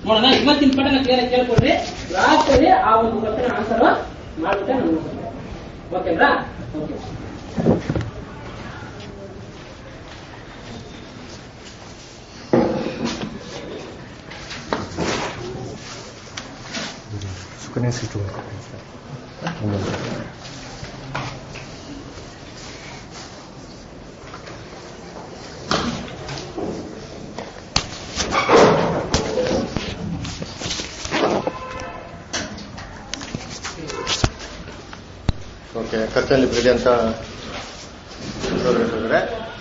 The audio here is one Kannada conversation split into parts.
ನೋಡೋಣ ಇವತ್ತಿನ ಪಠಣ ಕ್ಲಿಯರ್ ಕೇಳ್ಕೊಡ್ರಿ ಲಾಸ್ಟ್ ಅಲ್ಲಿ ಆ ಒಂದು ಕ್ವಶನ್ ಆನ್ಸರ್ ಮಾಡ್ಬಿಟ್ಟೆ ನಾನು ಓಕೆನಾ ಓಕೆ ಸುಕನ್ಯಾ ಸೀಟು ಓಕೆ ಕತ್ತಲ್ಲಿ ಪ್ರೀತಿ ಅಂತ ಹೇಳಿದ್ರೆ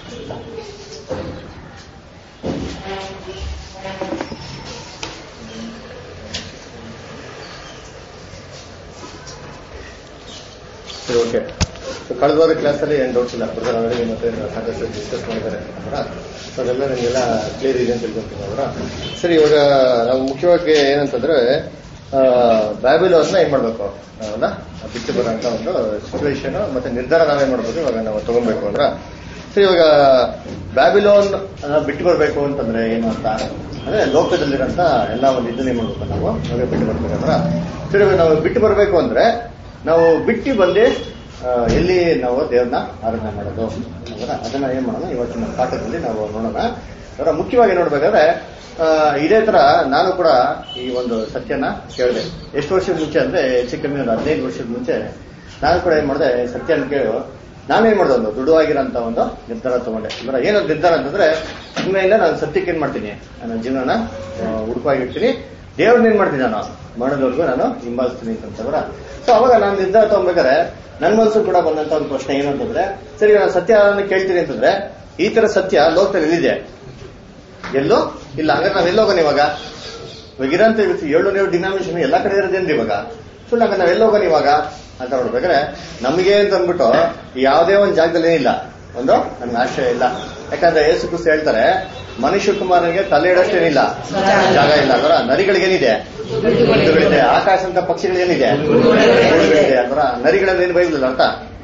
ಸರಿ ಓಕೆ ಸೊ ಕಳೆದ ವಾರ ಕ್ಲಾಸಲ್ಲಿ ಏನು ಡೌಟ್ಸ್ ಇಲ್ಲ ಬ್ರದರ್ ಅವರಿಗೆ ಮತ್ತೆ ಸಾಕಷ್ಟು ಡಿಸ್ಕಸ್ ಮಾಡಿದ್ದಾರೆ ಅವರ ಸೊ ಅದೆಲ್ಲ ನಿಮಗೆಲ್ಲ ಕ್ಲಿಯರ್ ಇದೆ ಅಂತ ತಿಳ್ಕೊಂತೀನಿ ಅವರ ಸರಿ ಇವಾಗ ನಾವು ಮುಖ್ಯವಾಗಿ ಏನಂತಂದ್ರೆ ಬ್ಯಾಬಿಲೋಸ್ನ ಏನ್ ಮಾಡ್ಬೇಕು ನಾವನ್ನ ಬಿಟ್ಟು ಬರೋಂತ ಒಂದು ಸಿಚುವೇಶನ್ ಮತ್ತೆ ನಿರ್ಧಾರ ನಾವೇನ್ ಮಾಡ್ಬೇಕು ಇವಾಗ ನಾವು ತಗೊಬೇಕು ಅಂದ್ರ ಸರಿ ಇವಾಗ ಬ್ಯಾಬಿಲೋನ್ ಅನ್ನ ಬಿಟ್ಟು ಬರ್ಬೇಕು ಅಂತಂದ್ರೆ ಏನು ಅಂತ ಅಂದ್ರೆ ಲೋಕದಲ್ಲಿರೋಂತ ಎಲ್ಲ ಒಂದು ಇದನ್ನ ಏನ್ ಮಾಡ್ಬೇಕು ನಾವು ಇವಾಗ ಬಿಟ್ಟು ಬರ್ಬೇಕಂದ್ರ ಸರಿ ಇವಾಗ ನಾವು ಬಿಟ್ಟು ಬರ್ಬೇಕು ಅಂದ್ರೆ ನಾವು ಬಿಟ್ಟು ಬಂದು ಆ, ಎಲ್ಲಿ ನಾವು ದೇವ್ರನ್ನ ಆರಾಧನೆ ಮಾಡೋದು ಅಂದ್ರೆ ಅದನ್ನ ಏನ್ ಮಾಡೋಣ ಇವತ್ತಿನ ಪಾಠದಲ್ಲಿ ನಾವು ನೋಡೋಣ ಅದರ ಮುಖ್ಯವಾಗಿ ನೋಡ್ಬೇಕಾದ್ರೆ ಆ, ಇದೇ ತರ ನಾನು ಕೂಡ ಈ ಒಂದು ಸತ್ಯನ ಕೇಳಿದೆ ಎಷ್ಟು ವರ್ಷದ ಮುಂಚೆ ಅಂದ್ರೆ ಹೆಚ್ಚು ಕಮ್ಮಿ ಒಂದು ಹದಿನೈದು ವರ್ಷದ ಮುಂಚೆ ನಾನು ಕೂಡ ಏನ್ ಮಾಡಿದೆ ಸತ್ಯನ ಕೇಳು ನಾನೇನ್ ಮಾಡಿದೆ ಒಂದು ದೃಢವಾಗಿರೋಂತ ಒಂದು ನಿರ್ಧಾರ ತಗೊಂಡೆ ಅಂದ್ರೆ ಏನದು ನಿರ್ಧಾರ ಅಂತಂದ್ರೆ ಇನ್ಮೇಲೆ ನಾನು ಸತ್ಯಕ್ಕೆ ಏನ್ ಮಾಡ್ತೀನಿ ನನ್ನ ಜೀವನನ ಹುಡುಕಾಗಿರ್ತೀನಿ ದೇವ್ರನ್ನ ಏನ್ ಮಾಡ್ತೀನಿ ನಾನು ಮಾಡೋದವರೆಗೂ ನಾನು ಹಿಂಬಾಲಿಸ್ತೀನಿ ಅಂತಂದ್ರ ಸೊ ಅವಾಗ ನಾನು ನಿರ್ಧಾರ ತಗೊಂಬೇಕಾದ್ರೆ ನನ್ನ ಮನಸ್ಸು ಕೂಡ ಬಂದಂತ ಒಂದು ಪ್ರಶ್ನೆ ಏನು ಅಂತಂದ್ರೆ ಸರಿ ನಾನು ಸತ್ಯ ಕೇಳ್ತೀನಿ ಅಂತಂದ್ರೆ ಈ ತರ ಸತ್ಯ ಲೋಕದಲ್ಲಿ ಎಲ್ಲಿದೆ ಎಲ್ಲೋ ಇಲ್ಲ ಹಂಗಾರೆ ನಾವ್ ಎಲ್ಲೋಗೋಣ ಇವಾಗ ಇವಾಗ ಇರೋಂತ ಏಳು ಏಳು ಡಿನಾಮಿನೇಷನ್ ಎಲ್ಲಾ ಕಡೆ ಇರೋದೇನ್ರಿ ಇವಾಗ ಸುಳ್ಳು ಹಂಗ ನಾವ್ ಎಲ್ಲೋಗೋಣ ಇವಾಗ ಅಂತ ನೋಡ್ಬೇಕಾದ್ರೆ ನಮಗೆ ಅಂತ ಅಂದ್ಬಿಟ್ಟು ಯಾವುದೇ ಒಂದು ಜಾಗದಲ್ಲಿ ಏನಿಲ್ಲ ಒಂದು ನಮ್ಗೆ ಆಶ್ರಯ ಇಲ್ಲ ಯಾಕಂದ್ರೆ ಯೇಸು ಕ್ರಿಸ್ತ ಹೇಳ್ತಾರೆ ಮನುಷ್ಯ ಕುಮಾರನಿಗೆ ತಲೆ ಇಡಷ್ಟೇನಿಲ್ಲ ಜಾಗ ಇಲ್ಲ ಅದರ ನರಿಗಳಿಗೇನಿದೆ ಗುಡ್ಡುಗಳಿದೆ ಆಕಾಶ ಅಂತ ಪಕ್ಷಿಗಳಿಗೇನಿದೆ ಗೂಡುಗಳಿದೆ ಅದರ ನರಿಗಳಲ್ಲಿ ಏನು ಬೈಬಲ್ ಅರ್ಥ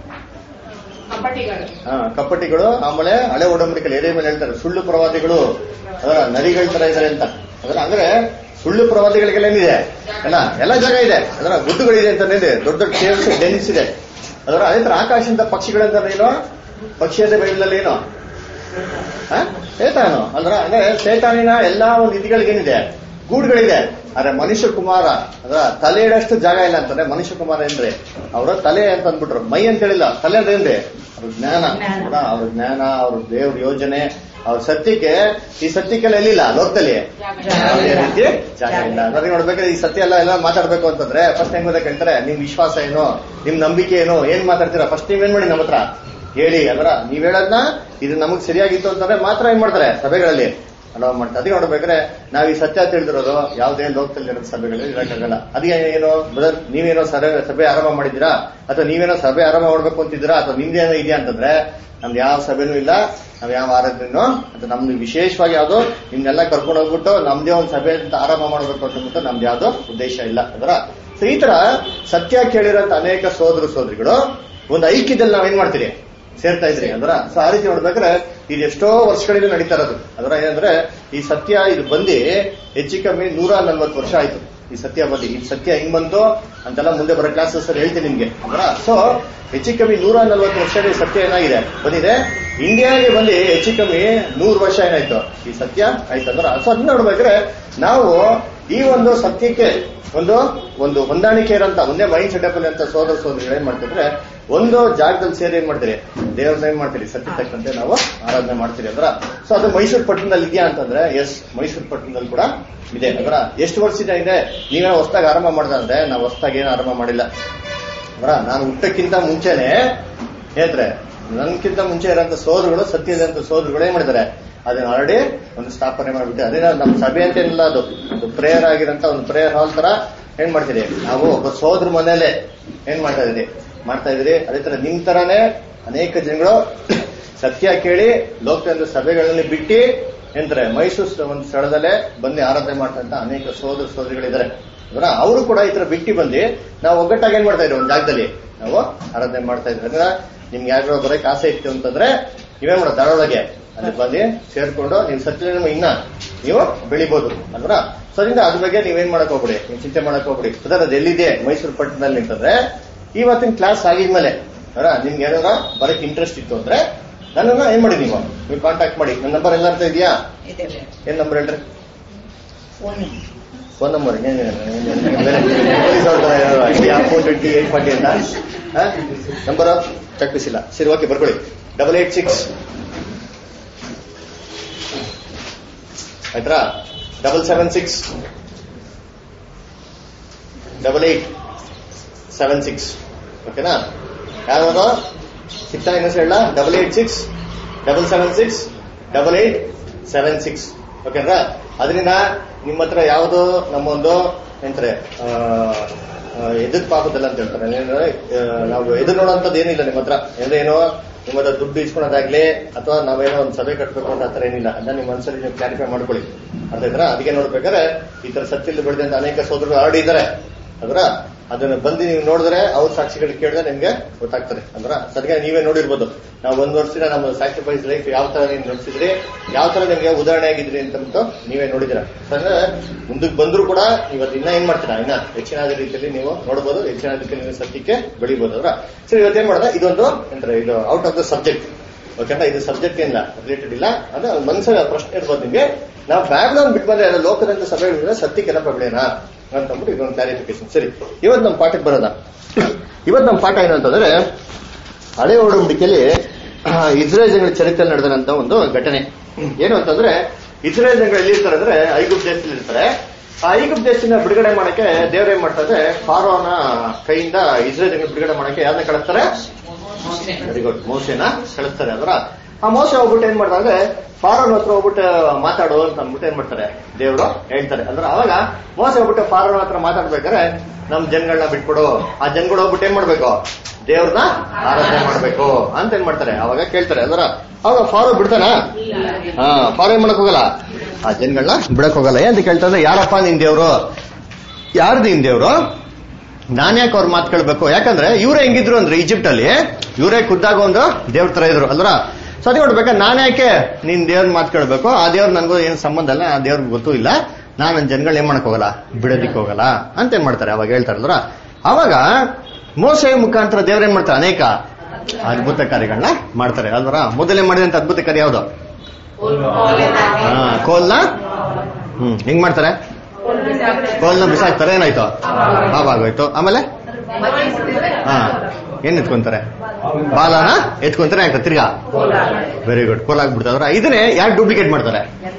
ಹಾ, ಕಪ್ಪಟಿಗಳು ಆಮೇಲೆ ಹಳೆ ಒಡಂಬಡಿಕೆಯಲ್ಲಿ ಏರಿಯ ಮೇಲೆ ಹೇಳ್ತಾರೆ ಸುಳ್ಳು ಪ್ರವಾದಿಗಳು ಅದರ ನರಿಗಳ ತರ ಇದ್ದಾರೆ ಅಂತ ಅದರ ಅಂದ್ರೆ ಸುಳ್ಳು ಪ್ರವಾದಿಗಳಿಗೆಲ್ಲ ಏನಿದೆ ಎಲ್ಲ ಎಲ್ಲ ಜಾಗ ಇದೆ ಅದರ ಗುಡ್ಡುಗಳಿದೆ ಅಂತ ಇದೆ ದೊಡ್ಡ ದೊಡ್ಡ ಕೇವ್ಸ್ ಡೆನಿಸ್ ಇದೆ ಅದರ ಅದೇ ತರ ಆಕಾಶದಿಂದ ಪಕ್ಷಿಗಳಂತ ಏನು ಪಕ್ಷಿ ಅಂತ ಬೈಬಲಲ್ಲಿ ಏನು ಹ? ಸೇತಾನು ಅಲ್ರ ಅಂದ್ರೆ ಸೇತಾನಿನ ಎಲ್ಲಾ ಒಂದು ಇದಿಗಳಿಗೇನಿದೆ ಗೂಡುಗಳಿದೆ ಆದ್ರೆ ಮನುಷ್ಯ ಕುಮಾರ ಅದರ ತಲೆ ಇಡಷ್ಟು ಜಾಗ ಇಲ್ಲ ಅಂತಂದ್ರೆ ಮನುಷ್ಯ ಕುಮಾರ ಏನ್ರಿ ಅವರ ತಲೆ ಅಂತ ಅಂದ್ಬಿಟ್ರು ಮೈ ಅಂತ ಹೇಳಿಲ್ಲ ತಲೆ ಅಂದ್ರೆ ಏನ್ರಿ ಅವ್ರ ಜ್ಞಾನ ಅವ್ರ ಅವ್ರ ಜ್ಞಾನ ಅವ್ರ ದೇವ್ರ ಯೋಜನೆ ಅವ್ರ ಸತ್ಯಕ್ಕೆ ಈ ಸತ್ಯಕ್ಕೆಲ್ಲ ಎಲ್ಲಿಲ್ಲ ಲೋಕದಲ್ಲಿ ಯಾವುದೇ ರೀತಿ ಜಾಗ ಇಲ್ಲ ಅಂದ್ರೆ ನೋಡ್ಬೇಕಾದ್ರೆ ಈ ಸತ್ಯ ಎಲ್ಲ ಎಲ್ಲ ಮಾತಾಡ್ಬೇಕು ಅಂತಂದ್ರೆ ಫಸ್ಟ್ ಹೆಂಗ್ ಗೊತ್ತಾ ಕೇಳ್ತಾರೆ ನಿಮ್ ವಿಶ್ವಾಸ ಏನು ನಿಮ್ ನಂಬಿಕೆ ಏನು ಏನ್ ಮಾತಾಡ್ತೀರಾ ಫಸ್ಟ್ ನೀವೇನ್ ಮಾಡಿ ನಮ್ಮ ಹತ್ರ ಹೇಳಿ ಅದರ ನೀವ್ ಹೇಳೋದ್ನ ಇದು ನಮಗ್ ಸರಿಯಾಗಿತ್ತು ಅಂತಂದ್ರೆ ಮಾತ್ರ ಏನ್ ಮಾಡ್ತಾರೆ ಸಭೆಗಳಲ್ಲಿ ಅಲೋ ಮಾಡ್ತಾರೆ ಅದಕ್ಕೆ ನೋಡ್ಬೇಕಾದ್ರೆ ನಾವ್ ಈ ಸತ್ಯ ತಿಳಿದಿರೋದು ಯಾವುದೇ ಲೋಕದಲ್ಲಿ ಇರೋ ಸಭೆಗಳಲ್ಲಿ ಇರಕ್ಕಾಗಲ್ಲ ಅದಕ್ಕೆ ಏನು ಬ್ರದರ್ ನೀವೇನೋ ಸಭೆ ಸಭೆ ಆರಂಭ ಮಾಡಿದ್ದೀರಾ ಅಥವಾ ನೀವೇನೋ ಸಭೆ ಆರಂಭ ಮಾಡ್ಬೇಕು ಅಂತಿದ್ದೀರಾ ಅಥವಾ ನಿಮ್ದೇನೋ ಇದೆಯಾ ಅಂತಂದ್ರೆ ನಮ್ದು ಯಾವ ಸಭೆನೂ ಇಲ್ಲ ನಾವ್ ಯಾವ ಆರಾಧನೆನೋ ಅಥವಾ ನಮ್ದು ವಿಶೇಷವಾಗಿ ಯಾವ್ದು ನಿಮ್ನೆಲ್ಲ ಕರ್ಕೊಂಡು ಹೋಗ್ಬಿಟ್ಟು ನಮ್ದೇ ಒಂದು ಸಭೆ ಅಂತ ಆರಂಭ ಮಾಡ್ಬೇಕು ಅಂತಂದ್ಬಿಟ್ಟು ನಮ್ದು ಯಾವ್ದು ಉದ್ದೇಶ ಇಲ್ಲ ಅದರ ಸೊ ಈ ತರ ಸತ್ಯ ಕೇಳಿರೋಂತ ಅನೇಕ ಸೋದರ ಸೋದರಿಗಳು ಒಂದು ಐಕ್ಯದಲ್ಲಿ ನಾವೇನ್ ಮಾಡ್ತೀರಿ ಸೇರ್ತಾ ಇದ್ರಿ ಅಂದ್ರ ಸೊ ಆ ರೀತಿ ನೋಡ್ಬೇಕಾದ್ರೆ ಇದು ಎಷ್ಟೋ ವರ್ಷಗಳಿಂದ ನಡೀತಾ ಇರೋದು ಅದರ ಏನಂದ್ರೆ ಈ ಸತ್ಯ ಇದು ಬಂದು ಹೆಚ್ಚು ಕಮ್ಮಿ ನೂರ ನಲ್ವತ್ತು ವರ್ಷ ಆಯ್ತು ಈ ಸತ್ಯ ಬಂದು ಈ ಸತ್ಯ ಹಿಂಗ್ ಬಂತು ಅಂತೆಲ್ಲ ಮುಂದೆ ಬರೋ ಕ್ಲಾಸಸ್ ಅಲ್ಲಿ ಹೇಳ್ತೀನಿ ನಿಮ್ಗೆ ಅಂದ್ರ ಸೊ ಹೆಚ್ಚು ಕಮ್ಮಿ ನೂರ ನಲ್ವತ್ತು ವರ್ಷದ ಈ ಸತ್ಯ ಏನಾಗಿದೆ ಬಂದಿದೆ ಇಂಡಿಯಾಗೆ ಬಂದು ಹೆಚ್ಚು ಕಮ್ಮಿ ನೂರು ವರ್ಷ ಏನಾಯ್ತು ಈ ಸತ್ಯ ಆಯ್ತು ಅಂದ್ರ ಸೊ ಅದನ್ನ ನೋಡ್ಬೇಕಾದ್ರೆ ನಾವು ಈ ಒಂದು ಸತ್ಯಕ್ಕೆ ಒಂದು ಒಂದು ಹೊಂದಾಣಿಕೆ ಇರೋಂತ ಒಂದೇ ಮೈಂಡ್ ಸೆಟಪ್ ಅಲ್ಲಿ ಅಂತ ಸೋದರ ಸೋದರಿಗಳು ಏನ್ ಮಾಡ್ತಿದ್ರೆ ಒಂದು ಜಾಗದಲ್ಲಿ ಸೇರಿ ಏನ್ ಮಾಡ್ತೀರಿ ದೇವ್ರನ್ನ ಏನ್ ಮಾಡ್ತೀರಿ ಸತ್ಯ ತಕ್ಕಂತೆ ನಾವು ಆರಾಧನೆ ಮಾಡ್ತೀರಿ ಅಂದ್ರ ಸೊ ಅದು ಮೈಸೂರು ಪಟ್ಟಣದಲ್ಲಿ ಇದೆಯಾ ಅಂತಂದ್ರೆ ಎಸ್ ಮೈಸೂರು ಪಟ್ಟಣದಲ್ಲಿ ಕೂಡ ಇದೆ ಅಂದ್ರ ಎಷ್ಟು ವರ್ಷದಿಂದ ಇದೆ ನೀವೇನೋ ಹೊಸದಾಗಿ ಆರಂಭ ಮಾಡ್ದಂದ್ರೆ ನಾವು ಹೊಸದಾಗಿ ಏನು ಆರಂಭ ಮಾಡಿಲ್ಲ ಅಂದ್ರ ನಾನು ಹುಟ್ಟಕ್ಕಿಂತ ಮುಂಚೆನೆ ಹೇಳ್ತಾರೆ ನನ್ಕಿಂತ ಮುಂಚೆ ಇರೋಂಥ ಸೋದರುಗಳು ಸತ್ಯದಂತ ಸೋದರುಗಳು ಏನ್ ಮಾಡಿದ್ದಾರೆ ಅದನ್ನ ಆಲ್ರೆಡಿ ಒಂದು ಸ್ಥಾಪನೆ ಮಾಡ್ಬಿಟ್ಟು ಅದೇ ನಮ್ಮ ಸಭೆ ಅಂತ ಏನಿಲ್ಲ ಅದು ಒಂದು ಪ್ರೇಯರ್ ಆಗಿರೋಂತ ಒಂದು ಪ್ರೇಯರ್ ಹಾಲ್ ತರ ಏನ್ ಮಾಡ್ತೀರಿ ನಾವು ಒಬ್ಬ ಸೋದ್ರ ಮನೇಲೆ ಏನ್ ಮಾಡ್ತಾ ಇದೀರಿ ಮಾಡ್ತಾ ಇದೀರಿ ಅದೇ ತರ ನಿಮ್ ತರಾನೇ ಅನೇಕ ಜನಗಳು ಸತ್ಯ ಕೇಳಿ ಲೋಕದ ಸಭೆಗಳಲ್ಲಿ ಬಿಟ್ಟು ಎಂತಾರೆ ಮೈಸೂರು ಒಂದು ಸ್ಥಳದಲ್ಲೇ ಬಂದು ಆರಾಧನೆ ಮಾಡ್ತಂತ ಅನೇಕ ಸೋದರ ಸೋದರಿಗಳಿದ್ದಾರೆ ಅವರ ಅವರು ಕೂಡ ಈ ತರ ಬಿಟ್ಟು ಬಂದು ನಾವು ಒಗ್ಗಟ್ಟಾಗಿ ಏನ್ ಮಾಡ್ತಾ ಇದ್ರಿ ಒಂದು ಜಾಗದಲ್ಲಿ ನಾವು ಆರಾಧನೆ ಮಾಡ್ತಾ ಇದ್ರಿ ಅಂದ್ರೆ ನಿಮ್ಗೆ ಯಾರು ಬರೋಕೆ ಆಸೆ ಇತ್ತು ಅಂತಂದ್ರೆ ನೀವೇನ್ ಮಾಡೋದು ಧಾರವಾಡಗೆ ಅಲ್ಲಿ ಬಂದು ಸೇರ್ಕೊಂಡು ನೀವು ಸತ್ಯ ಇನ್ನ ನೀವು ಬೆಳಿಬಹುದು ಅಲ್ವಾ ಸೊ ಅದರಿಂದ ಅದ್ರ ಬಗ್ಗೆ ನೀವೇನ್ ಮಾಡಕ್ ಹೋಗ್ಬಿಡಿ ನೀವು ಚಿಂತೆ ಮಾಡಕ್ ಹೋಗ್ಬಿಡಿ ಸದಾ ಅದು ಎಲ್ಲಿದೆ ಮೈಸೂರು ಪಟ್ಟಣದಲ್ಲಿ ಅಂತಂದ್ರೆ ಇವತ್ತಿನ ಕ್ಲಾಸ್ ಆಗಿದ್ಮೇಲೆ ಅಲ್ಲ ನಿಮ್ಗೆ ಏನಾರ ಬರಕ್ ಇಂಟ್ರೆಸ್ಟ್ ಇತ್ತು ಅಂದ್ರೆ ನನ್ನನ್ನ ಏನ್ ಮಾಡಿ ನೀವು ನೀವು ಕಾಂಟ್ಯಾಕ್ಟ್ ಮಾಡಿ ನನ್ನ ನಂಬರ್ ಎಲ್ಲ ಅಂತ ಇದೆಯಾ ಇದೆ ಏನ್ ನಂಬರ್ ಹೇಳ್ರಿ phone phone number four twenty eight forty ಅಂತ ನಂಬರ್ ಚಕ್ಕಿಸಿಲ್ಲ ಸರಿ ಓಕೆ ಬರ್ಕೊಳ್ಳಿ ಡಬಲ್ ಏಟ್ ಸಿಕ್ಸ್ ಆಯ್ತಾ double seven six double eight seven six ಓಕೆನಾ ಯಾವ್ದು ಸಿಗ್ತಾ ಇನ್ನೊಂದು ಹೇಳ double eight six double seven six double eight seven six ಓಕೆನಾ ಅದರಿಂದ ನಿಮ್ಮ ಹತ್ರ ಯಾವುದು ನಮ್ಮ ಒಂದು ಎಂತಾರೆ ಎದುರು ಪಾಪದಲ್ಲ ಅಂತ ಹೇಳ್ತಾರೆ ಏನಂದ್ರೆ ಆ, ನಾವು ಎದುರು ನೋಡೋಂಥದ್ದು ಏನಿಲ್ಲ ನಿಮ್ಮ ಹತ್ರ ಅಂದ್ರೆ ಏನೋ ನಿಮ್ಮ ಹತ್ರ ದುಡ್ಡು ಇಸ್ಕೊಳೋದಾಗ್ಲಿ ಅಥವಾ ನಾವೇನೋ ಒಂದು ಸಭೆ ಕಟ್ಟಬೇಕು ಅಂತ ಆತರ ಏನಿಲ್ಲ ಅದನ್ನ ನಿಮ್ಮ ಮನಸ್ಸಲ್ಲಿ ನೀವು ಕ್ಲಾರಿಫೈ ಮಾಡ್ಕೊಳ್ಳಿ ಅರ್ಥ ಆಯ್ತಾ ಅದಕ್ಕೆ ನೋಡ್ಬೇಕಾದ್ರೆ ಈ ತರ ಸತ್ತಿಲ್ ಬೆಳೆದಂತ ಅನೇಕ ಸೋದರರು ಹರಡಿದ್ದಾರೆ ಅದರ ಅದನ್ನ ಬಂದು ನೀವು ನೋಡಿದ್ರೆ ಅವ್ರ ಸಾಕ್ಷಿಗಳು ಕೇಳಿದ್ರೆ ನಿಮ್ಗೆ ಗೊತ್ತಾಗ್ತದೆ ಅಂದ್ರ ಸದ್ಯ ನೀವೇ ನೋಡಿರ್ಬೋದು ನಾವು ಒಂದ್ ವರ್ಷದಿಂದ ನಮ್ಮ ಸ್ಯಾಕ್ರಿಫೈಸ್ ಲೈಫ್ ಯಾವ ತರ ನೀವು ನಡೆಸಿದ್ರಿ ಯಾವ ತರ ನಿಮ್ಗೆ ಉದಾಹರಣೆ ಆಗಿದ್ರಿ ಅಂತಂದ್ಬಿಟ್ಟು ನೀವೇ ನೋಡಿದಿರ ಅಂದ್ರೆ ಮುಂದಕ್ಕೆ ಬಂದ್ರು ಕೂಡ ಇವತ್ತು ಇನ್ನ ಏನ್ ಮಾಡ್ತೀರಾ ಇನ್ನ ಹೆಚ್ಚಿನ ರೀತಿಯಲ್ಲಿ ನೀವು ನೋಡಬಹುದು ಹೆಚ್ಚಿನ ರೀತಿಯಲ್ಲಿ ನೀವು ಸತ್ಯಕ್ಕೆ ಬೆಳಿಬಹುದು ಅದ್ರ ಸರಿ ಇವತ್ತೇನ್ ಮಾಡಿದ್ರೆ ಇದೊಂದು ಅಂದ್ರೆ ಇದು ಔಟ್ ಆಫ್ ದ ಸಬ್ಜೆಕ್ಟ್ ಓಕೆನಾ ಇದು ಸಬ್ಜೆಕ್ಟ್ ಏನಿಲ್ಲ ರಿಲೇಟೆಡ್ ಇಲ್ಲ ಅಂದ್ರೆ ಮನಸ್ಸಿನ ಪ್ರಶ್ನೆ ಇರ್ಬೋದು ನಿಮ್ಗೆ ನಾವು ಬ್ಯಾಗ್ರೌಂಡ್ ಬಿಟ್ಟು ಬಂದ್ರೆ ಲೋಕದಂತ ಸಭೆಗಳಿಂದ ಸತ್ಯಕ್ಕೆಲ್ಲ ಪ್ರಬಲೇನಾ ಅಂತಂದ್ಬಿಟ್ಟು ಇದೊಂದು ಕ್ಲಾರಿಫಿಕೇಶನ್ ಸರಿ ಇವತ್ತು ನಮ್ಮ ಪಾಠಕ್ಕೆ ಬರೋದ ಇವತ್ತು ನಮ್ಮ ಪಾಠ ಏನು ಅಂತಂದ್ರೆ ಹಳೆ ಒಡಂಬಡಿಕೆಯಲ್ಲಿ ಇಸ್ರೇಲ್ ಜನಗಳ ಚರಿತ್ರೆ ನಡೆದಂತ ಒಂದು ಘಟನೆ ಏನು ಅಂತಂದ್ರೆ ಇಸ್ರೇಲ್ ಜನಗಳು ಎಲ್ಲಿರ್ತಾರೆ ಅಂದ್ರೆ ಐಗುಪ್ತ ದೇಶದಲ್ಲಿ ಇರ್ತಾರೆ ಆ ಐಗುಪ್ತ ದೇಶದಿಂದ ಬಿಡುಗಡೆ ಮಾಡಕ್ಕೆ ದೇವ್ರ ಏನ್ ಮಾಡ್ತಾರೆ ಫಾರೋನ ಕೈಯಿಂದ ಇಸ್ರೇಲ್ ಜನಗಳು ಬಿಡುಗಡೆ ಮಾಡಕ್ಕೆ ಯಾರನ್ನ ಕಳಿಸ್ತಾರೆ ವೆರಿ ಗುಡ್ ಮೋಸೆನ ಕಳಿಸ್ತಾರೆ ಅದರ ಆ ಮೋಸೆ ಹೋಗ್ಬಿಟ್ಟು ಏನ್ ಮಾಡ್ತಾರೆ ಅಂದ್ರೆ ಫಾರೋನ್ ಹತ್ರ ಹೋಗ್ಬಿಟ್ಟು ಮಾತಾಡು ಅಂತ ಅಂದ್ಬಿಟ್ಟು ಏನ್ ಮಾಡ್ತಾರೆ ದೇವ್ರು ಹೇಳ್ತಾರೆ ಅಂದ್ರೆ ಅವಾಗ ಮೋಸೆ ಹೋಗ್ಬಿಟ್ಟು ಫಾರೋನ್ ಹತ್ರ ಮಾತಾಡ್ಬೇಕಾದ್ರೆ ನಮ್ ಜನಗಳನ್ನ ಬಿಟ್ಕೊಡು ಆ ಜನಗಳು ಹೋಗ್ಬಿಟ್ಟು ಏನ್ ಮಾಡ್ಬೇಕು ದೇವ್ರನ್ನ ಆರಾಧನೆ ಮಾಡ್ಬೇಕು ಅಂತ ಏನ್ ಮಾಡ್ತಾರೆ ಅವಾಗ ಕೇಳ್ತಾರೆ ಅದರ ಅವಾಗ ಫಾರೋ ಬಿಡ್ತಾನ ಹಾ ಫಾರೋ ಏನ್ ಮಾಡಕ್ ಹೋಗಲ್ಲ ಆ ಜನಗಳನ್ನ ಬಿಡಕ್ ಹೋಗಲ್ಲ ಏನ್ ಅಂತ ಕೇಳ್ತಾರೆ ಯಾರಪ್ಪ ನಿನ್ ದೇವ್ರು ಯಾರ್ದು ನಿನ್ ದೇವ್ರು ನಾನ್ ಯಾಕೆ ಅವ್ರ ಮಾತು ಕೇಳ್ಬೇಕು ಯಾಕಂದ್ರೆ ಇವರೇ ಹೆಂಗಿದ್ರು ಅಂದ್ರೆ ಈಜಿಪ್ಟ್ ಅಲ್ಲಿ ಇವರೇ ಖುದ್ದಾಗ ಒಂದು ದೇವ್ರ ತರ ಇದ್ರು ಅಲ್ರ ಸೊ ಅದೇ ನೋಡ್ಬೇಕಾ ನಾನ್ ಯಾಕೆ ನೀನ್ ದೇವ್ರ ಮಾತು ಕೇಳ್ಬೇಕು ಆ ದೇವ್ರ ನನ್ಗೂ ಏನ್ ಸಂಬಂಧ ಇಲ್ಲ ಆ ದೇವ್ರಿಗೆ ಗೊತ್ತೂ ಇಲ್ಲ ನಾನ್ ನನ್ನ ಜನಗಳು ಏನ್ ಮಾಡಕ್ ಹೋಗಲ್ಲ ಬಿಡೋದಿಕ್ ಹೋಗಲ್ಲ ಅಂತ ಏನ್ ಮಾಡ್ತಾರೆ ಅವಾಗ ಹೇಳ್ತಾರಲ್ರ ಅವಾಗ ಮೋಸೆ ಮುಖಾಂತರ ದೇವ್ರ ಏನ್ ಮಾಡ್ತಾರೆ ಅನೇಕ ಅದ್ಭುತ ಕಾರ್ಯಗಳನ್ನ ಮಾಡ್ತಾರೆ ಅಲ್ವರ ಮೊದಲೇ ಮಾಡಿದಂತ ಅದ್ಭುತ ಕಾರ್ಯ ಯಾವ್ದು ಹಾ ಕೋಲ್ನ ಹ್ಮ್ ಹೆಂಗ್ ಮಾಡ್ತಾರೆ ಕೋಲ್ನ ಬಿಸಾಕ್ತಾರೆ ಏನಾಯ್ತು ಆಗೋಯ್ತು ಆಮೇಲೆ ಹಾ ಏನ್ ಎತ್ಕೊಂತಾರೆ ಬಾಲನ ಎತ್ಕೊಂತಾರೆ ಆಯ್ತಾ ತಿರ್ಗಾ ವೆರಿ ಗುಡ್ ಕೋಲ್ ಆಗ್ಬಿಡ್ತಾವ್ರ ಇದನ್ನೇ ಯಾರು ಡೂಪ್ಲಿಕೇಟ್ ಮಾಡ್ತಾರೆ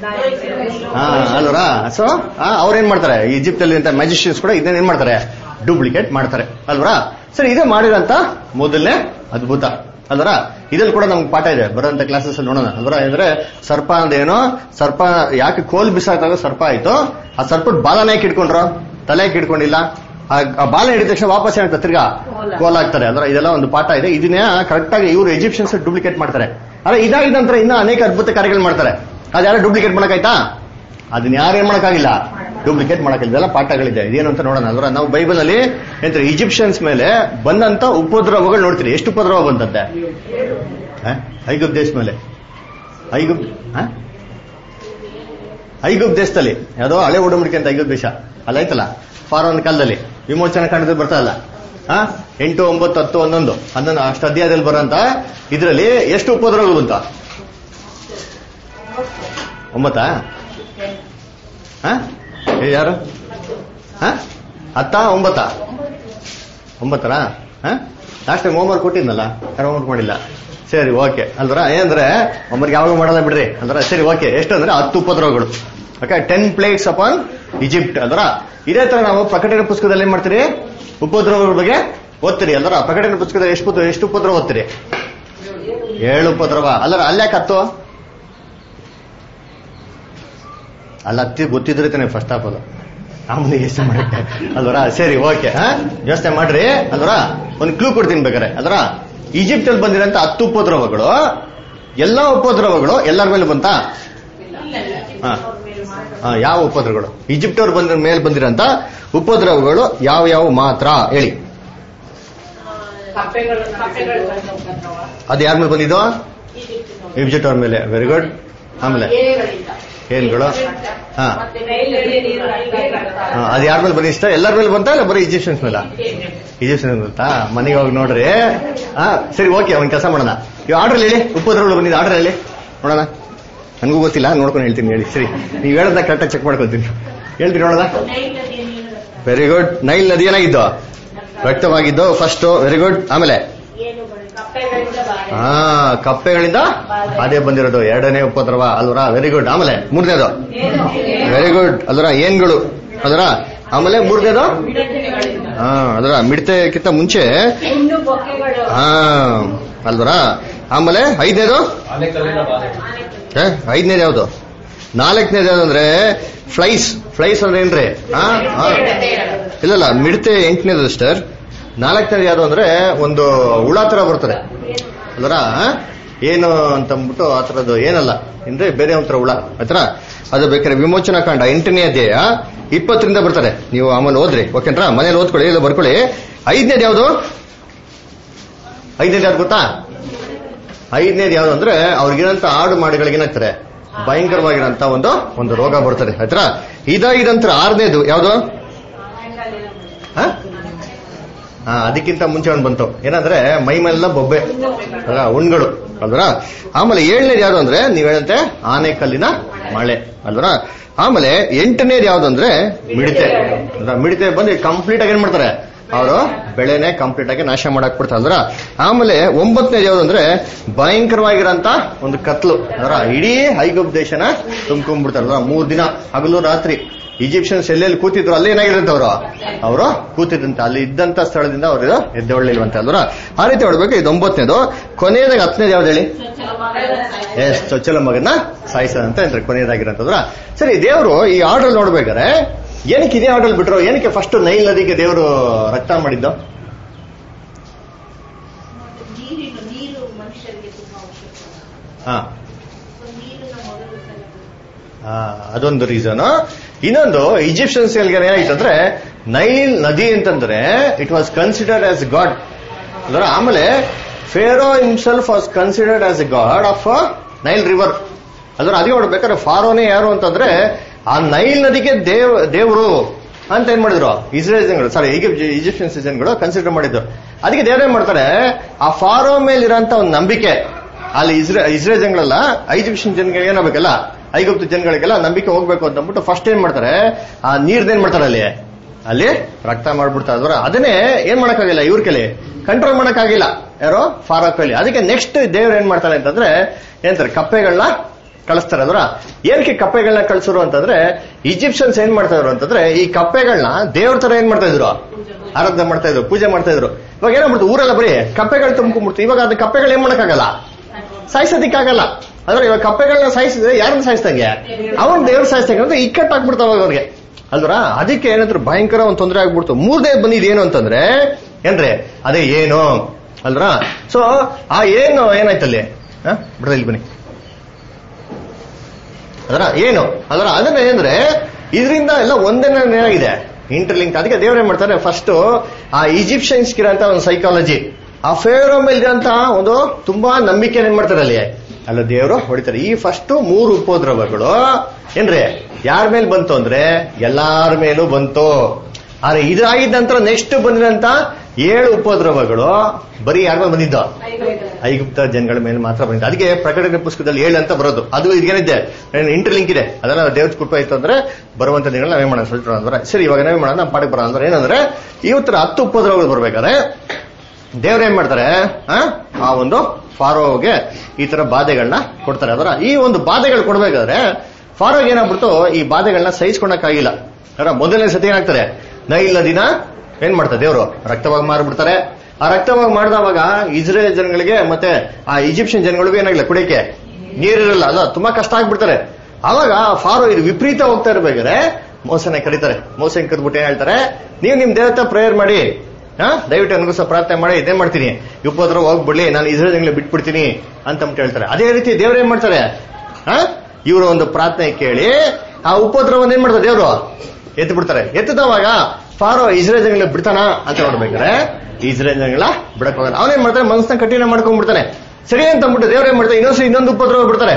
ಹಾ ಅಲ್ವರ ಸೊ ಅವ್ರೇನ್ ಮಾಡ್ತಾರೆ ಈಜಿಪ್ಟ್ ಅಲ್ಲಿ ಅಂತ ಮ್ಯಾಜಿಸ್ಟ್ರೇಟ್ಸ್ ಕೂಡ ಇದನ್ನ ಏನ್ ಮಾಡ್ತಾರೆ ಡೂಪ್ಲಿಕೇಟ್ ಮಾಡ್ತಾರೆ ಅಲ್ವರ ಸರಿ ಇದೇ ಮಾಡಿದಂತ ಮೊದಲನೇ ಅದ್ಭುತ ಅಲ್ವರ ಇದ್ರಲ್ಲಿ ಕೂಡ ನಮ್ಗೆ ಪಾಠ ಇದೆ ಬರೋಂತ ಕ್ಲಾಸಸ್ ಅಲ್ಲಿ ನೋಡೋಣ ಅಲ್ವರ ಅಂದ್ರೆ ಸರ್ಪ ಅಂದೇನೋ ಸರ್ಪ ಯಾಕೆ ಕೋಲ್ ಬಿಸಾಕಾಗ ಸರ್ಪ ಆಯ್ತು ಆ ಸರ್ಪದ ಬಾಲನ ಯಾಕೆ ಇಟ್ಕೊಂಡ್ರು ತಲೆ ಯಾಕೆ ಇಟ್ಕೊಂಡಿಲ್ಲ ಆ- ಆ ಬಾಲ ಹಿಡಿದ ತಕ್ಷಣ ವಾಪಸ್ ಏನಾಗ್ತದೆ ತಿರ್ಗಾ ಕೋಲ್ ಆಗ್ತಾರೆ ಅಂದ್ರೆ ಇದೆಲ್ಲ ಒಂದು ಪಾಠ ಇದೆ ಇದನ್ನ ಕರೆಕ್ಟ್ ಆಗಿ ಇವರು ಎಜಿಪ್ಷನ್ಸ್ ಡೂಪ್ಲಿಕೇಟ್ ಮಾಡ್ತಾರೆ ಆದ್ರೆ ಇದಾಗಿದ ನಂತರ ಇನ್ನೂ ಅನೇಕ ಅದ್ಭುತ ಕಾರ್ಯಗಳು ಮಾಡ್ತಾರೆ ಅದ್ಯಾರು ಡೂಪ್ಲಿಕೇಟ್ ಮಾಡಕ್ಕಾಯ್ತಾ ಅದನ್ನ ಯಾರು ಏನ್ ಮಾಡಕ್ಕಾಗಿಲ್ಲ ಡೂಪ್ಲಿಕೇಟ್ ಮಾಡಕ್ಕಿಲ್ಲ ಇದೆಲ್ಲ ಪಾಠಗಳಿದೆ ಇದೇನು ಅಂತ ನೋಡೋಣ ಅಂದ್ರೆ ನಾವು ಬೈಬಲ್ ಅಲ್ಲಿ ಎಂತಾರೆ ಈಜಿಪ್ಷಿಯನ್ಸ್ ಮೇಲೆ ಬಂದಂತ ಉಪದ್ರವಗಳು ನೋಡ್ತೀರಿ ಎಷ್ಟು ಉಪದ್ರವ ಬಂತಂತೆ ಹ? ಐಗುಪ್ತ ದೇಶ ಮೇಲೆ ಐಗುಪ್ ಹ? ಐಗುಪ್ತ ದೇಶದಲ್ಲಿ ಯಾವುದೋ ಹಳೆ ಒಡಂಬಡಿಕೆ ಅಂತ ಐಗುಪ್ತ ದೇಶ ಅಲ್ಲ ಆಯ್ತಲ್ಲ ಫಾರೋನ್ ಕಾಲದಲ್ಲಿ ವಿಮೋಚನಾ ಕಾಂಡದಲ್ಲಿ ಬರ್ತಾ ಇಲ್ಲ ಹ? ಎಂಟು ಒಂಬತ್ತು ಹತ್ತು ಹನ್ನೊಂದು ಹನ್ನೊಂದು ಅಷ್ಟು ಅಧ್ಯಾಯದಲ್ಲಿ ಬರೋಂತ ಇದರಲ್ಲಿ ಎಷ್ಟು ಉಪದ್ರವಗಳು ಬಂತ ಒಂಬತ್ತಾ ಹ? ಏ, ಯಾರು ಹ? ಹತ್ತಾ ಒಂಬತ್ತಾ ಒಂಬತ್ತರ ಲಾಸ್ಟ್ ಟೈಮ್ ಹೋಮ್ವರ್ಕ್ ಕೊಟ್ಟಿದ್ನಲ್ಲ ಯಾರು ಹೋಮ್ವರ್ಕ್ ಮಾಡಿಲ್ಲ ಸರಿ ಓಕೆ ಅಲ್ವರ ಏನಂದ್ರೆ ಹೋಮ್ವರ್ಕ್ ಯಾವಾಗ ಮಾಡಲ್ಲ ಬಿಡ್ರಿ ಅಂದ್ರ ಸರಿ ಓಕೆ ಎಷ್ಟು ಅಂದ್ರೆ ಹತ್ತು ಉಪದ್ರವಗಳು okay ten plagues upon Egypt ಅಲ್ವರ ಇದೇ ತರ ನಾವು ಪ್ರಕಟಣೆ ಪುಸ್ತಕದಲ್ಲಿ ಏನ್ ಮಾಡ್ತೀರಿ ಉಪದ್ರವಗಳ ಬಗ್ಗೆ ಓದ್ತೀರಿ ಅಲ್ವರ ಪ್ರಕಟಣೆ ಪುಸ್ತಕದಲ್ಲಿ ಎಷ್ಟು ಉಪ- ಎಷ್ಟು ಉಪದ್ರವ ಓದ್ತೀರಿ ಏಳು ಉಪದ್ರವ ಅಲ್ಲರ ಅಲ್ಯಾಕೆ ಹತ್ತು ಅಲ್ಲ ಹತ್ತಿ ಗೊತ್ತಿದ್ರೆ ತಾನೆ ಫಸ್ಟ್ ಆಫ್ ಆಲ್ ಆಮೇಲೆ ಯೋಚನೆ ಮಾಡಕ್ಕೆ ಅಲ್ವರ ಸರಿ ಓಕೆ ಯೋಚನೆ ಮಾಡ್ರಿ ಅಲ್ವರ ಒಂದು ಕ್ಲೂ ಕೊಡ್ತೀನಿ ಬೇಕಾರೆ ಅಲ್ವರ ಈಜಿಪ್ಟ್ ಅಲ್ಲಿ ಬಂದಿರೋಂತ ಹತ್ತು ಉಪದ್ರವಗಳು ಎಲ್ಲಾ ಉಪದ್ರವಗಳು ಎಲ್ಲರ ಮೇಲೆ ಬಂತಾ ಹಾ. ಹಾ, ಯಾವ ಉಪದ್ರವಗಳು ಈಜಿಪ್ಟ್ ಅವ್ರು ಬಂದ ಮೇಲೆ ಬಂದಿರೋಂತ ಉಪದ್ರವಗಳು ಯಾವ ಯಾವ ಮಾತ್ರ ಹೇಳಿ ಕಪ್ಪೆಗಳು ಕಪ್ಪೆಗಳು ಬಂದವು. ಅದು ಯಾರ ಮೇಲೆ ಬಂದಿದ್ದು ಈಜಿಪ್ಟ್ ಅವ್ರ ಮೇಲೆ ವೆರಿ ಗುಡ್ ಆಮೇಲೆ ಏರಿಗಳಿಂದ ಏನ್ಗಳು ಹಾ ಮತ್ತೆ ನೈಲಲ್ಲಿ ನೀರು ಹರಿಬೇಕಾಗುತ್ತೆ. ಹಾ, ಅದು ಯಾರ ಮೇಲೆ ಬಂದಿಷ್ಟ ಎಲ್ಲರ ಮೇಲೆ ಬಂತ ಇಲ್ಲ ಬರೀ ಇಜಿಪ್ಷನ್ಸ್ ಮೇಲ ಇಜಿಪ್ಷನ್ ಗೊತ್ತಾ ಮನೆಗೆ ಹೋಗಿ ನೋಡ್ರಿ ಹಾ ಸರಿ ಓಕೆ ಒಂದ್ ಕೆಲಸ ಮಾಡೋಣ ಈ ಆರ್ಡರ್ ಹೇಳಿ ಉಪದ್ರವಗಳು ಬಂದಿದ್ದು ಆರ್ಡರ್ ಹೇಳಿ ನೋಡೋಣ ನನಗೂ ಗೊತ್ತಿಲ್ಲ ನೋಡ್ಕೊಂಡು ಹೇಳ್ತೀನಿ ಹೇಳಿ ಸರಿ ನೀವು ಹೇಳೋದ ಕರೆಕ್ಟಾಗಿ ಚೆಕ್ ಮಾಡ್ಕೊತೀನಿ ಹೇಳ್ತೀನಿ ನೋಡೋಣ ನೈಲ್ ನದಿ ನೀರು ವೆರಿ ಗುಡ್ ನೈಲ್ ನದಿ ಏನಾಗಿದ್ದು ವ್ಯಕ್ತವಾಗಿದ್ದು ಫಸ್ಟ್ ವೆರಿ ಗುಡ್ ಆಮೇಲೆ ಏನುಗಳು ಕಪ್ಪೆಗಳಿಂದ ಬಾಳೆ ಹಾ ಕಪ್ಪೆಗಳಿಂದ ಅದೇ ಬಂದಿರೋದು ಎರಡನೇ ಉಪದ್ರವ ಅಲ್ವರ ವೆರಿ ಗುಡ್ ಆಮೇಲೆ ಮೂರನೇದು ವೆರಿ ಗುಡ್ ಅದರ ಏನ್ಗಳು ಅದರ ಆಮೇಲೆ ಮೂರನೇದು ಹಾ ಅದರ ಮಿಡತೆಕ್ಕಿಂತ ಮುಂಚೆ ಹುಣ್ಣು ಬೊಕ್ಕೆಗಳು ಹಾ ಅಲ್ವರ ಆಮೇಲೆ ಐದನೇದು ಏ, ಐದನೇದು ಯಾವುದು ನಾಲ್ಕನೇದು ಯಾವ್ದು ಅಂದ್ರೆ ಫ್ಲೈಸ್ ಫ್ಲೈಸ್ ಅಂದ್ರೆ ಏನ್ರಿ ಹಾ ಹಾ. ಇಲ್ಲಲ್ಲ ಮಿಡತೆ ಎಂಟನೇದು ಸಿಸ್ಟರ್ ನಾಲ್ಕನೇದು ಯಾವುದು ಅಂದ್ರೆ ಒಂದು ಹುಳ ತರ ಬರ್ತದೆ ಅಲ್ವರ ಏನು ಅಂತ ಅಂದ್ಬಿಟ್ಟು ಆ ಥರದ್ದು ಏನಲ್ಲ ಅಂದ್ರೆ ಬೇರೆ ಒಂಥರ ಹುಳ ಆಯ್ತರ ಅದು ಬೇಕಾದ್ರೆ ವಿಮೋಚನಾ ಕಾಂಡ ಎಂಟನೇ ಅಧ್ಯಾಯ ಇಪ್ಪತ್ತರಿಂದ ಬರ್ತಾರೆ ನೀವು ಆಮೇಲೆ ಓದ್ರಿ ಓಕೆನ್ರಾ ಮನೇಲಿ ಓದ್ಕೊಳ್ಳಿ ಇಲ್ಲ ಬರ್ಕೊಳ್ಳಿ ಐದನೇದು ಯಾವುದು ಐದನೇದು ಯಾವ್ದು ಗೊತ್ತಾ ಐದನೇದು ಯಾವ್ದು ಅಂದ್ರೆ ಅವ್ರಿಗಿರಂತ ಆಡು ಮಾಡಿಗಳಿಗೆ ಏನಾಗ್ತಾರೆ ಭಯಂಕರವಾಗಿರಂತ ಒಂದು ಒಂದು ರೋಗ ಬರ್ತದೆ ಆಯ್ತಾ ಇದಾಗಿದಂತರ ಆರನೇದು ಯಾವುದು ಹ? ಹಾ ಅದಕ್ಕಿಂತ ಮುಂಚೆ ಒಂದು ಬಂತು ಏನಂದ್ರೆ ಮೈ ಮೇಲೆಲ್ಲ ಬೊಬ್ಬೆ ಅಲ್ಲ ಹುಣ್ಗಳು ಅಲ್ವರ ಆಮೇಲೆ ಏಳನೇದು ಯಾವ್ದು ಅಂದ್ರೆ ನೀವ್ ಹೇಳಂತೆ ಆನೆಕಲ್ಲಿನ ಮಳೆ ಅಲ್ವರ ಆಮೇಲೆ ಎಂಟನೇದು ಯಾವ್ದು ಅಂದ್ರೆ ಮಿಡತೆ ಅಲ್ವಾ? ಮಿಡತೆ ಬಂದು ಕಂಪ್ಲೀಟ್ ಆಗಿ ಏನ್ ಮಾಡ್ತಾರೆ ಅವರು ಬೆಳೆನೆ ಕಂಪ್ಲೀಟ್ ಆಗಿ ನಾಶ ಮಾಡಕ್ ಬಿಡ್ತಾರೆ ಅಲ್ವರ ಆಮೇಲೆ ಒಂಬತ್ತನೇದು ಯಾವ್ದು ಅಂದ್ರೆ ಭಯಂಕರವಾಗಿರಂತ ಒಂದು ಕತ್ಲು ಅದರ ಇಡೀ ಐಗುಪ್ ದೇಶನ ತುಂಬ್ಕೊಂಡ್ಬಿಡ್ತಾರೆ ಅಲ್ವಾ ಮೂರ್ ದಿನ ಹಗಲು ರಾತ್ರಿ ಈಜಿಪ್ಷಿಯನ್ಸ್ ಎಲ್ಲೆಲ್ಲಿ ಕೂತಿದ್ರು ಅಲ್ಲಿ ಏನಾಗಿರುತ್ತೆ ಅವರು ಅವರು ಕೂತಿದ್ದಂತೆ ಅಲ್ಲಿ ಇದ್ದಂತ ಸ್ಥಳದಿಂದ ಅವರು ಎದ್ದೊಳ್ಳಿಲ್ವಂತೆ ಅಲ್ವರ ಆ ರೀತಿ ಹೊಡ್ಬೇಕು ಇದು ಒಂಬತ್ತನೇದು ಕೊನೆಯದಾಗ ಹತ್ತನೇದು ಯಾವ್ದು ಹೇಳಿ ಎಸ್ ಚೊಚ್ಚಲ ಮಗನ ಸಾಯಿಸದಂತ ಅಂದ್ರೆ ಕೊನೆಯದಾಗಿರಂತಂದ್ರ ಸರಿ ದೇವರು ಈ ಆರ್ಡರ್ ನೋಡ್ಬೇಕಾದ್ರೆ ಏನಕ್ಕೆ ಇದೇ ಆರ್ಡರ್ ಬಿಟ್ರು ಏನಕ್ಕೆ ಫಸ್ಟ್ ನೈಲ್ ನದಿಗೆ ದೇವರು ರಕ್ತ ಮಾಡಿದ್ದು ನೀರಿನ ನೀರು ಮನುಷ್ಯರಿಗೆ ತುಂಬಾ ಅವಶ್ಯಕ ಹಾ ನೀರಿನ ಮೊದಲು ಸಲ ಆ, ಅದೊಂದು ರೀಸನ್ ಇನ್ನೊಂದು ಈಜಿಪ್ಷಿಯನ್ಸ್ ಏನಾಯ್ತು ಅಂದ್ರೆ ನೈಲ್ ನದಿ ಅಂತಂದ್ರೆ it was considered as god ಅಂದ್ರೆ ಆಮೇಲೆ Pharaoh himself was considered as a god of Nile river ಅಂದ್ರೆ ಅದೇ ನೋಡ್ಬೇಕಾದ್ರೆ ಫಾರೋನೇ ಯಾರು ಅಂತಂದ್ರೆ ಆ ನೈಲ್ ನದಿಗೆ ದೇವ್ ದೇವರು ಅಂತ ಏನ್ ಮಾಡಿದ್ರು ಇಸ್ರೇಲ್ ಜನಗಳು ಸಾರಿ ಈಜಿಪ್ಷಿಯನ್ ಜನಗಳು ಕನ್ಸಿಡರ್ ಮಾಡಿದ್ರು ಅದಕ್ಕೆ ದೇವ್ರು ಏನ್ ಮಾಡ್ತಾರೆ ಆ ಫಾರೋ ಮೇಲಿರೋಂತ ಒಂದು ನಂಬಿಕೆ ಅಲ್ಲಿ ಇಸ್ರೇ ಇಸ್ರೇಲ್ ಜನಗಳಲ್ಲ ಈಜಿಪ್ಷಿಯನ್ ಜನಗಳಿಗೆ ಏನಾಗಬೇಕಲ್ಲ ಐಗುಪ್ತ ಜನಗಳಿಗೆಲ್ಲ ನಂಬಿಕೆ ಹೋಗ್ಬೇಕು ಅಂತ ಅಂದ್ಬಿಟ್ಟು ಫಸ್ಟ್ ಏನ್ ಮಾಡ್ತಾರೆ ಆ ನೀರ್ದೇನ್ ಮಾಡ್ತಾರೆ ಅಲ್ಲಿ ಅಲ್ಲಿ ರಕ್ತ ಮಾಡ್ಬಿಡ್ತಾರೆ ಅದ್ರ ಅದನ್ನೇ ಏನ್ ಮಾಡಕ್ಕಾಗಿಲ್ಲ ಇವ್ರ ಕೈಲಿ ಕಂಟ್ರೋಲ್ ಮಾಡಕ್ಕಾಗಿಲ್ಲ ಯಾರೋ ಫಾರೋ ಕೈಲಿ ಅದಕ್ಕೆ ನೆಕ್ಸ್ಟ್ ದೇವ್ರು ಏನ್ ಮಾಡ್ತಾರೆ ಅಂತಂದ್ರೆ ಏನಂತಾರೆ ಕಪ್ಪೆಗಳನ್ನ ಕಳಿಸ್ತಾರೆ ಅದ್ರ ಏನಕ್ಕೆ ಕಪ್ಪೆಗಳನ್ನ ಕಳ್ಸೋರು ಅಂತಂದ್ರೆ ಈಜಿಪ್ಷಿಯನ್ಸ್ ಏನ್ ಮಾಡ್ತಾ ಇದ್ರು ಅಂತಂದ್ರೆ ಈ ಕಪ್ಪೆಗಳನ್ನ ದೇವ್ರ ತರ ಏನ್ ಮಾಡ್ತಾ ಇದ್ರು ಆರಾಧನೆ ಮಾಡ್ತಾ ಇದ್ರು ಪೂಜೆ ಮಾಡ್ತಾ ಇದ್ರು ಇವಾಗ ಏನಾಗ್ಬಿಡ್ತು ಊರೆಲ್ಲ ಬರೀ ಕಪ್ಪೆಗಳು ತುಂಬ್ಕೊಂಡ್ಬಿಡ್ತು ಇವಾಗ ಅದು ಕಪ್ಪೆಗಳು ಏನ್ ಮಾಡಕ್ಕಾಗಲ್ಲ ಸಾಯಿಸೋದಿಕ್ಕಾಗಲ್ಲ ಅಂದ್ರೆ ಇವಾಗ ಕಪ್ಪೆಗಳನ್ನ ಸಾಯಿಸಿದ್ರೆ ಯಾರನ್ನ ಸಾಯಿಸ್ದಂಗೆ ಅವನ್ ದೇವ್ರ ಸಾಯಿಸ್ದಂಗೆ ಅಂದ್ರೆ ಇಕ್ಕಟ್ಟಾಗ್ಬಿಡ್ತಾವ ಅವ್ರಿಗೆ ಅಲ್ವರ ಅದಕ್ಕೆ ಏನಾದ್ರು ಭಯಂಕರ ಒಂದು ತೊಂದರೆ ಆಗ್ಬಿಡ್ತು ಮೂರನೇ ಬಂದಿದ್ ಏನು ಅಂತಂದ್ರೆ ಏನ್ರಿ ಅದೇ ಏನು ಅಲ್ವರ ಸೊ ಆ ಏನು ಏನಾಯ್ತಲ್ಲಿ ಹ? ಬಿಡದ ಇಲ್ಲಿ ಬನ್ನಿ ಅದರ ಏನು ಅದರ ಅದನ್ನ ಏನಂದ್ರೆ ಇದರಿಂದ ಎಲ್ಲ ಒಂದೇನೇ ಏನಾಗಿದೆ ಇಂಟರ್ಲಿಂಕ್ ಅದಕ್ಕೆ ದೇವ್ರು ಏನ್ ಮಾಡ್ತಾರೆ ಫಸ್ಟ್ ಆ ಈಜಿಪ್ಷಿಯನ್ಸ್ ಇರೋಂತ ಒಂದು ಸೈಕಾಲಜಿ ಆ ಫೇರೋ ಮೇಲೆ ಇರೋಂತ ಒಂದು ತುಂಬಾ ನಂಬಿಕೆ ಏನ್ ಮಾಡ್ತಾರೆ ಅಲ್ಲಿ ಅಲ್ಲ ದೇವರು ಹೊಡಿತಾರೆ ಈ ಫಸ್ಟ್ ಮೂರು ಉಪದ್ರವಗಳು ಏನ್ರಿ ಯಾರ ಮೇಲೆ ಬಂತು ಅಂದ್ರೆ ಎಲ್ಲಾರ ಮೇಲೂ ಬಂತು ಆದ್ರೆ ಇದಾಗಿದ ನಂತರ ನೆಕ್ಸ್ಟ್ ಬಂದಿರಂತ ಏಳು ಉಪದ್ರವಗಳು ಬರೀ ಯಾರ ಮೇಲೆ ಬಂದಿದ್ದು ಐಗುಪ್ತ ಜನಗಳ ಮೇಲೆ ಮಾತ್ರ ಬಂದಿದೆ ಅದಕ್ಕೆ ಪ್ರಕಟಣೆ ಪುಸ್ತಕದಲ್ಲಿ ಏಳು ಅಂತ ಬರೋದು ಅದು ಇದಕ್ಕೇನಿದೆ ಇಂಟರ್ಲಿಂಕ್ ಇದೆ ಅದೆಲ್ಲ ದೇವ್ರ ಕೃಪೆ ಇತ್ತು ಅಂದ್ರೆ ಬರುವಂತ ದಿನಗಳು ನಾವೇ ಮಾಡೋಣ ಸ್ವಲ್ಪ ಅಂದ್ರೆ ಸರಿ ಇವಾಗ ನಾವೇ ಮಾಡೋಣ ನಮ್ಮ ಪಾಠಕ್ಕೆ ಬರೋಣ ಅಂದ್ರೆ ಏನಂದ್ರೆ ಇವತ್ತರ ಹತ್ತು ಉಪದ್ರವಗಳು ಬರ್ಬೇಕಾದ್ರೆ ದೇವ್ರ ಏನ್ ಮಾಡ್ತಾರೆ ಆ? ಆ ಒಂದು ಫಾರೋಗೆ ಈ ತರ ಬಾಧೆಗಳನ್ನ ಕೊಡ್ತಾರೆ ಅದರ ಈ ಒಂದು ಬಾಧೆಗಳು ಕೊಡ್ಬೇಕಾದ್ರೆ ಫಾರೋಗೆ ಏನಾಗ್ಬಿಡ್ತು ಈ ಬಾಧೆಗಳನ್ನ ಸಹಿಸ್ಕೊಳಕ್ಕಾಗಿಲ್ಲ ಅದರ ಮೊದಲನೇ ಸತಿ ಏನಾಗ್ತಾರೆ ನೈಲ್ ನದಿನ ಏನ್ ಮಾಡ್ತಾರೆ ದೇವರು ರಕ್ತವಾಗಿ ಮಾರ್ಬಿಡ್ತಾರೆ ಆ ರಕ್ತವಾಗಿ ಮಾಡಿದವಾಗ ಇಸ್ರೇಲ್ ಜನಗಳಿಗೆ ಮತ್ತೆ ಆ ಈಜಿಪ್ಷಿಯನ್ ಜನಗಳಿಗೂ ಏನಾಗಿಲ್ಲ ಕುಡಿಯಕ್ಕೆ ನೀರಿರಲ್ಲ ಅಲ್ಲ ತುಂಬಾ ಕಷ್ಟ ಆಗ್ಬಿಡ್ತಾರೆ ಅವಾಗ ಫಾರೋ ಇದು ವಿಪರೀತ ಹೋಗ್ತಾ ಇರ್ಬೇಕಾದ್ರೆ ಮೋಸನೆ ಕರೀತಾರೆ ಮೋಸನ್ ಕದ್ಬಿಟ್ಟು ಏನ್ ಹೇಳ್ತಾರೆ ನೀವು ನಿಮ್ ದೇವತೆ ಪ್ರೇಯರ್ ಮಾಡಿ ಹಾ ದಯವಿಟ್ಟು ನನಗೂ ಸಹ ಪ್ರಾರ್ಥನೆ ಮಾಡಿ ಇದೇನ್ ಮಾಡ್ತೀನಿ ಉಪದ್ರ ಹೋಗ್ಬಿಡ್ಲಿ ನಾನು ಇಸ್ರೇಲ್ ಜನಗಳಿಗೆ ಬಿಟ್ಬಿಡ್ತೀನಿ ಅಂತ ಅಂದ್ಬಿಟ್ಟು ಹೇಳ್ತಾರೆ ಅದೇ ರೀತಿ ದೇವ್ರು ಏನ್ ಮಾಡ್ತಾರೆ ಹಾ ಇವರು ಒಂದು ಪ್ರಾರ್ಥನೆ ಕೇಳಿ ಆ ಉಪದ್ರವನ್ನ ಏನ್ ಮಾಡ್ತಾರೆ ದೇವ್ರು ಎತ್ತು ಬಿಡ್ತಾರೆ ಎತ್ತದವಾಗ ಫಾರೋ ಇಸ್ರೇಲ್ ಜನಗಳ ಬಿಡ್ತಾನ ಅಂತ ನೋಡ್ಬೇಕಾರೆ ಇಸ್ರೇಲ್ ಜನಗಳ ಬಿಡಕ್ ಹೋಗಲ್ಲ ಅವನೇನ್ ಮಾಡ್ತಾರೆ ಮನಸ್ಸನ್ನ ಕಠಿಣ ಮಾಡ್ಕೊಂಡ್ಬಿಡ್ತಾನೆ ಸರಿ ಅಂತ ಅಂದ್ಬಿಟ್ಟು ದೇವ್ರು ಏನ್ ಮಾಡ್ತಾರೆ ಇನ್ನೊಂದ್ಸರಿ ಇನ್ನೊಂದು ಉಪದ್ರವ ಬಿಡ್ತಾರೆ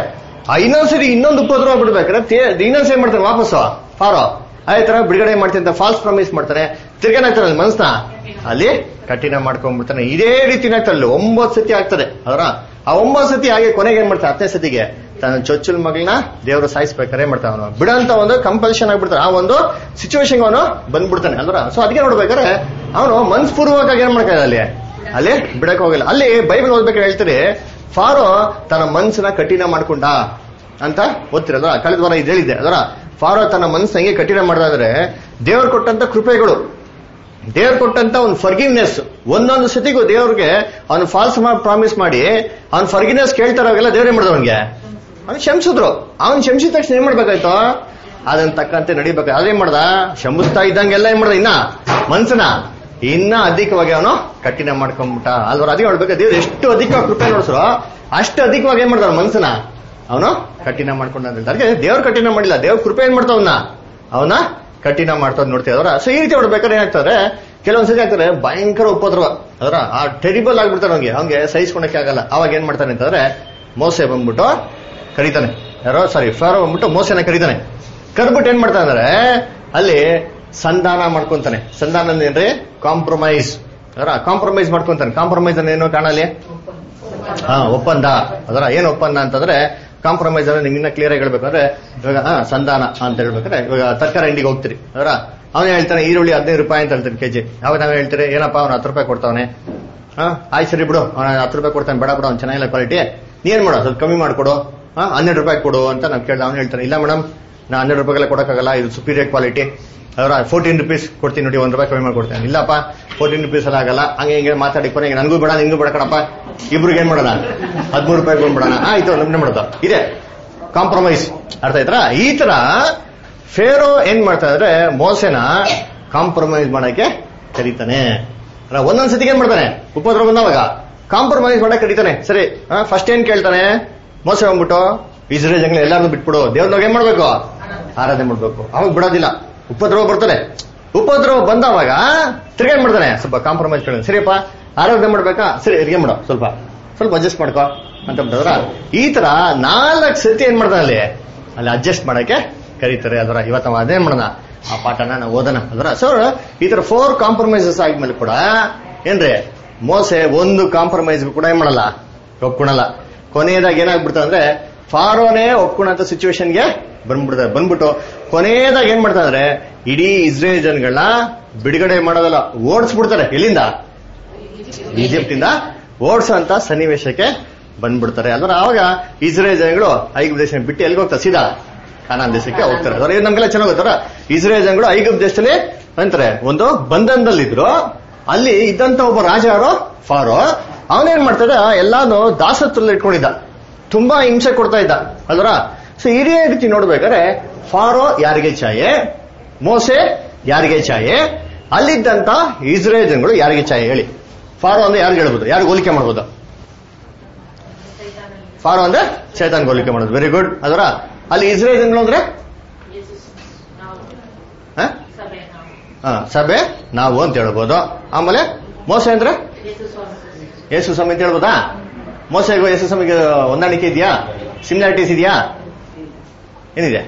ಆ ಇನ್ನೊಂದ್ಸರಿ ಇನ್ನೊಂದು ಉಪದ್ರವ ಬಿಡ್ಬೇಕಾದ್ರೆ ತೇ- ಇನ್ನೊಂದ್ಸರಿ ಏನ್ ಮಾಡ್ತಾನೆ ವಾಪಸ್ಸು ಫಾರೋ ಆಯ್ತರ ಬಿಡುಗಡೆ ಮಾಡ್ತೀನಿ ಅಂತ ಫಾಲ್ಸ್ ಪ್ರಾಮಿಸ್ ಮಾಡ್ತಾನೆ ತಿರ್ಗೇನಾಗ್ತಾನೆ ಅಲ್ಲಿ ಮನಸ್ನ ಅಲ್ಲಿ ಕಠಿಣ ಮಾಡ್ಕೊಂಡ್ಬಿಡ್ತಾನೆ ಇದೇ ರೀತಿ ಆಗ್ತದೆ ಅಲ್ಲಿ ಒಂಬತ್ತು ಸತಿ ಆಗ್ತದೆ ಅದರ ಆ ಒಂಬತ್ತು ಸತಿ ಹಾಗೆ ಕೊನೆಗೆ ಏನ್ ಮಾಡ್ತಾನೆ ಹತ್ತನೇ ಸತಿಗೆ ತನ್ನ ಚೊಚ್ಚಲ್ ಮಗಳನ್ನ ದೇವರು ಸಾಯಿಸ್ಬೇಕಾರೆ ಏನ್ ಮಾಡ್ತಾನೆ ಅವನು ಬಿಡಂತ ಒಂದು ಕಂಪಲ್ಷನ್ ಆಗ್ಬಿಡ್ತಾನೆ ಆ ಒಂದು ಸಿಚುವೇಶನ್ ಅವನು ಬಂದ್ಬಿಡ್ತಾನೆ ಅಲ್ರ ಸೊ ಅದಕ್ಕೆ ನೋಡ್ಬೇಕಾದ್ರೆ ಅವನು ಮನ್ಸ್ಪೂರ್ವಕವಾಗಿ ಏನ್ ಮಾಡ್ತಾನೆ ಅಲ್ಲಿ ಅಲ್ಲಿ ಬಿಡಕ್ ಹೋಗಿಲ್ಲ ಅಲ್ಲಿ ಬೈಬಲ್ ಓದ್ಬೇಕಾದ್ರೆ ಹೇಳ್ತಾರೆ ಫಾರೋ ತನ್ನ ಮನ್ಸನ್ನ ಕಠಿಣ ಮಾಡ್ಕೊಂಡ ಅಂತ ಓದ್ತಿರಲ್ಲ ಕಳೆದ ವಾರ ಇದು ಹೇಳಿದ್ದೆ ಅದರ ಫಾರೋ ತನ್ನ ಮನಸ್ಸು ಹೆಂಗೆ ಕಠಿಣ ಮಾಡ್ದಾದ್ರೆ ದೇವ್ರು ಕೊಟ್ಟಂತ ಕೃಪೆಗಳು ದೇವ್ರು ಕೊಟ್ಟಂತ ಒಂದು ಫರ್ಗಿವ್ನೆಸ್ ಒಂದೊಂದು ಸತಿಗೂ ದೇವ್ರಿಗೆ ಅವನು ಫಾಲ್ಸ್ ಪ್ರಾಮಿಸ್ ಮಾಡಿ ಅವ್ನು ಫರ್ಗಿವ್ನೆಸ್ ಕೇಳ್ತಾರಾಗೆಲ್ಲ ದೇವ್ರೇ ಮಾಡಿದ ಅವನಿಗೆ ಅವ್ನು ಶಂಸಿದ್ರು ಅವ್ನು ಶಂಸಿದ ತಕ್ಷಣ ಏನ್ ಮಾಡ್ಬೇಕಾಯ್ತು ಅದನ್ನ ತಕ್ಕಂತೆ ನಡಿಬೇಕು ಅದೇನ್ ಮಾಡ್ದ ಶಂಬಿಸ್ತಾ ಇದ್ದಂಗೆಲ್ಲ ಏನ್ ಮಾಡ್ದ ಇನ್ನ ಮನ್ಸನ ಇನ್ನ ಅಧಿಕವಾಗಿ ಅವನು ಕಠಿಣ ಮಾಡ್ಕೊಂಡ್ಬಿಟ್ಟ ಅಲ್ವರ ಅದೇ ಹೇಳ್ಬೇಕು ದೇವ್ರು ಎಷ್ಟು ಅಧಿಕವಾಗಿ ಕೃಪೆ ನೋಡ್ಸ್ರು ಅಷ್ಟು ಅಧಿಕವಾಗಿ ಏನ್ ಮಾಡ್ದ ಮನ್ಸನ ಅವನು ಕಠಿಣ ಮಾಡ್ಕೊಂಡ ಅಂತ ಹೇಳ್ತಾರೆ. ಅದಕ್ಕೆ ದೇವ್ರು ಕಠಿಣ ಮಾಡಿಲ್ಲ ದೇವ್ರ ಕೃಪೆ ಏನ್ ಮಾಡ್ತಾವನ್ನ ಅವನ ಕಠಿಣ ಮಾಡ್ತಾವ್ ನೋಡ್ತೀವಿ ಅದರ ಸೊ ಈ ರೀತಿ ಹೊಡ್ಬೇಕಾದ್ರೆ ಏನಾಗ್ತದೆ ಕೆಲವೊಂದ್ಸತಿ ಆಗ್ತಾರೆ ಭಯಂಕರ ಉಪದ್ರವ ಅದರ ಆ ಟೆರಿಬಲ್ ಆಗ್ಬಿಡ್ತಾನೆ ಅವ್ನಿಗೆ ಅವ್ನಿಗೆ ಸಹಿಸ್ಕೊಳಕ್ಕೆ ಆಗಲ್ಲ ಅವಾಗ ಏನ್ ಮಾಡ್ತಾನೆ ಅಂತಂದ್ರೆ ಮೋಸೆ ಬಂದ್ಬಿಟ್ಟು ಕರೀತಾನೆ ಯಾರೋ ಸಾರಿ ಫಾರೋ ಬಂದ್ಬಿಟ್ಟು ಮೋಸೆನ ಕರೀತಾನೆ ಕರ್ಬಿಟ್ಟು ಏನ್ ಮಾಡ್ತಾನೆ ಅಂದ್ರೆ ಅಲ್ಲಿ ಸಂಧಾನ ಮಾಡ್ಕೊಂತಾನೆ ಸಂಧಾನ ಅಂದ್ರೆ ಕಾಂಪ್ರಮೈಸ್ ಅದರ ಕಾಂಪ್ರಮೈಸ್ ಮಾಡ್ಕೊಂತಾನೆ ಕಾಂಪ್ರಮೈಸ್ ಏನು ಕಾಣಲಿ ಹಾ ಒಪ್ಪಂದ ಅದರ ಏನ್ ಒಪ್ಪಂದ ಅಂತಂದ್ರೆ ಕಾಂಪ್ರಮೈಸ್ ಅಂದ್ರೆ ನಿಮ್ಗೆ ಕ್ಲಿಯರ್ ಆಗಿ ಹೇಳ್ಬೇಕಂದ್ರೆ ಇವಾಗ ಹಾ ಸಂಧಾನ ಅಂತ ಹೇಳ್ಬೇಕಾದ್ರೆ ಇವಾಗ ತರಕಾರಿ ಅಂಗಡಿಗೆ ಹೋಗ್ತೀರಿ ಅದರ ಅವನು ಹೇಳ್ತಾನೆ ಈರುಳ್ಳಿ ಹದಿನೈದು ರೂಪಾಯಿ ಅಂತ ಹೇಳ್ತಾನೆ ಕೆಜಿ ಅವಾಗ ನಾವ್ ಹೇಳ್ತೀರಿ ಏನಪ್ಪ ಅವ್ನು ಹತ್ತು ರೂಪಾಯಿ ಕೊಡ್ತಾವನೆ ಹಾ ಆಯ್ತು ಸರಿ ಬಿಡು ಅವ್ನು ಹತ್ತು ರೂಪಾಯಿ ಕೊಡ್ತಾನೆ ಬೇಡ ಬಿಡು ಅವ್ನು ಚೆನ್ನಾಗಿಲ್ಲ ಕ್ವಾಲಿಟಿ ನೀ ಏನ್ ಮಾಡೋ ಸ್ವಲ್ಪ ಕಮ್ಮಿ ಮಾಡ್ಕೊಡು ಹಾ ಹನ್ನೆರಡು ರೂಪಾಯಿ ಕೊಡು ಅಂತ ನಾವು ಕೇಳ್ದ ಅವ್ನು ಹೇಳ್ತಾನೆ ಇಲ್ಲ ಮೇಡಮ್ ನಾ ಹನ್ನೆರಡು ರೂಪಾಯಿಗೆಲ್ಲ ಕೊಡಕ್ಕಾಗಲ್ಲ ಇದು ಸುಪೀರಿಯರ್ ಕ್ವಾಲಿಟಿ ಅದರ ಫೋರ್ಟೀನ್ ರುಪೀಸ್ ಕೊಡ್ತೀನಿ ನೋಡಿ ಒಂದ್ ರೂಪಾಯಿ ಕಮ್ಮಿ ಮಾಡ್ಕೊಡ್ತೇನೆ ಇಲ್ಲಪ್ಪ ಫೋರ್ಟೀನ್ ರುಪೀಸ್ ಎಲ್ಲ ಆಗಲ್ಲ ಹಂಗೆ ಹಿಂಗೆ ಮಾತಾಡಿ ಕೊನೆಗೆ ನನಗೂ ಬೇಡ ನಿಂಗೂ ಬೇಡ ಕಣಪ್ಪ ಇಬ್ರಿಗೆ ಏನ್ ಮಾಡೋಣ ಹದಿಮೂರು ರೂಪಾಯಿ ಬಂದ್ಬಿಡೋಣ ಆಯ್ತು ನಮ್ನೆ ಮಾಡೋದು ಇದೆ ಕಾಂಪ್ರಮೈಸ್ ಅರ್ಥ ಆಯ್ತಾ ಈ ತರ ಫೇರೋ ಏನ್ ಮಾಡ್ತಾ ಇದ್ರೆ ಮೋಸೆನ ಕಾಂಪ್ರಮೈಸ್ ಮಾಡಕ್ಕೆ ಕರೀತಾನೆ ಅಲ್ಲ, ಒಂದೊಂದ್ ಸತಿಗೆ ಏನ್ ಮಾಡ್ತಾನೆ ಉಪದ್ರ ಬಂದವಾಗ ಕಾಂಪ್ರಮೈಸ್ ಮಾಡಕ್ ಕರೀತಾನೆ ಸರಿ ಫಸ್ಟ್ ಏನ್ ಕೇಳ್ತಾನೆ ಮೋಸ ಬಂದ್ಬಿಟ್ಟು ಇಸ್ರೇಲ್ ಜಂಗ್ಲ ಎಲ್ಲಾರು ಬಿಟ್ಬಿಡು ದೇವ್ರನಾಗ ಏನ್ ಮಾಡ್ಬೇಕು ಆರಾಧನೆ ಮಾಡ್ಬೇಕು ಅವಾಗ ಬಿಡೋದಿಲ್ಲ ಉಪದ್ರವ ಬರ್ತಾನೆ ಉಪದ್ರವ ಬಂದವಾಗ ತಿರ್ಗಾ ಏನ್ ಮಾಡ್ತಾನೆ ಸ್ವಲ್ಪ ಕಾಂಪ್ರಮೈಸ್ ಕೇಳಿ ಸರಿಯಪ್ಪ ಆರಾಧನೆ ಮಾಡ್ಬೇಕಾ ಸರಿ ತಿರ್ಗೇ ಮಾಡೋ ಸ್ವಲ್ಪ ಸ್ವಲ್ಪ ಅಡ್ಜಸ್ಟ್ ಮಾಡ್ಕೋ ಅಂತ ಬಿಟ್ಟದ್ರ ಈ ತರ ನಾಲ್ಕು ಸತಿ ಏನ್ ಮಾಡ್ತಾನೆ ಅಲ್ಲಿ ಅಲ್ಲಿ ಅಡ್ಜಸ್ಟ್ ಮಾಡಕ್ಕೆ ಕರೀತಾರೆ ಅದರ ಇವತ್ತು ನಾವು ಅದೇನ್ ಮಾಡೋಣ ಆ ಪಾಠನ ನಾವು ಓದೋಣ ಅದರ ಸೊ ಈ ತರ ಫೋರ್ ಕಾಂಪ್ರಮೈಸಸ್ ಆದ್ಮೇಲೆ ಕೂಡ ಏನ್ರಿ ಮೋಸೆ ಒಂದು ಕಾಂಪ್ರಮೈಸ್ ಕೂಡ ಏನ್ ಮಾಡಲ್ಲ ಒಪ್ಕೊಳಲ್ಲ ಕೊನೆಯದಾಗ ಏನಾಗ್ಬಿಡ್ತದೆ ಅಂದ್ರೆ ಫಾರೋನೇ ಒಪ್ಕೊಳಂತ ಸಿಚುವೇಶನ್ಗೆ ಬಂದ್ಬಿಡ್ತಾರೆ ಬಂದ್ಬಿಟ್ಟು ಕೊನೆಯದಾಗ ಏನ್ ಮಾಡ್ತಾರೆ ಅಂದ್ರೆ ಇಡೀ ಇಸ್ರೇಲ್ ಜನಗಳನ್ನ ಬಿಡುಗಡೆ ಮಾಡೋದಲ್ಲ ಓಡಿಸ್ಬಿಡ್ತಾರೆ ಎಲ್ಲಿಂದ ಈಜಿಪ್ಟ್ ಇಂದ ಓಡಿಸೋಂತ ಸನ್ನಿವೇಶಕ್ಕೆ ಬಂದ್ಬಿಡ್ತಾರೆ ಅಂದ್ರೆ ಅವಾಗ ಇಸ್ರೇಲ್ ಜನಗಳು ಐಗುಪ್ತ ದೇಶ ಬಿಟ್ಟು ಎಲ್ಲಿಗೆ ಹೋಗ್ತಾರೆ ಸೀದಾ ಕಾನಾನ್ ದೇಶಕ್ಕೆ ಹೋಗ್ತಾರೆ ಅದ್ರ ನಮ್ಗೆಲ್ಲ ಚೆನ್ನಾಗಿ ಗೊತ್ತಾರ ಇಸ್ರೇಲ್ ಜನಗಳು ಐಗುಪ್ತ ದೇಶದಲ್ಲಿ ಅಂತಾರೆ ಒಂದು ಬಂಧನದಲ್ಲಿದ್ರು ಅಲ್ಲಿ ಇದ್ದಂತ ಒಬ್ಬ ರಾಜ ಯಾರೋ ಫಾರೋ ಅವನೇನ್ ಮಾಡ್ತಾರೆ ಎಲ್ಲಾನು ದಾಸತ್ವದಲ್ಲಿ ಇಟ್ಕೊಂಡಿದ್ದ ತುಂಬಾ ಹಿಂಸೆ ಕೊಡ್ತಾ ಇದ್ದ ಅಲ್ವರ ಸೊ ಇದೇ ರೀತಿ ನೋಡ್ಬೇಕಾದ್ರೆ ಫಾರೋ ಯಾರಿಗೆ ಛಾಯೆ ಮೋಸೆ ಯಾರಿಗೆ ಛಾಯೆ ಅಲ್ಲಿದ್ದಂತ ಇಸ್ರೇಲ್ ಜನಗಳು ಯಾರಿಗೆ ಛಾಯೆ ಹೇಳಿ ಫಾರೋ ಅಂದ್ರೆ ಯಾರಿಗೆ ಹೇಳ್ಬೋದು ಯಾರಿಗೆ ಹೋಲಿಕೆ ಮಾಡ್ಬೋದು ಫಾರೋ ಅಂದ್ರೆ ಚೈತಾನ್ಗೆ ಹೋಲಿಕೆ ಮಾಡೋದು ವೆರಿ ಗುಡ್ ಅದರ ಅಲ್ಲಿ ಇಸ್ರೇಲ್ ಜನಗಳು ಅಂದ್ರೆ ಹ? ಹ, ಸಭೆ ನಾವು ಅಂತ ಹೇಳ್ಬೋದು ಆಮೇಲೆ ಮೋಸೆ ಅಂದ್ರೆ ಯೇಸು ಸ್ವಾಮಿ ಅಂತ ಹೇಳ್ಬೋದಾ ಮೋಸೆಗೂ ಯೇಸು ಸ್ವಾಮಿಗೆ ಹೊಂದಾಣಿಕೆ ಇದೆಯಾ ಸಿಮಿಲಾರಿಟೀಸ್ ಇದೆಯಾ ಏನಿದೆ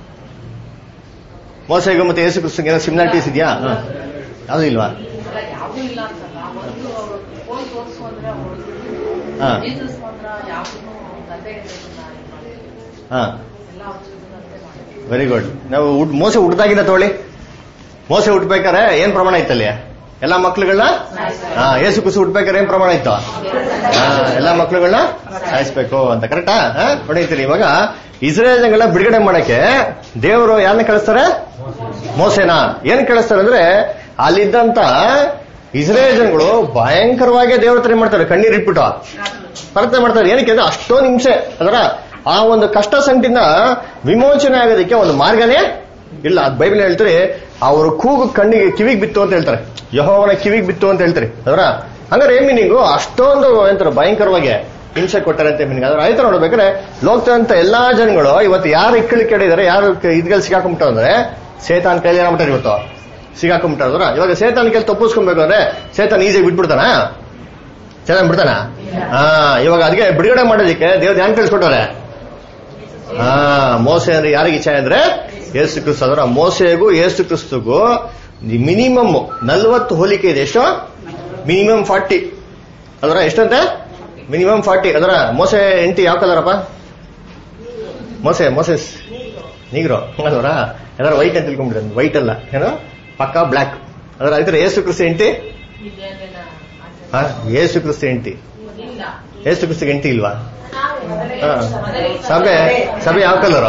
ಮೋಸೆಗೂ ಮತ್ತೆ ಯೇಸು ಕ್ರಿಸ್ತಂಗೆ ಏನೋ ಸಿಮಿಲಾರಿಟೀಸ್ ಇದೆಯಾ ಹ. ಯಾವ್ದು ಇಲ್ವಾ ಯಾವ್ದು ಇಲ್ಲ ಅನ್ಸಲ್ಲ ಒಂದು ಅವ್ರು ಫೋನ್ ತೋರಿಸು ಅಂದ್ರೆ ಅವ್ರು ಹಾ. ಜೀಸಸ್ ಮಾತ್ರ ಯಾವ್ದನ್ನು ಗದ್ದೆ ಮಾಡಿದ್ರು ಹಾ ಎಲ್ಲ ಅವ್ರ ಚಿತ್ರದಂತೆ ಮಾಡಿದ್ರು ವೆರಿ ಗುಡ್ ನಾವು ಹುಟ್- ಮೋಸೆ ಹುಟ್ಟದಾಗಿಂದ ತಗೊಳ್ಳಿ ಮೋಸೆ ಹುಟ್ಬೇಕಾರೆ ಏನ್ ಪ್ರಮಾಣ ಇತ್ತಲ್ಲಿ ಎಲ್ಲಾ ಮಕ್ಳುಗಳನ್ನ ಹಾ ಏಸು ಕುಸು ಹುಟ್ಬೇಕಾರೆ ಏನ್ ಪ್ರಮಾಣ ಇತ್ತು ಹಾ, ಎಲ್ಲಾ ಮಕ್ಳುಗಳನ್ನ ಸಾಯಿಸ್ಬೇಕು ಅಂತ ಕರೆಕ್ಟಾ ಹೊಡೀತೀರಿ ಇವಾಗ ಇಸ್ರೇಲ್ ಜನಗಳನ್ನ ಬಿಡುಗಡೆ ಮಾಡಕ್ಕೆ ದೇವರು ಯಾರನ್ನ ಕಳಿಸ್ತಾರೆ ಮೋಸೆನ ಏನ್ ಕಳಿಸ್ತಾರೆ ಅಂದ್ರೆ ಅಲ್ಲಿದ್ದಂತ ಇಸ್ರೇಲ್ ಜನಗಳು ಭಯಂಕರವಾಗಿ ದೇವ್ರ ಹತ್ರ ಏನ್ ಮಾಡ್ತಾರೆ ಕಣ್ಣೀರ್ ಇಟ್ಬಿಟ್ಟು ಪ್ರಾರ್ಥನೆ ಮಾಡ್ತಾರೆ ಏನಕ್ಕೆ ಅಂದ್ರೆ ಅಷ್ಟೊಂದು ಹಿಂಸೆ ಅದರ ಆ ಒಂದು ಕಷ್ಟ ಸಂಕಟಿಂದ ವಿಮೋಚನೆ ಆಗೋದಕ್ಕೆ ಒಂದು ಮಾರ್ಗನೇ ಇಲ್ಲ ಅದು ಬೈಬಲ್ ಹೇಳ್ತಾರೆ ಅವರು ಕೂಗು ಕಣ್ಣಿಗೆ ಕಿವಿಗೆ ಬಿತ್ತು ಅಂತ ಹೇಳ್ತಾರೆ ಯಹೋವನ ಕಿವಿಗೆ ಬಿತ್ತು ಅಂತ ಹೇಳ್ತಾರೆ ಅದರ ಹಂಗಾರೆ ಏನ್ ಮೀನಿಂಗು ಅಷ್ಟೊಂದು ಎಂತಾರೆ ಭಯಂಕರವಾಗಿ ಹಿಂಸೆ ಕೊಟ್ಟಾರೆ ಅಂತ ಮೀನಿಂಗ್ ಅದ್ರ ರೈತ ನೋಡ್ಬೇಕಾದ್ರೆ ಲೋಕದಂತ ಎಲ್ಲಾ ಜನಗಳು ಇವತ್ತು ಯಾರು ಇಕ್ಕಳಿ ಕೆಡಿದಾರೆ ಯಾರು ಇದ್ಗಲ್ಲಿ ಸಿಗಾಕೊಂಬಿಟ್ಟು ಅಂದ್ರೆ ಸೇತಾನ್ ಕೈಲಿ ಏನಾಗ್ಬಿಟ್ಟಾರೆ ಇವತ್ತು ಸಿಗಾಕೊಂಬಿಟ್ಟಾರ ಇವಾಗ ಸೇತಾನ್ ಕೈಲಿ ತಪ್ಪಿಸ್ಕೊಬೇಕು ಅಂದ್ರೆ ಸೇತಾನ್ ಈಸಿಯಾಗಿ ಬಿಟ್ಬಿಡ್ತಾನ ಚೆನ್ನಾಗಿ ಬಿಡ್ತಾನ ಹಾ ಇವಾಗ ಅದಕ್ಕೆ ಬಿಡುಗಡೆ ಮಾಡೋದಕ್ಕೆ ದೇವ್ರ ಧ್ಯಾನ ಕಳಿಸ್ಕೊಟ್ಟವ್ರೆ ಹಾ ಮೋಸೆ ಅಂದ್ರೆ ಯಾರಿಗೆ ಇಚ್ಛೆ ಅಂದ್ರೆ ಯೇಸು ಕ್ರಿಸ್ತು ಅದರ ಮೋಸೆಗೂ ಯೇಸು ಕ್ರಿಸ್ತುಗೂ ಮಿನಿಮಮ್ ನಲ್ವತ್ತು ಹೋಲಿಕೆ ಇದೆ ಎಷ್ಟು ಮಿನಿಮಮ್ ಫಾರ್ಟಿ ಅದರ ಎಷ್ಟಂತೆ ಮಿನಿಮಮ್ ಫಾರ್ಟಿ ಅದರ ಮೋಸೆ ಎಂಟಿ ಯಾವ ಕಲರಪ್ಪ ಮೋಸೆ ಮೋಸೆಸ್ ನೀಗ್ರೋ ಅದರ ಯಾರು ವೈಟ್ ಅಂತ ತಿಳ್ಕೊಂಡ್ಬಿಡ್ತಾರೆ ವೈಟ್ ಅಲ್ಲ ಏನು ಪಕ್ಕಾ ಬ್ಲ್ಯಾಕ್ ಅದರ ಇದ್ರೆ ಏಸು ಕ್ರಿಸ್ತು ಎಂಟಿ ಹಾ ಏಸು ಕ್ರಿಸ್ತು ಎಂಟಿ ಏಸು ಕ್ರಿಸ್ತು ಎಂಟಿ ಇಲ್ವಾ ಹಾ. ಸಭೆ ಸಭೆ ಯಾವ ಕಲರ್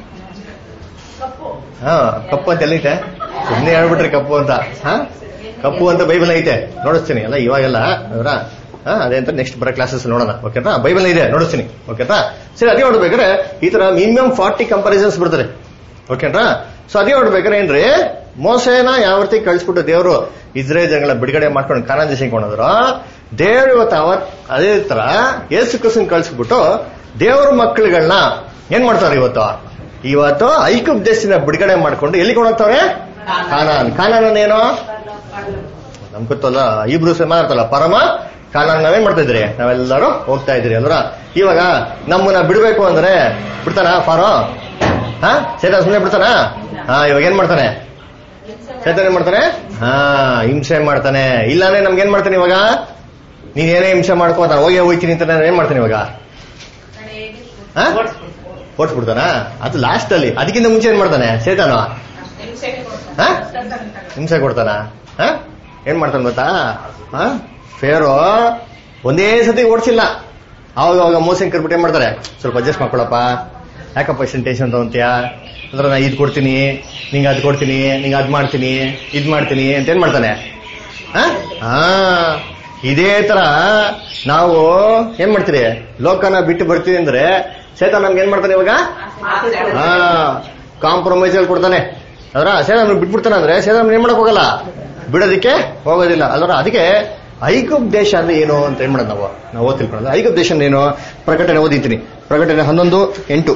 ಹಾ ಕಪ್ಪು ಅಂತ ಎಲ್ಲೈತೆ ಸುಮ್ಮನೆ ಹೇಳ್ಬಿಟ್ರಿ ಕಪ್ಪು ಅಂತ ಹಾ ಕಪ್ಪು ಅಂತ ಬೈಬಲ್ ಐತೆ ನೋಡಿಸ್ತೀನಿ ಅಲ್ಲ ಇವಾಗೆಲ್ಲ ಅದರ ಹಾ ಅದೇ ಅಂತ ನೆಕ್ಸ್ಟ್ ಬರೋ ಕ್ಲಾಸಸ್ ನೋಡೋಣ ಓಕೆನಾ ಬೈಬಲ್ ಇದೆ ನೋಡಿಸ್ತೀನಿ ಓಕೆನಾ ಸರಿ ಅದೇ ನೋಡ್ಬೇಕಾದ್ರೆ ಈ ತರ ಮಿನಿಮಮ್ ಫಾರ್ಟಿ ಕಂಪಾರಿಸನ್ಸ್ ಬರ್ತದೆ ಓಕೆನಾ ಸೊ ಅದೇ ನೋಡ್ಬೇಕಾದ್ರೆ ಏನ್ರಿ ಮೋಸೇನ ಯಾವ ರೀತಿ ಕಳಿಸ್ಬಿಟ್ಟು ದೇವರು ಇಸ್ರೇಲ್ ಜನಗಳ ಬಿಡುಗಡೆ ಮಾಡ್ಕೊಂಡು ಕಾನಾನ್ ದೇಶಕ್ಕೆ ಕೊಂಡೋದ್ರು ದೇವ್ರು ಇವತ್ತು ಅವತ್ ಅದೇ ತರ ಯೇಸು ಕ್ರಿಸ್ತನ್ ಕಳಿಸ್ಬಿಟ್ಟು ದೇವ್ರ ಮಕ್ಕಳುಗಳನ್ನ ಏನ್ ಮಾಡ್ತಾರೆ ಇವತ್ತು ಇವತ್ತು ಐಕುಪ್ ದೇಶನ ಬಿಡುಗಡೆ ಮಾಡ್ಕೊಂಡು ಎಲ್ಲಿ ಕೊಂಡೋಗ್ತವ್ರೆ ಕಾನಾನ್ ಕಾನಾನ್ ಏನು ನಮ್ ಗೊತ್ತಲ್ಲ ಇಬ್ರು ಮಾತಾಡ್ತಲ್ಲ ಪರಮ ಕಾನಾನ್ ನಾವೇನ್ ಮಾಡ್ತಾ ಇದ್ರಿ ನಾವೆಲ್ಲರೂ ಹೋಗ್ತಾ ಇದ್ರಿ ಅಂದ್ರ ಇವಾಗ ನಮ್ಮನ್ನ ಬಿಡ್ಬೇಕು ಅಂದ್ರೆ ಬಿಡ್ತಾನ ಫಾರೋ ಹಾ ಸೇತ ಸುಮ್ಮನೆ ಬಿಡ್ತಾನ ಹಾ ಇವಾಗ ಏನ್ ಮಾಡ್ತಾನೆ ಚೇತನ ಏನ್ ಮಾಡ್ತಾನೆ ಹಾ ಹಿಂಸೆ ಮಾಡ್ತಾನೆ ಇಲ್ಲಾಂದ್ರೆ ನಮ್ಗೆ ಏನ್ ಮಾಡ್ತಾನೆ ಇವಾಗ ನೀನ್ ಏನೇ ಹಿಂಸೆ ಮಾಡ್ಕೋತ ಹೋಗಿ ಹೋಗ್ತೀನಿ ಅಂತ ನಾನು ಏನ್ ಮಾಡ್ತಾನೆ ಇವಾಗ ಹಾ ಓಡಿಸ್ಬಿಡ್ತಾನ ಅದು ಲಾಸ್ಟ್ ಅಲ್ಲಿ ಅದಕ್ಕಿಂತ ಮುಂಚೆ ಏನ್ ಮಾಡ್ತಾನೆ ಸೇತಾನ ಹಾ ಹಿಂಸೆ ಕೊಡ್ತಾನ ಹಾ ಏನ್ ಮಾಡ್ತಾನೆ ಗೊತ್ತಾ ಹಾ ಫೇರೋ ಒಂದೇ ಸತಿ ಓಡಿಸಿಲ್ಲ ಅವಾಗ ಅವಾಗ ಮೋಸನ್ ಕರ್ಬಿಟ್ಟು ಏನ್ ಮಾಡ್ತಾರೆ ಸ್ವಲ್ಪ ಅಡ್ಜಸ್ಟ್ ಮಾಡ್ಕೊಳಪ್ಪ ಯಾಕಪ್ಪ ಇಷ್ಟು ಟೆನ್ಷನ್ ತಗೊಂತೀಯ ಅಂದ್ರೆ ನಾ ಇದ್ ಕೊಡ್ತೀನಿ ನಿಂಗೆ ಅದ್ ಕೊಡ್ತೀನಿ ನಿಂಗೆ ಅದ್ ಮಾಡ್ತೀನಿ ಇದ್ ಮಾಡ್ತೀನಿ ಅಂತ ಏನ್ ಮಾಡ್ತಾನೆ ಹಾ ಹಾ ಇದೇ ತರ ನಾವು ಏನ್ ಮಾಡ್ತೀರಿ ಲೋಕನ ಬಿಟ್ಟು ಬರ್ತೀವಿ ಅಂದ್ರೆ ಸೇತ ನಮ್ಗೆ ಏನ್ ಮಾಡ್ತಾನೆ ಇವಾಗ ಹಾ ಕಾಂಪ್ರಮೈಸ್ ಅಲ್ಲಿ ಕೊಡ್ತಾನೆ ಅದರ ಸೇತ ನಮ್ಗೆ ಬಿಟ್ಬಿಡ್ತಾನೆ ಅಂದ್ರೆ ಸೇತ ನಮ್ಗೆ ಏನ್ ಮಾಡಕ್ ಹೋಗಲ್ಲ ಬಿಡೋದಕ್ಕೆ ಹೋಗೋದಿಲ್ಲ ಅಲ್ವರ ಅದಕ್ಕೆ ಐಗುಪ್ ದೇಶ ಅಂದ್ರೆ ಏನು ಅಂತ ಏನ್ ಮಾಡೋದು ನಾವು ನಾವು ಓದ್ ತಿಳ್ಕೊಳ್ಳೋದು ಐಗುಪ್ ದೇಶ ಅಂದ್ರೆ ಏನು ಪ್ರಕಟಣೆ ಓದಿತೀನಿ ಪ್ರಕಟಣೆ ಹನ್ನೊಂದು ಎಂಟು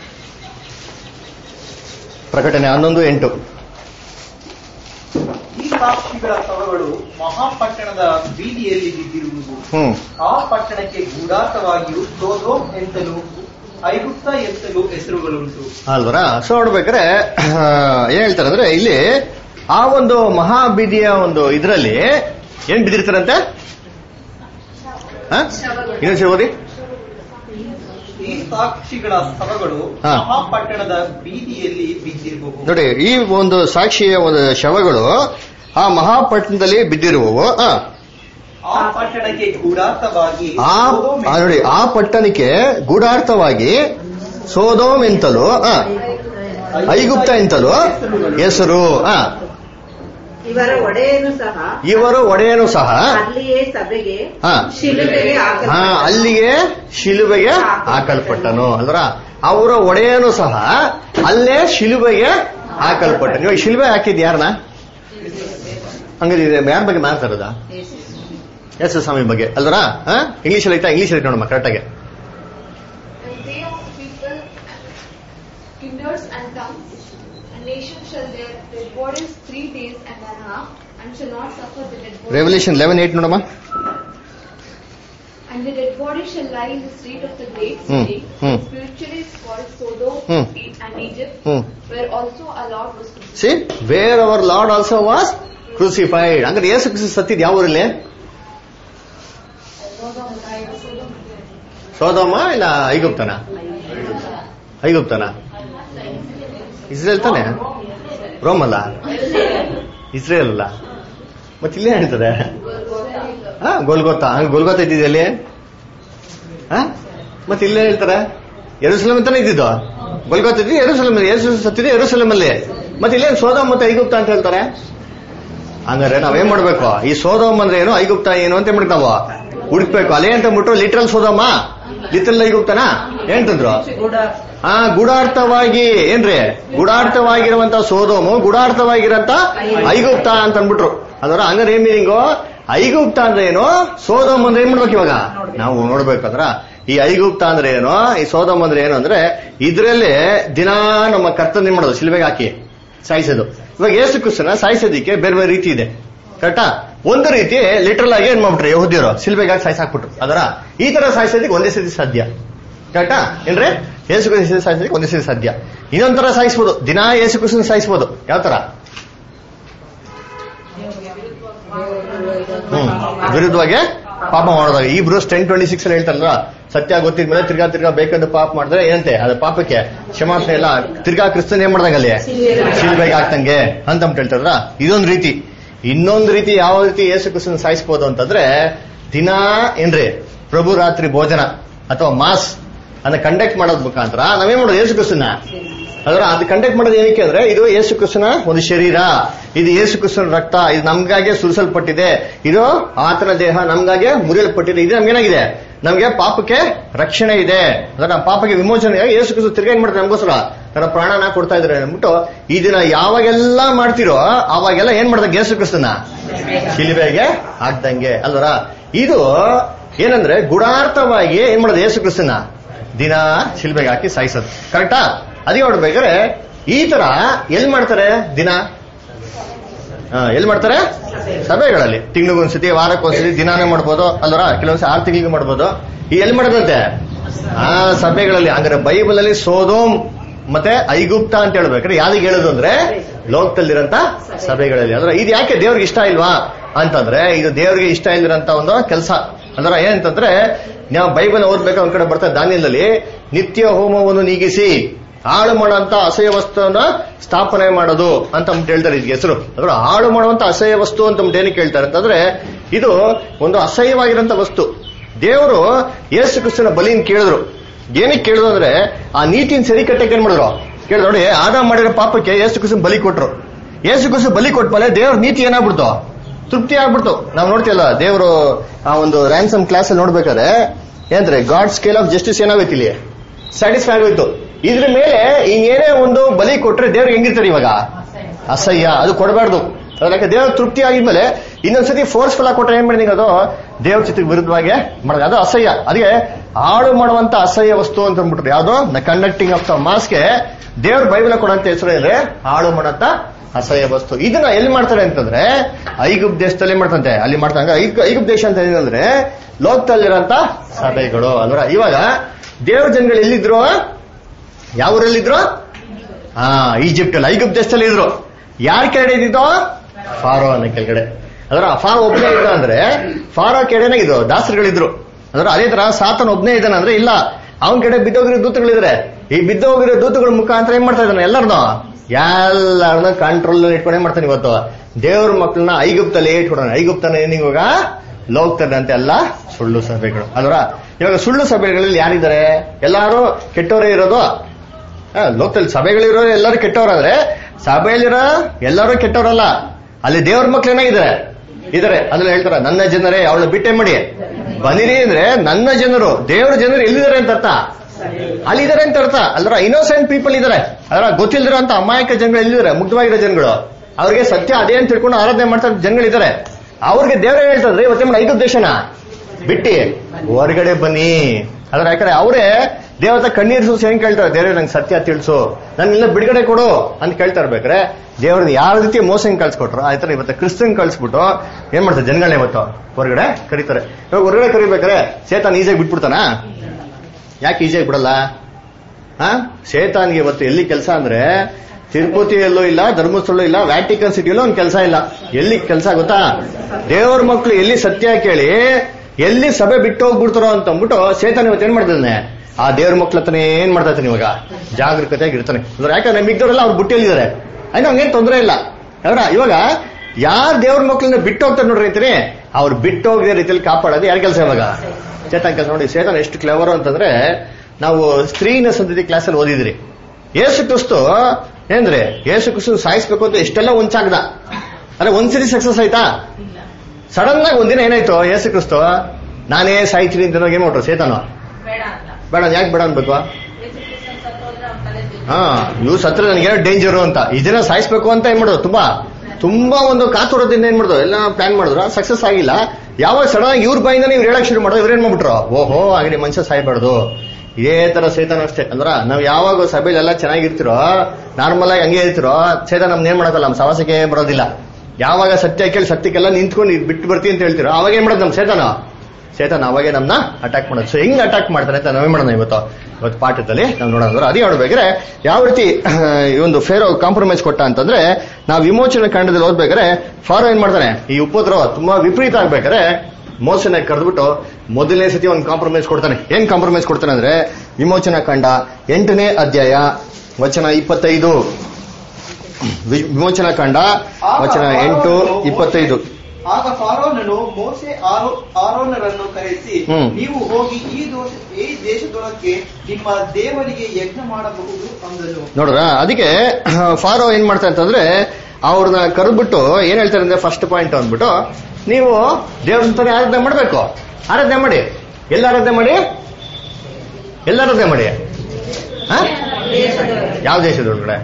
ಪ್ರಕಟಣೆ ಹನ್ನೊಂದು ಎಂಟು ಈ ಸಾಕ್ಷಿಗಳ ಶವಗಳು ಮಹಾಪಟ್ಟಣದ ಬೀದಿಯಲ್ಲಿ ಬಿದ್ದಿರುವುದು ಹ್ಮ್ ಆ ಪಟ್ಟಣಕ್ಕೆ ಗೂಢಾರ್ಥವಾಗಿಯೂ ಸೋದೋಮ್ ಎಂತಲೂ ಐಗುಪ್ತ ಎಂತಲೂ ಹೆಸರುಗಳುಂಟು ಅಲ್ವರ ಸೊ ನೋಡ್ಬೇಕಾದ್ರೆ ಆ, ಏನ್ ಹೇಳ್ತಾರೆ ಅಂದ್ರೆ ಇಲ್ಲಿ ಆ ಒಂದು ಮಹಾಬೀದಿಯ ಒಂದು ಇದ್ರಲ್ಲಿ ಏನ್ ಬಿದ್ದಿರ್ತಾರಂತೆ ಇನ್ನೊಂದ್ಸರಿ ಓದಿ ಈ ಸಾಕ್ಷಿಗಳ ಶವಗಳು ಹಾ. ಮಹಾಪಟ್ಟಣದ ಬೀದಿಯಲ್ಲಿ ಬಿದ್ದಿರುವವು ನೋಡಿ ಈ ಒಂದು ಸಾಕ್ಷಿಯ ಒಂದು ಶವಗಳು ಆ ಮಹಾಪಟ್ಟಣದಲ್ಲಿ ಬಿದ್ದಿರುವವು ಆ, ಆ ಪಟ್ಟಣಕ್ಕೆ ಗೂಢಾರ್ಥವಾಗಿ ಆ ಸೊದೋಮ್ ಆ ನೋಡಿ ಆ ಪಟ್ಟಣಕ್ಕೆ ಗೂಢಾರ್ಥವಾಗಿ ಸೋದೋಮ್ ಎಂತಲೂ ಆ, ಐಗುಪ್ತ ಎಂತಲೂ ಹೆಸರು ಆ, ಇವರ ಒಡೆಯನು ಸಹ ಇವರು ಒಡೆಯನು ಸಹ ಅಲ್ಲಿಯೇ ಸಭೆಗೆ ಹಾ ಶಿಲುಬೆಗೆ ಹಾ ಹಾಕಲ್ಪಟ್ಟನು. ಅಲ್ಲಿಗೆ ಶಿಲುಬೆಗೆ ಹಾಕಲ್ಪಟ್ಟನು ಅಂದ್ರ ಅವರ ಒಡೆಯನು ಸಹ ಅಲ್ಲೇ ಶಿಲುಬೆಗೆ ಹಾಕಲ್ಪಟ್ಟನು ಇವಾಗ ಶಿಲುಬೆ ಹಾಕಿದ್ ಯಾರನ್ನ ಹಂಗಾದ್ರೆ ಯಾರ ಬಗ್ಗೆ ಮಾತಾಡೋದ ಯೇಸು ಸ್ವಾಮಿ ಬಗ್ಗೆ ಅಲ್ವರ ಇಂಗ್ಲಿಷ್ ಅಲ್ಲಿ ಐತಾ ಇಂಗ್ಲಿಷ್ ಅಲ್ಲಿ ನೋಡಮ್ಮ ಕರೆಕ್ಟಾಗಿ And they of people, kindreds and tongues, and nations shall their dead bodies three days and a half, and shall not suffer the dead bodies. Revelation eleven eight ನೋಡಮ್ಮ And the dead bodies shall lie in the street of the great Hmm, city, hmm. spiritually is called Sodom Hmm. and Egypt, hmm where also our Lord was crucified. See where our Lord also was crucified ಅಂದ್ರೆ ಯೇಸು ಕ್ರಿಸ್ತು ಸತ್ತಿದ್ ಯಾವ ಊರಲ್ಲಿ ಸೋದೋಮ ಇಲ್ಲ ಐಗುಪ್ತನ ಐಗುಪ್ತನ ಇಸ್ರೇಲ್ ತಾನೆ ರೋಮ್ ಅಲ್ಲ ಇಸ್ರೇಲ್ ಅಲ್ಲ ಮತ್ತೆ ಇಲ್ಲೇ ಹೇಳ್ತದೆ ಹಾ ಗೋಲ್ಗೊತ್ತಾ ಹಂಗ ಗೋಲ್ಗೊತ್ತ ಇದ್ದಿದೆ ಅಲ್ಲಿ ಹಾ ಮತ್ತೆ ಇಲ್ಲೇ ಹೇಳ್ತಾರೆ ಎರೂಸಲಂ ಅಂತಾನೆ ಇದ್ದಿದ್ದು ಗೋಲ್ಗೊತ್ತ ಇದ್ದಿ ಎರೂಸಲಂ ಯೇಸು ಸತ್ತಿದೆ ಎರೂಸಲಂ ಅಲ್ಲಿ ಮತ್ತೆ ಇಲ್ಲೇ ಸೋದೋಮ್ ಮತ್ತೆ ಐಗುಪ್ತ ಅಂತ ಹೇಳ್ತಾರೆ ಹಂಗಾರೆ ನಾವೇನ್ ಮಾಡ್ಬೇಕು ಈ ಸೋದೋಮ್ ಅಂದ್ರೆ ಏನು ಐಗುಪ್ತ ಏನು ಅಂತ ಮಾಡ್ಬೇಕು ನಾವು ಹುಡುಕ್ಬೇಕು ಅಲ್ಲೇ ಅಂತ ಬಿಟ್ರು ಲಿಟ್ರಲ್ ಸೋದೋಮ ಲಿಟ್ರಲ್ ಐಗುಪ್ತನ ಏನಂತಂದ್ರು ಹಾ ಗೂಢಾರ್ಥವಾಗಿ ಏನ್ರಿ ಗೂಢಾರ್ಥವಾಗಿರುವಂತ ಸೋದೋಮು ಗೂಢಾರ್ಥವಾಗಿರಂತ ಐಗುಪ್ತ ಅಂತ ಅಂದ್ಬಿಟ್ರು ಅದರ ಹಂಗಾರೆ ಏನ್ ಮೀನಿಂಗು ಐಗುಪ್ತ ಅಂದ್ರೆ ಏನು ಸೋದೋಮ್ ಅಂದ್ರೆ ಏನ್ ಮಾಡ್ಬೇಕು ಇವಾಗ ನಾವು ನೋಡ್ಬೇಕಂದ್ರ ಈ ಐಗುಪ್ತ ಅಂದ್ರೆ ಏನು ಈ ಸೋದೋಮ್ ಅಂದ್ರೆ ಏನು ಅಂದ್ರೆ ಇದ್ರಲ್ಲಿ ದಿನಾ ನಮ್ಮ ಕರ್ತನ ಏನ್ ಮಾಡೋದು ಶಿಲ್ಬೆಗೆ ಹಾಕಿ ಸಾಯಿಸೋದು ಇವಾಗ ಯೇಸು ಕ್ರಿಸ್ತನ ಸಾಯಿಸೋದಿಕ್ಕೆ ಬೇರೆ ಬೇರೆ ರೀತಿ ಇದೆ ಕರೆಕ್ಟಾ ಒಂದು ರೀತಿ ಲಿಟ್ರಲ್ ಆಗಿ ಏನ್ ಮಾಡ್ಬಿಟ್ರು ಯಹೂದ್ಯರು ಶಿಲ್ಬೆಗಾಗಿ ಸಾಯಿಸಾಕ್ಬಿಟ್ರು ಅದರ ಈ ತರ ಸಾಯಿಸೋದಿಕ್ಕೆ ಒಂದೇ ಸತಿ ಸಾಧ್ಯ ಕರೆಕ್ಟಾ ಏನ್ರಿ ಯೇಸು ಕ್ರಿಸ್ತನ ಸಾಯಿಸಲಿಕ್ಕೆ ಒಂದೇ ಸರಿ ಸಾಧ್ಯ ಇನ್ನೊಂದ್ ತರ ಸಾಯಿಸ್ಬೋದು ದಿನಾ ಯೇಸು ಕ್ರಿಸ್ತನ ಸಾಯಿಸ್ಬೋದು ಯಾವ ತರ ಹ್ಮ್ ವಿರುದ್ಧವಾಗಿ ಪಾಪ ಮಾಡೋದಾಗ ಈ ಬ್ರೂಸ್ ಟೆನ್ ಟ್ವೆಂಟಿ ಸಿಕ್ಸ್ ಅಲ್ಲಿ ಹೇಳ್ತಾರಲ್ಲ ಸತ್ಯ ಗೊತ್ತಿದ್ಮೇಲೆ ತಿರ್ಗಾ ತಿರ್ಗಾ ಬೇಕಂತ ಪಾಪ ಮಾಡಿದ್ರೆ ಏನಂತೆ ಅದು ಪಾಪಕ್ಕೆ ಕ್ಷಮಾಪಣೆ ಎಲ್ಲ ತಿರ್ಗಾ ಕ್ರಿಸ್ತನ್ ಏನ್ ಮಾಡ್ದಂಗ ಅಲ್ಲಿ ಶಿಲ್ಬೆಗೆ ಹಾಕ್ತಂಗೆ ಅಂತ ಅಂದ್ಬಿಟ್ಟು ಹೇಳ್ತಾರ ಇದೊಂದು ರೀತಿ ಇನ್ನೊಂದು ರೀತಿ ಯಾವ ರೀತಿ ಯೇಸು ಕ್ರಿಸ್ತನ್ ಸಾಯಿಸ್ಬೋದು ಅಂತಂದ್ರೆ ದಿನಾ ಏನ್ರಿ ಪ್ರಭು ರಾತ್ರಿ ಭೋಜನ ಅಥವಾ ಮಾಸ್ ಅದನ್ನ ಕಂಡಕ್ಟ್ ಮಾಡೋದ್ ಮುಖಾಂತರ ನಾವೇನ್ ಮಾಡೋದು ಯೇಸು ಕ್ರಿಸ್ತನ ಅದರ ಅದು ಕಂಡಕ್ಟ್ ಮಾಡೋದು ಏನಕ್ಕೆ ಅಂದ್ರೆ ಇದು ಯೇಸು ಕ್ರಿಸ್ತನ ಒಂದು ಶರೀರ ಇದು ಯೇಸು ಕ್ರಿಸ್ತನ ರಕ್ತ ಇದು ನಮ್ಗಾಗೆ ಸುರಿಸಲ್ಪಟ್ಟಿದೆ ಇದು ಆತನ ದೇಹ ನಮ್ಗಾಗೆ ಮುರಿಯಲ್ಪಟ್ಟಿದೆ ಇದು ನಮ್ಗೇನಾಗಿದೆ ನಮ್ಗೆ ಪಾಪಕ್ಕೆ ರಕ್ಷಣೆ ಇದೆ ಅದರ ನಮ್ಮ ಪಾಪಕ್ಕೆ ವಿಮೋಚನೆ ಯೇಸು ಕ್ರಿಸ್ತ ತಿರ್ಗಾ ಏನ್ ಮಾಡ್ತಾರೆ ನಮಗೋಸ್ಕರ ತನ್ನ ಪ್ರಾಣನ ಕೊಡ್ತಾ ಇದ್ರೆ ಅಂದ್ಬಿಟ್ಟು ಇದನ್ನ ಯಾವಾಗೆಲ್ಲ ಮಾಡ್ತಿರೋ ಅವಾಗೆಲ್ಲ ಏನ್ ಮಾಡ್ದಂಗೆ ಯೇಸು ಕ್ರಿಸ್ತನ ಶಿಲ್ಬೆಗೆ ಹಾಕ್ದಂಗೆ ಅಲ್ವರ ಇದು ಏನಂದ್ರೆ ಗುಣಾರ್ಥವಾಗಿ ಏನ್ ಮಾಡೋದು ಯೇಸು ಕ್ರಿಸ್ತನ ದಿನ ಶಿಲ್ಬೆಗೆ ಹಾಕಿ ಸಾಯಿಸೋದು ಕರೆಕ್ಟಾ ಅದಕ್ಕೆ ನೋಡ್ಬೇಕಾದ್ರೆ ಈ ತರ ಎಲ್ಲಿ ಮಾಡ್ತಾರೆ ದಿನ ಆ, ಎಲ್ಲಿ ಮಾಡ್ತಾರೆ ಸಭೆಗಳಲ್ಲಿ ತಿಂಗಳಿಗೊಂದ್ಸತಿ ವಾರಕ್ಕೊಂದ್ಸತಿ ದಿನಾನೇ ಮಾಡ್ಬೋದು ಅಲ್ವರ ಕೆಲವೊಂದ್ಸತಿ ಆರು ತಿಂಗಳಿಗೆ ಮಾಡ್ಬೋದು ಈ ಎಲ್ಲಿ ಮಾಡೋದಂತೆ ಆ ಸಭೆಗಳಲ್ಲಿ ಅಂದ್ರೆ ಬೈಬಲ್ ಅಲ್ಲಿ ಸೋದೋಮ್ ಮತ್ತೆ ಐಗುಪ್ತ ಅಂತ ಹೇಳ್ಬೇಕಾದ್ರೆ ಯಾವ್ದಿಗೆ ಹೇಳೋದು ಅಂದ್ರೆ ಲೋಕದಲ್ಲಿರಂತ ಸಭೆಗಳಲ್ಲಿ ಅಂದ್ರೆ ಇದು ಯಾಕೆ ದೇವ್ರಿಗೆ ಇಷ್ಟ ಇಲ್ವಾ ಅಂತಂದ್ರೆ ಇದು ದೇವ್ರಿಗೆ ಇಷ್ಟ ಇಲ್ದಿರಂತ ಒಂದು ಕೆಲಸ ಅಂದ್ರೆ ಏನಂತಂದ್ರೆ ನಾವು ಬೈಬಲ್ ಓದ್ಬೇಕು ಒಂದ್ ಕಡೆ ಬರ್ತಾರೆ ದಾನಿಯಲ್ಲಿ ನಿತ್ಯ ಹೋಮವನ್ನು ನೀಗಿಸಿ ಹಾಳು ಮಾಡುವಂತ ಅಸಹ್ಯ ವಸ್ತುವನ್ನ ಸ್ಥಾಪನೆ ಮಾಡೋದು ಅಂತ ಅಂದ್ಬಿಟ್ಟು ಹೇಳ್ತಾರೆ ಇದಕ್ಕೆ ಹೆಸರು ಅಂದ್ರೆ ಹಾಳು ಮಾಡುವಂತ ಅಸಹ್ಯ ವಸ್ತು ಅಂತ ಅಂದ್ಬಿಟ್ಟು ಏನಕ್ಕೆ ಹೇಳ್ತಾರೆ ಅಂತಂದ್ರೆ ಇದು ಒಂದು ಅಸಹ್ಯವಾಗಿರೋಂಥ ವಸ್ತು ದೇವರು ಯೇಸು ಕ್ರಿಸ್ತನ ಬಲಿನ ಕೇಳಿದ್ರು ಏನಕ್ಕೆ ಕೇಳಿದ್ರು ಅಂದ್ರೆ ಆ ನೀತಿನ ಸರಿ ಕಟ್ಟಕ್ಕೆ ಏನ್ ಮಾಡಿದ್ರು ಕೇಳಿದ್ರು ನೋಡಿ ಆದ ಮಾಡಿರೋ ಪಾಪಕ್ಕೆ ಯೇಸು ಕ್ರಿಸ್ತನ ಬಲಿ ಕೊಟ್ರು ಯೇಸು ಕ್ರಿಸ್ತ ಬಲಿ ಕೊಟ್ಮೇಲೆ ದೇವ್ರ ನೀತಿ ಏನಾಗ್ಬಿಡ್ತು ತೃಪ್ತಿ ಆಗ್ಬಿಡ್ತು ನಾವು ನೋಡ್ತೀವಲ್ಲ ದೇವರು ಆ ಒಂದು ರ್ಯಾನ್ಸಮ್ ಕ್ಲಾಸ್ ಅಲ್ಲಿ ನೋಡ್ಬೇಕಾದ್ರೆ ಏನಂದ್ರೆ ಗಾಡ್ ಸ್ಕೇಲ್ ಆಫ್ ಜಸ್ಟಿಸ್ ಏನಾಗೋಯ್ತು ಇಲ್ಲಿ ಸ್ಯಾಟಿಸ್ಫೈ ಆಗೋಯ್ತು ಇದ್ರ ಮೇಲೆ ಇನ್ನೇನೇ ಒಂದು ಬಲಿ ಕೊಟ್ರೆ ದೇವ್ರಿಗೆ ಹೆಂಗಿರ್ತಾರೆ ಇವಾಗ ಅಸಹ್ಯ ಅದು ಕೊಡಬಾರ್ದು ಅದಕ್ಕೆ ದೇವ್ರ ತೃಪ್ತಿ ಆಗಿದ್ಮೇಲೆ ಇನ್ನೊಂದ್ಸತಿ ಫೋರ್ಸ್ಫುಲ್ ಆಗಿ ಕೊಟ್ರೆ ಏನ್ ಮಾಡಿದೀಗ ಅದು ದೇವ್ರ ಚಿತ್ರಕ್ಕೆ ವಿರುದ್ಧವಾಗಿ ಮಾಡೋದು ಅದು ಅಸಹ್ಯ ಅದಕ್ಕೆ ಹಾಳು ಮಾಡುವಂತ ಅಸಹ್ಯ ವಸ್ತು ಅಂತ ಅಂದ್ಬಿಟ್ರು ಯಾವ್ದು ದ ಕಂಡಕ್ಟಿಂಗ್ ಆಫ್ ದ ಮಾಸ್ಗೆ ದೇವ್ರ ಬೈಬಲ್ ಕೊಡಂತ ಹೆಸರು ಇದೆ ಹಾಳು ಮಾಡಂತ ಅಸಹ್ಯ ವಸ್ತು ಇದನ್ನ ಎಲ್ಲಿ ಮಾಡ್ತಾರೆ ಅಂತಂದ್ರೆ ಐಗುಪ್ ದೇಶದಲ್ಲಿ ಏನ್ ಮಾಡ್ತಂತೆ ಅಲ್ಲಿ ಮಾಡ್ತಾರೆ ಐಗ್ ಐಗುಪ್ ದೇಶ ಅಂತ ಏನಂದ್ರೆ ಲೋಕದಲ್ಲಿರೋಂತ ಸಭೆಗಳು ಅಂದ್ರೆ ಇವಾಗ ದೇವ್ರ ಜನಗಳು ಎಲ್ಲಿದ್ರು ಯಾವ ಊರಲ್ಲಿದ್ರು ಹಾ ಈಜಿಪ್ಟ್ ಅಲ್ಲಿ ಐಗುಪ್ ದೇಶದಲ್ಲಿ ಇದ್ರು ಯಾರ ಕೆಳಗಡೆ ಇದ್ದಿದ್ದೋ ಫಾರೋ ಅನ್ನೋ ಕೆಳಗಡೆ ಅದರ ಫಾರೋ ಒಬ್ಬನೇ ಇದ್ದ ಅಂದ್ರೆ ಫಾರೋ ಕೆಳಗಡೆ ಇದ್ರು ದಾಸರುಗಳಿದ್ರು ಅದರ ಅದೇ ತರ ಸಾತನ್ ಒಬ್ಬನೇ ಇದ್ದಾನೆ ಅಂದ್ರೆ ಇಲ್ಲ ಅವನ ಕಡೆ ಬಿದ್ದೋಗಿರೋ ದೂತಗಳಿದ್ರೆ ಈ ಬಿದ್ದೋಗಿರೋ ದೂತಗಳ ಮುಖಾಂತರ ಏನ್ ಮಾಡ್ತಾ ಇದ್ದಾನೆ ಎಲ್ಲರನ್ನು ಎಲ್ಲರನ್ನ ಕಂಟ್ರೋಲ್ ಇಟ್ಕೊಂಡು ಏನ್ ಮಾಡ್ತಾನೆ ಇವತ್ತು ದೇವ್ರ ಮಕ್ಕಳನ್ನ ಐಗುಪ್ತಲ್ಲಿ ಇಟ್ಕೊಡೋಣ ಐಗುಪ್ತನ ಏನ್ ಇವಾಗ ಲೋಗ್ತಾನೆ ಅಂತ ಎಲ್ಲ ಸುಳ್ಳು ಸಭೆಗಳು ಅಲ್ವಾ ಇವಾಗ ಸುಳ್ಳು ಸಭೆಗಳಲ್ಲಿ ಯಾರಿದ್ದಾರೆ ಎಲ್ಲಾರು ಕೆಟ್ಟವರೇ ಇರೋದು ಆ, ಲೋಕದಲ್ಲಿ ಸಭೆಗಳಿರೋ ಎಲ್ಲರೂ ಕೆಟ್ಟವರಾದ್ರೆ ಸಭೆಯಲ್ಲಿರೋ ಎಲ್ಲರೂ ಕೆಟ್ಟವರಲ್ಲ ಅಲ್ಲಿ ದೇವ್ರ ಮಕ್ಳು ಏನಾಗಿದ್ದಾರೆ ಇದಾರೆ ಅದ್ರಲ್ಲಿ ಹೇಳ್ತಾರ ನನ್ನ ಜನರೇ ಅವಳು ಬಿಟ್ಟೆ ಮಾಡಿ ಬನ್ನಿರಿ ಅಂದ್ರೆ ನನ್ನ ಜನರು ದೇವ್ರ ಜನರು ಎಲ್ಲಿದ್ದಾರೆ ಅಂತ ಅರ್ಥ ಅಲ್ಲಿದ್ದಾರೆ ಅಂತ ಅರ್ಥ ಅಲ್ರ ಇನ್ನೋಸೆಂಟ್ ಪೀಪಲ್ ಇದಾರೆ ಅದರ ಗೊತ್ತಿಲ್ದಿರೋ ಅಂತ ಅಮಾಯಕ ಜನಗಳು ಎಲ್ಲಿದ್ದಾರೆ ಮುಗ್ಧವಾಗಿರೋ ಜನಗಳು ಅವ್ರಿಗೆ ಸತ್ಯ ಅದೇ ಅಂತ ತಿಳ್ಕೊಂಡು ಆರಾಧನೆ ಮಾಡ್ತಾ ಜನಗಳಿದ್ದಾರೆ ಅವ್ರಿಗೆ ದೇವ್ರ ಹೇಳ್ತಾರೆ ಇವತ್ತೇ ಮಾಡಿ ಐದು ದೇಶನ ಬಿಟ್ಟಿ ಹೊರಗಡೆ ಬನ್ನಿ ಅದ್ರ ಯಾಕಂದ್ರೆ ಅವರೇ ದೇವತ ಕಣ್ಣೀರ್ ಸೂಸಿ ಹೆಂಗ್ ಕೇಳ್ತಾರೆ ದೇವ್ರೆ ನಂಗೆ ಸತ್ಯ ತಿಳಿಸು ನನ್ನೆಲ್ಲ ಬಿಡುಗಡೆ ಕೊಡು ಅಂತ ಕೇಳ್ತಾ ಇರ್ಬೇಕಾರೆ ದೇವ್ರನ್ನ ಯಾವ ರೀತಿ ಮೋಸ ಹೆಂಗ್ ಕಳ್ಸಿಕೊಟ್ರು ಆ ತರ ಇವತ್ತು ಕ್ರಿಸ್ತನ್ ಕಳ್ಸ್ಬಿಟ್ಟು ಏನ್ ಮಾಡ್ತಾರೆ ಜನಗಳನ್ನ ಇವತ್ತು ಹೊರಗಡೆ ಕರೀತಾರೆ ಇವಾಗ ಹೊರಗಡೆ ಕರಿಬೇಕಾರೆ ಸೇತಾನ್ ಈಸಿಯಾಗಿ ಬಿಟ್ಬಿಡ್ತಾನ ಯಾಕೆ ಈಸಿಯಾಗಿ ಬಿಡಲ್ಲ ಹಾ ಶೇತಾನ್ಗೆ ಇವತ್ತು ಎಲ್ಲಿ ಕೆಲಸ ಅಂದ್ರೆ ತಿರುಪತಿಯಲ್ಲೂ ಇಲ್ಲ ಧರ್ಮಸ್ಥಳ ಇಲ್ಲ ವ್ಯಾಟಿಕನ್ ಸಿಟಿಯಲ್ಲೂ ಒಂದು ಕೆಲಸ ಇಲ್ಲ ಎಲ್ಲಿ ಕೆಲಸ ಗೊತ್ತಾ ದೇವ್ರ ಮಕ್ಕಳು ಎಲ್ಲಿ ಸತ್ಯ ಕೇಳಿ ಎಲ್ಲಿ ಸಭೆ ಬಿಟ್ಟು ಹೋಗ್ಬಿಡ್ತಾರೋ ಅಂತ ಅಂದ್ಬಿಟ್ಟು ಶೇತಾನ್ ಇವತ್ತು ಏನ್ ಮಾಡ್ತಾನೆ ಆ ದೇವ್ರ ಮಕ್ಳ ಹತ್ರನೇ ಏನ್ ಮಾಡ್ತಾ ಇರ್ತಾನೆ ಇವಾಗ ಜಾಗರೂಕತೆಯಾಗಿ ಇರ್ತಾನೆ ಅಂದ್ರೆ ಯಾಕಂದ್ರೆ ಮಿಗ್ದವರೆಲ್ಲ ಅವ್ರು ಬುಟ್ಟಿಯಲ್ಲಿದ್ದಾರೆ ಆಯ್ತು ಹಂಗೇನ್ ತೊಂದರೆ ಇಲ್ಲ ಅವರ ಇವಾಗ ಯಾರ್ ದೇವ್ರ ಮಕ್ಳನ್ನ ಬಿಟ್ಟು ಹೋಗ್ತಾರೆ ನೋಡ್ರಿ ಅಂತೀನಿ ಅವ್ರು ಬಿಟ್ಟು ಹೋಗದೆ ರೀತಿಯಲ್ಲಿ ಕಾಪಾಡೋದು ಯಾರ ಕೆಲಸ ಇವಾಗ ಚೇತನ್ ಕೆಲಸ ನೋಡಿ ಚೇತನ್ ಎಷ್ಟು ಕ್ಲೆವರ್ ಅಂತಂದ್ರೆ ನಾವು ಸ್ತ್ರೀನ ಸಂತತಿ ಕ್ಲಾಸಲ್ಲಿ ಓದಿದ್ರಿ ಯೇಸು ಕ್ರಿಸ್ತು ಏನ್ರಿ ಯೇಸು ಕ್ರಿಸ್ತು ಸಾಯಿಸ್ಬೇಕು ಅಂತ ಎಷ್ಟೆಲ್ಲ ಒಂಚಾಗ್ದ ಅಂದ್ರೆ ಒಂದ್ಸರಿ ಸಕ್ಸಸ್ ಆಯ್ತಾ ಸಡನ್ ಆಗಿ ಒಂದಿನ ಏನಾಯ್ತು ಯೇಸು ಕ್ರಿಸ್ತು ನಾನೇ ಸಾಯ್ತೀನಿ ಅಂತ ಏನ್ ಮಾಡ್ರು ಸೇತಾನು ಬೇಡ ಅಂತ ಬೇಡ ಯಾಕೆ ಬೇಡ ಅನ್ಬೇಕು ಯೇಸು ಕ್ರಿಸ್ತನ್ ಸತ್ತೋದ್ರೆ ಅವ್ನ್ ತಲೆ ತಿರುಗಿ ಹಾ ಇವ್ ಸತ್ರ ನನಗೇನೋ ಡೇಂಜರು ಅಂತ ಇದನ್ನ ಸಾಯಿಸ್ಬೇಕು ಅಂತ ಏನ್ ಮಾಡೋದು ತುಂಬಾ ತುಂಬಾ ಒಂದು ಕಾತುರದಿಂದ ಏನ್ ಮಾಡೋದು ಎಲ್ಲ ಪ್ಲಾನ್ ಮಾಡಿದ್ರು ಸಕ್ಸಸ್ ಆಗಿಲ್ಲ ಯಾವಾಗ ಸಡನ್ ಆಗಿ ಇವ್ರ ಬಾಯಿಂದ ಇವ್ರು ಹೇಳಕ್ ಶುರು ಮಾಡೋದು ಇವ್ರೇನ್ ಮಾಡ್ಬಿಟ್ರು ಓಹೋ ಆಗಲಿ ಮನುಷ್ಯ ಸಾಯ್ಬಾರ್ದು ಇದೇ ತರ ಸೇತನ ಅಷ್ಟೇ ಅಂದ್ರ ನಾವ್ ಯಾವಾಗ ಸಭೆಯಲ್ಲಿ ಎಲ್ಲ ಚೆನ್ನಾಗಿರ್ತಿರೋ ನಾರ್ಮಲ್ ಆಗಿ ಹಂಗೆ ಇರ್ತಿರೋ ಸೇತನ ನಮ್ನ ಏನ್ ಮಾಡಕ್ಕಲ್ಲ ನಮ್ ಸವಾಸಕ್ಕೆ ಬರೋದಿಲ್ಲ ಯಾವಾಗ ಸತ್ಯ ಕೇಳಿ ಸತ್ಯಕ್ಕೆಲ್ಲ ನಿಂತ್ಕೊಂಡು ಇದ್ ಬಿಟ್ಟು ಬರ್ತೀನಿ ಅಂತ ಹೇಳ್ತಿರೋ ಅವಾಗ ಏನ್ ಮಾಡೋದು ನಮ್ ಸೇತನ ಸೇತನ್ ಅವಾಗೆ ನಮ್ಮನ್ನ ಅಟ್ಯಾಕ್ ಮಾಡೋದು ಸೊ ಹೆಂಗ್ ಅಟ್ಯಾಕ್ ಮಾಡ್ತಾರೆ ಅಂತ ನಾವೇ ಮಾಡೋಣ ಇವತ್ತು ಇವತ್ತು ಪಾಠದಲ್ಲಿ ನಾವು ನೋಡೋಣ ಅಂದ್ರೆ ಅದೇ ಹೇಳ್ಬೇಕಾದ್ರೆ ಯಾವ ರೀತಿ ಈ ಒಂದು ಫೇರೋ ಕಾಂಪ್ರಮೈಸ್ ಕೊಟ್ಟ ಅಂತಂದ್ರೆ ನಾವು ವಿಮೋಚನೆ ಕಾಂಡದಲ್ಲಿ ಓದ್ಬೇಕಾದ್ರೆ ಫಾರೋ ಏನ್ ಮಾಡ್ತಾನೆ ಈ ಉಪದ್ರವ ತುಂಬಾ ವಿಪರೀತ ಆಗ್ಬೇಕಾದ್ರೆ ಮೋಸನ ಕರೆದ್ಬಿಟ್ಟು ಮೊದಲನೇ ಸತಿ ಒಂದು ಕಾಂಪ್ರಮೈಸ್ ಕೊಡ್ತಾನೆ ಏನ್ ಕಾಂಪ್ರಮೈಸ್ ಕೊಡ್ತಾನೆ ಅಂದ್ರೆ ವಿಮೋಚನಾ ಕಾಂಡ ಎಂಟನೇ ಅಧ್ಯಾಯ ವಚನ ಇಪ್ಪತ್ತೈದು ವಿ- ವಿಮೋಚನಾ ಕಾಂಡ ವಚನ ಎಂಟು ಇಪ್ಪತ್ತೈದು ಆಗ ಫಾರೋನನು ಮೋಸೆ ಆರೋ ಆರೋನರನ್ನು ಕರೆಸಿ ಹ್ಮ್. ನೀವು ಹೋಗಿ ಈ ದೋಷ ಈ ದೇಶದೊಳಕ್ಕೆ ನಿಮ್ಮ ದೇವರಿಗೆ ಯಜ್ಞ ಮಾಡಬಹುದು ಅಂದನು ನೋಡ್ರ ಅದಕ್ಕೆ ಫಾರೋ ಏನ್ ಮಾಡ್ತಾರೆ ಅಂತಂದ್ರೆ ಅವ್ರನ್ನ ಕರೆದ್ಬಿಟ್ಟು ಏನ್ ಹೇಳ್ತಾರೆ ಅಂದ್ರೆ ಫಸ್ಟ್ ಪಾಯಿಂಟ್ ಅಂದ್ಬಿಟ್ಟು ನೀವು ದೇವ್ರ ಅಂತಾನೆ ಆರಾಧನೆ ಮಾಡ್ಬೇಕು ಆರಾಧನೆ ಮಾಡಿ ಎಲ್ಲ ಆರಾಧನೆ ಮಾಡಿ ಎಲ್ಲ ಆರಾಧನೆ ಮಾಡಿ ಹಾ? ಯಾವ ದೇಶದೊಳಗಡೆ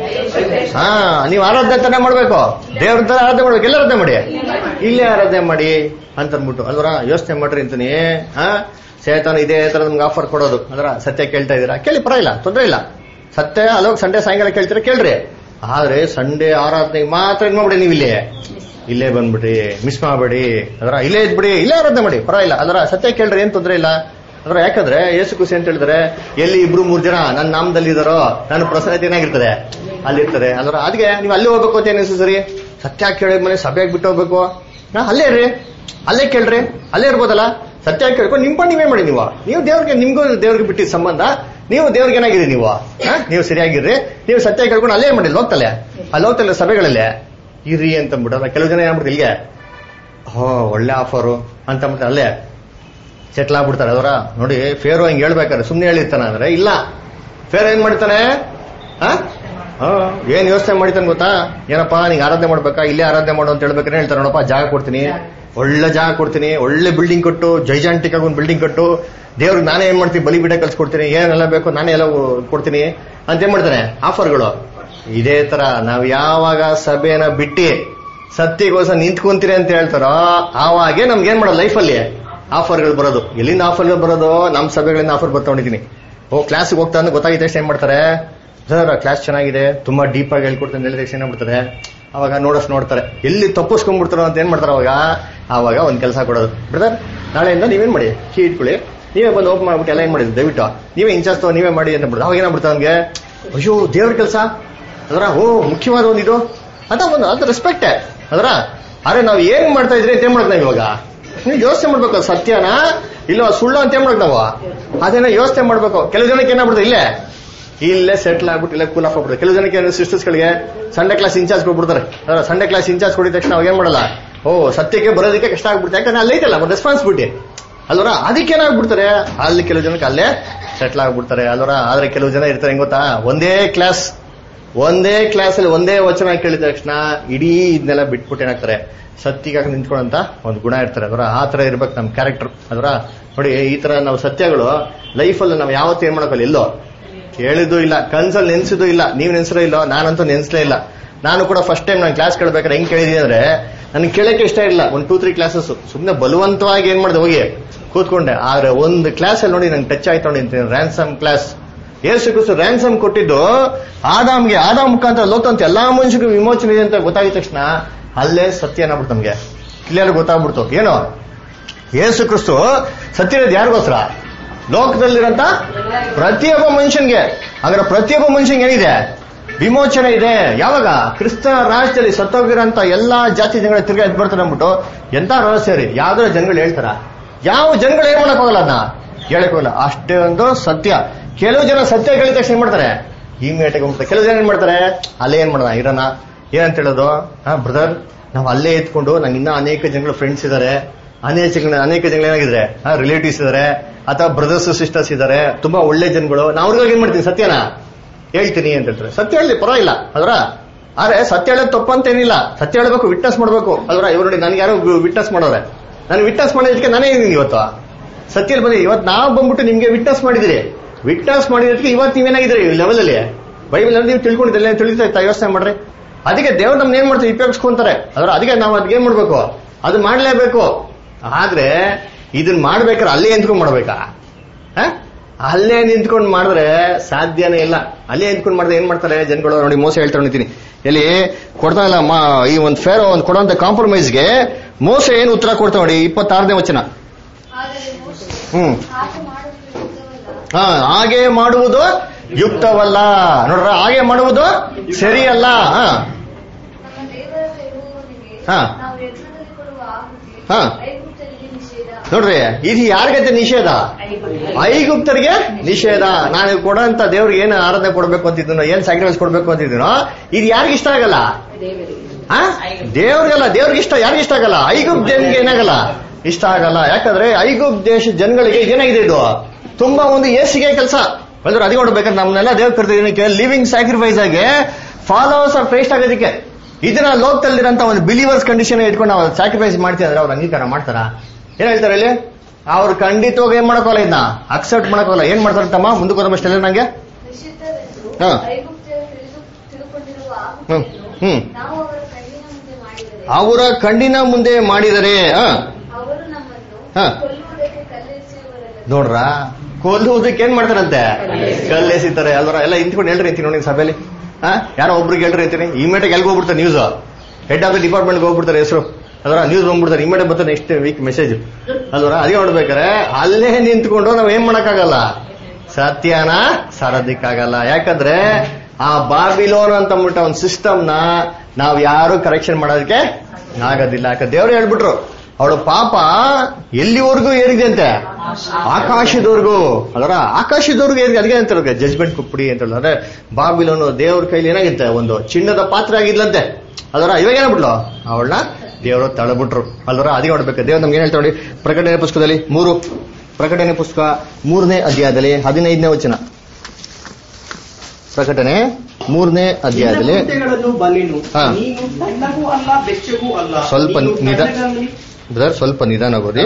ಹಾ ನೀವು ಆರಾಧನೆ ತಾನೇ ಮಾಡ್ಬೇಕು ದೇವ್ರ ತರ ಆರಾಧನೆ ಮಾಡ್ಬೇಕು ಎಲ್ಲ ಆರಾಧನೆ ಮಾಡಿ ಇಲ್ಲೇ ಆರಾಧನೆ ಮಾಡಿ ಅಂತ ಅಂದ್ಬಿಟ್ಟು ಅಲ್ವರ ಯೋಚನೆ ಮಾಡ್ರಿ ಅಂತಾನೆ ಹಾ ಸೇತಾನ ಇದೇ ತರ ನಮ್ಗೆ ಆಫರ್ ಕೊಡೋದು ಅಂದ್ರ ಸತ್ಯ ಕೇಳ್ತಾ ಇದೀರಾ ಕೇಳಿ ಪರವಾಗಿಲ್ಲ ತೊಂದ್ರೆ ಇಲ್ಲ ಸತ್ಯ ಅಲ್ಲೋಗಿ ಸಂಡೇ ಸಾಯಂಕಾಲ ಕೇಳ್ತೀರಾ ಕೇಳ್ರಿ ಆದ್ರೆ ಸಂಡೇ ಆರಾಧನೆಗೆ ಮಾತ್ರ ಏನ್ ಮಾಡ್ಬಿಡಿ ನೀವು ಇಲ್ಲೇ ಇಲ್ಲೇ ಬಂದ್ಬಿಡಿ ಮಿಸ್ ಮಾಡಬೇಡಿ ಅದರ ಇಲ್ಲೇ ಇದ್ಬಿಡಿ ಇಲ್ಲೇ ಆರಾಧನೆ ಮಾಡಿ ಪರವಾಗಿಲ್ಲ ಅದರ ಸತ್ಯ ಕೇಳ್ರಿ ಏನ್ ತೊಂದ್ರೆ ಇಲ್ಲ ಅದ್ರ ಯಾಕಂದ್ರೆ ಯೇಸು ಖುಷಿ ಅಂತ ಹೇಳಿದ್ರೆ ಎಲ್ಲಿ ಇಬ್ರು ಮೂರ್ ಜನ ನನ್ನ ನಾಮದಲ್ಲಿ ಇದಾರೋ ನನ್ನ ಪ್ರಸನ್ನತೆ ಏನಾಗಿರ್ತದೆ ಅಲ್ಲಿರ್ತದೆ ಅಲ್ರ ಅದಕ್ಕೆ ನೀವು ಅಲ್ಲಿ ಹೋಗ್ಬೇಕು ಅಂತ ಏನಿಸು ಸರಿ ಸತ್ಯ ಕೇಳಿದ ಮೇಲೆ ಸಭೆಗೆ ಬಿಟ್ಟು ಹೋಗ್ಬೇಕು ಹಾ, ಅಲ್ಲೇ ಇರ್ರಿ ಅಲ್ಲೇ ಕೇಳ್ರಿ ಅಲ್ಲೇ ಇರ್ಬೋದಲ್ಲ ಸತ್ಯ ಕೇಳ್ಕೊಂಡು ನಿಮ್ ಪಂಡ್ ನೀವೇ ಮಾಡಿ ನೀವು ನೀವು ದೇವ್ರಿಗೆ ನಿಮ್ಗೂ ದೇವ್ರಿಗೆ ಬಿಟ್ಟಿದ್ದ ಸಂಬಂಧ ನೀವು ದೇವ್ರಿಗೆ ಏನಾಗಿರಿ ನೀವು ಹಾ? ನೀವು ಸರಿಯಾಗಿರ್ರಿ ನೀವು ಸತ್ಯ ಕೇಳ್ಕೊಂಡು ಅಲ್ಲೇ ಮಾಡಿ ಹೋಗ್ತಲೆ ಅಲ್ಲಿ ಹೋಗ್ತಲ್ಲ ಸಭೆಗಳಲ್ಲೇ ಇರ್ರಿ ಅಂತ ಅಂದ್ಬಿಟ್ಟು ಕೆಲವು ಜನ ಏನ್ಬಿಡ್ತಾರೆ ಇಲ್ಲಿಗೆ ಹೋ ಒಳ್ಳೆ ಆಫರು ಅಂತ ಅಂದ್ಬಿಟ್ಟು ಅಲ್ಲೇ ಸೆಟ್ಲ್ ಆಗ್ಬಿಡ್ತಾರೆ ಅದರ ನೋಡಿ ಫೇರೋ ಹಿಂಗ್ ಹೇಳ್ಬೇಕಾದ್ರೆ ಸುಮ್ನೆ ಹೇಳಿರ್ತಾನೆ ಅಂದ್ರೆ ಇಲ್ಲ ಫೇರೋ ಏನ್ ಮಾಡ್ತಾನೆ ಆ? ಆ, ಏನ್ ಯೋಚನೆ ಮಾಡಿತಾನೆ ಗೊತ್ತಾ ಏನಪ್ಪಾ ನೀಂಗ್ ಆರಾಧನೆ ಮಾಡ್ಬೇಕಾ ಇಲ್ಲೇ ಆರಾಧನೆ ಮಾಡು ಅಂತ ಹೇಳ್ಬೇಕಾದ್ರೆ ಹೇಳ್ತಾರೆ ನೋಡಪ್ಪ ಜಾಗ ಕೊಡ್ತೀನಿ ಒಳ್ಳೆ ಜಾಗ ಕೊಡ್ತೀನಿ ಒಳ್ಳೆ ಬಿಲ್ಡಿಂಗ್ ಕೊಟ್ಟು ಜೈಜಾಂಟಿಕ್ ಆಗಿ ಒಂದು ಬಿಲ್ಡಿಂಗ್ ಕೊಟ್ಟು ದೇವ್ರಿಗೆ ನಾನೇ ಏನ್ ಮಾಡ್ತೀನಿ ಬಲಿ ಬಿಡ ಕಲ್ಸ್ಕೊಡ್ತೀನಿ ಏನೆಲ್ಲ ಬೇಕು ನಾನೇ ಎಲ್ಲ ಕೊಡ್ತೀನಿ ಅಂತ ಏನ್ ಮಾಡ್ತಾನೆ ಆಫರ್ಗಳು ಇದೇ ತರ ನಾವ್ ಯಾವಾಗ ಸಭೆನ ಬಿಟ್ಟಿ ಸತ್ಯಗೋಸ್ಕರ ನಿಂತ್ಕೊಂತೀರಿ ಅಂತ ಹೇಳ್ತಾರೋ ಆವಾಗೆ ನಮ್ಗೆ ಏನ್ ಮಾಡೋದು ಲೈಫಲ್ಲಿ ಆಫರ್ಗಳು ಬರೋದು ಎಲ್ಲಿಂದ ಆಫರ್ಗಳು ಬರೋದು ನಮ್ಮ ಸಭೆಗಳಿಂದ ಆಫರ್ ಬರ್ಕೊಂಡಿದ್ದೀನಿ ಓ ಕ್ಲಾಸ್ಗೆ ಹೋಗ್ತಾ ಅಂದ್ರೆ ಗೊತ್ತಾಗಿದ್ದ ತಕ್ಷಣ ಏನ್ ಮಾಡ್ತಾರೆ ಸರ್ ಕ್ಲಾಸ್ ಚೆನ್ನಾಗಿದೆ ತುಂಬಾ ಡೀಪ್ ಆಗಿ ಹೇಳ್ಕೊಡ್ತೀನಿ ಅಂತ ಹೇಳಿದ ತಕ್ಷಣ ಏನ್ ಮಾಡ್ತಾರೆ ಅವಾಗ ನೋಡಸ್ ನೋಡ್ತಾರೆ ಎಲ್ಲಿ ತಪ್ಪಿಸ್ಕೊಂಡ್ಬಿಡ್ತಾರೋ ಅಂತ ಏನ್ ಮಾಡ್ತಾರೆ ಅವಾಗ ಆವಾಗ ಒಂದ್ ಕೆಲಸ ಕೊಡೋದು ಬ್ರದರ್ ನಾಳೆಯಿಂದ ನೀವೇನ್ ಮಾಡಿ ಕೀ ಇಟ್ಕೊಳ್ಳಿ ನೀವೇ ಬಂದು ಓಪನ್ ಮಾಡ್ಬಿಟ್ಟು ಎಲ್ಲ ಏನ್ ಮಾಡಿದ್ರಿ ದಯವಿಟ್ಟು ನೀವೇ ಇನ್ಚಾರ್ಜ್ ತಗೋ ನೀವೇ ಮಾಡಿ ಅಂತ ಬಿಡ್ತಾರೆ ಅವಾಗ ಏನಾಗ್ಬಿಡ್ತಾರೆ ನಮ್ಗೆ ಅಯ್ಯೋ ದೇವ್ರ ಕೆಲಸ ಅದರ ಓ ಮುಖ್ಯವಾದ ಒಂದು ಇದು ಅಂತ ಒಂದು ಅದು ರೆಸ್ಪೆಕ್ಟೇ ಅದರ ಅರೆ ನಾವು ಏನ್ ಮಾಡ್ತಾ ಇದ್ರಿ ಅಂತ ಏನ್ ಮಾಡೋದು ನಾವು ಇವಾಗ ನೀವು ಯೋಚನೆ ಮಾಡ್ಬೇಕು ಅದು ಸತ್ಯನಾ ಇಲ್ಲ ಸುಳ್ಳು ಅಂತ ಏನ್ ಮಾಡೋದು ನಾವು ಅದೇನೋ ಯೋಚನೆ ಮಾಡ್ಬೇಕು ಕೆಲವು ಜನಕ್ಕೆ ಏನಾಗ್ಬಿಡುತ್ತೆ ಇಲ್ಲೇ ಇಲ್ಲೇ ಸೆಟ್ಲ್ ಆಗ್ಬಿಟ್ಟು ಇಲ್ಲೇ ಕೂಲ್ ಆಫ್ ಆಗ್ಬಿಡುತ್ತೆ ಕೆಲವು ಜನಕ್ಕೆ ಸಿಸ್ಟರ್ಸ್ ಗಳಿಗೆ ಸಂಡೇ ಕ್ಲಾಸ್ ಇನ್ಚಾರ್ಜ್ ಕೊಟ್ಬಿಡ್ತಾರೆ ಅದರ ಸಂಡೇ ಕ್ಲಾಸ್ ಇನ್ಚಾರ್ಜ್ ಕೊಡಿದ ತಕ್ಷಣ ಅವಾಗ ಏನ್ ಮಾಡಲ್ಲ ಓ ಸತ್ಯಕ್ಕೆ ಬರೋದಕ್ಕೆ ಕಷ್ಟ ಆಗ್ಬಿಡುತ್ತೆ ಯಾಕಂದ್ರೆ ಅಲ್ಲಿ ಐತಲ್ಲ ರೆಸ್ಪಾನ್ಸಿಬಿಲಿಟಿ ಅಲ್ವರ ಅದಕ್ಕೆ ಏನಾಗ್ಬಿಡ್ತಾರೆ ಅಲ್ಲಿ ಕೆಲವು ಜನಕ್ಕೆ ಅಲ್ಲೇ ಸೆಟ್ಲ್ ಆಗ್ಬಿಡ್ತಾರೆ ಅಲ್ವರ ಆದ್ರೆ ಕೆಲವು ಜನ ಇರ್ತಾರೆ ಹೆಂಗ್ ಗೊತ್ತಾ ಒಂದೇ ಕ್ಲಾಸ್ ಒಂದೇ ಕ್ಲಾಸಲ್ಲಿ ಒಂದೇ ವಚನ ಕೇಳಿದ ತಕ್ಷಣ ಇಡೀ ಇದನ್ನೆಲ್ಲ ಬಿಟ್ಬಿಟ್ಟು ಏನಾಗ್ತಾರೆ ಸತ್ಯಗಾಗಿ ನಿಂತ್ಕೊಳ್ಳೋಂತ ಒಂದು ಗುಣ ಇರ್ತಾರೆ ಅದರ ಆ ತರ ಇರ್ಬೇಕು ನಮ್ ಕ್ಯಾರೆಕ್ಟರ್ ಅದರ ನೋಡಿ ಈ ತರ ನಾವು ಸತ್ಯಗಳು ಲೈಫಲ್ಲಿ ನಾವು ಯಾವತ್ತೂ ಏನ್ ಮಾಡೋಕಲ್ಲ ಎಲ್ಲೋ ಕೇಳಿದ್ದು ಇಲ್ಲ ಕನ್ಸಲ್ಲಿ ನೆನ್ಸಿದ್ದು ಇಲ್ಲ ನೀವ್ ನೆನ್ಸಿರೋ ಇಲ್ಲೋ ನಾನಂತೂ ನೆನ್ಸ್ಲೇ ಇಲ್ಲ ನಾನು ಕೂಡ ಫಸ್ಟ್ ಟೈಮ್ ನಾನು ಕ್ಲಾಸ್ ಕೇಳ್ಬೇಕಾದ್ರೆ ಹೆಂಗ್ ಕೇಳಿದೀನಿ ಅಂದ್ರೆ ನನ್ಗೆ ಕೇಳಕ್ಕೆ ಇಷ್ಟ ಇಲ್ಲ ಒಂದ್ ಟೂ ತ್ರೀ ಕ್ಲಾಸಸ್ ಸುಮ್ನೆ ಬಲವಂತವಾಗಿ ಏನ್ ಮಾಡಿದೆ ಹೋಗಿ ಕೂತ್ಕೊಂಡೆ ಆದ್ರೆ ಒಂದು ಕ್ಲಾಸ್ ಅಲ್ಲಿ ನೋಡಿ ನಂಗೆ ಟಚ್ ಆಯ್ತು ನೋಡಿ ರ್ಯಾನ್ಸಮ್ ಕ್ಲಾಸ್ ಏಸು ಕ್ರಿಸ್ತು ರ್ಯಾನ್ಸಮ್ ಕೊಟ್ಟಿದ್ದು ಆದಾಮ್ಗೆ ಆದಾಮ್ ಮುಖಾಂತರ ಲೋಕಂತ ಎಲ್ಲಾ ಮನುಷ್ಯರಿಗೂ ವಿಮೋಚನೆ ಇದೆ ಅಂತ ಗೊತ್ತಾಗಿದ ತಕ್ಷಣ ಅಲ್ಲೇ ಸತ್ಯ ಏನಾಗ್ಬಿಡ್ತು ನಮ್ಗೆ ಕ್ಲಿಯರ್ ಗೊತ್ತಾಗ್ಬಿಡ್ತು ಏನು ಏಸು ಕ್ರಿಸ್ತು ಸತ್ಯ ಇರೋದು ಯಾರಿಗೋಸ್ಕರ ಲೋಕದಲ್ಲಿರಂತ ಪ್ರತಿಯೊಬ್ಬ ಮನುಷ್ಯನ್ಗೆ ಹಾಗಾದ್ರೆ ಪ್ರತಿಯೊಬ್ಬ ಮನುಷ್ಯನ್ಗೆ ಏನಿದೆ ವಿಮೋಚನೆ ಇದೆ ಯಾವಾಗ ಕ್ರಿಸ್ತ ರಾಜ್ಯದಲ್ಲಿ ಸತ್ತೋಗಿರೋಂತ ಎಲ್ಲಾ ಜಾತಿ ಜನಗಳ ತಿರ್ಗಾ ಎದ್ದು ಬರ್ತಾರೆ ಅಂದ್ಬಿಟ್ಟು ಎಂತ ರಹಸ್ಯ ರೀ ಯಾವ್ದಾರ ಜನಗಳು ಹೇಳ್ತಾರ ಯಾವ ಜನಗಳು ಏನ್ ಮಾಡಕ್ ಹೋಗಲ್ಲ ಅದನ್ನ ಹೇಳಕ್ ಹೋಗಲ್ಲ ಅಷ್ಟೇ ಒಂದು ಸತ್ಯ ಕೆಲವು ಜನ ಸತ್ಯ ಹೇಳಿದ ತಕ್ಷಣ ಏನ್ ಮಾಡ್ತಾರೆ ಈ ಮೇಟೆಗೆ ಹೋಗ್ತಾರೆ ಕೆಲವು ಜನ ಏನ್ ಮಾಡ್ತಾರೆ ಅಲ್ಲೇ ಏನ್ ಮಾಡೋಣ ಇರೋಣ ಏನಂತ ಹೇಳೋದು ಹಾ ಬ್ರದರ್ ನಾವು ಅಲ್ಲೇ ಎತ್ಕೊಂಡು ನಂಗೆ ಇನ್ನೂ ಅನೇಕ ಜನಗಳು ಫ್ರೆಂಡ್ಸ್ ಇದಾರೆ ಅನೇಕ ಜನ ಅನೇಕ ಜನಗಳು ಏನಾಗಿದ್ರೆ ರಿಲೇಟಿವ್ಸ್ ಇದಾರೆ ಅಥವಾ ಬ್ರದರ್ಸ್ ಸಿಸ್ಟರ್ಸ್ ಇದಾರೆ ತುಂಬಾ ಒಳ್ಳೆ ಜನಗಳು ನಾವು ಅವ್ರಿಗೆ ಏನ್ ಮಾಡ್ತೀನಿ ಸತ್ಯನ ಹೇಳ್ತೀನಿ ಅಂತ ಹೇಳ್ತಾರೆ ಸತ್ಯ ಹೇಳಿ ಪರವಾಗಿಲ್ಲ ಅದರ ಆದ್ರೆ ಸತ್ಯ ಹೇಳೋದು ತಪ್ಪಂತೇನಿಲ್ಲ ಸತ್ಯ ಹೇಳಬೇಕು ವಿಟ್ನೆಸ್ ಮಾಡ್ಬೇಕು ಅದರ ಇವ್ರು ನೋಡಿ ನನ್ಗೆ ಯಾರೋ ವಿಟ್ನೆಸ್ ಮಾಡೋರೆ ನಾನು ವಿಟ್ನೆಸ್ ಮಾಡೋದಕ್ಕೆ ನಾನೇ ಇದೀನಿ ಇವತ್ತು ಸತ್ಯ ಬಂದಿ ಇವತ್ತು ನಾವು ಬಂದ್ಬಿಟ್ಟು ನಿಮ್ಗೆ ವಿಟ್ನೆಸ್ ಮಾಡಿದಿರಿ ವಿಟ್ನೆಸ್ ಮಾಡಿದಕ್ಕೆ ಇವತ್ತು ನೀವೇನಾಗಿದ್ದೀರಿ ಈ ಲೆವೆಲ್ ಅಲ್ಲಿ ಬೈಬಲ್ ಅಲ್ಲಿ ನೀವು ತಿಳ್ಕೊಂಡಿದ್ದಲ್ಲ ತಿಳಿತಾ ಇತ್ತಾ ಯೋಚನೆ ಮಾಡ್ರಿ ಅದಕ್ಕೆ ದೇವ್ರು ನಮ್ನ ಏನ್ ಮಾಡ್ತಾರೆ ಉಪಯೋಗಿಸ್ಕೊಂತಾರೆ ಅದ್ರ ಅದಕ್ಕೆ ನಾವು ಅದಕ್ಕೆ ಏನ್ ಮಾಡ್ಬೇಕು ಅದು ಮಾಡ್ಲೇಬೇಕು ಆದ್ರೆ ಇದನ್ನ ಮಾಡ್ಬೇಕಾದ್ರೆ ಅಲ್ಲೇ ನಿಂತ್ಕೊಂಡ್ ಮಾಡ್ಬೇಕಾ ಹ? ಅಲ್ಲೇ ನಿಂತ್ಕೊಂಡು ಮಾಡಿದ್ರೆ ಸಾಧ್ಯನೇ ಇಲ್ಲ ಅಲ್ಲೇ ನಿಂತ್ಕೊಂಡು ಮಾಡಿದ್ರೆ ಏನ್ ಮಾಡ್ತಾರೆ ಜನಗಳು ನೋಡಿ ಮೋಸ ಹೇಳ್ತಾ ನಿಂತೀನಿ ಎಲ್ಲಿ ಕೊಡ್ತಾ ಇಲ್ಲ ಮಾ- ಈ ಒಂದು ಫೇರೋ ಒಂದು ಕೊಡುವಂತ ಕಾಂಪ್ರಮೈಸ್ಗೆ ಮೋಸ ಏನು ಉತ್ತರ ಕೊಡ್ತಾ ನೋಡಿ ಇಪ್ಪತ್ತಾರನೇ ವಚನ ಹ್ಮ್ ಹಾಗೆ ಮಾಡುವುದು ಯುಕ್ತವಲ್ಲ ಹಾ ಹಾಗೆ ಮಾಡುವುದು ಯುಕ್ತವಲ್ಲ ನೋಡ್ರ ಹಾಗೆ ಮಾಡುವುದು ಸರಿಯಲ್ಲ ಹಾ ನಮ್ಮ ದೇವರ ಸೇರುವವನಿಗೆ ಹಾ. ನಾವು ಯಜ್ಞದಲ್ಲಿ ಕೊಡುವ ಆಹುತಿ ಹಾ. ಐಗುಪ್ತರಿಗೆ ನಿಷೇಧ ನೋಡ್ರಿ ಇದು ಯಾರಿಗೈತೆ ನಿಷೇಧ ಐಗುಪ್ತರಿಗೆ ನಿಷೇಧ ನಾನು ಕೊಡಂತ ದೇವ್ರಿಗೆ ಏನು ಆರಾಧನೆ ಕೊಡ್ಬೇಕು ಅಂತಿದ್ದೀನೋ ಏನ್ ಸ್ಯಾಕ್ರಿಫೈಸ್ ಕೊಡ್ಬೇಕು ಅಂತಿದ್ದೀನೋ ಇದು ಯಾರಿಗ ಇಷ್ಟ ಆಗಲ್ಲ ಆ? ದೇವ್ರಿಗಲ್ಲ ದೇವ್ರಿಗೆ ಇಷ್ಟ ಯಾರಿಗ ಇಷ್ಟ ಆಗಲ್ಲ ಐಗುಪ್ ಜನಗೆ ಏನಾಗಲ್ಲ ಇಷ್ಟ ಆಗಲ್ಲ ಯಾಕಂದ್ರೆ ಐಗುಪ್ ದೇಶ ಜನಗಳಿಗೆ ಇದೇನಾಗಿದೆ ಇದು ತುಂಬಾ ಒಂದು ಏಸಿಗೆ ಕೆಲಸ ಅಂದ್ರೆ ಅದಕ್ಕೆ ನೋಡ್ಬೇಕಾದ್ರೆ ನಮ್ಮನ್ನೆಲ್ಲ ದೇವ್ರ ಕರೆದಿದ್ದಕ್ಕೆ ಲಿವಿಂಗ್ ಸ್ಯಾಕ್ರಿಫೈಸ್ ಆಗಿ ಫಾಲೋವರ್ಸ್ ಆರ್ ಫೇಸ್ಟ್ ಆಗೋದಕ್ಕೆ ಇದನ್ನ ಲೋಕದಲ್ಲಿರಂತ ಒಂದು ಬಿಲೀವರ್ಸ್ ಕಂಡೀಷನ್ ಇಟ್ಕೊಂಡು ನಾವು ಸ್ಯಾಕ್ರಿಫೈಸ್ ಮಾಡ್ತೀವಿ ಅಂದ್ರೆ ಅವ್ರು ಅಂಗೀಕಾರ ಮಾಡ್ತಾರ ಏನ್ ಹೇಳ್ತಾರೆ ಇಲ್ಲಿ ಅವ್ರು ಖಂಡಿತವಾಗಿ ಏನ್ ಮಾಡಕೋಲ್ಲ ಇದನ್ನ ಅಕ್ಸೆಪ್ಟ್ ಮಾಡಕೋಲ್ಲ ಏನ್ ಮಾಡ್ತಾರೆ ತಮ್ಮ ಮುಂದಕ್ಕೆ ಹೋದಷ್ಟೆಲ್ಲ ನಂಗೆ ನಿಷಿದ್ಧವೆಂದು ಹಾ. ಐಗುಪ್ತರು ತಿಳಿದು ತಿಳುಕೊಂಡಿರುವ ಹ್ಮ್ ಆಹುತಿಯನ್ನು ಹ್ಮ್ ನಾವು ಅವರ ಕಣ್ಣಿನ ಮುಂದೆ ಮಾಡಿದರೆ ಅವರ ಕಣ್ಣಿನ ಮುಂದೆ ಮಾಡಿದರೆ ಆ, ಅವರು ನಮ್ಮನ್ನು ಹಾ. ಕೊಲ್ಲುವುದಕ್ಕೆ ಕಲ್ಲೆಸೆಯುವರಲ್ಲ ನೋಡ್ರ ಕೊಲ್ಲುವುದಕ್ಕೆ ಏನ್ ಮಾಡ್ತಾರಂತೆ ಕಲ್ಲೆಸಿತಾರೆ ಅಲ್ವರ ಎಲ್ಲ ಇಂತ್ಕೊಂಡು ಹೇಳ್ರಿ ಅಂತೀನಿ ನೋಡಿ ಸಭೆಯಲ್ಲಿ ಹಾ ಯಾರೋ ಒಬ್ರಿಗೆ ಹೇಳ್ರಿ ಅಂತೀನಿ ಇಮಿಡಿಯೇಟ್ ಎಲ್ಗೆ ಹೋಗ್ಬಿಡ್ತಾರೆ news head of the department ಹೋಗ್ಬಿಡ್ತಾರೆ ಹೆಸರು ಅದರ ನ್ಯೂಸ್ ಬಂದ್ಬಿಡ್ತಾರೆ ಇಮಿಡಿಯೇಟ್ ಬರ್ತಾರೆ ನೆಕ್ಸ್ಟ್ ವೀಕ್ ಮೆಸೇಜ್ ಅಲ್ವರ ಅದೇ ನೋಡ್ಬೇಕಾರೆ ಅಲ್ಲೇ ನಿಂತ್ಕೊಂಡು ನಾವ್ ಏನ್ ಮಾಡಕ್ಕಾಗಲ್ಲ ಸತ್ಯನ ಸಾರೋದಿಕ್ಕಾಗಲ್ಲ ಯಾಕಂದ್ರೆ ಆ ಬಾಬಿಲೋನ್ ಅಂತ ಅಂದ್ಬಿಟ್ಟ ಒಂದು ಸಿಸ್ಟಮ್ ನ ನಾವ್ ಯಾರು ಕರೆಕ್ಷನ್ ಮಾಡೋದಕ್ಕೆ ಆಗೋದಿಲ್ಲ ಯಾಕಂದ್ರೆ ದೇವ್ರು ಹೇಳ್ಬಿಟ್ರು ಅವಳ ಪಾಪ ಎಲ್ಲಿವರೆಗೂ ಏರಿದೆ ಅಂತೆ ಆಕಾಶದವರೆಗೂ ಅದರ ಆಕಾಶದವರೆಗೂ ಏರಿದೆ ಅದಕ್ಕೆ ಅಂತ ಜಜ್ಮೆಂಟ್ ಕೊಟ್ಬಿಡಿ ಅಂತ ಹೇಳಿ ಅಂದ್ರೆ ಬಾಬಿಲೋನು ದೇವ್ರ ಕೈಲಿ ಏನಾಗಿತ್ತೆ ಒಂದು ಚಿನ್ನದ ಪಾತ್ರ ಆಗಿದ್ಲಂತೆ ಅದರ ಇವಾಗ ಏನಾಗ್ಬಿಟ್ಲು ಅವಳನ್ನ ದೇವರು ತಳಬಿಟ್ರು ಅಲ್ವರ ಅದೇ ನೋಡ್ಬೇಕು ದೇವ್ರು ನಮ್ಗೆ ಏನ್ ಹೇಳ್ತಾ ನೋಡಿ ಪ್ರಕಟಣೆ ಪುಸ್ತಕದಲ್ಲಿ ಮೂರು ಪ್ರಕಟಣೆ ಪುಸ್ತಕ ಮೂರನೇ ಅಧ್ಯಾಯದಲ್ಲಿ ಹದಿನೈದನೇ ವಚನ ಪ್ರಕಟಣೆ ಮೂರನೇ ಅಧ್ಯಾಯದಲ್ಲಿ ಕೃತ್ಯಗಳನ್ನು ಬಲ್ಲೆನು ಹಾ. ನೀನು ತಣ್ಣಗೂ ಅಲ್ಲ ಬೆಚ್ಚಗೂ ಅಲ್ಲ ಸ್ವಲ್ಪ ನೀನು ನಿಧ ತಣ್ಣಗಾಗಲಿ- ಬ್ರದರ್ ಸ್ವಲ್ಪ ನಿಧಾನ ಹೋಗ್ರಿ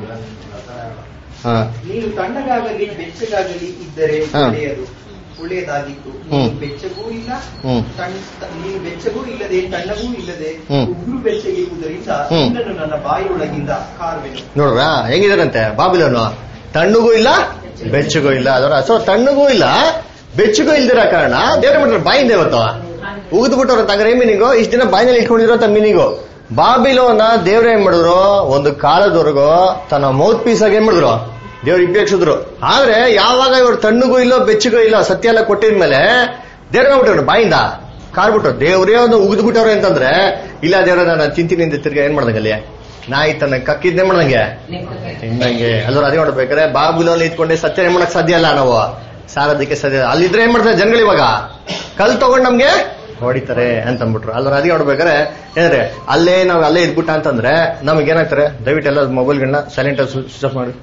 ಹಾ ನೀನು ತಣ್ಣಗಾಗಲಿ ಬೆಚ್ಚಗಾಗಲಿ ಇದ್ದರೆ ಹಾ. ಒಳ್ಳೆಯದು ಒಳ್ಳೆಯದಾಗಿತ್ತು ಹ್ಮ್. ನೀನು ಬೆಚ್ಚಗೂ ಇಲ್ಲ ಹ್ಮ್. ತಣ್- ತ- ನೀನು ಬೆಚ್ಚಗೂ ಇಲ್ಲದೆ ತಣ್ಣಗೂ ಇಲ್ಲದೆ ಹ್ಮ್. ಉಗುರು ಬೆಚ್ಚಗಿರುವುದರಿಂದ ಹ್ಮ್. ನಿನ್ನನ್ನು ನನ್ನ ಬಾಯಿಯೊಳಗಿಂದ ಕಾರುವೆನು ನೋಡ್ರ ಹೆಂಗಿದಾರಂತೆ ಬಾಬಿಲೋನು ತಣ್ಣಗೂ ಇಲ್ಲ ಬೆಚ್ಚಗೂ ಇಲ್ಲ ಅದರ ಸೊ ತಣ್ಣಗೂ ಇಲ್ಲ ಬೆಚ್ಚಗೂ ಇಲ್ದಿರೋ ಕಾರಣ ದೇವ್ರ ಬಿಟ್ರೆ ಬಾಯಿಂದ ಇವತ್ತು ಉಗಿದು ಬಿಟ್ಟವ್ರ ತಂಗ್ರೆ ಮೀನಿಂಗು ಇಷ್ಟ ದಿನ ಬಾಯಿನಲ್ಲಿ ಇಟ್ಕೊಂಡಿರೋ ತನ್ನ ಮೀನಿಂಗು ಬಾಬಿಲೋನ ದೇವ್ರ ಏನ್ ಮಾಡಿದ್ರು ಒಂದು ಕಾಲದವರೆಗೂ ತನ್ನ ಮೌತ್ ಪೀಸ್ ಆಗಿ ಏನ್ ಮಾಡಿದ್ರು ದೇವ್ರು ಉಪಯೋಗಿಸಿದ್ರು ಆದ್ರೆ ಯಾವಾಗ ಇವ್ರು ತಣ್ಣಗೂ ಇಲ್ಲ ಬೆಚ್ಚಗೂ ಇಲ್ಲ ಸತ್ಯ ಎಲ್ಲ ಕೊಟ್ಟಿದ್ಮೇಲೆ ದೇವ್ರ ಬಿಟ್ಟವ್ರು ಬಾಯಿಂದ ಕಾರ್ಬಿಟ್ರು ದೇವ್ರೇ ಒಂದು ಉಗಿದು ಬಿಟ್ಟವ್ರೆ ಅಂತಂದ್ರೆ ಇಲ್ಲ ದೇವ್ರ ನಾನು ತಿಂತೀನಿ ಅಂತ ತಿರ್ಗಾ ಏನ್ ಮಾಡ್ದಂಗಲ್ಲಿ ನಾಯಿ ತನ್ನ ಕಕ್ಕಿದ್ನೇ ಮಾಡ್ದಂಗೆ ತಿಂದಂಗೆ ಅಲ್ವ ಅದೇ ನೋಡ್ಬೇಕಾದ್ರೆ ಬಾಬುಲಲ್ಲಿ ಇಟ್ಕೊಂಡೆ ಸತ್ಯ ಏನ್ ಮಾಡಕ್ ಸಾಧ್ಯ ಇಲ್ಲ ನಾವು ಸಾರೋದಕ್ಕೆ ಸಾಧ್ಯ ಇಲ್ಲ. ಅಲ್ಲಿದ್ರೆ ಏನ್ ಮಾಡ್ತಾರೆ ಜನಗಳು ಇವಾಗ ಕಲ್ ತಗೊಂಡ್ ನಮ್ಗೆ ಹೊಡಿತಾರೆ ಅಂತ ಅಂದ್ಬಿಟ್ರು ಅಲ್ವ ಅದೇ ನೋಡ್ಬೇಕಾದ್ರೆ ಏನಂದ್ರೆ ಅಲ್ಲೇ ನಾವ್ ಅಲ್ಲೇ ಇದ್ಬಿಟ್ಟ ಅಂತಂದ್ರೆ ನಮ್ಗೆ ಏನಾಗ್ತಾರೆ ದಯವಿಟ್ಟು ಎಲ್ಲ ಮೊಬೈಲ್ಗಳನ್ನ ಸೈಲೆಂಟ್ ಸ್ವಿಚ್ ಆಫ್ ಮಾಡಿ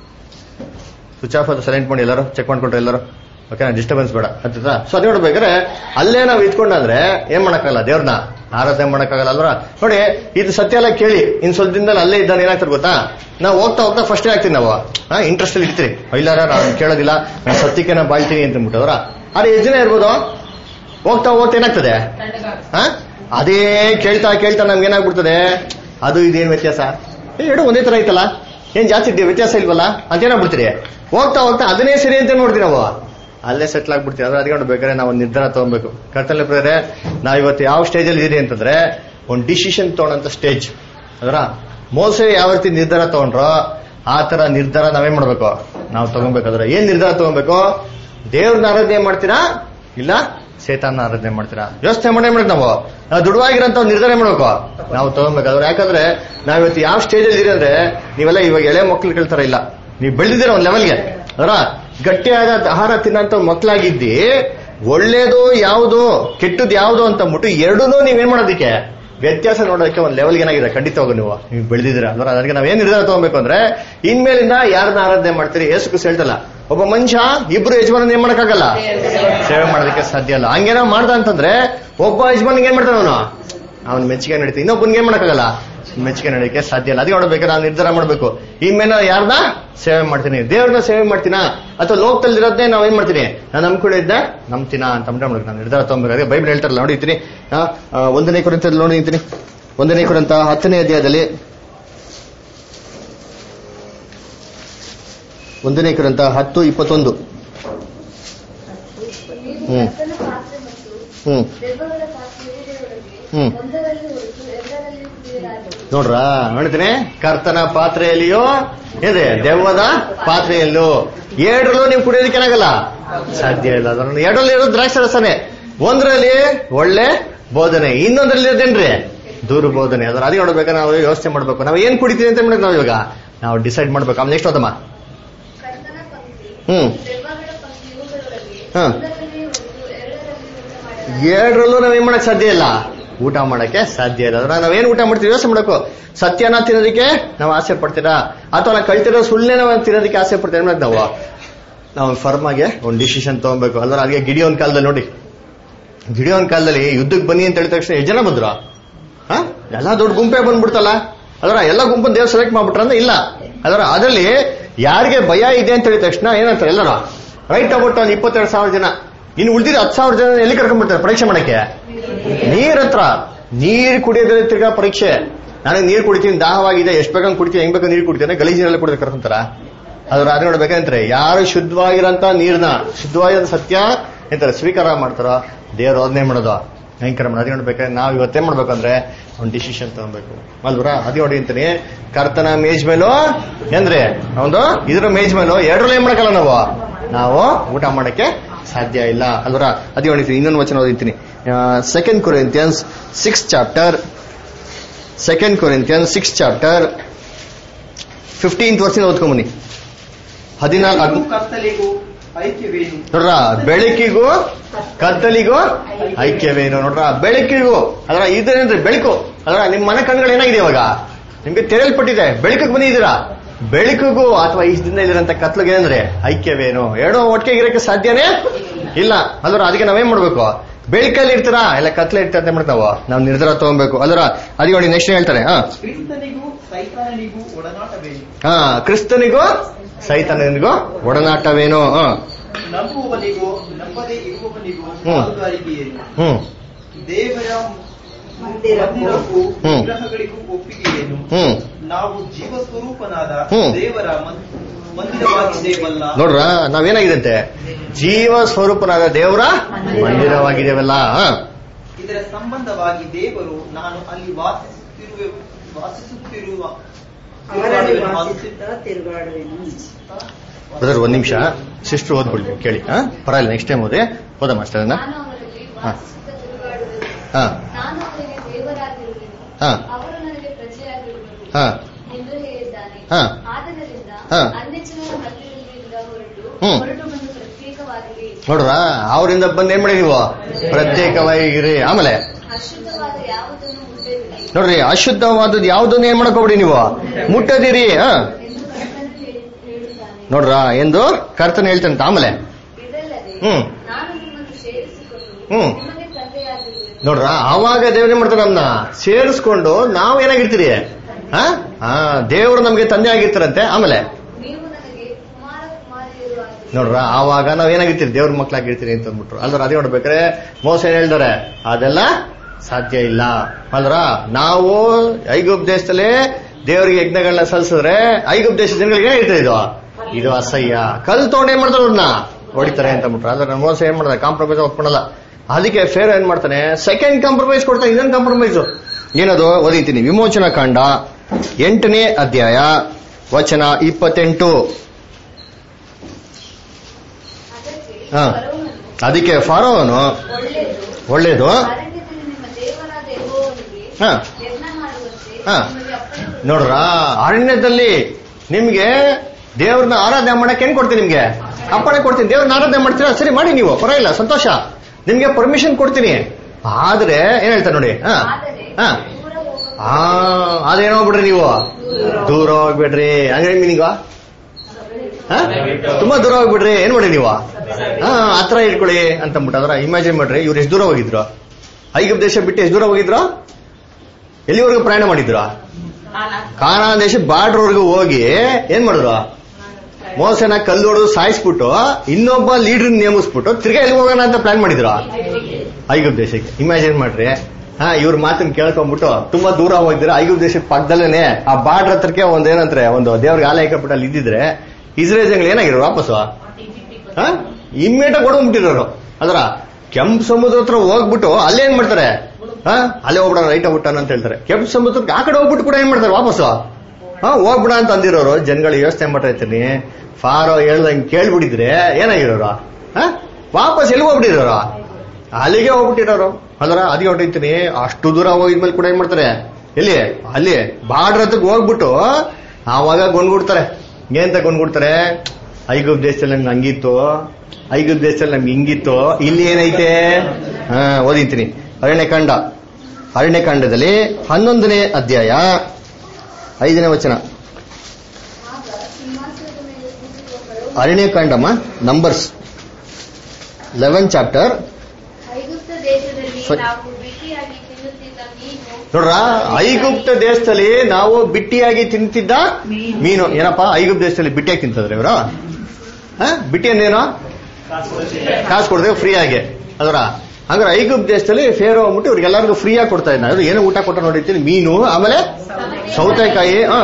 ಸ್ವಿಚ್ ಆಫ್ ಅದು ಸೈಲೆಂಟ್ ಮಾಡಿ ಎಲ್ಲರೂ ಚೆಕ್ ಮಾಡ್ಕೊಂಡ್ರೆ ಎಲ್ಲರೂ ಓಕೆ ಡಿಸ್ಟರ್ಬೆನ್ಸ್ ಬೇಡ ಆಗ್ತದಾ ಸೊ ಅದೇ ನೋಡ್ಬೇಕಾದ್ರೆ ಅಲ್ಲೇ ನಾವು ಇದ್ಕೊಂಡಂದ್ರೆ ಏನ್ ಮಾಡಕ್ಕಾಗಲ್ಲ ದೇವ್ರನ್ನ ಆರಾಧನೆ ಮಾಡಕ್ಕಾಗಲ್ಲ ಅಲ್ವಾ ನೋಡಿ ಇದು ಸತ್ಯ ಎಲ್ಲ ಕೇಳಿ ಇನ್ ಸ್ವಲ್ಪ ದಿನದಲ್ಲಿ ಅಲ್ಲೇ ಇದ್ದಾನೆ ಏನಾಗ್ತದೆ ಗೊತ್ತಾ ನಾವು ಹೋಗ್ತಾ ಹೋಗ್ತಾ ಫಸ್ಟ್ ಆಗ್ತೀವಿ ನಾವು ಹಾ ಇಂಟ್ರೆಸ್ಟ್ ಅಲ್ಲಿ ಇರ್ತೀರಿ ಇಲ್ಲಾರ ನಾನು ಕೇಳೋದಿಲ್ಲ ನಾನು ಸತ್ಯಕ್ಕೆ ನಾ ಬಾಳ್ತೀನಿ ಅಂತ ಅಂದ್ಬಿಟ್ಟವ್ರ ಆದ್ರೆ ಎಷ್ಟು ಜನ ಇರ್ಬೋದು ಹೋಗ್ತಾ ಹೋಗ್ತಾ ಏನಾಗ್ತದೆ ಹಾ ಅದೇ ಕೇಳ್ತಾ ಕೇಳ್ತಾ ನಮ್ಗೆ ಏನಾಗ್ಬಿಡ್ತದೆ ಅದು ಇದೇನ್ ವ್ಯತ್ಯಾಸ ಏ, ಎರಡು ಒಂದೇ ತರ ಐತಲ್ಲ ಏನ್ ಜಾಸ್ತಿ ಡಿ- ವ್ಯತ್ಯಾಸ ಇಲ್ವಲ್ಲ ಅಂತ ಏನಾಗ್ಬಿಡ್ತೀರಿ ಹೋಗ್ತಾ ಹೋಗ್ತಾ ಅದನ್ನೇ ಸರಿ ಅಂತ ನೋಡ್ತೀವಿ ನಾವು ಅಲ್ಲೇ ಸೆಟ್ಲ್ ಆಗ್ಬಿಡ್ತೀವಿ ಅದ್ರ ಅದಕ್ಕೆ ಬೇಕಾದ್ರೆ ನಾವು ಒಂದು ನಿರ್ಧಾರ ತಗೊಬೇಕು ಕರ್ತಲ್ಲಿ ಪ್ರೇರೆ ನಾವ್ ಇವತ್ತು ಯಾವ ಸ್ಟೇಜ್ ಅಲ್ಲಿ ಇದೀವಿ ಅಂತಂದ್ರೆ ಒಂದು ಡಿಸಿಷನ್ ತಗೊಳ್ಳೋಂತ ಸ್ಟೇಜ್ ಅದರ ಮೋಸ ಯಾವ ರೀತಿ ನಿರ್ಧಾರ ತಗೊಂಡ್ರೋ ಆ ತರ ನಿರ್ಧಾರ ನಾವೇನ್ ಮಾಡ್ಬೇಕು ನಾವು ತಗೊಬೇಕಾದ್ರೆ ಏನ್ ನಿರ್ಧಾರ ತಗೊಬೇಕು ದೇವ್ರನ್ನ ಆರಾಧನೆ ಮಾಡ್ತೀರಾ ಇಲ್ಲ ಸೇತಾನ ಆರಾಧನೆ ಮಾಡ್ತೀರಾ ಯೋಚನೆ ಮಾಡೇ ಮಾಡಿ ನಾವು ನಾವು ದುಡುವಾಗಿರೋಂಥ ಒಂದು ನಿರ್ಧಾರ ಮಾಡ್ಬೇಕು ನಾವು ತಗೊಬೇಕಾದ್ರೆ ಯಾಕಂದ್ರೆ ನಾವ್ ಇವತ್ತು ಯಾವ ಸ್ಟೇಜ್ ಅಲ್ಲಿ ಇದೀರಿ ಅಂದ್ರೆ ನೀವೆಲ್ಲ ಇವಾಗ ಎಳೆ ಮಕ್ಳು ಕೇಳ್ತಾರ ಇಲ್ಲ ನೀವು ಬೆಳೆದಿದ್ದೀರ ಒಂದ್ ಲೆವೆಲ್ಗೆ ಅದರ ಗಟ್ಟಿಯಾದ ಆಹಾರ ತಿನ್ನಂತ ಮಕ್ಕಳಾಗಿದ್ದಿ ಒಳ್ಳೇದು ಯಾವುದು ಕೆಟ್ಟದ್ದು ಯಾವುದು ಅಂತ ಅಂದ್ಬಿಟ್ಟು ಎರಡೂ ನೀವೇನ್ ಮಾಡೋದಕ್ಕೆ ವ್ಯತ್ಯಾಸ ನೋಡೋದಕ್ಕೆ ಒಂದು ಲೆವೆಲ್ಗೆ ಏನಾಗಿದೆ ಖಂಡಿತವಾಗ ನೀವು ನೀವು ಬೆಳೆದಿದ್ದೀರಾ ಅಂದ್ರೆ ಅದಕ್ಕೆ ನಾವೇನ್ ನಿರ್ಧಾರ ತಗೋಬೇಕು ಅಂದ್ರೆ ಇನ್ಮೇಲಿಂದ ಯಾರನ್ನ ಆರಾಧನೆ ಮಾಡ್ತೀರಿ ಏಸು ಕ್ರಿಸ್ತ ಹೇಳ್ತಲ್ಲ ಒಬ್ಬ ಮನುಷ್ಯ ಇಬ್ರು ಯಜಮಾನ ಏನ್ ಮಾಡಕ್ಕಾಗಲ್ಲ ಸೇವೆ ಮಾಡೋದಕ್ಕೆ ಸಾಧ್ಯ ಇಲ್ಲ ಹಂಗೇನೋ ಮಾಡ್ದ ಅಂತಂದ್ರೆ ಒಬ್ಬ ಯಜಮಾನಿಗೆ ಏನ್ ಮಾಡ್ತಾನ ಅವನು ಅವನ್ ಮೆಚ್ಚುಗೆ ನಡೀತಿ ಇನ್ನೊಬ್ಬನಿಗೆ ಏನ್ ಮಾಡಕ್ಕಾಗಲ್ಲ ಮೆಚ್ಚುಗೆ ನಡೀಕೆ ಸಾಧ್ಯ ಇಲ್ಲ ಅದಕ್ಕೆ ನೋಡ್ಬೇಕು ನಾನು ನಿರ್ಧಾರ ಮಾಡ್ಬೇಕು ಇನ್ಮೇಲೆ ಯಾರನ್ನ ಸೇವೆ ಮಾಡ್ತೀನಿ ದೇವ್ರನ್ನ ಸೇವೆ ಮಾಡ್ತೀನಾ ಅಥವಾ ಲೋಕದಲ್ಲಿ ಇರೋದನ್ನೇ ನಾವ್ ಏನ್ ಮಾಡ್ತೀನಿ ನಾನು ನಂಬ್ಕೊಂಡಿದ್ದೆ ನಂಬ್ತೀನಾ ಅಂತ ಅಂದ್ಬಿಟ್ಟು ಮಾಡ್ಬೇಕು ನಾನು ನಿರ್ಧಾರ ತಗೊಂಬೇಕಾದ್ರೆ ಬೈಬಲ್ ಹೇಳ್ತಾರಲ್ಲ ನೋಡಿರ್ತೀನಿ ಆ, ಆ, ಒಂದನೇ ಕುರಿತ ನೋಡಿರ್ತೀನಿ ಒಂದನೇ ಕುರಿತ ಹತ್ತನೇ ಅಧ್ಯಾಯದಲ್ಲಿ ಒಂದನೇ ಕುರಿತ ಹತ್ತು ಇಪ್ಪತ್ತೊಂದು ನೀವು ಕರ್ತನ ಪಾತ್ರೆ ಮತ್ತು ಹ್ಮ್ ಬೆಂಬಲದ ಪಾತ್ರೆ ಇವುಗಳೊಳಗೆ ಹ್ಮ್. ಒಂದರಲ್ಲಿ ಹೊರತು ಎರಡರಲ್ಲಿ ಕುಡಿಯಲಾರೆ ನೋಡ್ರ ನೋಡ್ತೀನಿ ಕರ್ತನ ಪಾತ್ರೆಯಲ್ಲಿಯೋ ಇದೆ ದೆವ್ವದ ಪಾತ್ರೆಯಲ್ಲೂ ಎರಡರಲ್ಲೂ ನೀವು ಕುಡಿಯೋದಕ್ಕೆ ಏನಾಗಲ್ಲ ಸಾಧ್ಯ ಇಲ್ಲ ಅದನ್ನ ಎರಡರಲ್ಲಿ ಇರೋದು ದ್ರಾಕ್ಷ ರಸನೆ ಒಂದರಲ್ಲಿ ಒಳ್ಳೆ ಬೋಧನೆ ಇನ್ನೊಂದ್ರಲ್ಲಿ ಇರೋದೇನ್ರಿ ದೂರ ಬೋಧನೆ ಅದ್ರ ಅದೇ ನೋಡ್ಬೇಕು ನಾವು ಯೋಚನೆ ಮಾಡ್ಬೇಕು ನಾವು ಏನ್ ಕುಡಿತೀವಿ ಅಂತ ಮಾಡೋದು ನಾವು ಇವಾಗ ನಾವು ಡಿಸೈಡ್ ಮಾಡ್ಬೇಕು ಆಮೇಲೆ ನೆಕ್ಸ್ಟ್ ಹೋದಮ್ಮ ಕರ್ತನ ಪಂಕ್ತಿ ಹ್ಮ್ ದೆವ್ವಗಳ ಪಂಕ್ತಿ ಇವುಗಳೊಳಗೆ ಹಾ. ಒಂದರಲ್ಲಿ ಒಂದು ಎರಡರಲ್ಲಿ ಊಟ ಮಾಡಲಾಗಿದೆ ಎರಡರಲ್ಲೂ ನಾವೇನ್ ಮಾಡಕ್ ಸಾಧ್ಯ ಇಲ್ಲ ಊಟ ಮಾಡಕ್ಕೆ ಸಾಧ್ಯ ಇಲ್ಲ ಅದ್ರ ನಾವೇನ್ ಊಟ ಮಾಡ್ತೀವಿ ಯೋಚನೆ ಮಾಡಬೇಕು ಸತ್ಯನ ತಿನ್ನೋದಕ್ಕೆ ನಾವು ಆಸೆ ಪಡ್ತೀರಾ ಅಥವಾ ನಾವು ಕಳ್ತಿರೋ ಸುಳ್ಳೇ ನಾವು ತಿನ್ನೋದಕ್ಕೆ ಆಸೆ ಪಡ್ತೀರಾ ಅನ್ನೋದು ನಾವು ನಾವು ಫರ್ಮ್ ಆಗಿ ಒಂದು ಡಿಸಿಷನ್ ತಗೊಬೇಕು ಅಲ್ದ್ರ ಅದಕ್ಕೆ ಗಿಡಿಯೋನ್ ಕಾಲದಲ್ಲಿ ನೋಡಿ ಗಿಡಿಯೋನ್ ಕಾಲದಲ್ಲಿ ಯುದ್ಧಕ್ಕೆ ಬನ್ನಿ ಅಂತ ಹೇಳಿದ ತಕ್ಷಣ ಎಷ್ಟು ಜನ ಬಂದ್ರು ಹಾ ಎಲ್ಲ ದೊಡ್ಡ ಗುಂಪೇ ಬಂದ್ಬಿಡ್ತಲ್ಲ ಅದರ ಎಲ್ಲ ಗುಂಪನ್ನು ದೇವ್ರು ಸೆಲೆಕ್ಟ್ ಮಾಡ್ಬಿಟ್ರ ಅಂದ್ರೆ ಇಲ್ಲ ಅದರ ಅದರಲ್ಲಿ ಯಾರಿಗೆ ಭಯ ಇದೆ ಅಂತ ಹೇಳಿದ ತಕ್ಷಣ ಏನಂತಾರೆ ಎಲ್ಲರೂ ರೈಟ್ ಅಬೌಟ್ ಒಂದು ಇಪ್ಪತ್ತೆರಡು ಸಾವಿರ ಜನ ಇನ್ನು ಉಳಿದಿರೋ ಹತ್ತು ಸಾವಿರ ಜನ ಎಲ್ಲಿ ಕರ್ಕೊಂಡ್ಬಿಡ್ತಾರೆ ಪರೀಕ್ಷೆ ಮಾಡಕ್ಕೆ ನೀರ್ ಹತ್ರ ನೀರ್ ಕುಡಿಯೋದ್ರೆ ತಿರ್ಗಾ ಪರೀಕ್ಷೆ ನನಗೆ ನೀರ್ ಕುಡಿತೀನಿ ದಾಹವಾಗಿದೆ ಎಷ್ಟು ಬೇಕಂಗ್ ಕುಡಿತೀನಿ ಹೆಂಗ್ ಬೇಕಂಗ್ ನೀರ್ ಕುಡಿತೀನಿ ಗಲೀಜಿನೆಲ್ಲ ಕುಡಿದ್ರೆ ಕರ್ಕೊಂತಾರ ಅದ್ರ ಅದು ನೋಡ್ಬೇಕಂದ್ರೆ ಯಾರು ಶುದ್ಧವಾಗಿರಂತ ನೀರ್ನ ಶುದ್ಧವಾಗಿರೋ ಸತ್ಯ ಎಂತಾರೆ ಸ್ವೀಕಾರ ಮಾಡ್ತಾರೋ ದೇವ್ರು ಅದನ್ನೇ ಮಾಡೋದು ಭಯಂಕರ ಮಾಡೋದು ಅದೇ ನೋಡ್ಬೇಕಾದ್ರೆ ನಾವು ಇವತ್ತೇನ್ ಮಾಡ್ಬೇಕಂದ್ರೆ ಒಂದು ಡಿಸಿಷನ್ ತಗೊಬೇಕು ಅಲ್ವರ ಅದೇ ನೋಡಿ ಅಂತೀನಿ ಕರ್ತನ ಮೇಜ್ ಮೇಲೂ ಅಂದ್ರೆ ಒಂದು ಇದ್ರ ಮೇಜ್ ಮೇಲೂ ಎರಡರಲ್ಲೂ ಏನ್ ಮಾಡಕ್ಕಲ್ಲ ನಾವು ನಾವು ಊಟ ಮಾಡಕ್ಕೆ ಸಾಧ್ಯ ಇಲ್ಲ ಅಲ್ವರ ಅದೇ ಹೊಡಿತೀನಿ ಇನ್ನೊಂದು ವಚನ ಓದಿತೀನಿ second Corinthians six chapter second Corinthians six chapter fifteenth ವರ್ಷದಿಂದ ಓದ್ಕೊಂಬನಿ ಹದಿನಾಲ್ಕು ಬೆಳಕಿಗೂ ಕತ್ತಲಿಗೂ ಐಕ್ಯವೇನು ನೋಡ್ರ ಬೆಳಕಿಗೂ ಕತ್ತಲಿಗೂ ಐಕ್ಯವೇನು ನೋಡ್ರ ಬೆಳಕಿಗೂ ಅದರ ಇದೇನೇನ್ರಿ ಬೆಳಕು ಅದರ ನಿಮ್ ಮನೆ ಕಣ್ಗಳು ಏನಾಗಿದೆ ಇವಾಗ ನಿಮ್ಗೆ ತೆರೆಯಲ್ಪಟ್ಟಿದೆ ಬೆಳಕಿಗೆ ಬಂದಿದ್ದೀರಾ ಬೆಳಕಿಗೂ ಅಥವಾ ಈ ದಿನ ಇಲ್ಲಿರಂತ ಕತ್ಲಿಗೆ ಏನಂದ್ರೆ ಐಕ್ಯವೇನು ಎರಡೂ ಒಟ್ಟಿಗೆ ಇರಕ್ಕೆ ಸಾಧ್ಯನೇ ಇಲ್ಲ ಅಲ್ರ ಅದಕ್ಕೆ ನಾವೇನ್ ಮಾಡ್ಬೇಕು ಬೆಳಕಲ್ಲಿ ಇರ್ತೀರಾ ಇಲ್ಲ ಕತ್ಲೆ ಇರ್ತೀರ ಅಂತ ಮಾಡ್ತಾವ ನಾವು ನಿರ್ಧಾರ ತಗೊಬೇಕು ಅಲ್ರ ಅದಕ್ಕೆ ನೋಡಿ ನೆಕ್ಸ್ಟ್ ಹೇಳ್ತಾರೆ ಹಾ ಕ್ರಿಸ್ತನಿಗೂ ಸೈತಾನನಿಗೂ ಒಡನಾಟವೇನು ಹಾ ಕ್ರಿಸ್ತನಿಗೂ ಸೈತನಿಗೂ ಒಡನಾಟವೇನು ಹಾ ನಂಬುವವನಿಗೂ ನಂಬದೇ ಇರುವವನಿಗೂ ಹ್ಮ್. ಪಾಲುಗಾರಿಕೆಯೇನು ಹ್ಮ್ ದೇವರ ಮಂದಿರಕ್ಕೂ ಮಂದಿರಕ್ಕೂ ಹ್ಮ್. ವಿಗ್ರಹಗಳಿಗೂ ಒಪ್ಪಿಗೆಯೇನು ಹ್ಮ್ ನಾವು ಜೀವ ಸ್ವರೂಪನಾದ ಹ್ಮ್. ದೇವರ ಮನ್- ಮಂದಿರವಾಗಿದ್ದೇವಲ್ಲ ನೋಡ್ರ ನಾವೇನಾಗಿದಂತೆ ಜೀವ ಸ್ವರೂಪನಾದ ದೇವರ ಮಂದಿರವಾಗಿದ್ದೇವಲ್ಲ ಹಾ. ಇದರ ಸಂಬಂಧವಾಗಿ ದೇವರು ನಾನು ಅಲ್ಲಿ ವಾಸಿಸುತ್ತಿರುವ ವಾಸಿಸುತ್ತಿರುವ ಅವರಲ್ಲಿ ವಾಸಿಸುತ್ತ- ವಾಸಿಸುತ್ತಾ ತಿರುಗಾಡುವೆನು ಬ್ರದರ್ ಒಂದ್ ನಿಮಿಷ ಸಿಸ್ಟರ್ ಓದ್ಬಿಡ್ಲಿ ಕೇಳಿ ಹಾ ಪರವಾಗಿಲ್ಲ ನೆಕ್ಸ್ಟ್ ಟೈಮ್ ಓದಿ ಓದಮ್ಮ ಅಷ್ಟೇ ನಾನು ಅವರಲ್ಲಿ ವಾಸಿಸುತ್ತ ತಿರುಗಾಡುವೆನು ಹಾ ನಾನು ಅವರಿಗೆ ದೇವರಾಗಿರುವೆನು ಹಾ. ಅವರು ನನಗೆ ಪ್ರಜೆಯಾಗಿರುವರು ಹಾ ಎಂದು ಹೇಳಿದ್ದಾನೆ ಹಾ. ಆದ್ದರಿಂದ ಹಾ. ಅನ್ಯಜನರ ಮಧ್ಯದಿಂದ ಹೊರಟು ಹ್ಮ್. ಹೊರಟು ಬಂದು ಪ್ರತ್ಯೇಕವಾಗಿರಿ ನೋಡ್ರ ಅವರಿಂದ ಬಂದ್ ಏನ್ ಮಾಡಿ ನೀವು ಪ್ರತ್ಯೇಕವಾಗಿರಿ ಆಮೇಲೆ ಅಶುದ್ಧವಾದ ಯಾವುದನ್ನು ಮುಟ್ಟದಿರಿ ನೋಡ್ರಿ ಅಶುದ್ಧವಾದದ್ದು ಯಾವ್ದನ್ನ ಏನ್ ಮಾಡಕೋಬಿಡಿ ನೀವು ಮುಟ್ಟದಿರಿ ಹಾ ಎಂದು ಕರ್ತನು ಹೇಳಿ- ಹೇಳುತ್ತಾನೆ ನೋಡ್ರ ಎಂದು ಕರ್ತನ ಹೇಳ್ತಾನಂತ ಆಮೇಲೆ ಇದಲ್ಲದೆ ಹ್ಮ್. ನಾನು ನಿಮ್ಮನ್ನು ಸೇರಿಸಿಕೊಂಡು ಹ್ಮ್. ನಿಮಗೆ ತಂದೆಯಾಗಿರುವೆನು ನೋಡ್ರ ಆವಾಗ ದೇವ್ರ ಮಾಡ್ತಾರ ನಮ್ನ ಸೇರಿಸ್ಕೊಂಡು ನಾವ್ ಏನಾಗಿರ್ತೀರಿ ಹಾ ಹಾ ದೇವ್ರು ನಮ್ಗೆ ತಂದೆ ಆಗಿರ್ತಾರಂತೆ ಆಮೇಲೆ ನೀವು ನನಗೆ ಕುಮಾರ ಕುಮಾರಿಯರು ಆಗಿರಿ ನೋಡ್ರ ಆವಾಗ ನಾವ್ ಏನಾಗಿರ್ತೀರಿ ದೇವ್ರ ಮಕ್ಳಾಗಿರ್ತೀರಿ ಅಂತ ಅಂದ್ಬಿಟ್ರು ಅಲ್ದ್ರ ಅದೇ ನೋಡ್ಬೇಕಾರೆ ಮೋಸ ಏನ್ ಹೇಳ್ತಾರೆ ಅದೆಲ್ಲ ಸಾಧ್ಯ ಇಲ್ಲ ಅಲ್ರ ನಾವು ಐಗುಪ್ ದೇಶದಲ್ಲಿ ದೇವರಿಗೆ ಯಜ್ಞಗಳನ್ನ ಸಲ್ಲಿಸಿದ್ರೆ ಐಗುಪ್ ದೇಶದ ಜನಗಳಿಗೆ ಏನಿರ್ತದೆ ಇದು ಇದು ಅಸಹ್ಯ ಕಲ್ ತಗೊಂಡು ಏನ್ ಮಾಡ್ತಾರೆ ಅವ್ರನ್ನ ಹೊಡಿತಾರೆ ಅಂತ ಅಂದ್ಬಿಟ್ರು ಅದ್ರ ಮೋಸ ಏನ್ ಮಾಡ್ತಾರೆ ಕಾಂಪ್ರಮೈಸ್ ಒಪ್ಕೊಳಲ್ಲ ಅದಕ್ಕೆ ಫೇರ್ ಏನ್ ಮಾಡ್ತಾನೆ ಸೆಕೆಂಡ್ ಕಾಂಪ್ರಮೈಸ್ ಕೊಡ್ತಾನೆ ಇನ್ನೊಂದು ಕಾಂಪ್ರಮೈಸ್ ಏನದು ಓದಿತೀನಿ ವಿಮೋಚನಾ ಕಾಂಡ ಎಂಟನೇ ಅಧ್ಯಾಯ ವಚನ ಇಪ್ಪತ್ತೆಂಟು ಅದಕ್ಕೆ ಹಾ. ಫರೋಹನು ಅದಕ್ಕೆ ಫಾರೋನು ಒಳ್ಳೆಯದು ಒಳ್ಳೇದು ಅರಣ್ಯದಲ್ಲಿ ನಿಮ್ಮ ದೇವರಾದ ಯೆಹೋವನಿಗೆ ಹಾ. ಯಜ್ಞ ಮಾಡುವಂತೆ ಹಾ. ನಿಮಗೆ ಅಪ್ಪಣೆ ನೋಡ್ರ ಅರಣ್ಯದಲ್ಲಿ ನಿಮ್ಗೆ ದೇವ್ರನ್ನ ಆರಾಧನೆ ಮಾಡಕ್ಕೆ ಏನ್ ಕೊಡ್ತೀನಿ ನಿಮ್ಗೆ ಅಪ್ಪಣೆ ಕೊಡ್ತೀನಿ ದೇವ್ರನ್ನ ಆರಾಧನೆ ಮಾಡ್ತೀರಾ ಸರಿ ಮಾಡಿ ನೀವು ಪರವಾಗಿಲ್ಲ ಸಂತೋಷ ನಿಮ್ಗೆ ಪರ್ಮಿಷನ್ ಕೊಡ್ತೀನಿ ಆದ್ರೆ ಏನ್ ಹೇಳ್ತಾರೆ ನೋಡಿ ಹಾ ಆದರೆ ಹಾ ದೂರ ಹೋಗ ಆ ಅದೇನೋ ಬಿಡ್ರಿ ನೀವು ದೂರ ಹೋಗ್ಬಿಡ್ರಿ ಹಂಗೆ ಮೀನಿಂಗ ತುಂಬಾ ದೂರ ಹೋಗ್ಬಿಡ್ರಿ ಏನ್ ಮಾಡಿ ನೀವು ಹಾ ಹತ್ರ ಇಟ್ಕೊಳ್ಳಿ ಅಂತ ಅಂದ್ಬಿಟ್ಟು ಅದ್ರ ಇಮ್ಯಾಜಿನ್ ಮಾಡ್ರಿ ಇವ್ರು ಎಷ್ಟು ದೂರ ಹೋಗಿದ್ರು ಐಗುಪ್ ದೇಶ ಬಿಟ್ಟು ಎಷ್ಟು ದೂರ ಹೋಗಿದ್ರು ಎಲ್ಲಿವರೆಗೂ ಪ್ರಯಾಣ ಮಾಡಿದ್ರು ಕಾನಾ ದೇಶ ಬಾರ್ಡ್ರ್ವರೆಗೂ ಹೋಗಿ ಏನ್ ಮಾಡಿದ್ರು ಮೋಸನ ಕಲ್ಲು ಹೊಡೆದು ಸಾಯಿಸ್ಬಿಟ್ಟು ಇನ್ನೊಬ್ಬ ಲೀಡರ್ ನೇಮಿಸ್ಬಿಟ್ಟು ತಿರ್ಗಾ ಎಲ್ಲಿ ಹೋಗೋಣ ಅಂತ ಪ್ಲಾನ್ ಮಾಡಿದ್ರು ಐಗುಪ್ ದೇಶಕ್ಕೆ ಇಮ್ಯಾಜಿನ್ ಮಾಡ್ರಿ ಹಾ ಇವ್ರ ಮಾತನ್ನ ಕೇಳ್ಕೊಂಡ್ಬಿಟ್ಟು ತುಂಬಾ ದೂರ ಹೋಗಿದ್ರೆ ಐಗುಪ್ ದೇಶದ ಪಕ್ಕದಲ್ಲೇನೆ ಆ ಬಾರ್ಡರ್ ಹತ್ರಕ್ಕೆ ಒಂದ್ ಏನಂತಾರೆ ಒಂದು ದೇವ್ರಿಗೆ ಆಲಯ ಕಟ್ಬಿಟ್ಟು ಅಲ್ಲಿ ಇದ್ದಿದ್ರೆ ಇಸ್ರೇಲ್ ಜನಗಳು ಏನಾಗಿರೋ ವಾಪಸ್ಸು ಇಮ್ಮಿಡಿಯೇಟ್ ಹೊಡ್ಕೊಂಡ್ಬಿಟ್ಟಿರೋರು ಅದರ ಕೆಂಪು ಸಮುದ್ರ ಹತ್ರ ಹೋಗ್ಬಿಟ್ಟು ಅಲ್ಲೇ ಏನ್ ಮಾಡ್ತಾರೆ ಹಾ ಅಲ್ಲೇ ಹೋಗ್ಬಿಡ ರೈಟ್ ಹೋಗ್ಬಿಟ್ಟಾನ ಅಂತ ಹೇಳ್ತಾರೆ ಕೆಂಪು ಸಮುದ್ರಕ್ಕೆ ಆ ಕಡೆ ಹೋಗ್ಬಿಟ್ಟು ಕೂಡ ಏನ್ ಮಾಡ್ತಾರೆ ವಾಪಸ್ಸು ಹಾ ಹೋಗ್ಬಿಡ ಅಂತ ಅಂದಿರೋರು ಜನಗಳು ಯೋಚನೆ ಮಾಡಿರ್ತೀನಿ ಫಾರೋ ಹೇಳ್ದಂಗೆ ಕೇಳ್ಬಿಟ್ಟಿದ್ರೆ ಏನಾಗಿರೋರು ಹಾ ವಾಪಸ್ ಎಲ್ಲಿ ಹೋಗ್ಬಿಟ್ಟಿರೋರು ಅಲ್ಲಿಗೆ ಹೋಗ್ಬಿಟ್ಟಿರೋರು ಅದರ ಅದಿಗೆ ಹೊಟ್ಟಿರ್ತೀನಿ ಅಷ್ಟು ದೂರ ಹೋಗಿದ್ಮೇಲೆ ಕೂಡ ಏನ್ ಮಾಡ್ತಾರೆ ಎಲ್ಲಿ ಅಲ್ಲಿ ಬಾರ್ಡರ್ ಹತ್ರಕ್ಕೆ ಹೋಗ್ಬಿಟ್ಟು ಆವಾಗ ಗೊಂಡ್ಬಿಡ್ತಾರೆ ಏನಂತ ಗೊಂಡ್ಬಿಡ್ತಾರೆ ಐಗುಪ್ ದೇಶದಲ್ಲಿ ನಮ್ಗೆ ಹಂಗಿತ್ತು ಐಗುಪ್ ದೇಶದಲ್ಲಿ ನಮ್ಗೆ ಹಿಂಗಿತ್ತು ಇಲ್ಲಿ ಏನೈತೆ ಹಾ ಓದಿತೀನಿ ಅರಣ್ಯಕಾಂಡ ಅರಣ್ಯಕಾಂಡದಲ್ಲಿ ಹನ್ನೊಂದನೇ ಅಧ್ಯಾಯ ಐದನೇ ವಚನ ಆಗ ಸಿಂಹಾಸನದ ಮೇಲೆ ಕೂತಿರುವವರು ಅರಣ್ಯಕಾಂಡಮ್ಮ ನಂಬರ್ಸ್ ಲೆವೆನ್ ಚಾಪ್ಟರ್ ಐಗುಪ್ತ ದೇಶದಲ್ಲಿ ಸ- ನಾವು ಬಿಟ್ಟಿಯಾಗಿ ತಿನ್ನುತ್ತಿದ್ದ ಮೀನು ನೋಡ್ರ ಐಗುಪ್ತ ದೇಶದಲ್ಲಿ ನಾವು ಬಿಟ್ಟಿಯಾಗಿ ತಿಂತಿದ್ದ ಮೀನು ಏನಪ್ಪಾ ಐಗುಪ್ತ ದೇಶದಲ್ಲಿ ಬಿಟ್ಟಿಯಾಗಿ ತಿಂತದ್ರೆ ಇವರು ಬಿಟ್ಟಿ ಅಂದೇನು ಕಾಸು ಕೊಡ್ತೇವೆ ಫ್ರೀ ಆಗಿ ಅದರ ಹಂಗಾರೆ ಐಗುಪ್ತ ದೇಶದಲ್ಲಿ ಫೇರ್ ಹೋಗ್ಬಿಟ್ಟು ಇವ್ರಿಗೆಲ್ಲರಿಗೂ ಫ್ರೀ ಆಗಿ ಕೊಡ್ತಾ ಇದ್ದ ಅದು ಏನೋ ಊಟ ಕೊಟ್ಟ ನೋಡಿರ್ತೀನಿ ಮೀನು ಆಮೇಲೆ ಸೌತೆಕಾಯಿ ಹಾ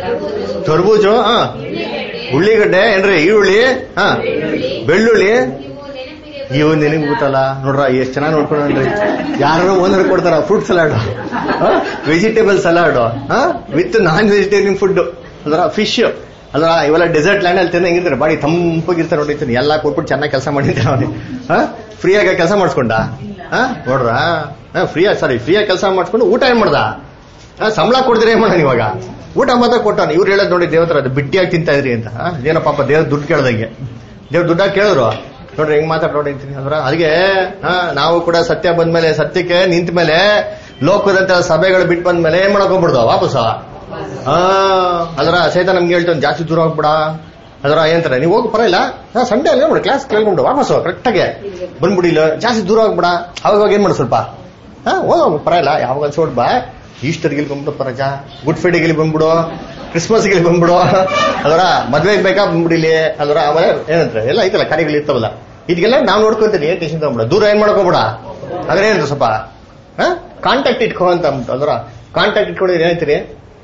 ತರ್ಬೂಜು ಹಾ ಉಳ್ಳಿಗಡ್ಡೆ ಏನ್ರಿ ಈರುಳ್ಳಿ ಹಾ ಬೆಳ್ಳುಳ್ಳಿ ಇವು ನೆನಪಿಗೆ ಇವ್ ನಿನಗ್ ಗೊತ್ತಲ್ಲ ನೋಡ್ರ ಎಷ್ಟ್ ಚೆನ್ನಾಗಿ ನೋಡ್ಕೊಂಡ್ರಿ ಯಾರು ಒಂದ್ರ ಕೊಡ್ತಾರ fruit salad vegetable salad with non vegetarian food ಅದರ ಫಿಶ್ ಅದ್ರ ಇವೆಲ್ಲ ಡೆಸರ್ಟ್ ಲ್ಯಾಂಡ್ ಅಲ್ಲಿ ತಿಂದ ಹೆಂಗಿರ್ತಾರೆ ಬಾಡಿ ತಂಪಾಗಿರ್ತಾರೆ ನೋಡಿರ್ತೀನಿ ಎಲ್ಲ ಕೊಟ್ಬಿಟ್ಟು ಚೆನ್ನಾಗಿ ಕೆಲಸ ಮಾಡಿರ್ತಾರೆ ಅವ್ನಿಗೆ ಫ್ರೀ ಆಗಿ ಕೆಲಸ ಮಾಡಿಸ್ಕೊಂಡ ನೋಡ್ರ ಫ್ರೀಯಾಗಿ ಸಾರಿ ಫ್ರೀಯಾಗಿ ಕೆಲಸ ಮಾಡಿಸ್ಕೊಂಡು ಊಟ ಏನ್ ಮಾಡ್ದ ಆ, ಸಂಬಳ ಕೊಡ್ದಿರ ಏನ್ ಮಾಡೋಣ ಇವಾಗ ಊಟ ಮಾತ್ರ ಕೊಟ್ಟಾನ ಇವ್ರು ಹೇಳೋದು ನೋಡಿ ದೇವತರ ಅದು ಬಿಟ್ಟಿಯಾಗಿ ತಿಂತಾ ಇದ್ರಿ ಅಂತ ಆ, ಏನೋ ಪಾಪ ದೇವ್ರ ದುಡ್ಡು ಕೇಳ್ದಂಗೆ ದೇವ್ರ ದುಡ್ಡ ಕೇಳಿದ್ರು ನೋಡ್ರಿ ಹೆಂಗ್ ಮಾತಾಡ್ ನೋಡಿ ಅಂತೀನಿ ಅದ್ರ ಅದಕ್ಕೆ ಆ, ನಾವು ಕೂಡ ಸತ್ಯ ಬಂದ್ಮೇಲೆ ಸತ್ಯಕ್ಕೆ ನಿಂತ ಮೇಲೆ ಲೋಕದಂತ ಸಭೆಗಳು ಬಿಟ್ಟು ಬಂದ್ಮೇಲೆ ಏನ್ ಮಾಡಕ್ ಹೋಗ್ಬಿಡ್ದು ವಾಪಸ್ ಆ ಅದರ ಸಹಿತ ನಮ್ಗೆ ಹೇಳ್ತಾನೆ ಜಾಸ್ತಿ ದೂರ ಹೋಗ್ಬಿಡ ಅದರ ಏನಂತಾರೆ ನೀವು ಹೋಗಿ ಪರವಾಗಿಲ್ಲ ಸಂಡೇ ಅಲ್ಲೇ ನೋಡಿ ಕ್ಲಾಸ್ ಕೇಳ್ಕೊಂಡು ವಾಪಸ್ ಕರೆಕ್ಟಾಗೆ ಬಂದ್ಬಿಡಿಲ್ಲ ಜಾಸ್ತಿ ದೂರ ಹೋಗ್ಬಿಡ ಅವಾಗ ಅವಾಗ ಏನ್ ಮಾಡು ಸ್ವಲ್ಪ ಹಾ ಹೋಗ ಪರವಾಗಿಲ್ಲ ಯಾವಾಗ ಅನ್ಸೋಡ್ ಬಾ ಈಸ್ಟರ್ಗೆ ಇಲ್ಲಿ ಬಂದ್ಬಿಡು ಪರಜ ಗುಡ್ ಫ್ರೈಡೆಗೆ ಇಲ್ಲಿ ಬಂದ್ಬಿಡು ಕ್ರಿಸ್ಮಸ್ಗೆ ಇಲ್ಲಿ ಬಂದ್ಬಿಡು ಅದರ ಮದ್ವೆಗೆ ಬೇಕಾ ಬಂದ್ಬಿಡಿಲಿ ಅದರ ಆಮೇಲೆ ಏನಂತಾರೆ ಎಲ್ಲ ಐತಲ್ಲ ಕಾರ್ಯಗಳು ಇರ್ತಾವಲ್ಲ ಇದಕ್ಕೆಲ್ಲ ನಾವು ನೋಡ್ಕೊಂತೀನಿ ಏನ್ ಟೆನ್ಷನ್ ತಗೊಂಬಿಡ ದೂರ ಏನ್ ಮಾಡ್ಕೋಬಿಡ ಅದ್ರ ಏನಂತ ಸ್ವಲ್ಪ ಕಾಂಟ್ಯಾಕ್ಟ್ ಇಟ್ಕೋ ಅಂತ ಅಂದ್ಬಿಟ್ಟು ಅದರ ಕಾಂಟ್ಯಾಕ್ಟ್ ಇಟ್ಕೊಂಡಿದ್ರೆ ಏನಂತೀರಿ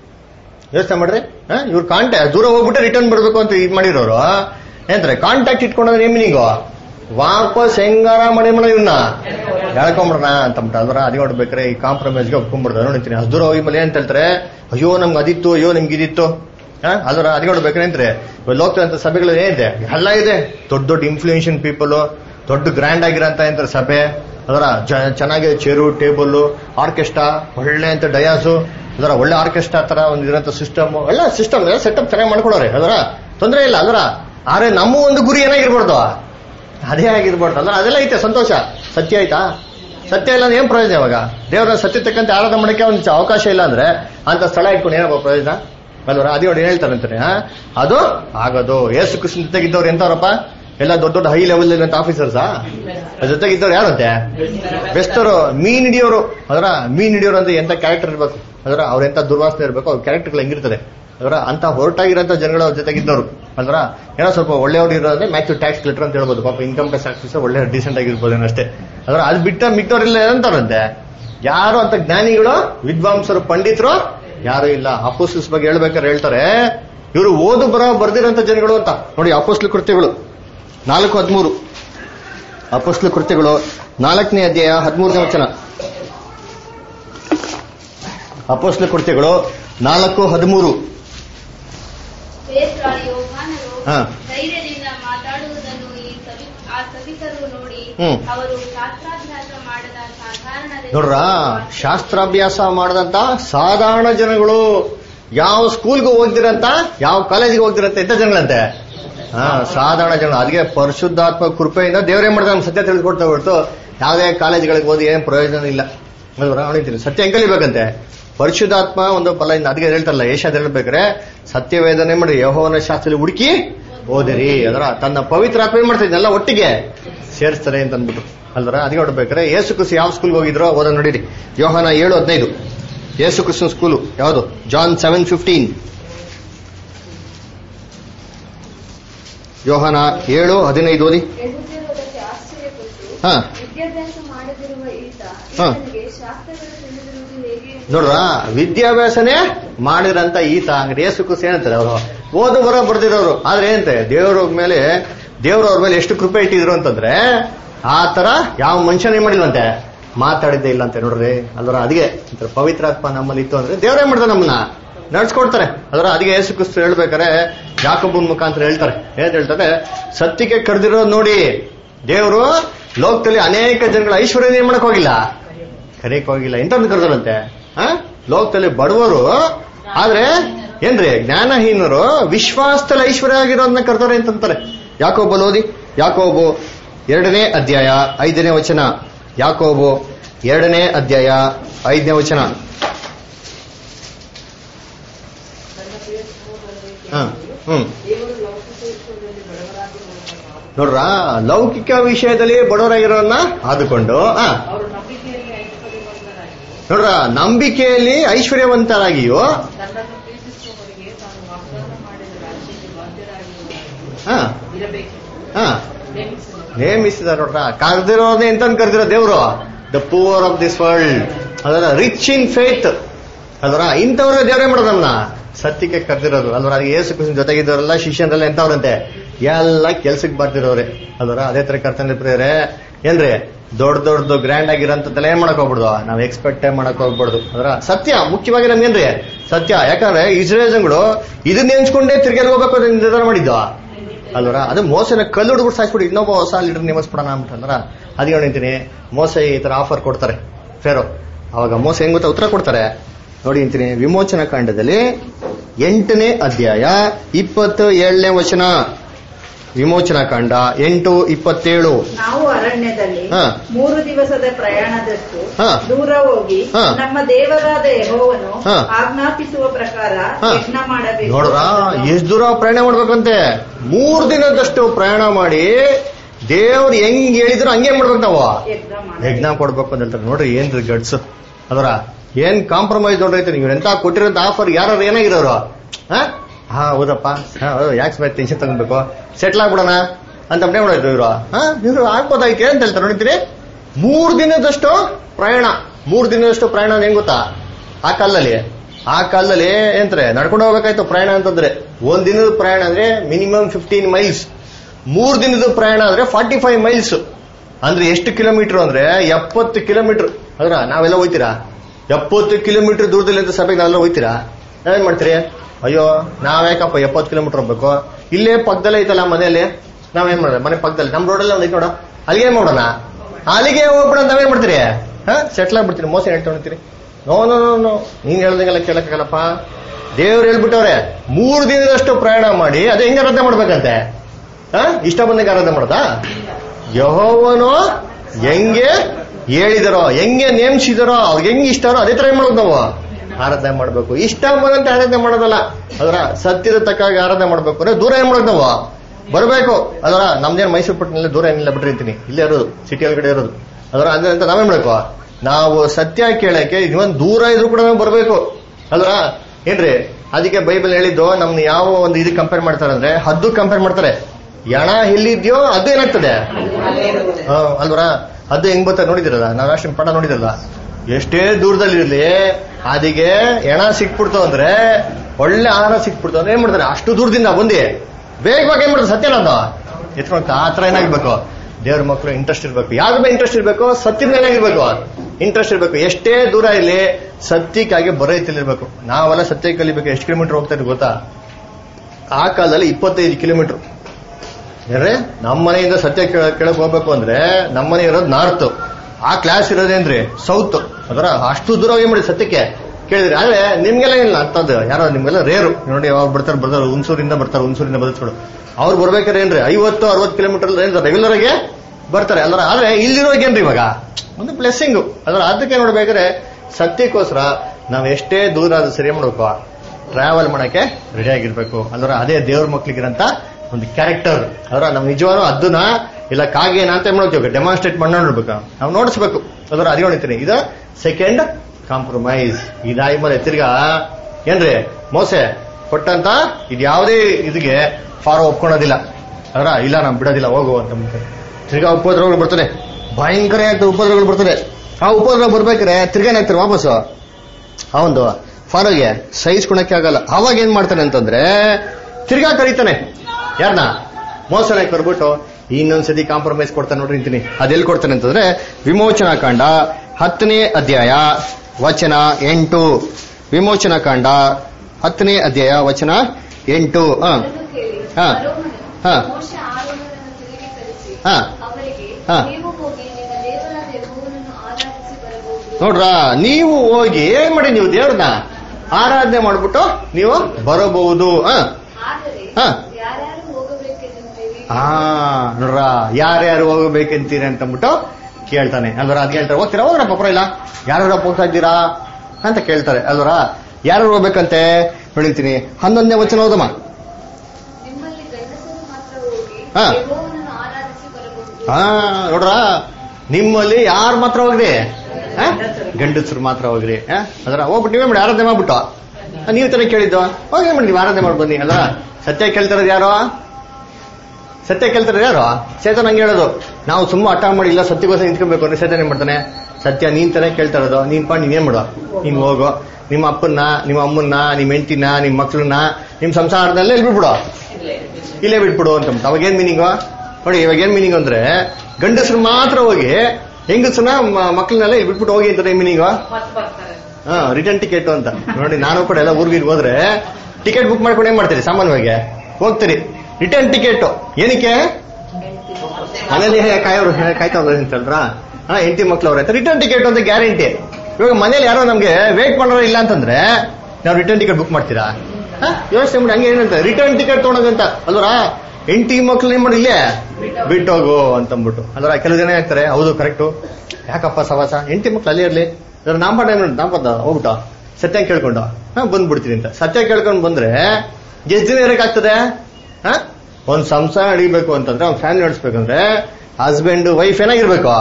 ಯೋಚನೆ ಮಾಡ್ರಿ ಇವ್ರು ಕಾಂಟ್ಯಾಕ್ಟ್ ದೂರ ಹೋಗ್ಬಿಟ್ಟು ರಿಟರ್ನ್ ಬರ್ಬೇಕು ಅಂತ ಇದು ಮಾಡಿರೋರು ಏನಂತಾರೆ ಕಾಂಟ್ಯಾಕ್ಟ್ ಇಟ್ಕೊಂಡ್ರೆ ಏನ್ ಮೀನಿಂಗು ವಾಪಸ್ ಹೆಂಗಾರ ಮಾಡಿ ಮಾಡ ಇವನ್ನ ಎಳ್ಕೊಂಬಿಡೋಣ ಅಂತ ಅಂದ್ಬಿಟ್ಟು ಅದ್ರ ಅದಿ ನೋಡ್ಬೇಕ್ರೆ ಈ ಕಾಂಪ್ರಮೈಸ್ಗೆ ಒಪ್ಕೊಂಡ್ಬಿಡ್ದು ನೋಡಿತೀನಿ ಅಷ್ಟು ದೂರ ಹೋಗಿ ಮೇಲೆ ಏನ್ ಹೇಳ್ತಾರೆ ಅಯ್ಯೋ ನಮ್ಗೆ ಅದಿತ್ತು ಅಯ್ಯೋ ನಿಮ್ಗೆ ಇದಿತ್ತು ಹಾ ಅದರ ಅದಿ ನೋಡ್ಬೇಕ್ರೆ ಅಂದ್ರೆ ಲೋಕದಂತ ಸಭೆಗಳು ಏನಿದೆ ಎಲ್ಲ ಇದೆ ದೊಡ್ಡ ದೊಡ್ಡ ಇನ್ಫ್ಲೂಯೆನ್ಷನ್ ಪೀಪಲ್ ದೊಡ್ಡ ಗ್ರ್ಯಾಂಡ್ ಆಗಿರೋಂತ ಏನಂತಾರೆ ಸಭೆ ಅದರ ಜ- ಚೆನ್ನಾಗಿ ಚೇರು ಟೇಬಲ್ ಆರ್ಕೆಸ್ಟ್ರಾ ಒಳ್ಳೆ ಅಂತ ಡಯಾಸು ಅದರ ಒಳ್ಳೆ ಆರ್ಕೆಸ್ಟ್ರಾ ತರ ಒಂದು ಇರೋಂಥ ಸಿಸ್ಟಮ್ ಎಲ್ಲ ಸಿಸ್ಟಮ್ ಸೆಟಪ್ ಚೆನ್ನಾಗಿ ಮಾಡ್ಕೊಳೋರೆ ಅದರ ತೊಂದರೆ ಇಲ್ಲ ಅದರ ಆದ್ರೆ ನಮ್ಮ ಒಂದು ಗುರಿ ಏನಾಗಿರ್ಬಾರ್ದು ಅದೇ ಆಗಿರ್ಬಾರ್ದು ಅಂದ್ರೆ ಅದೆಲ್ಲ ಐತೆ ಸಂತೋಷ ಸತ್ಯ ಆಯ್ತಾ ಸತ್ಯ ಇಲ್ಲ ಅಂದ್ರೆ ಏನ್ ಪ್ರಯೋಜನ ಇವಾಗ ದೇವರ ಸತ್ಯ ತಕ್ಕಂತೆ ಆರಾಧನೆ ಮಾಡಕ್ಕೆ ಒಂದು ಅವಕಾಶ ಇಲ್ಲ ಅಂದ್ರೆ ಅಂತ ಸ್ಥಳ ಇಟ್ಕೊಂಡು ಏನಪ್ಪ ಪ್ರಯೋಜನ ಅಲ್ವರ ಅದೇ ನೋಡಿ ಏನ್ ಹೇಳ್ತಾರೆ ಅಂತಾರೆ ಆ? ಅದು ಆಗೋದು ಏಸು ಕೃಷ್ಣ ಜೊತೆಗಿದ್ದವ್ರು ಎಂತವ್ರಪ್ಪ ಎಲ್ಲ ದೊಡ್ಡ ದೊಡ್ಡ ಹೈ ಲೆವೆಲ್ ಇರುವಂತ ಆಫೀಸರ್ಸಾ ಜೊತೆಗಿದ್ದವ್ರು ಯಾರಂತೆ ಬೆಸ್ತರು ಮೀನ್ ಹಿಡಿಯೋರು ಅದರ ಮೀನ್ ಹಿಡಿಯೋರು ಅಂತ ಎಂತ ಕ್ಯಾರೆಕ್ಟರ್ ಇರ್ಬೇಕು ಅದರ ಅವ್ರ ಎಂತ ದುರ್ವಾಸನೆ ಇರ್ಬೇಕು ಅವ್ರ ಕ್ಯಾರೆಕ್ಟರ್ಗಳು ಹೆಂಗಿರ್ತದೆ ಅದರ ಅಂತ ಹೊರಟಾಗಿರೋಂಥ ಜನಗಳ ಅವ್ರ ಜೊತೆಗಿದ್ದವರು ಅದರ ಏನೋ ಸ್ವಲ್ಪ ಒಳ್ಳೆಯವ್ರು ಇರೋದ್ರೆ ಮ್ಯಾಕ್ಸ್ ಟ್ಯಾಕ್ಸ್ ಕ್ಲಿಟರ್ ಅಂತ ಹೇಳ್ಬೋದು ಪಾಪ ಇನ್ಕಮ್ ಟ್ಯಾಕ್ಸ್ ಆಫೀಸರ್ ಒಳ್ಳೆ ಡೀಸೆಂಟ್ ಆಗಿರ್ಬೋದು ಅಷ್ಟೇ ಅದರ ಅದು ಬಿಟ್ಟ ಮಿಕ್ಕವ್ರಿಲ್ಲ ಅಂತಾರಂತೆ ಯಾರು ಅಂತ ಜ್ಞಾನಿಗಳು ವಿದ್ವಾಂಸರು ಪಂಡಿತರು ಯಾರು ಇಲ್ಲ ಅಪೋಸಿಸ್ ಬಗ್ಗೆ ಹೇಳ್ಬೇಕಾದ್ರೆ ಹೇಳ್ತಾರೆ ಇವರು ಓದು ಬರ ಬರ್ದಿರೋಂಥ ಜನಗಳು ಅಂತ ನೋಡಿ ಅಪೋಸ್ಲು ಕೃತ್ಯಗಳು ನಾಲ್ಕು ಹದಿಮೂರು ಅಪೋಸ್ಲು ಕೃತ್ಯಗಳು ನಾಲ್ಕನೇ ಅಧ್ಯಾಯ ಹದಿಮೂರನೇ ವಚನ ಅಪೋಸ್ಲು ಕೃತ್ಯಗಳು ನಾಲ್ಕು ಹದಿಮೂರು ಪೇತ್ರ ಯೋಹಾನರು ಹಾ. ಧೈರ್ಯದಿಂದ ಮಾತಾಡುವುದನ್ನು ಈ ಸಭಿ ಆ ಸಭಿಕರು ನೋಡಿ ಹ್ಮ್. ಅವರು ಶಾಸ್ತ್ರಾಭ್ಯಾಸ ಮಾಡದ ಸಾಧಾರಣ ನೋಡ್ರ ಶಾಸ್ತ್ರಾಭ್ಯಾಸ ಮಾಡದಂತ ಸಾಧಾರಣ ಜನಗಳು ಯಾವ ಸ್ಕೂಲ್ಗೆ ಹೋಗ್ದಿರಂತ ಯಾವ ಕಾಲೇಜಿಗೆ ಹೋಗ್ದಿರಂತ ಎಂತ ಜನಗಳಂತೆ ಹಾ ಸಾಧಾರಣ ಜನ ಅದಕ್ಕೆ ಪರಿಶುದ್ಧಾತ್ಮ ಕೃಪೆಯಿಂದ ದೇವರೇ ಮಾಡಿದ ನಮ್ಗೆ ಸತ್ಯ ತಿಳಿದುಕೊಡ್ತಾ ಹೊರತು ಯಾವುದೇ ಕಾಲೇಜ್ಗಳಿಗೆ ಓದಿ ಏನ್ ಪ್ರಯೋಜನ ಇಲ್ಲ ಅಲ್ವರ ಹೊಳಿತೀನಿ ಸತ್ಯ ಹೆಂಗ್ ಕಲಿಬೇಕಂತೆ ಪರಿಶುದ್ಧಾತ್ಮ ಒಂದು ಫಲ ಇಂದ ಅದಕ್ಕೆ ಹೇಳ್ತಾರಲ್ಲ ಏಷ್ಯಾದ ಹೇಳ್ಬೇಕಾರೆ ಸತ್ಯವೇದನೆ ಮಾಡಿ ಯಹೋವನ ಶಾಸ್ತ್ರದಲ್ಲಿ ಹುಡುಕಿ ಓದಿರಿ ಅದರ ತನ್ನ ಪವಿತ್ರ ಆತ್ಮ ಏನ್ ಮಾಡ್ತಿದ್ದೆ ಎಲ್ಲ ಒಟ್ಟಿಗೆ ಸೇರಿಸ್ತಾರೆ ಅಂತ ಅಂದ್ಬಿಟ್ಟು ಅಲ್ವರ ಅದಕ್ಕೆ ಹೊಡ್ಬೇಕಾರೆ ಯೇಸು ಕ್ರಿಸ್ತು ಯಾವ ಸ್ಕೂಲ್ಗೆ ಹೋಗಿದ್ರೋ ಓದ ನೋಡಿರಿ ಯೋಹಾನ ಏಳು ಹದಿನೈದು ಯೇಸು ಕ್ರಿಸ್ತನ ಸ್ಕೂಲು ಯಾವುದು ಜಾನ್ ಸೆವೆನ್ ಫಿಫ್ಟೀನ್ ಯೋಹಾನ ಏಳು ಹದಿನೈದು ಓದಿ ಯಹೂದ್ಯರೋದಕ್ಕೆ ಆಶ್ಚರ್ಯಪಟ್ಟು ಹಾ ವಿದ್ಯಾಭ್ಯಾಸ ಮಾಡದಿರುವ ಈತ ಹಾ. ಈತನಿಗೆ ಶಾಸ್ತ್ರಗಳು ತಿಳಿದಿರುವುದು ಹೇಗೆ ಎಂದು ನೋಡ್ರ ವಿದ್ಯಾಭ್ಯಾಸನೇ ಮಾಡಿದ್ರಂತ ಈತ ಹಂಗ್ರೆ ಯೇಸು ಕ್ರಿಸ್ತು ಏನಂತಾರೆ ಅವರು ಓದು ಬರೋ ಬರ್ದಿರೋರು ಆದ್ರೆ ಏನಂತೆ ದೇವ್ರ ಮೇಲೆ ದೇವ್ರ ಅವ್ರ ಮೇಲೆ ಎಷ್ಟು ಕೃಪೆ ಇಟ್ಟಿದ್ರು ಅಂತಂದ್ರೆ ಆ ತರ ಯಾವ ಮನುಷ್ಯನ ಏನ್ ಮಾಡಿಲ್ವಂತೆ ಮಾತಾಡಿದ್ದೇ ಇಲ್ಲ ಅಂತ ನೋಡ್ರಿ ಅಲ್ವರ ಅದಕ್ಕೆ ಒಂಥರ ಪವಿತ್ರಾತ್ಮ ನಮ್ಮಲ್ಲಿ ಇತ್ತು ಅಂದ್ರೆ ದೇವರೇ ಮಾಡ್ತಾರೆ ನಮ್ಮನ್ನ ನಡ್ಸ್ಕೊಡ್ತಾರೆ ಅದರ ಅದಕ್ಕೆ ಯೇಸು ಕ್ರಿಸ್ತು ಹೇಳ್ಬೇಕಾರೆ ಯಾಕೊಬ್ಬನ ಮುಖಾಂತರ ಹೇಳ್ತಾರೆ ಏನ್ ಹೇಳ್ತಾರೆ ಸತ್ಯಕ್ಕೆ ಕರೆದಿರೋದು ನೋಡಿ ದೇವರು ಲೋಕದಲ್ಲಿ ಅನೇಕ ಜನಗಳ ಐಶ್ವರ್ಯ ಏನ್ ಮಾಡಕ್ ಹೋಗಿಲ್ಲ ಕರೆಯಕ್ ಹೋಗಿಲ್ಲ ಎಂತಂದು ಕರೆದರಂತೆ ಆ ಲೋಕದಲ್ಲಿ ಬಡವರು ಆದ್ರೆ ಏನ್ರಿ ಜ್ಞಾನಹೀನರು ವಿಶ್ವಾಸದಲ್ಲಿ ಐಶ್ವರ್ಯ ಆಗಿರೋದನ್ನ ಕರ್ತಾರೆ ಅಂತಂತಾರೆ ಯಾಕೋಬ್ ಓದಿ ಯಾಕೋಬು ಎರಡನೇ ಅಧ್ಯಾಯ ಐದನೇ ವಚನ ಯಾಕೋಬು ಎರಡನೇ ಅಧ್ಯಾಯ ಐದನೇ ವಚನ ಹ, ಹ್ಮ್ ದೇವರು ಲೌಕಿಕ ವಿಷಯದಲ್ಲಿ ಬಡವರಾಗಿರುವುದನ್ನು ನೋಡ್ರ ಲೌಕಿಕ ವಿಷಯದಲ್ಲಿ ಬಡವರಾಗಿರೋನ್ನ ಆದುಕೊಂಡು ಆ, ಅವರು ನಂಬಿಕೆಯಲ್ಲಿ ಐಶ್ವರ್ಯವಂತರಾಗಿ ನೋಡ್ರ ನಂಬಿಕೆಯಲ್ಲಿ ಐಶ್ವರ್ಯವಂತರಾಗಿಯೋ ತನ್ನನ್ನು ಪ್ರೀತಿಸುವವರಿಗೆ ತಾನು ವಾಗ್ದಾನ ಮಾಡಿದ ರಾಜ್ಯಕ್ಕೆ ಬಾಧ್ಯರಾಗಿರುವವರಾಗಿ ಹಾ ಇರಬೇಕೆಂದು ಹಾ ನೇಮಿಸಿದರು ನೇಮಿಸಿದ ನೋಡ್ರ ಕರೆದಿರೋದೇ ಎಂತ ಕರೆದಿರೋ ದೇವರು the poor of this world ಅದರ ರಿಚ್ ಇನ್ ಫೇತ್ ಅದರ ಇಂಥವ್ರ ದೇವರೇ ಮಾಡೋದನ್ನ ಸತ್ಯಕ್ಕೆ ಕರೆದಿರೋದು ಅಲ್ವರ ಅದಕ್ಕೆ ಏಸು ಕೃಷ್ಣ ಜೊತೆಗಿದ್ದವರೆಲ್ಲ ಶಿಷ್ಯರೆಲ್ಲ ಎಂತವ್ರಂತೆ ಎಲ್ಲ ಕೆಲ್ಸಕ್ಕೆ ಬರ್ತಿರೋರೆ ಅಲ್ವರ ಅದೇ ತರ ಕರ್ತನೆ ಪ್ರಿಯರೇ ಏನ್ರಿ ದೊಡ್ಡ ದೊಡ್ಡದು ಗ್ರ್ಯಾಂಡ್ ಆಗಿರೋಂಥದ್ದೆಲ್ಲ ಏನ್ ಮಾಡಕ್ ಹೋಗ್ಬಿಡ್ದು ನಾವ್ ಎಕ್ಸ್ಪೆಕ್ಟ್ ಮಾಡಕ್ ಹೋಗ್ಬಾರ್ದು ಅದರ ಸತ್ಯ ಮುಖ್ಯವಾಗಿ ನಮ್ಗೇನ್ರಿ ಸತ್ಯ ಯಾಕಂದ್ರೆ ಇಸ್ರೇಲ್ಗಳು ಇದನ್ನ ನೆನ್ಸ್ಕೊಂಡೇ ತಿರ್ಗಿ ಹೋಗ್ಬೇಕು ಅಂತ ನಿರ್ಧಾರ ಮಾಡಿದ್ವ ಅಲ್ವರ ಅದು ಮೋಸನ ಕಲ್ಲು ಹುಡುಗರು ಸಾಯಿಸ್ಬಿಟ್ಟು ಇನ್ನೊಬ್ಬ ಹೊಸ ಲೀಡರ್ ನೇಮಿಸ್ಬಿಡೋಣ ಅಂತಂದ್ರ ಅದಕ್ಕೆ ಹೇಳ್ತೀನಿ ಮೋಸ ಈ ತರ ಆಫರ್ ಕೊಡ್ತಾರೆ ಫೇರೋ ಅವಾಗ ಮೋಸ ಹೆಂಗ್ ಗೊತ್ತಾ ಉತ್ತರ ಕೊಡ್ತಾರೆ ನೋಡಿ ಅಂತೀನಿ ವಿಮೋಚನಾ ಕಾಂಡದಲ್ಲಿ ಎಂಟನೇ ಅಧ್ಯಾಯ ಇಪ್ಪತ್ತು ಏಳನೇ ವಚನ ವಿಮೋಚನಾ ಕಾಂಡ ಎಂಟು ಇಪ್ಪತ್ತೇಳು ನಾವು ಅರಣ್ಯದಲ್ಲಿ ಹಾ. ಮೂರು ದಿವಸದ ಪ್ರಯಾಣದಷ್ಟು ಹಾ. ದೂರ ಹೋಗಿ ಹಾ. ನಮ್ಮ ದೇವರಾದ ಯೆಹೋವನು ಹಾ. ಆಜ್ಞಾಪಿಸುವ ಪ್ರಕಾರ ಹಾ. ಯಜ್ಞ ಮಾಡಬೇಕು ನೋಡ್ರ ಎಷ್ಟ್ ದೂರ ಪ್ರಯಾಣ ಮಾಡ್ಬೇಕಂತೆ ಮೂರ್ ದಿನದಷ್ಟು ಪ್ರಯಾಣ ಮಾಡಿ ದೇವ್ರು ಹೆಂಗ್ ಹೇಳಿದ್ರು ಹಂಗೆ ಮಾಡ್ಬೇಕು ನಾವು ಯಜ್ಞ ಮಾಡಬೇಕು ಯಜ್ಞ ಕೊಡ್ಬೇಕು ಅಂತ ಹೇಳ್ತಾರೆ ನೋಡ್ರಿ ಏನ್ರಿ ಗಡ್ಸ್ ಅದರ ಏನ್ ಕಾಂಪ್ರಮೈಸ್ ನೋಡ್ರೈತೆ ನೀವು ಎಂತ ಕೊಟ್ಟಿರೋಂತ ಆಫರ್ ಯಾರು ಏನಾಗಿರೋರು ಹಾ ಹಾ ಹೌದಪ್ಪ ಹಾ, ಹೌದು, ಯಾಕೆ ಸುಮ್ಮನೆ ಟೆನ್ಷನ್ ತಗೊಬೇಕು ಸೆಟ್ಲ್ ಆಗ್ಬಿಡೋಣ ಅಂತ ಅಪ್ಡೇ ಮಾಡೋದು ಇವರು ಹಾ ಇವ್ರು ಆಗ್ಬೋದಾಯ್ತು ಅಂತ ಹೇಳ್ತಾರೆ ನೋಡಿದ್ರಿ ಮೂರ್ ದಿನದಷ್ಟು ಪ್ರಯಾಣ ಮೂರ್ ದಿನದಷ್ಟು ಪ್ರಯಾಣ ಹೆಂಗ್ ಗೊತ್ತಾ ಆ ಕಾಲದಲ್ಲಿ ಆ ಕಾಲದಲ್ಲಿ ಏನಂತಾರೆ ನಡ್ಕೊಂಡು ಹೋಗ್ಬೇಕಾಯ್ತು ಪ್ರಯಾಣ ಅಂತಂದ್ರೆ ಒಂದ್ ದಿನದ ಪ್ರಯಾಣ ಅಂದ್ರೆ ಮಿನಿಮಮ್ ಫಿಫ್ಟೀನ್ ಮೈಲ್ಸ್ ಮೂರ್ ದಿನದ ಪ್ರಯಾಣ ಅಂದ್ರೆ ಫಾರ್ಟಿ ಫೈವ್ ಮೈಲ್ಸ್ ಅಂದ್ರೆ ಎಷ್ಟು ಕಿಲೋಮೀಟರ್ ಅಂದ್ರೆ ಎಪ್ಪತ್ತು ಕಿಲೋಮೀಟರ್ ಅದ್ರ ನಾವೆಲ್ಲ ಹೋಯ್ತೀರಾ ಎಪ್ಪತ್ತು ಕಿಲೋಮೀಟರ್ ದೂರದಲ್ಲಿ ಅಂತ ಸಭೆಗೆ ನಾವೆಲ್ಲ ಹೋಯ್ತೀರಾ ನಾವೇನ್ ಮಾಡ್ತೀರಿ ಅಯ್ಯೋ ನಾವ್ಯಾಕಪ್ಪ ಎಪ್ಪತ್ತು ಕಿಲೋಮೀಟರ್ ಹೋಗ್ಬೇಕು ಇಲ್ಲೇ ಪಕ್ಕದಲ್ಲೇ ಐತಲ್ಲ ಮನೆಯಲ್ಲಿ ನಾವೇನ್ ಮಾಡೋದು ಮನೆ ಪಕ್ಕದಲ್ಲಿ ನಮ್ ರೋಡಲ್ಲಿ ಒಂದು ಐತೆ ನೋಡ ಅಲ್ಲಿಗೆ ಏನ್ ಮಾಡೋಣ ಅಲ್ಲಿಗೆ ಹೋಗ್ಬಿಡ ನಾವೇನ್ ಮಾಡ್ತೀರಿ ಹಾ ಸೆಟ್ಲ್ ಆಗ್ಬಿಡ್ತೀರಿ ಮೋಸ ಹೇಳ್ಕೊಂಡಿರ್ತೀರಿ ನೋ ನೋ ನೋ ನೋ ನೀನ್ ಹೇಳ್ದಂಗೆಲ್ಲ ಕೇಳಕ್ಕಾಗಲ್ಲಪ್ಪ ದೇವ್ರು ಹೇಳ್ಬಿಟ್ಟವ್ರೆ ಮೂರು ದಿನದಷ್ಟು ಪ್ರಯಾಣ ಮಾಡಿ ಅದು ಹೆಂಗ ರದ್ದ ಮಾಡ್ಬೇಕಂತೆ ಹಾ ಇಷ್ಟ ಬಂದಂಗೆ ಆರಾಧನೆ ಮಾಡದಾ ಯಹೋವನು ಹೆಂಗೆ ಹೇಳಿದರೋ ಹೆಂಗೆ ನೇಮಿಸಿದರೋ ಅವ್ರಿಗೆ ಹೆಂಗೆ ಇಷ್ಟರೋ ಅದೇ ತರ ಏನ್ ಮಾಡೋದು ನಾವು ಆರಾಧನೆ ಮಾಡ್ಬೇಕು ಇಷ್ಟ ಬಂದಂತೆ ಆರಾಧನೆ ಮಾಡೋದಲ್ಲ ಅದರ ಸತ್ಯದ ತಕ್ಕಾಗಿ ಆರಾಧನೆ ಮಾಡ್ಬೇಕು ಅಂದ್ರೆ ದೂರ ಏನ್ ಮಾಡೋದು ನಾವು ಬರಬೇಕು ಅದರ ನಮ್ದೇನು ಮೈಸೂರು ಪಟ್ಟಣದಲ್ಲಿ ದೂರ ಏನಿಲ್ಲ ಬಿಟ್ಟಿರ್ತೀನಿ ಇಲ್ಲೇ ಇರೋದು ಸಿಟಿ ಒಳಗಡೆ ಇರೋದು ಅದರ ಅದಂತ ನಾವೇನ್ ಮಾಡ್ಬೇಕು ನಾವು ಸತ್ಯ ಕೇಳಕ್ಕೆ ಇವನ್ ದೂರ ಇದ್ರು ಕೂಡ ನಾವು ಬರಬೇಕು ಅಲ್ವಾ ಏನ್ರಿ ಅದಕ್ಕೆ ಬೈಬಲ್ ಹೇಳಿದ್ದು ನಮ್ನ ಯಾವ ಒಂದು ಇದು ಕಂಪೇರ್ ಮಾಡ್ತಾರೆ ಅಂದ್ರೆ ಹದ್ದು ಕಂಪೇರ್ ಮಾಡ್ತಾರೆ ಎಣ ಎಲ್ಲಿದ್ಯೋ ಅದು ಏನಾಗ್ತದೆ ಹಾ, ಅಲ್ವರ ಅದು ಹೆಂಗ್ ಬರ್ತಾರೆ ನೋಡಿದಿರಲ್ಲ ನಾವು ರಾಷ್ಟ್ರ ಪಟ ನೋಡಿದಿರಲ್ಲ ಎಷ್ಟೇ ದೂರದಲ್ಲಿ ಇರ್ಲಿ ಅದಿಗೆ ಎಣ ಸಿಕ್ಬಿಡ್ತು ಅಂದ್ರೆ ಒಳ್ಳೆ ಆಹಾರ ಸಿಕ್ಬಿಡ್ತು ಅಂದ್ರೆ ಏನ್ ಮಾಡ್ತಾರೆ ಅಷ್ಟು ದೂರದಿಂದ ಬಂದಿ ಬೇಗವಾಗಿ ಏನ್ ಮಾಡ್ತಾರೆ ಸತ್ಯ ನಂದು ಎತ್ಕೊಂಡು ಆ ತರ ಏನಾಗಿರ್ಬೇಕು ದೇವ್ರ ಮಕ್ಕಳು ಇಂಟ್ರೆಸ್ಟ್ ಇರ್ಬೇಕು ಯಾವ್ದ್ರ ಮೇಲೆ ಇಂಟ್ರೆಸ್ಟ್ ಇರ್ಬೇಕು ಸತ್ಯದ ಮೇಲೆ ಏನಾಗಿರ್ಬೇಕು ಇಂಟ್ರೆಸ್ಟ್ ಇರ್ಬೇಕು ಎಷ್ಟೇ ದೂರ ಇಲ್ಲಿ ಸತ್ಯಕ್ಕಾಗಿ ಬರೋಯ್ತಿರ್ಬೇಕು ನಾವೆಲ್ಲ ಸತ್ಯ ಕಲಿಬೇಕು ಎಷ್ಟು ಕಿಲೋಮೀಟರ್ ಹೋಗ್ತಾ ಇದ್ವಿ ಗೊತ್ತಾ ಆ ಕಾಲದಲ್ಲಿ ಇಪ್ಪತ್ತೈದು ಕಿಲೋಮೀಟರ್ ಅಂದ್ರೆ ನಮ್ಮ ಮನೆಯಿಂದ ಸತ್ಯ ಕೇಳ- ಕೇಳಕ್ ಹೋಗ್ಬೇಕು ಅಂದ್ರೆ ನಮ್ಮ ಮನೆ ಇರೋದು ನಾರ್ತ್ ಆ ಕ್ಲಾಸ್ ಇರೋದೇನ್ರಿ ಸೌತ್ ಅದರ ಅಷ್ಟು ದೂರ ಹೋಗಿ ಮಾಡಿ ಸತ್ಯಕ್ಕೆ ಕೇಳಿದ್ರಿ ಆದ್ರೆ ನಿಮ್ಗೆಲ್ಲ ಇಲ್ಲ ಅಂತದ್ದು ಯಾರೋ ನಿಮ್ಗೆಲ್ಲ ರೇರು ನೋಡಿ ಅವ್ರು ಬರ್ತಾರೆ ಬರ್ತಾರೆ ಹುಣಸೂರಿಂದ ಬರ್ತಾರೆ ಹುಣಸೂರಿಂದ ಬದುಕ್ಸ್ಕೊಂಡು ಅವ್ರು ಬರ್ಬೇಕಾದ್ರೆ ಏನ್ರಿ ಐವತ್ತು ಅರವತ್ತು ಕಿಲೋಮೀಟರ್ ರೆಗ್ಯುಲರ್ ಆಗಿ ಬರ್ತಾರೆ ಅಲ್ಲರ ಆದ್ರೆ ಇಲ್ಲಿರೋಗೇನ್ರಿ ಇವಾಗ ಒಂದು ಬ್ಲೆಸ್ಸಿಂಗ್ ಅದರ ಅದಕ್ಕೆ ನೋಡ್ಬೇಕಾದ್ರೆ ಸತ್ಯಕ್ಕೋಸ್ಕರ ನಾವ್ ಎಷ್ಟೇ ದೂರ ಆದ್ರೂ ಸರಿ ಮಾಡ್ಬೇಕು ಟ್ರಾವೆಲ್ ಮಾಡಕ್ಕೆ ರೆಡಿ ಆಗಿರ್ಬೇಕು ಅಲ್ವರ ಅದೇ ದೇವ್ರ ಮಕ್ಳಿಗಿರಂತ ಒಂದು ಕ್ಯಾರೆಕ್ಟರ್ ಅದರ ನಮ್ ನಿಜವಾಗ್ಲೂ ಅದನ್ನ ಇಲ್ಲ ಕಾಗೇನ ಅಂತ ಮಾಡ್ತೀವಿ ಡೆಮಾನ್ಸ್ಟ್ರೇಟ್ ಮಾಡಿ ನೋಡ್ಬೇಕು ನಾವು ನೋಡಿಸ್ಬೇಕು ಅದರ ಅದೇ ಹೇಳ್ತೀನಿ ಇದು ಸೆಕೆಂಡ್ ಕಾಂಪ್ರಮೈಸ್ ಇದಾದ್ಮೇಲೆ ತಿರ್ಗಾ ಏನ್ರಿ ಮೋಸೆ ಕೊಟ್ಟಂತ ಇದು ಯಾವುದೇ ಇದಕ್ಕೆ ಫಾರೋ ಒಪ್ಕೊಳೋದಿಲ್ಲ ಅದರ ಇಲ್ಲ ನಾವು ಬಿಡೋದಿಲ್ಲ ಹೋಗು ಅಂತ ಅಂದ್ಬಿಟ್ಟು. ತಿರ್ಗಾ ಉಪದ್ರವಗಳು ಬರ್ತದೆ ಭಯಂಕರ ಆಗ್ತದೆ ಉಪದ್ರವಗಳು ಬರ್ತದೆ ಆ ಉಪದ್ರವ ಬರ್ಬೇಕಾದ್ರೆ ತಿರ್ಗಾ ಏನಾಗ್ತಾರೆ ವಾಪಸ್ಸು ಆ ಒಂದು ಫಾರೋಗೆ ಸಹಿಸ್ಕೊಳಕ್ಕೆ ಆಗಲ್ಲ ಅವಾಗ ಏನ್ ಮಾಡ್ತಾನೆ ಅಂತಂದ್ರೆ ತಿರ್ಗಾ ಕರೀತಾನೆ ಯಾರನ್ನ ಮೋಸನ ಕರ್ಬಿಟ್ಟು ಇನ್ನೊಂದ್ಸತಿ ಕಾಂಪ್ರಮೈಸ್ ಕೊಡ್ತಾನೆ ನೋಡ್ರಿ ಅಂತೀನಿ ಅದೆಲ್ಲಿ ಕೊಡ್ತಾನೆ ಅಂತಂದ್ರೆ ವಿಮೋಚನಾ ಕಾಂಡ ಹತ್ತನೇ ಅಧ್ಯಾಯ ವಚನ ಎಂಟು ವಿಮೋಚನಾ ಕಾಂಡ ಹತ್ತನೇ ಅಧ್ಯಾಯ ವಚನ ಎಂಟು ಹ ಅದನ್ನು ಕೇಳಿ ಹಾ. ಆರೋನನು ಹಾ. ಮೋಶೆ ಆರೋನನನ್ನು ತಿರುಗಿ ಕರೆಸಿ ಹಾ. ಅವರಿಗೆ ಹಾ. ನೀವು ಹೋಗಿ ನಿಮ್ಮ ದೇವರಾದ ಯೆಹೋವನನ್ನು ಆರಾಧಿಸಿ ಬರಬಹುದು ನೋಡ್ರ ನೀವು ಹೋಗಿ ಏನ್ ಮಾಡಿ ನೀವು ದೇವ್ರನ್ನ ಆರಾಧನೆ ಮಾಡ್ಬಿಟ್ಟು ನೀವು ಬರಬಹುದು ಹ ಆದರೆ ಹಾ. ಯಾರ್ಯಾರು ಹೋಗಬೇಕೆಂದಿರಿ ಆ ನೋಡ್ರ ಯಾರ್ಯಾರು ಹೋಗ್ಬೇಕಂತೀರಿ ಅಂತಂದ್ಬಿಟ್ಟು ಕೇಳ್ತಾನೆ ಅಲ್ವರ ಅದ್ ಹೇಳ್ತಾರೆ ಹೋಗ್ತೀರಾ ಹೋಗ್ರ ಪಪ್ರ ಇಲ್ಲ ಯಾರು ಹೋಗ್ತಾ ಇದ್ದೀರಾ ಅಂತ ಕೇಳ್ತಾರೆ ಅಲ್ವರ ಯಾರು ಹೋಗ್ಬೇಕಂತೆ ನೋಡಿರ್ತೀನಿ ಹನ್ನೊಂದನೇ ವಚನ ಹೋದಮ್ಮ ನಿಮ್ಮಲ್ಲಿ ಗಂಡಸರು ಮಾತ್ರ ಹೋಗಿ ಹಾ. ಯೆಹೋವನನ್ನು ಆರಾಧಿಸಿ ಬರಬಹುದು ಹಾ ನೋಡ್ರ ನಿಮ್ಮಲ್ಲಿ ಯಾರು ಮಾತ್ರ ಹೋಗ್ರಿ ಆ? ಗಂಡಸರು ಮಾತ್ರ ಹೋಗ್ರಿ ಆ? ಅದರ ಹೋಗ್ಬಿಟ್ಟು ನೀವೇ ಮಾಡಿ ಆರಾಧನೆ ಮಾಡ್ಬಿಟ್ಟು ಆ, ನೀವು ತಾನೇ ಕೇಳಿದ್ದು ಹೋಗಿ ಮಾಡಿ ನೀವು ಆರಾಧನೆ ಮಾಡಿ ಬನ್ನಿ ಅಲ್ಲ ಸತ್ಯ ಕೇಳ್ತಾರದು ಯಾರು ಸತ್ಯ ಕೇಳ್ತಾರೆ ಯಾರು ಸೇತನ್ ಹಂಗೆ ಹೇಳೋದು ನಾವು ಸುಮ್ಮ ಹಠ ಮಾಡಿ ಇಲ್ಲ ಸತ್ಯಗೋಸ್ಕರ ನಿಂತ್ಕೊಬೇಕು ಅಂದ್ರೆ ಸೇತನ್ ಏನ್ ಮಾಡ್ತಾನೆ ಸತ್ಯ ನೀನ್ ತಾನೇ ಕೇಳ್ತಾ ಇರೋದು ನೀನ್ ಪಾ ನೀನ್ ಏನ್ ಮಾಡು ನೀನ್ ಹೋಗು ನಿಮ್ಮ ಅಪ್ಪನ್ನ ನಿಮ್ಮ ಅಮ್ಮನ್ನ ನಿಮ್ಮ ಹೆಂಡತಿನ ನಿಮ್ಮ ಮಕ್ಳನ್ನ ನಿಮ್ ಸಂಸಾರದಲ್ಲೇ ಇಲ್ಲಿ ಬಿಟ್ಬಿಡು ಇಲ್ಲೇ ಬಿಟ್ಬಿಡು ಅಂತ ಅವಾಗ ಏನ್ ಮೀನಿಂಗು ನೋಡಿ ಇವಾಗ ಏನ್ ಮೀನಿಂಗ್ ಅಂದ್ರೆ ಗಂಡಸರು ಮಾತ್ರ ಹೋಗಿ ಹೆಂಗಸನ ಮಕ್ಕಳನ್ನೆಲ್ಲ ಇಲ್ಲಿ ಬಿಟ್ಬಿಟ್ಟು ಹೋಗಿ ಅಂತಾರೆ ಮೀನಿಂಗು ಮತ್ತೆ ಬರ್ತಾರೆ ಹಾ ರಿಟರ್ನ್ ಟಿಕೆಟ್ ಅಂತ ನೋಡಿ ನಾನು ಕೂಡ ಎಲ್ಲ ಊರಿಗೆ ಹೋದ್ರೆ ಟಿಕೆಟ್ ಬುಕ್ ಮಾಡ್ಕೊಂಡು ಏನ್ ಮಾಡ್ತೀರಿ ಸಾಮಾನ್ಯವಾಗಿ ಹೋಗ್ತೀರಿ ರಿಟರ್ನ್ ಟಿಕೆಟ್ ಏನಕ್ಕೆ ಮನೇಲಿ ಕಾಯೋರು ಕಾಯ್ತಾ ಅಂತಲ್ರ ಹಾ ಹೆಂಡತಿ ಮಕ್ಳು ಅವ್ರೆ ರಿಟರ್ನ್ ಟಿಕೆಟ್ ಅಂತ ಗ್ಯಾರಂಟಿ ಇವಾಗ ಮನೇಲಿ ಯಾರೋ ನಮ್ಗೆ ವೇಟ್ ಮಾಡೋರು ಇಲ್ಲ ಅಂತಂದ್ರೆ ನಾವು ರಿಟರ್ನ್ ಟಿಕೆಟ್ ಬುಕ್ ಮಾಡ್ತೀರಾ ಹಾ? ಯೋಚನೆ ಮಾಡಿ ಹಂಗೆ ಏನಂತ ರಿಟರ್ನ್ ಟಿಕೆಟ್ ತೊಗೊಳೋದಂತ ಅಲ್ವರ ಹೆಂಡತಿ ಮಕ್ಳು ಏನ್ ಮಾಡಿ ಇಲ್ಲೇ ಬಿಟ್ಟೋಗು ಅಂತಂದ್ಬಿಟ್ಟು ಅಲ್ವರ ಕೆಲವು ಜನ ಹೇಳ್ತಾರೆ ಹೌದು ಕರೆಕ್ಟು ಯಾಕಪ್ಪ ಸವಾಸ ಹೆಂಡತಿ ಮಕ್ಳು ಅಲ್ಲೇ ಇರ್ಲಿ ಅದ್ರ ನಾಂಪಾಟ ಏನ್ ನಾಂಪದ ಹೋಗ್ಬಿಟ್ಟು ಸತ್ಯ ಕೇಳ್ಕೊಂಡು ಹಾ ಬಂದ್ಬಿಡ್ತೀನಿ ಅಂತ ಸತ್ಯ ಕೇಳ್ಕೊಂಡು ಬಂದ್ರೆ ಎಷ್ಟು ದಿನ ಇರಕ್ಕಾಗ್ತದೆ ಹಾ ಒಂದ್ ಸಂಸಾರ ನಡಿಬೇಕು ಅಂತಂದ್ರೆ ಒಂದ್ ಫ್ಯಾಮಿಲಿ ನಡೆಸ್ಬೇಕಂದ್ರೆ ಹಸ್ಬೆಂಡ್ ವೈಫ್ ಏನಾಗಿರ್ಬೇಕು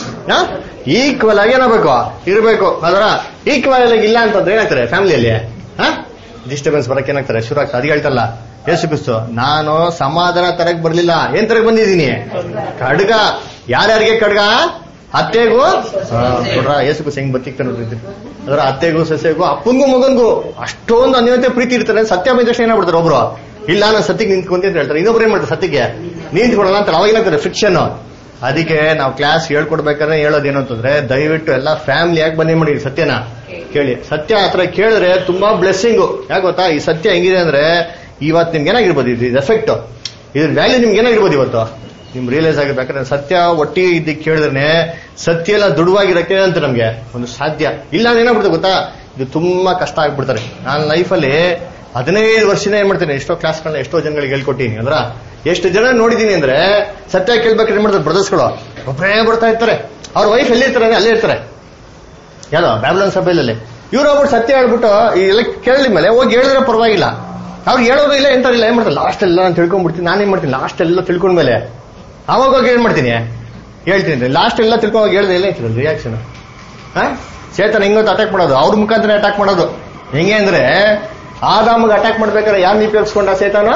ಈಕ್ವಲ್ ಆಗಿ ಏನಾಗಬೇಕು ಇರಬೇಕು ಅದರ ಈಕ್ವಲ್ ಆಗಿ ಇಲ್ಲ ಅಂತಂದ್ರೆ ಏನಾಗ್ತಾರೆ ಫ್ಯಾಮಿಲಿಯಲ್ಲಿ ಡಿಸ್ಟರ್ಬೆನ್ಸ್ ಬರಕ್ ಏನಾಗ್ತಾರೆ ಶುರು ಆಗ್ತದೆ ಅದು ಹೇಳ್ತಲ್ಲ ಯೇಸು ಕ್ರಿಸ್ತು ನಾನು ಸಮಾಧಾನ ತರಕ್ ಬರ್ಲಿಲ್ಲ ಏನ್ ತರಕ್ ಬಂದಿದ್ದೀನಿ ಖಡ್ಗ ಯಾರ್ಯಾರಿಗೆ ಖಡ್ಗ ಅತ್ತೆಗೂ ಆ, ನೋಡ್ರ ಯೇಸು ಕ್ರಿಸ್ತು ಹೆಂಗ್ ಬತ್ತಿಕ್ತಾನೆ ನೋಡ್ರಿ ಅದರ ಅತ್ತೆಗೂ ಸಸ್ಯಗೂ ಅಪ್ಪಂಗೂ ಮಗನ್ಗೂ ಅಷ್ಟೊಂದು ಅನ್ಯೋನ್ಯತೆ ಪ್ರೀತಿ ಇರ್ತಾರೆ ಸತ್ಯ ಬಂದ ತಕ್ಷಣ ಏನಾಗ್ಬಿಡ್ತಾರೆ ಒಬ್ರು ಇಲ್ಲ ನಾನು ಸತ್ಯಕ್ಕೆ ನಿಂತ್ಕೊಂತ ಅಂತ ಹೇಳ್ತಾರೆ ಇನ್ನೊಬ್ರು ಏನ್ ಮಾಡ್ತಾರೆ ಸತ್ಯಕ್ಕೆ ನಿಂತ್ಕೊಳ್ಳೋಣ ಅಂತ ಅವಾಗ ಏನಾಗ್ತಾರೆ ಫಿಕ್ಷನ್ ಅದಕ್ಕೆ ನಾವು ಕ್ಲಾಸ್ ಹೇಳ್ಕೊಡ್ಬೇಕಾದ್ರೆ ಹೇಳೋದೇನು ಅಂತಂದ್ರೆ ದಯವಿಟ್ಟು ಎಲ್ಲ ಫ್ಯಾಮಿಲಿಯಾಗಿ ಬನ್ನಿ ಮಾಡಿ ಸತ್ಯನ ಕೇಳಿ ಸತ್ಯ ಹತ್ರ ಕೇಳಿದ್ರೆ ತುಂಬಾ ಬ್ಲೆಸ್ಸಿಂಗು ಯಾಕೆ ಗೊತ್ತಾ ಈ ಸತ್ಯ ಹೆಂಗಿದೆ ಅಂದ್ರೆ ಇವತ್ತು ನಿಮ್ಗೆ ಏನಾಗಿರ್ಬೋದು ಇದು ಎಫೆಕ್ಟ್ ಇದ್ರ ವ್ಯಾಲ್ಯೂ ನಿಮ್ಗೆ ಏನಾಗಿರ್ಬೋದು ಇವತ್ತು ನಿಮ್ ರಿಯಲೈಸ್ ಆಗಿರ್ಬೇಕಾದ್ರೆ ಸತ್ಯ ಒಟ್ಟಿಗೆ ಇದ್ದಕ್ಕೆ ಕೇಳಿದ್ರೆ ಸತ್ಯ ಎಲ್ಲ ದುಡುವಾಗಿರಕ್ಕೆ ಅಂತ ನಮ್ಗೆ ಒಂದು ಸಾಧ್ಯ ಇಲ್ಲ ಅಂದ್ರೆ ಏನಾಗ್ಬಿಡುತ್ತೆ ಗೊತ್ತಾ ಇದು ತುಂಬಾ ಕಷ್ಟ ಆಗ್ಬಿಡ್ತಾರೆ ನಾನು ಲೈಫಲ್ಲಿ ಹದಿನೈದು ವರ್ಷನೇ ಏನ್ ಮಾಡ್ತೀನಿ ಎಷ್ಟೋ ಕ್ಲಾಸ್ಗಳನ್ನ ಎಷ್ಟೋ ಜನಗಳಿಗೆ ಹೇಳ್ಕೊಟ್ಟಿನಿ ಅಂದ್ರ ಎಷ್ಟು ಜನ ನೋಡಿದೀನಿ ಅಂದ್ರೆ ಸತ್ಯ ಕೇಳ್ಬೇಕಾದ್ರೆ ಏನ್ ಮಾಡ್ತಾರೆ ಬ್ರದರ್ಸ್ಗಳು ಒಬ್ಬರೇ ಬರ್ತಾ ಇರ್ತಾರೆ ಅವ್ರ ವೈಫ್ ಎಲ್ಲಿ ಇರ್ತಾರೆ ಅಲ್ಲಿ ಇರ್ತಾರೆ ಯಾವ್ದೋ ಬ್ಯಾಬ್ಲನ್ ಸಭೆಯಲ್ಲಿ ಇವ್ರು ಒಬ್ಬರು ಸತ್ಯ ಹೇಳ್ಬಿಟ್ಟು ಈ ಎಲ್ಲ ಕೇಳಿದ ಮೇಲೆ ಹೋಗಿ ಹೇಳಿದ್ರೆ ಪರವಾಗಿಲ್ಲ ಅವ್ರು ಹೇಳೋದು ಇಲ್ಲ ಎಂತಾರಿಲ್ಲ ಏನ್ ಮಾಡ್ತಾರೆ ಲಾಸ್ಟ್ ಎಲ್ಲ ನಾನು ತಿಳ್ಕೊಂಡ್ಬಿಡ್ತೀನಿ ನಾನೇನ್ ಮಾಡ್ತೀನಿ ಲಾಸ್ಟ್ ಎಲ್ಲ ತಿಳ್ಕೊಂಡ್ಮೇಲೆ ಅವಾಗ ಹೋಗಿ ಏನ್ ಮಾಡ್ತೀನಿ ಹೇಳ್ತೀನಿ ಲಾಸ್ಟ್ ಎಲ್ಲ ತಿಳ್ಕೊಂಡೋಗಿ ಹೇಳ್ದೆ ಇಲ್ಲ ಇತ್ತು ರಿಯಾಕ್ಷನ್ ಹಾ ಚೇತನ್ ಹೆಂಗೊತ್ತು ಅಟ್ಯಾಕ್ ಮಾಡೋದು ಅವ್ರ ಮುಖಾಂತರ ಅಟ್ಯಾಕ್ ಮಾಡೋದು ಹೆಂಗೆ ಅಂದ್ರೆ ಆದಾಮಗೆ ಅಟ್ಯಾಕ್ ಮಾಡ್ಬೇಕಾದ್ರೆ ಯಾರು ಉಪಯೋಗಿಸ್ಕೊಂಡ ಸೇತಾನ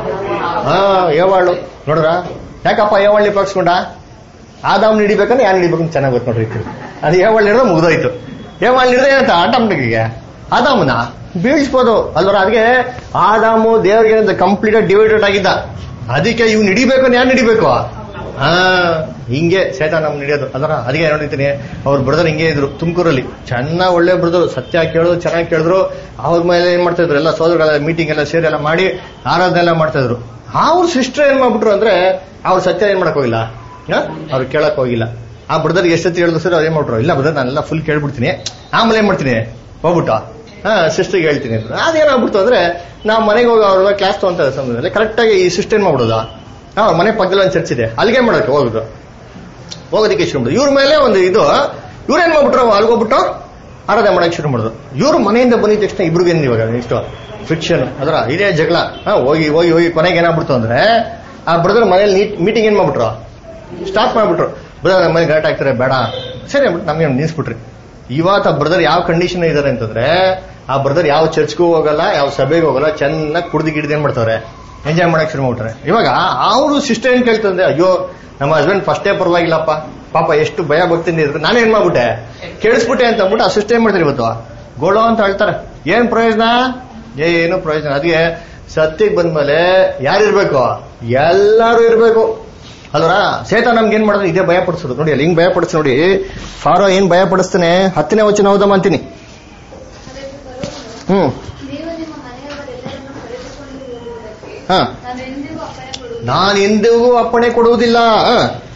ಹಾ ಏವಾಳು ನೋಡ್ರ ಯಾಕಪ್ಪ ಏವಾಳ್ ಉಪಯೋಗಿಸ್ಕೊಂಡ ಆದಾಮ್ ಹಿಡಿಬೇಕಂದ್ರೆ ಯಾರು ಹಿಡಿಬೇಕು ಅಂತ ಚೆನ್ನಾಗಿ ಗೊತ್ತು ನೋಡ್ರಿ ಇದು. ಅದು ಏವಾಳ್ ಹಿಡಿದ್ರೆ ಮುಗ್ದೋಯ್ತು ಏವಾಳ್ ಹಿಡಿದ್ರೆ ಏನಂತ ಆಟೋಮೆಟಿಕ್ಗೆ ಆದಾಮನ ಬೀಳ್ಸ್ಬೋದು ಅಲ್ವರ ಅದಕ್ಕೆ ಆದಾಮು ದೇವ್ರಿಗೆ ಕಂಪ್ಲೀಟ್ ಡಿವೈಡೆಡ್ ಆಗಿದ್ದ ಅದಕ್ಕೆ ಇವ್ನು ಹಿಡಿಬೇಕು ಅಂದ್ರೆ ಯಾರು ಹಿಡಿಬೇಕು ಹಾ ಹಿಂಗೆ ಸೇತಾನ್ ನಮ್ ಹಿಡಿಯೋದು ಅದರ ಅದಕ್ಕೆ ನೋಡಿರ್ತೀನಿ ಅವ್ರ ಬ್ರದರ್ ಹಿಂಗೆ ಇದ್ರು ತುಮಕೂರಲ್ಲಿ ಚೆನ್ನಾಗ್ ಒಳ್ಳೆ ಬ್ರದರ್ ಸತ್ಯ ಕೇಳೋದು ಚೆನ್ನಾಗಿ ಕೇಳಿದ್ರು ಅವ್ರ ಮೇಲೆ ಏನ್ ಮಾಡ್ತಾ ಇದ್ರು ಎಲ್ಲ ಸೋದರಗಳ ಮೀಟಿಂಗ್ ಎಲ್ಲ ಸೇರಿ ಎಲ್ಲ ಮಾಡಿ ಆರಾಧನೆ ಎಲ್ಲ ಮಾಡ್ತಾ ಇದ್ರು ಅವ್ರ ಸಿಸ್ಟರ್ ಏನ್ ಮಾಡ್ಬಿಟ್ರು ಅಂದ್ರೆ ಅವ್ರ ಸತ್ಯ ಏನ್ ಮಾಡಕ್ ಹೋಗಿಲ್ಲ ಹಾ? ಅವ್ರು ಕೇಳಕ್ ಹೋಗಿಲ್ಲ ಆ ಬ್ರದರ್ ಎಷ್ಟೊತ್ತಿ ಹೇಳಿದ್ರು ಸರ್ ಅವ್ರು ಏನ್ ಮಾಡ್ರು ಇಲ್ಲ ಬ್ರದರ್ ನಾನೆಲ್ಲ ಫುಲ್ ಕೇಳ್ಬಿಡ್ತೀನಿ ಆಮೇಲೆ ಏನ್ ಮಾಡ್ತೀನಿ ಹೋಗ್ಬಿಟ್ಟು ಹಾ ಸಿಸ್ಟರ್ಗೆ ಹೇಳ್ತೀನಿ ಅಂತ ಅದೇನಾಗ್ಬಿಡ್ತು ಅಂದ್ರೆ ನಾವು ಮನೆಗೆ ಹೋಗಿ ಅವ್ರ ಕ್ಲಾಸ್ ತಗೊಂತಾರೆ ಸಮಯದಲ್ಲಿ ಕರೆಕ್ಟ್ ಆಗಿ ಈ ಸಿಸ್ಟರ್ ಏನ್ ಮಾಡ್ಬಿಡೋದು ಅವ್ರ ಮನೆ ಪಕ್ಕದಲ್ಲಿ ಒಂದು ಚರ್ಚ್ ಇದೆ ಅಲ್ಲಿಗೆ ಮಾಡೋಕೆ ಹೋಗುದು ಹೋಗೋದಕ್ಕೆ ಶುರು ಮಾಡಿದ್ರು ಇವ್ರ ಮೇಲೆ ಒಂದು ಇದು ಇವ್ರೇನ್ ಮಾಡ್ಬಿಟ್ರು ಅಲ್ಲಿಗೆ ಹೋಗ್ಬಿಟ್ಟು ಆರಾಧನೆ ಮಾಡಕ್ಕೆ ಶುರು ಮಾಡಿದ್ರು ಇವ್ರು ಮನೆಯಿಂದ ಬಂದಿದ ತಕ್ಷಣ ಇಬ್ರಿಗೇನು ಇವಾಗ ಇಷ್ಟು ಫಿಕ್ಷನ್ ಅದರ ಇದೇ ಜಗಳ ಹಾ, ಹೋಗಿ ಹೋಗಿ ಹೋಗಿ ಕೊನೆಗೆ ಏನಾಗ್ಬಿಡ್ತು ಅಂದ್ರೆ ಆ ಬ್ರದರ್ ಮನೇಲಿ ಮೀಟಿಂಗ್ ಏನ್ ಮಾಡ್ಬಿಟ್ರು ಸ್ಟಾಪ್ ಮಾಡ್ಬಿಟ್ರು ಬ್ರದರ್ ನಮ್ಮ ಮನೆ ಗಲಾಟೆ ಆಗ್ತಾರೆ ಬೇಡ ಸರಿ ಅಂದ್ಬಿಟ್ಟು ನಮ್ಗೆ ನಿಲ್ಸ್ಬಿಟ್ರಿ ಇವತ್ತು ಆ ಬ್ರದರ್ ಯಾವ ಕಂಡೀಷನ್ ಇದಾರೆ ಅಂತಂದ್ರೆ ಆ ಬ್ರದರ್ ಯಾವ ಚರ್ಚ್ಗೂ ಹೋಗಲ್ಲ ಯಾವ ಸಭೆಗೆ ಹೋಗಲ್ಲ ಚೆನ್ನಾಗಿ ಕುಡ್ದು ಗಿಡ್ದು ಏನ್ ಮಾಡ್ತಾರೆ ಎಂಜಾಯ್ ಮಾಡಕ್ ಶುರು ಮಾಡ್ತಾರೆ ಇವಾಗ ಅವರು ಸಿಸ್ಟರ್ ಏನ್ ಕೇಳ್ತಂದ್ರೆ ಅಯ್ಯೋ ನಮ್ಮ ಹಸ್ಬೆಂಡ್ ಫಸ್ಟೇ ಪರವಾಗಿಲ್ಲಪ್ಪ ಪಾಪ ಎಷ್ಟು ಭಯ ಗೊತ್ತಿಂದ ಇದ್ರು ನಾನು ಏನ್ ಮಾಡ್ಬಿಟ್ಟೆ ಕೇಳಿಸ್ಬಿಟ್ಟೆ ಅಂತ ಅಂದ್ಬಿಟ್ಟು ಆ ಸಿಸ್ಟರ್ ಏನ್ ಮಾಡ್ತಾರೆ ಇವತ್ತು ಗೋಳೋ ಅಂತ ಹೇಳ್ತಾರೆ ಏನ್ ಪ್ರಯೋಜನ ಏನು ಪ್ರಯೋಜನ ಅದಕ್ಕೆ ಸತ್ಯಕ್ಕೆ ಬಂದ್ಮೇಲೆ ಯಾರಿರ್ಬೇಕು ಎಲ್ಲಾರು ಇರ್ಬೇಕು ಅಲ್ವರ ಸೇತ ನಮ್ಗೆ ಏನ್ ಮಾಡೋದು ಇದೇ ಭಯ ಪಡಿಸೋದು ನೋಡಿ ಅಲ್ಲಿ ಹಿಂಗ್ ಭಯ ಪಡಿಸ್ ನೋಡಿ ಫಾರೋ ಏನ್ ಭಯ ಪಡಿಸ್ತಾನೆ ಹತ್ತನೇ ವಚನ ಹೌದಮ್ಮ ಅಂತೀನಿ ಅದಕ್ಕೆ ಫರೋಹನು, ಹ್ಮ್ ನೀವು ನಿಮ್ಮ ಮನೆಯವರೆಲ್ಲರನ್ನು ಕರೆದುಕೊಂಡು ಹೋಗುವುದಕ್ಕೆ ಹಾ ನಾನು ಎಂದಿಗೂ ಅಪ್ಪಣೆ ಕೊಡುವುದಿಲ್ಲ ನಾನು ಎಂದಿಗೂ ಅಪ್ಪಣೆ ಕೊಡುವುದಿಲ್ಲ ಹ.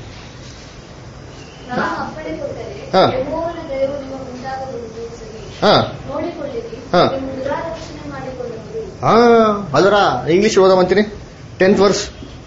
ನಾನು ಅಪ್ಪಣೆ ಕೊಟ್ಟರೆ ಹಾ. ಯೆಹೋವನ ದಯವು ನಿಮ್ಮ ಮುಂದಾಗಬಹುದು ಸರಿ ಹ. ನೋಡಿಕೊಳ್ಳಿರಿ ಹಾ. ನಿಮ್ಮ ದುರಾಲೋಚನೆ ಮಾಡಿಕೊಳ್ಳುವುದು ಹಾ ಅದರ ಇಂಗ್ಲಿಷ್ ಓದಮಂತೀನಿ tenth verse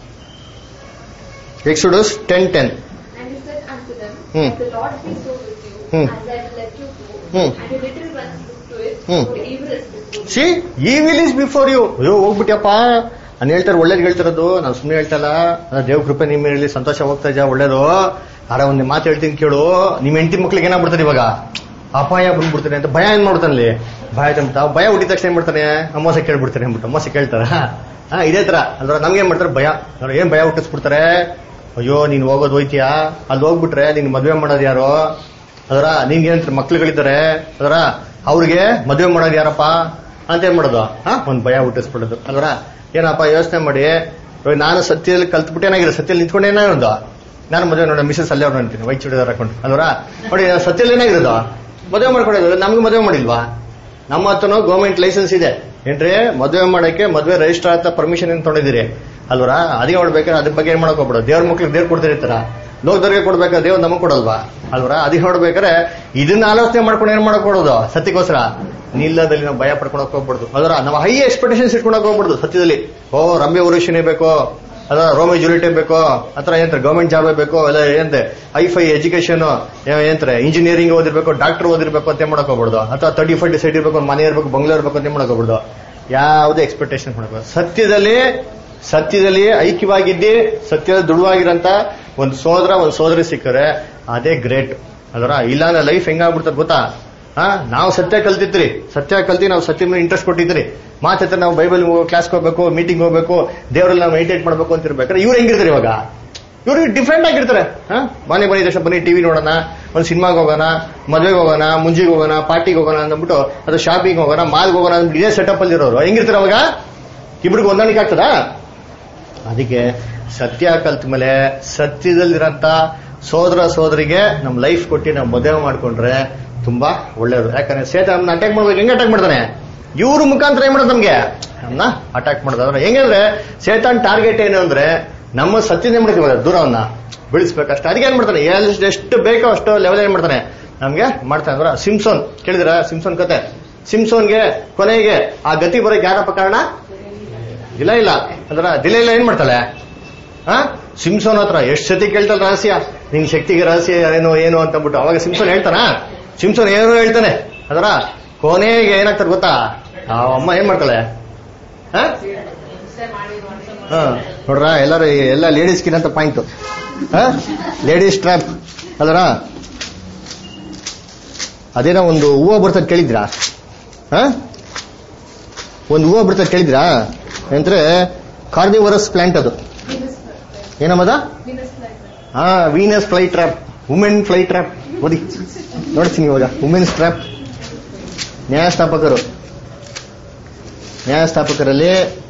Exodus ten ten And he said unto them, Hmm. The Lord be so with you, Hmm. as I will let you go. Hmm. And the little ones look to it, Hmm. for evil is before you. See evil is before you ಅಯ್ಯೋ ಹೋಗ್ಬಿಟ್ಯಪ್ಪ ನಾನು ಹೇಳ್ತಾರೆ ಒಳ್ಳೇದು ಹೇಳ್ತಿರೋದು ನಾನು ಸುಮ್ಮನೆ ಹೇಳ್ತಲ್ಲ ನನ್ನ ದೇವ್ ಕೃಪೆ ನಿಮ್ಮ ಮೇಲೆ ಸಂತೋಷ ಹೋಗ್ತಾ ಇದ್ದ ಒಳ್ಳೇದು ಆರ ಒಂದು ಮಾತು ಹೇಳ್ತೀನಿ ಕೇಳು ನಿಮ್ಮ ಹೆಂಡತಿ ಮಕ್ಳಿಗೆ ಏನಾಗ್ಬಿಡ್ತಾರೆ ಇವಾಗ ಅಪಾಯ ಬಂದ್ಬಿಡ್ತಾನೆ ಅಂತ ಭಯ ಏನ್ ಮಾಡ್ತಾನಲ್ಲಿ ಭಯ ತಂತ ಭಯ ಹುಟ್ಟಿದ ತಕ್ಷಣ ಏನ್ ಮಾಡ್ತಾನೆ ಅಮಾಸೆ ಕೇಳ್ಬಿಡ್ತಾನೆ ಅಂದ್ಬಿಟ್ಟು ಅಮಾಸೆ ಕೇಳ್ತಾರ ಹಾ ಇದೇ ತರ ಅಂದ್ರೆ ನಮ್ಗೆ ಏನ್ ಮಾಡ್ತಾರೆ ಭಯ ಅವ್ರು ಏನ್ ಭಯ ಹುಟ್ಟಿಸ್ಬಿಡ್ತಾರೆ ಅಯ್ಯೋ ನೀನ್ ಹೋಗೋದು ಹೋಯ್ತೀಯಾ ಅಲ್ಲಿ ಹೋಗ್ಬಿಟ್ರೆ ನಿನ್ ಮದ್ವೆ ಮಾಡೋದು ಯಾರು ಅದರ ನಿನ್ಗೆ ಏನಂತ ಮಕ್ಳುಗಳಿದ್ದಾರೆ ಅದರ ಅವ್ರಿಗೆ ಮದುವೆ ಮಾಡೋದು ಯಾರಪ್ಪ ಅಂತ ಏನ್ ಮಾಡೋದು ಹಾ ಒಂದ್ ಭಯ ಹುಟ್ಟಿಸ್ಬಿಡೋದು ಅಲ್ವರ ಏನಪ್ಪ ಯೋಚನೆ ಮಾಡಿ ಇವಾಗ ನಾನು ಸತ್ಯದಲ್ಲಿ ಕಲ್ತ್ಬಿಟ್ಟು ಏನಾಗಿದೆ ಸತ್ಯದಲ್ಲಿ ನಿಂತ್ಕೊಂಡು ಏನಾಗಿರೋದು ನಾನು ಮದುವೆ ನೋಡ ಮಿಸಸ್ ಅಲ್ಲೇ ಅವ್ರು ಅಂತೀನಿ ವೈಟ್ ಚೂಡಿದಾರ್ ಹಾಕೊಂಡು ಅಲ್ವರ ನೋಡಿ ನಾನು ಸತ್ಯದಲ್ಲಿ ಏನಾಗಿರೋದು ಮದುವೆ ಮಾಡ್ಕೊಂಡಿದ್ರು ನಮ್ಗೆ ಮದುವೆ ಮಾಡಿಲ್ವಾ ನಮ್ಮ ಹತ್ರನೂ ಗೌರ್ಮೆಂಟ್ ಲೈಸೆನ್ಸ್ ಇದೆ ಏನ್ರಿ ಮದುವೆ ಮಾಡಕ್ಕೆ ಮದುವೆ ರಿಜಿಸ್ಟರ್ ಅಂತ ಪರ್ಮಿಷನ್ ಏನ್ ತೊಗೊಂಡಿದ್ದೀರಿ ಅಲ್ವರ ಅದಕ್ಕೆ ನೋಡ್ಬೇಕಾದ್ರೆ ಅದ್ರ ಬಗ್ಗೆ ಏನ್ ಮಾಡಕ್ ಹೋಗ್ಬಿಡು ದೇವ್ರ ಮಕ್ಳಿಗೆ ದೇವ್ರು ಕೊಡ್ತಿರ್ತಾರ ಲೋಕದವ್ರಿಗೆ ಕೊಡ್ಬೇಕಾದ್ರೆ ದೇವ್ರು ನಮಗ್ ಕೊಡಲ್ವಾ ಅಲ್ವರ ಅದಕ್ಕೆ ನೋಡ್ಬೇಕಾದ್ರೆ ಇದನ್ನ ಆಲೋಚನೆ ಮಾಡ್ಕೊಂಡು ಏನ್ ಮಾಡಕ್ ಕೊಡೋದು ಸತ್ಯಕ್ಕೋಸ್ಕರ ನಿಲ್ಲದಲ್ಲಿ ನಾವು ಭಯ ಪಡ್ಕೊಳಕ್ ಹೋಗ್ಬಿಡ್ದು ಅದರ ನಾವು ಹೈ ಎಕ್ಸ್ಪೆಕ್ಟೇಷನ್ಸ್ ಇಟ್ಕೊಳಕ್ ಹೋಗ್ಬಿಡ್ದು ಸತ್ಯದಲ್ಲಿ ಓ ರಮ್ಯ ಉರುಷಿನೇ ಬೇಕೋ ಅದ ರೋಮಿ ಜೂಲಿಟೇ ಬೇಕೋ ಅಥವಾ ಏನಂತಾರೆ ಗೌರ್ಮೆಂಟ್ ಜಾಬೇ ಬೇಕೋ ಇಲ್ಲ ಏನಂತೆ ಐ ಫೈ ಎಜುಕೇಶನ್ ಏನಂತಾರೆ ಇಂಜಿನಿಯರಿಂಗ್ ಓದಿರ್ಬೇಕು ಡಾಕ್ಟರ್ ಓದಿರ್ಬೇಕು ಅಂತ ಏನ್ ಮಾಡಕ್ ಹೋಗ್ಬಿಡ್ದು ಅಥವಾ ತರ್ಟಿ ಫೈವ್ ಸೈಡ್ ಇರ್ಬೇಕು ಒಂದ್ ಮನೆ ಇರ್ಬೇಕು ಬಂಗ್ಲೆ ಇರ್ಬೇಕು ಅಂತ ಏನ್ ಮಾಡಕ್ ಹೋಗ್ಬಿಡ್ದು ಯಾವುದೇ ಎಕ್ಸ್ಪೆಕ್ಟೇಷನ್ ಮಾಡಬೇಕು ಸತ್ಯದಲ್ಲಿ ಸತ್ಯದಲ್ಲಿ ಐಕ್ಯವಾಗಿದ್ದಿ ಸತ್ಯದ ದೃಢವಾಗಿರಂತ ಒಂದು ಸೋದರ ಒಂದು ಸೋದರಿ ಸಿಕ್ಕರೆ ಅದೇ ಗ್ರೇಟ್ ಅದರ ಇಲ್ಲಾಂದ್ರೆ ಲೈಫ್ ಹೆಂಗಾಗ್ಬಿಡ್ತದೆ ಗೊತ್ತಾ ಹಾ ನಾವು ಸತ್ಯ ಕಲ್ತಿದ್ರಿ ಸತ್ಯ ಕಲ್ತಿ ನಾವು ಸತ್ಯ ಮೇಲೆ ಇಂಟ್ರೆಸ್ಟ್ ಕೊಟ್ಟಿದ್ರಿ ಮಾತತ್ರ ನಾವು ಬೈಬಲ್ ಕ್ಲಾಸ್ಗೆ ಹೋಗ್ಬೇಕು ಮೀಟಿಂಗ್ ಹೋಗ್ಬೇಕು ದೇವರೆಲ್ಲ ನಾವು ಮೆಡಿಟೇಟ್ ಮಾಡ್ಬೇಕು ಅಂತ ಇರ್ಬೇಕಾದ್ರೆ ಇವ್ರು ಹೆಂಗಿರ್ತಾರೆ ಇವಾಗ ಇವ್ರು ಡಿಫ್ರೆಂಟ್ ಆಗಿರ್ತಾರೆ ಹಾ ಬನ್ನಿ ಬನ್ನಿ ದಶ ಬನ್ನಿ ಟಿವಿ ನೋಡೋಣ ಒಂದು ಸಿನಿಮಾಗೆ ಹೋಗೋಣ ಮದುವೆಗೆ ಹೋಗೋಣ ಮುಂಜಿಗೆ ಹೋಗೋಣ ಪಾರ್ಟಿಗೆ ಹೋಗೋಣ ಅಂದ್ಬಿಟ್ಟು ಅದು ಶಾಪಿಂಗ್ ಹೋಗೋಣ ಮಾಲ್ಗೆ ಹೋಗೋಣ ಅಂದ್ಬಿಟ್ಟು ಇದೇ ಸೆಟಪ್ ಅಲ್ಲಿ ಇರೋರು ಹೆಂಗಿರ್ತಾರೆ ಅವಾಗ ಇಬ್ರಿಗೆ ಹೊಂದಾಣಿಕೆ ಆಗ್ತದಾ ಅದಕ್ಕೆ ಸತ್ಯ ಕಲ್ತ ಮೇಲೆ ಸತ್ಯದಲ್ಲಿರಂತ ಸೋದರ ಸೋದರಿಗೆ ನಮ್ ಲೈಫ್ ಕೊಟ್ಟು ನಾವು ಮದುವೆ ಮಾಡ್ಕೊಂಡ್ರೆ ತುಂಬಾ ಒಳ್ಳೇದು ಯಾಕಂದ್ರೆ ಸೇತ ನಮ್ನ ಅಟ್ಯಾಕ್ ಮಾಡ್ಬೇಕು ಹೆಂಗ್ ಅಟ್ಯಾಕ್ ಮಾಡ್ತಾನೆ ಇವ್ರ ಮುಖಾಂತರ ಏನ್ ಮಾಡೋದು ನಮ್ಗೆ ನಮ್ನ ಅಟ್ಯಾಕ್ ಮಾಡೋದು ಅಂದ್ರೆ ಹೆಂಗಂದ್ರೆ ಸೇತಾನ್ ಟಾರ್ಗೆಟ್ ಏನು ಅಂದ್ರೆ ನಮ್ಮ ಸತ್ಯನೇ ಮಾಡ್ತೀವಿ ದೂರವನ್ನ ಬೆಳೆಸ್ಬೇಕಷ್ಟೇ ಅದಕ್ಕೆ ಏನ್ ಮಾಡ್ತಾನೆ ಎಲ್- ಎಷ್ಟು ಬೇಕೋ ಅಷ್ಟು ಲೆವೆಲ್ ಏನ್ ಮಾಡ್ತಾನೆ ನಮ್ಗೆ ಮಾಡ್ತಾನೆ ಅಂದ್ರೆ ಸಿಮ್ಸೋನ್ ಕೇಳಿದ್ರ ಸಿಮ್ಸೋನ್ ಕತೆ ಸಿಮ್ಸೋನ್ಗೆ ಕೊನೆಗೆ ಆ ಗತಿ ಬರೋಕೆ ಯಾರಪ್ಪ ಕಾರಣ ಇಲ್ಲ ಇಲ್ಲ ಅಂದ್ರ ದಿಲೆಲ್ಲ ಏನ್ ಮಾಡ್ತಾಳೆ ಆ ಸಿಂಸೋನ್ ಹತ್ರ ಎಷ್ಟು ಸತಿ ಕೇಳ್ತಾಳೆ ರಹಸ್ಯ ನಿನ್ ಶಕ್ತಿಗೆ ರಹಸ್ಯ ಏನು ಏನು ಅಂತ ಅಂದ್ಬಿಟ್ಟು ಅವಾಗ ಸಿಂಸೋನ್ ಹೇಳ್ತಾನ ಸಿಂಸೋನ್ ಏನೋ ಹೇಳ್ತಾನೆ ಅದರ ಕೊನೆಗೆ ಏನಾಗ್ತಾರೆ ಗೊತ್ತಾ ಆ ಅಮ್ಮ ಏನ್ ಮಾಡ್ತಾಳೆ ಆ? ಹಾ ನೋಡ್ರ ಎಲ್ಲರೂ ಎಲ್ಲ ಲೇಡೀಸ್ ಅಂತ ಪಾಯಿಂಟ್ ಲೇಡೀಸ್ ಟ್ರ್ಯಾಪ್ ಅದರ ಅದೇನೋ ಒಂದು ಹೂವು ಬರ್ತದೆ ಕೇಳಿದ್ರಾ ಹಾ ಒಂದು ಹೂವು ಬರ್ತದೆ ಕೇಳಿದ್ರಾ ಅಂದ್ರೆ ಕಾರ್ನಿವರಸ್ ಪ್ಲಾಂಟ್ ಅದು ಏನಮ್ಮದ ಹಾ Venus fly trap women fly trap ಓದಿ ನೋಡ್ತೀನಿ ಇವಾಗ ವುಮೆನ್ಸ್ ಟ್ರ್ಯಾಪ್ ನ್ಯಾಯಸ್ಥಾಪಕರು ನ್ಯಾಯಸ್ಥಾಪಕರಲ್ಲಿ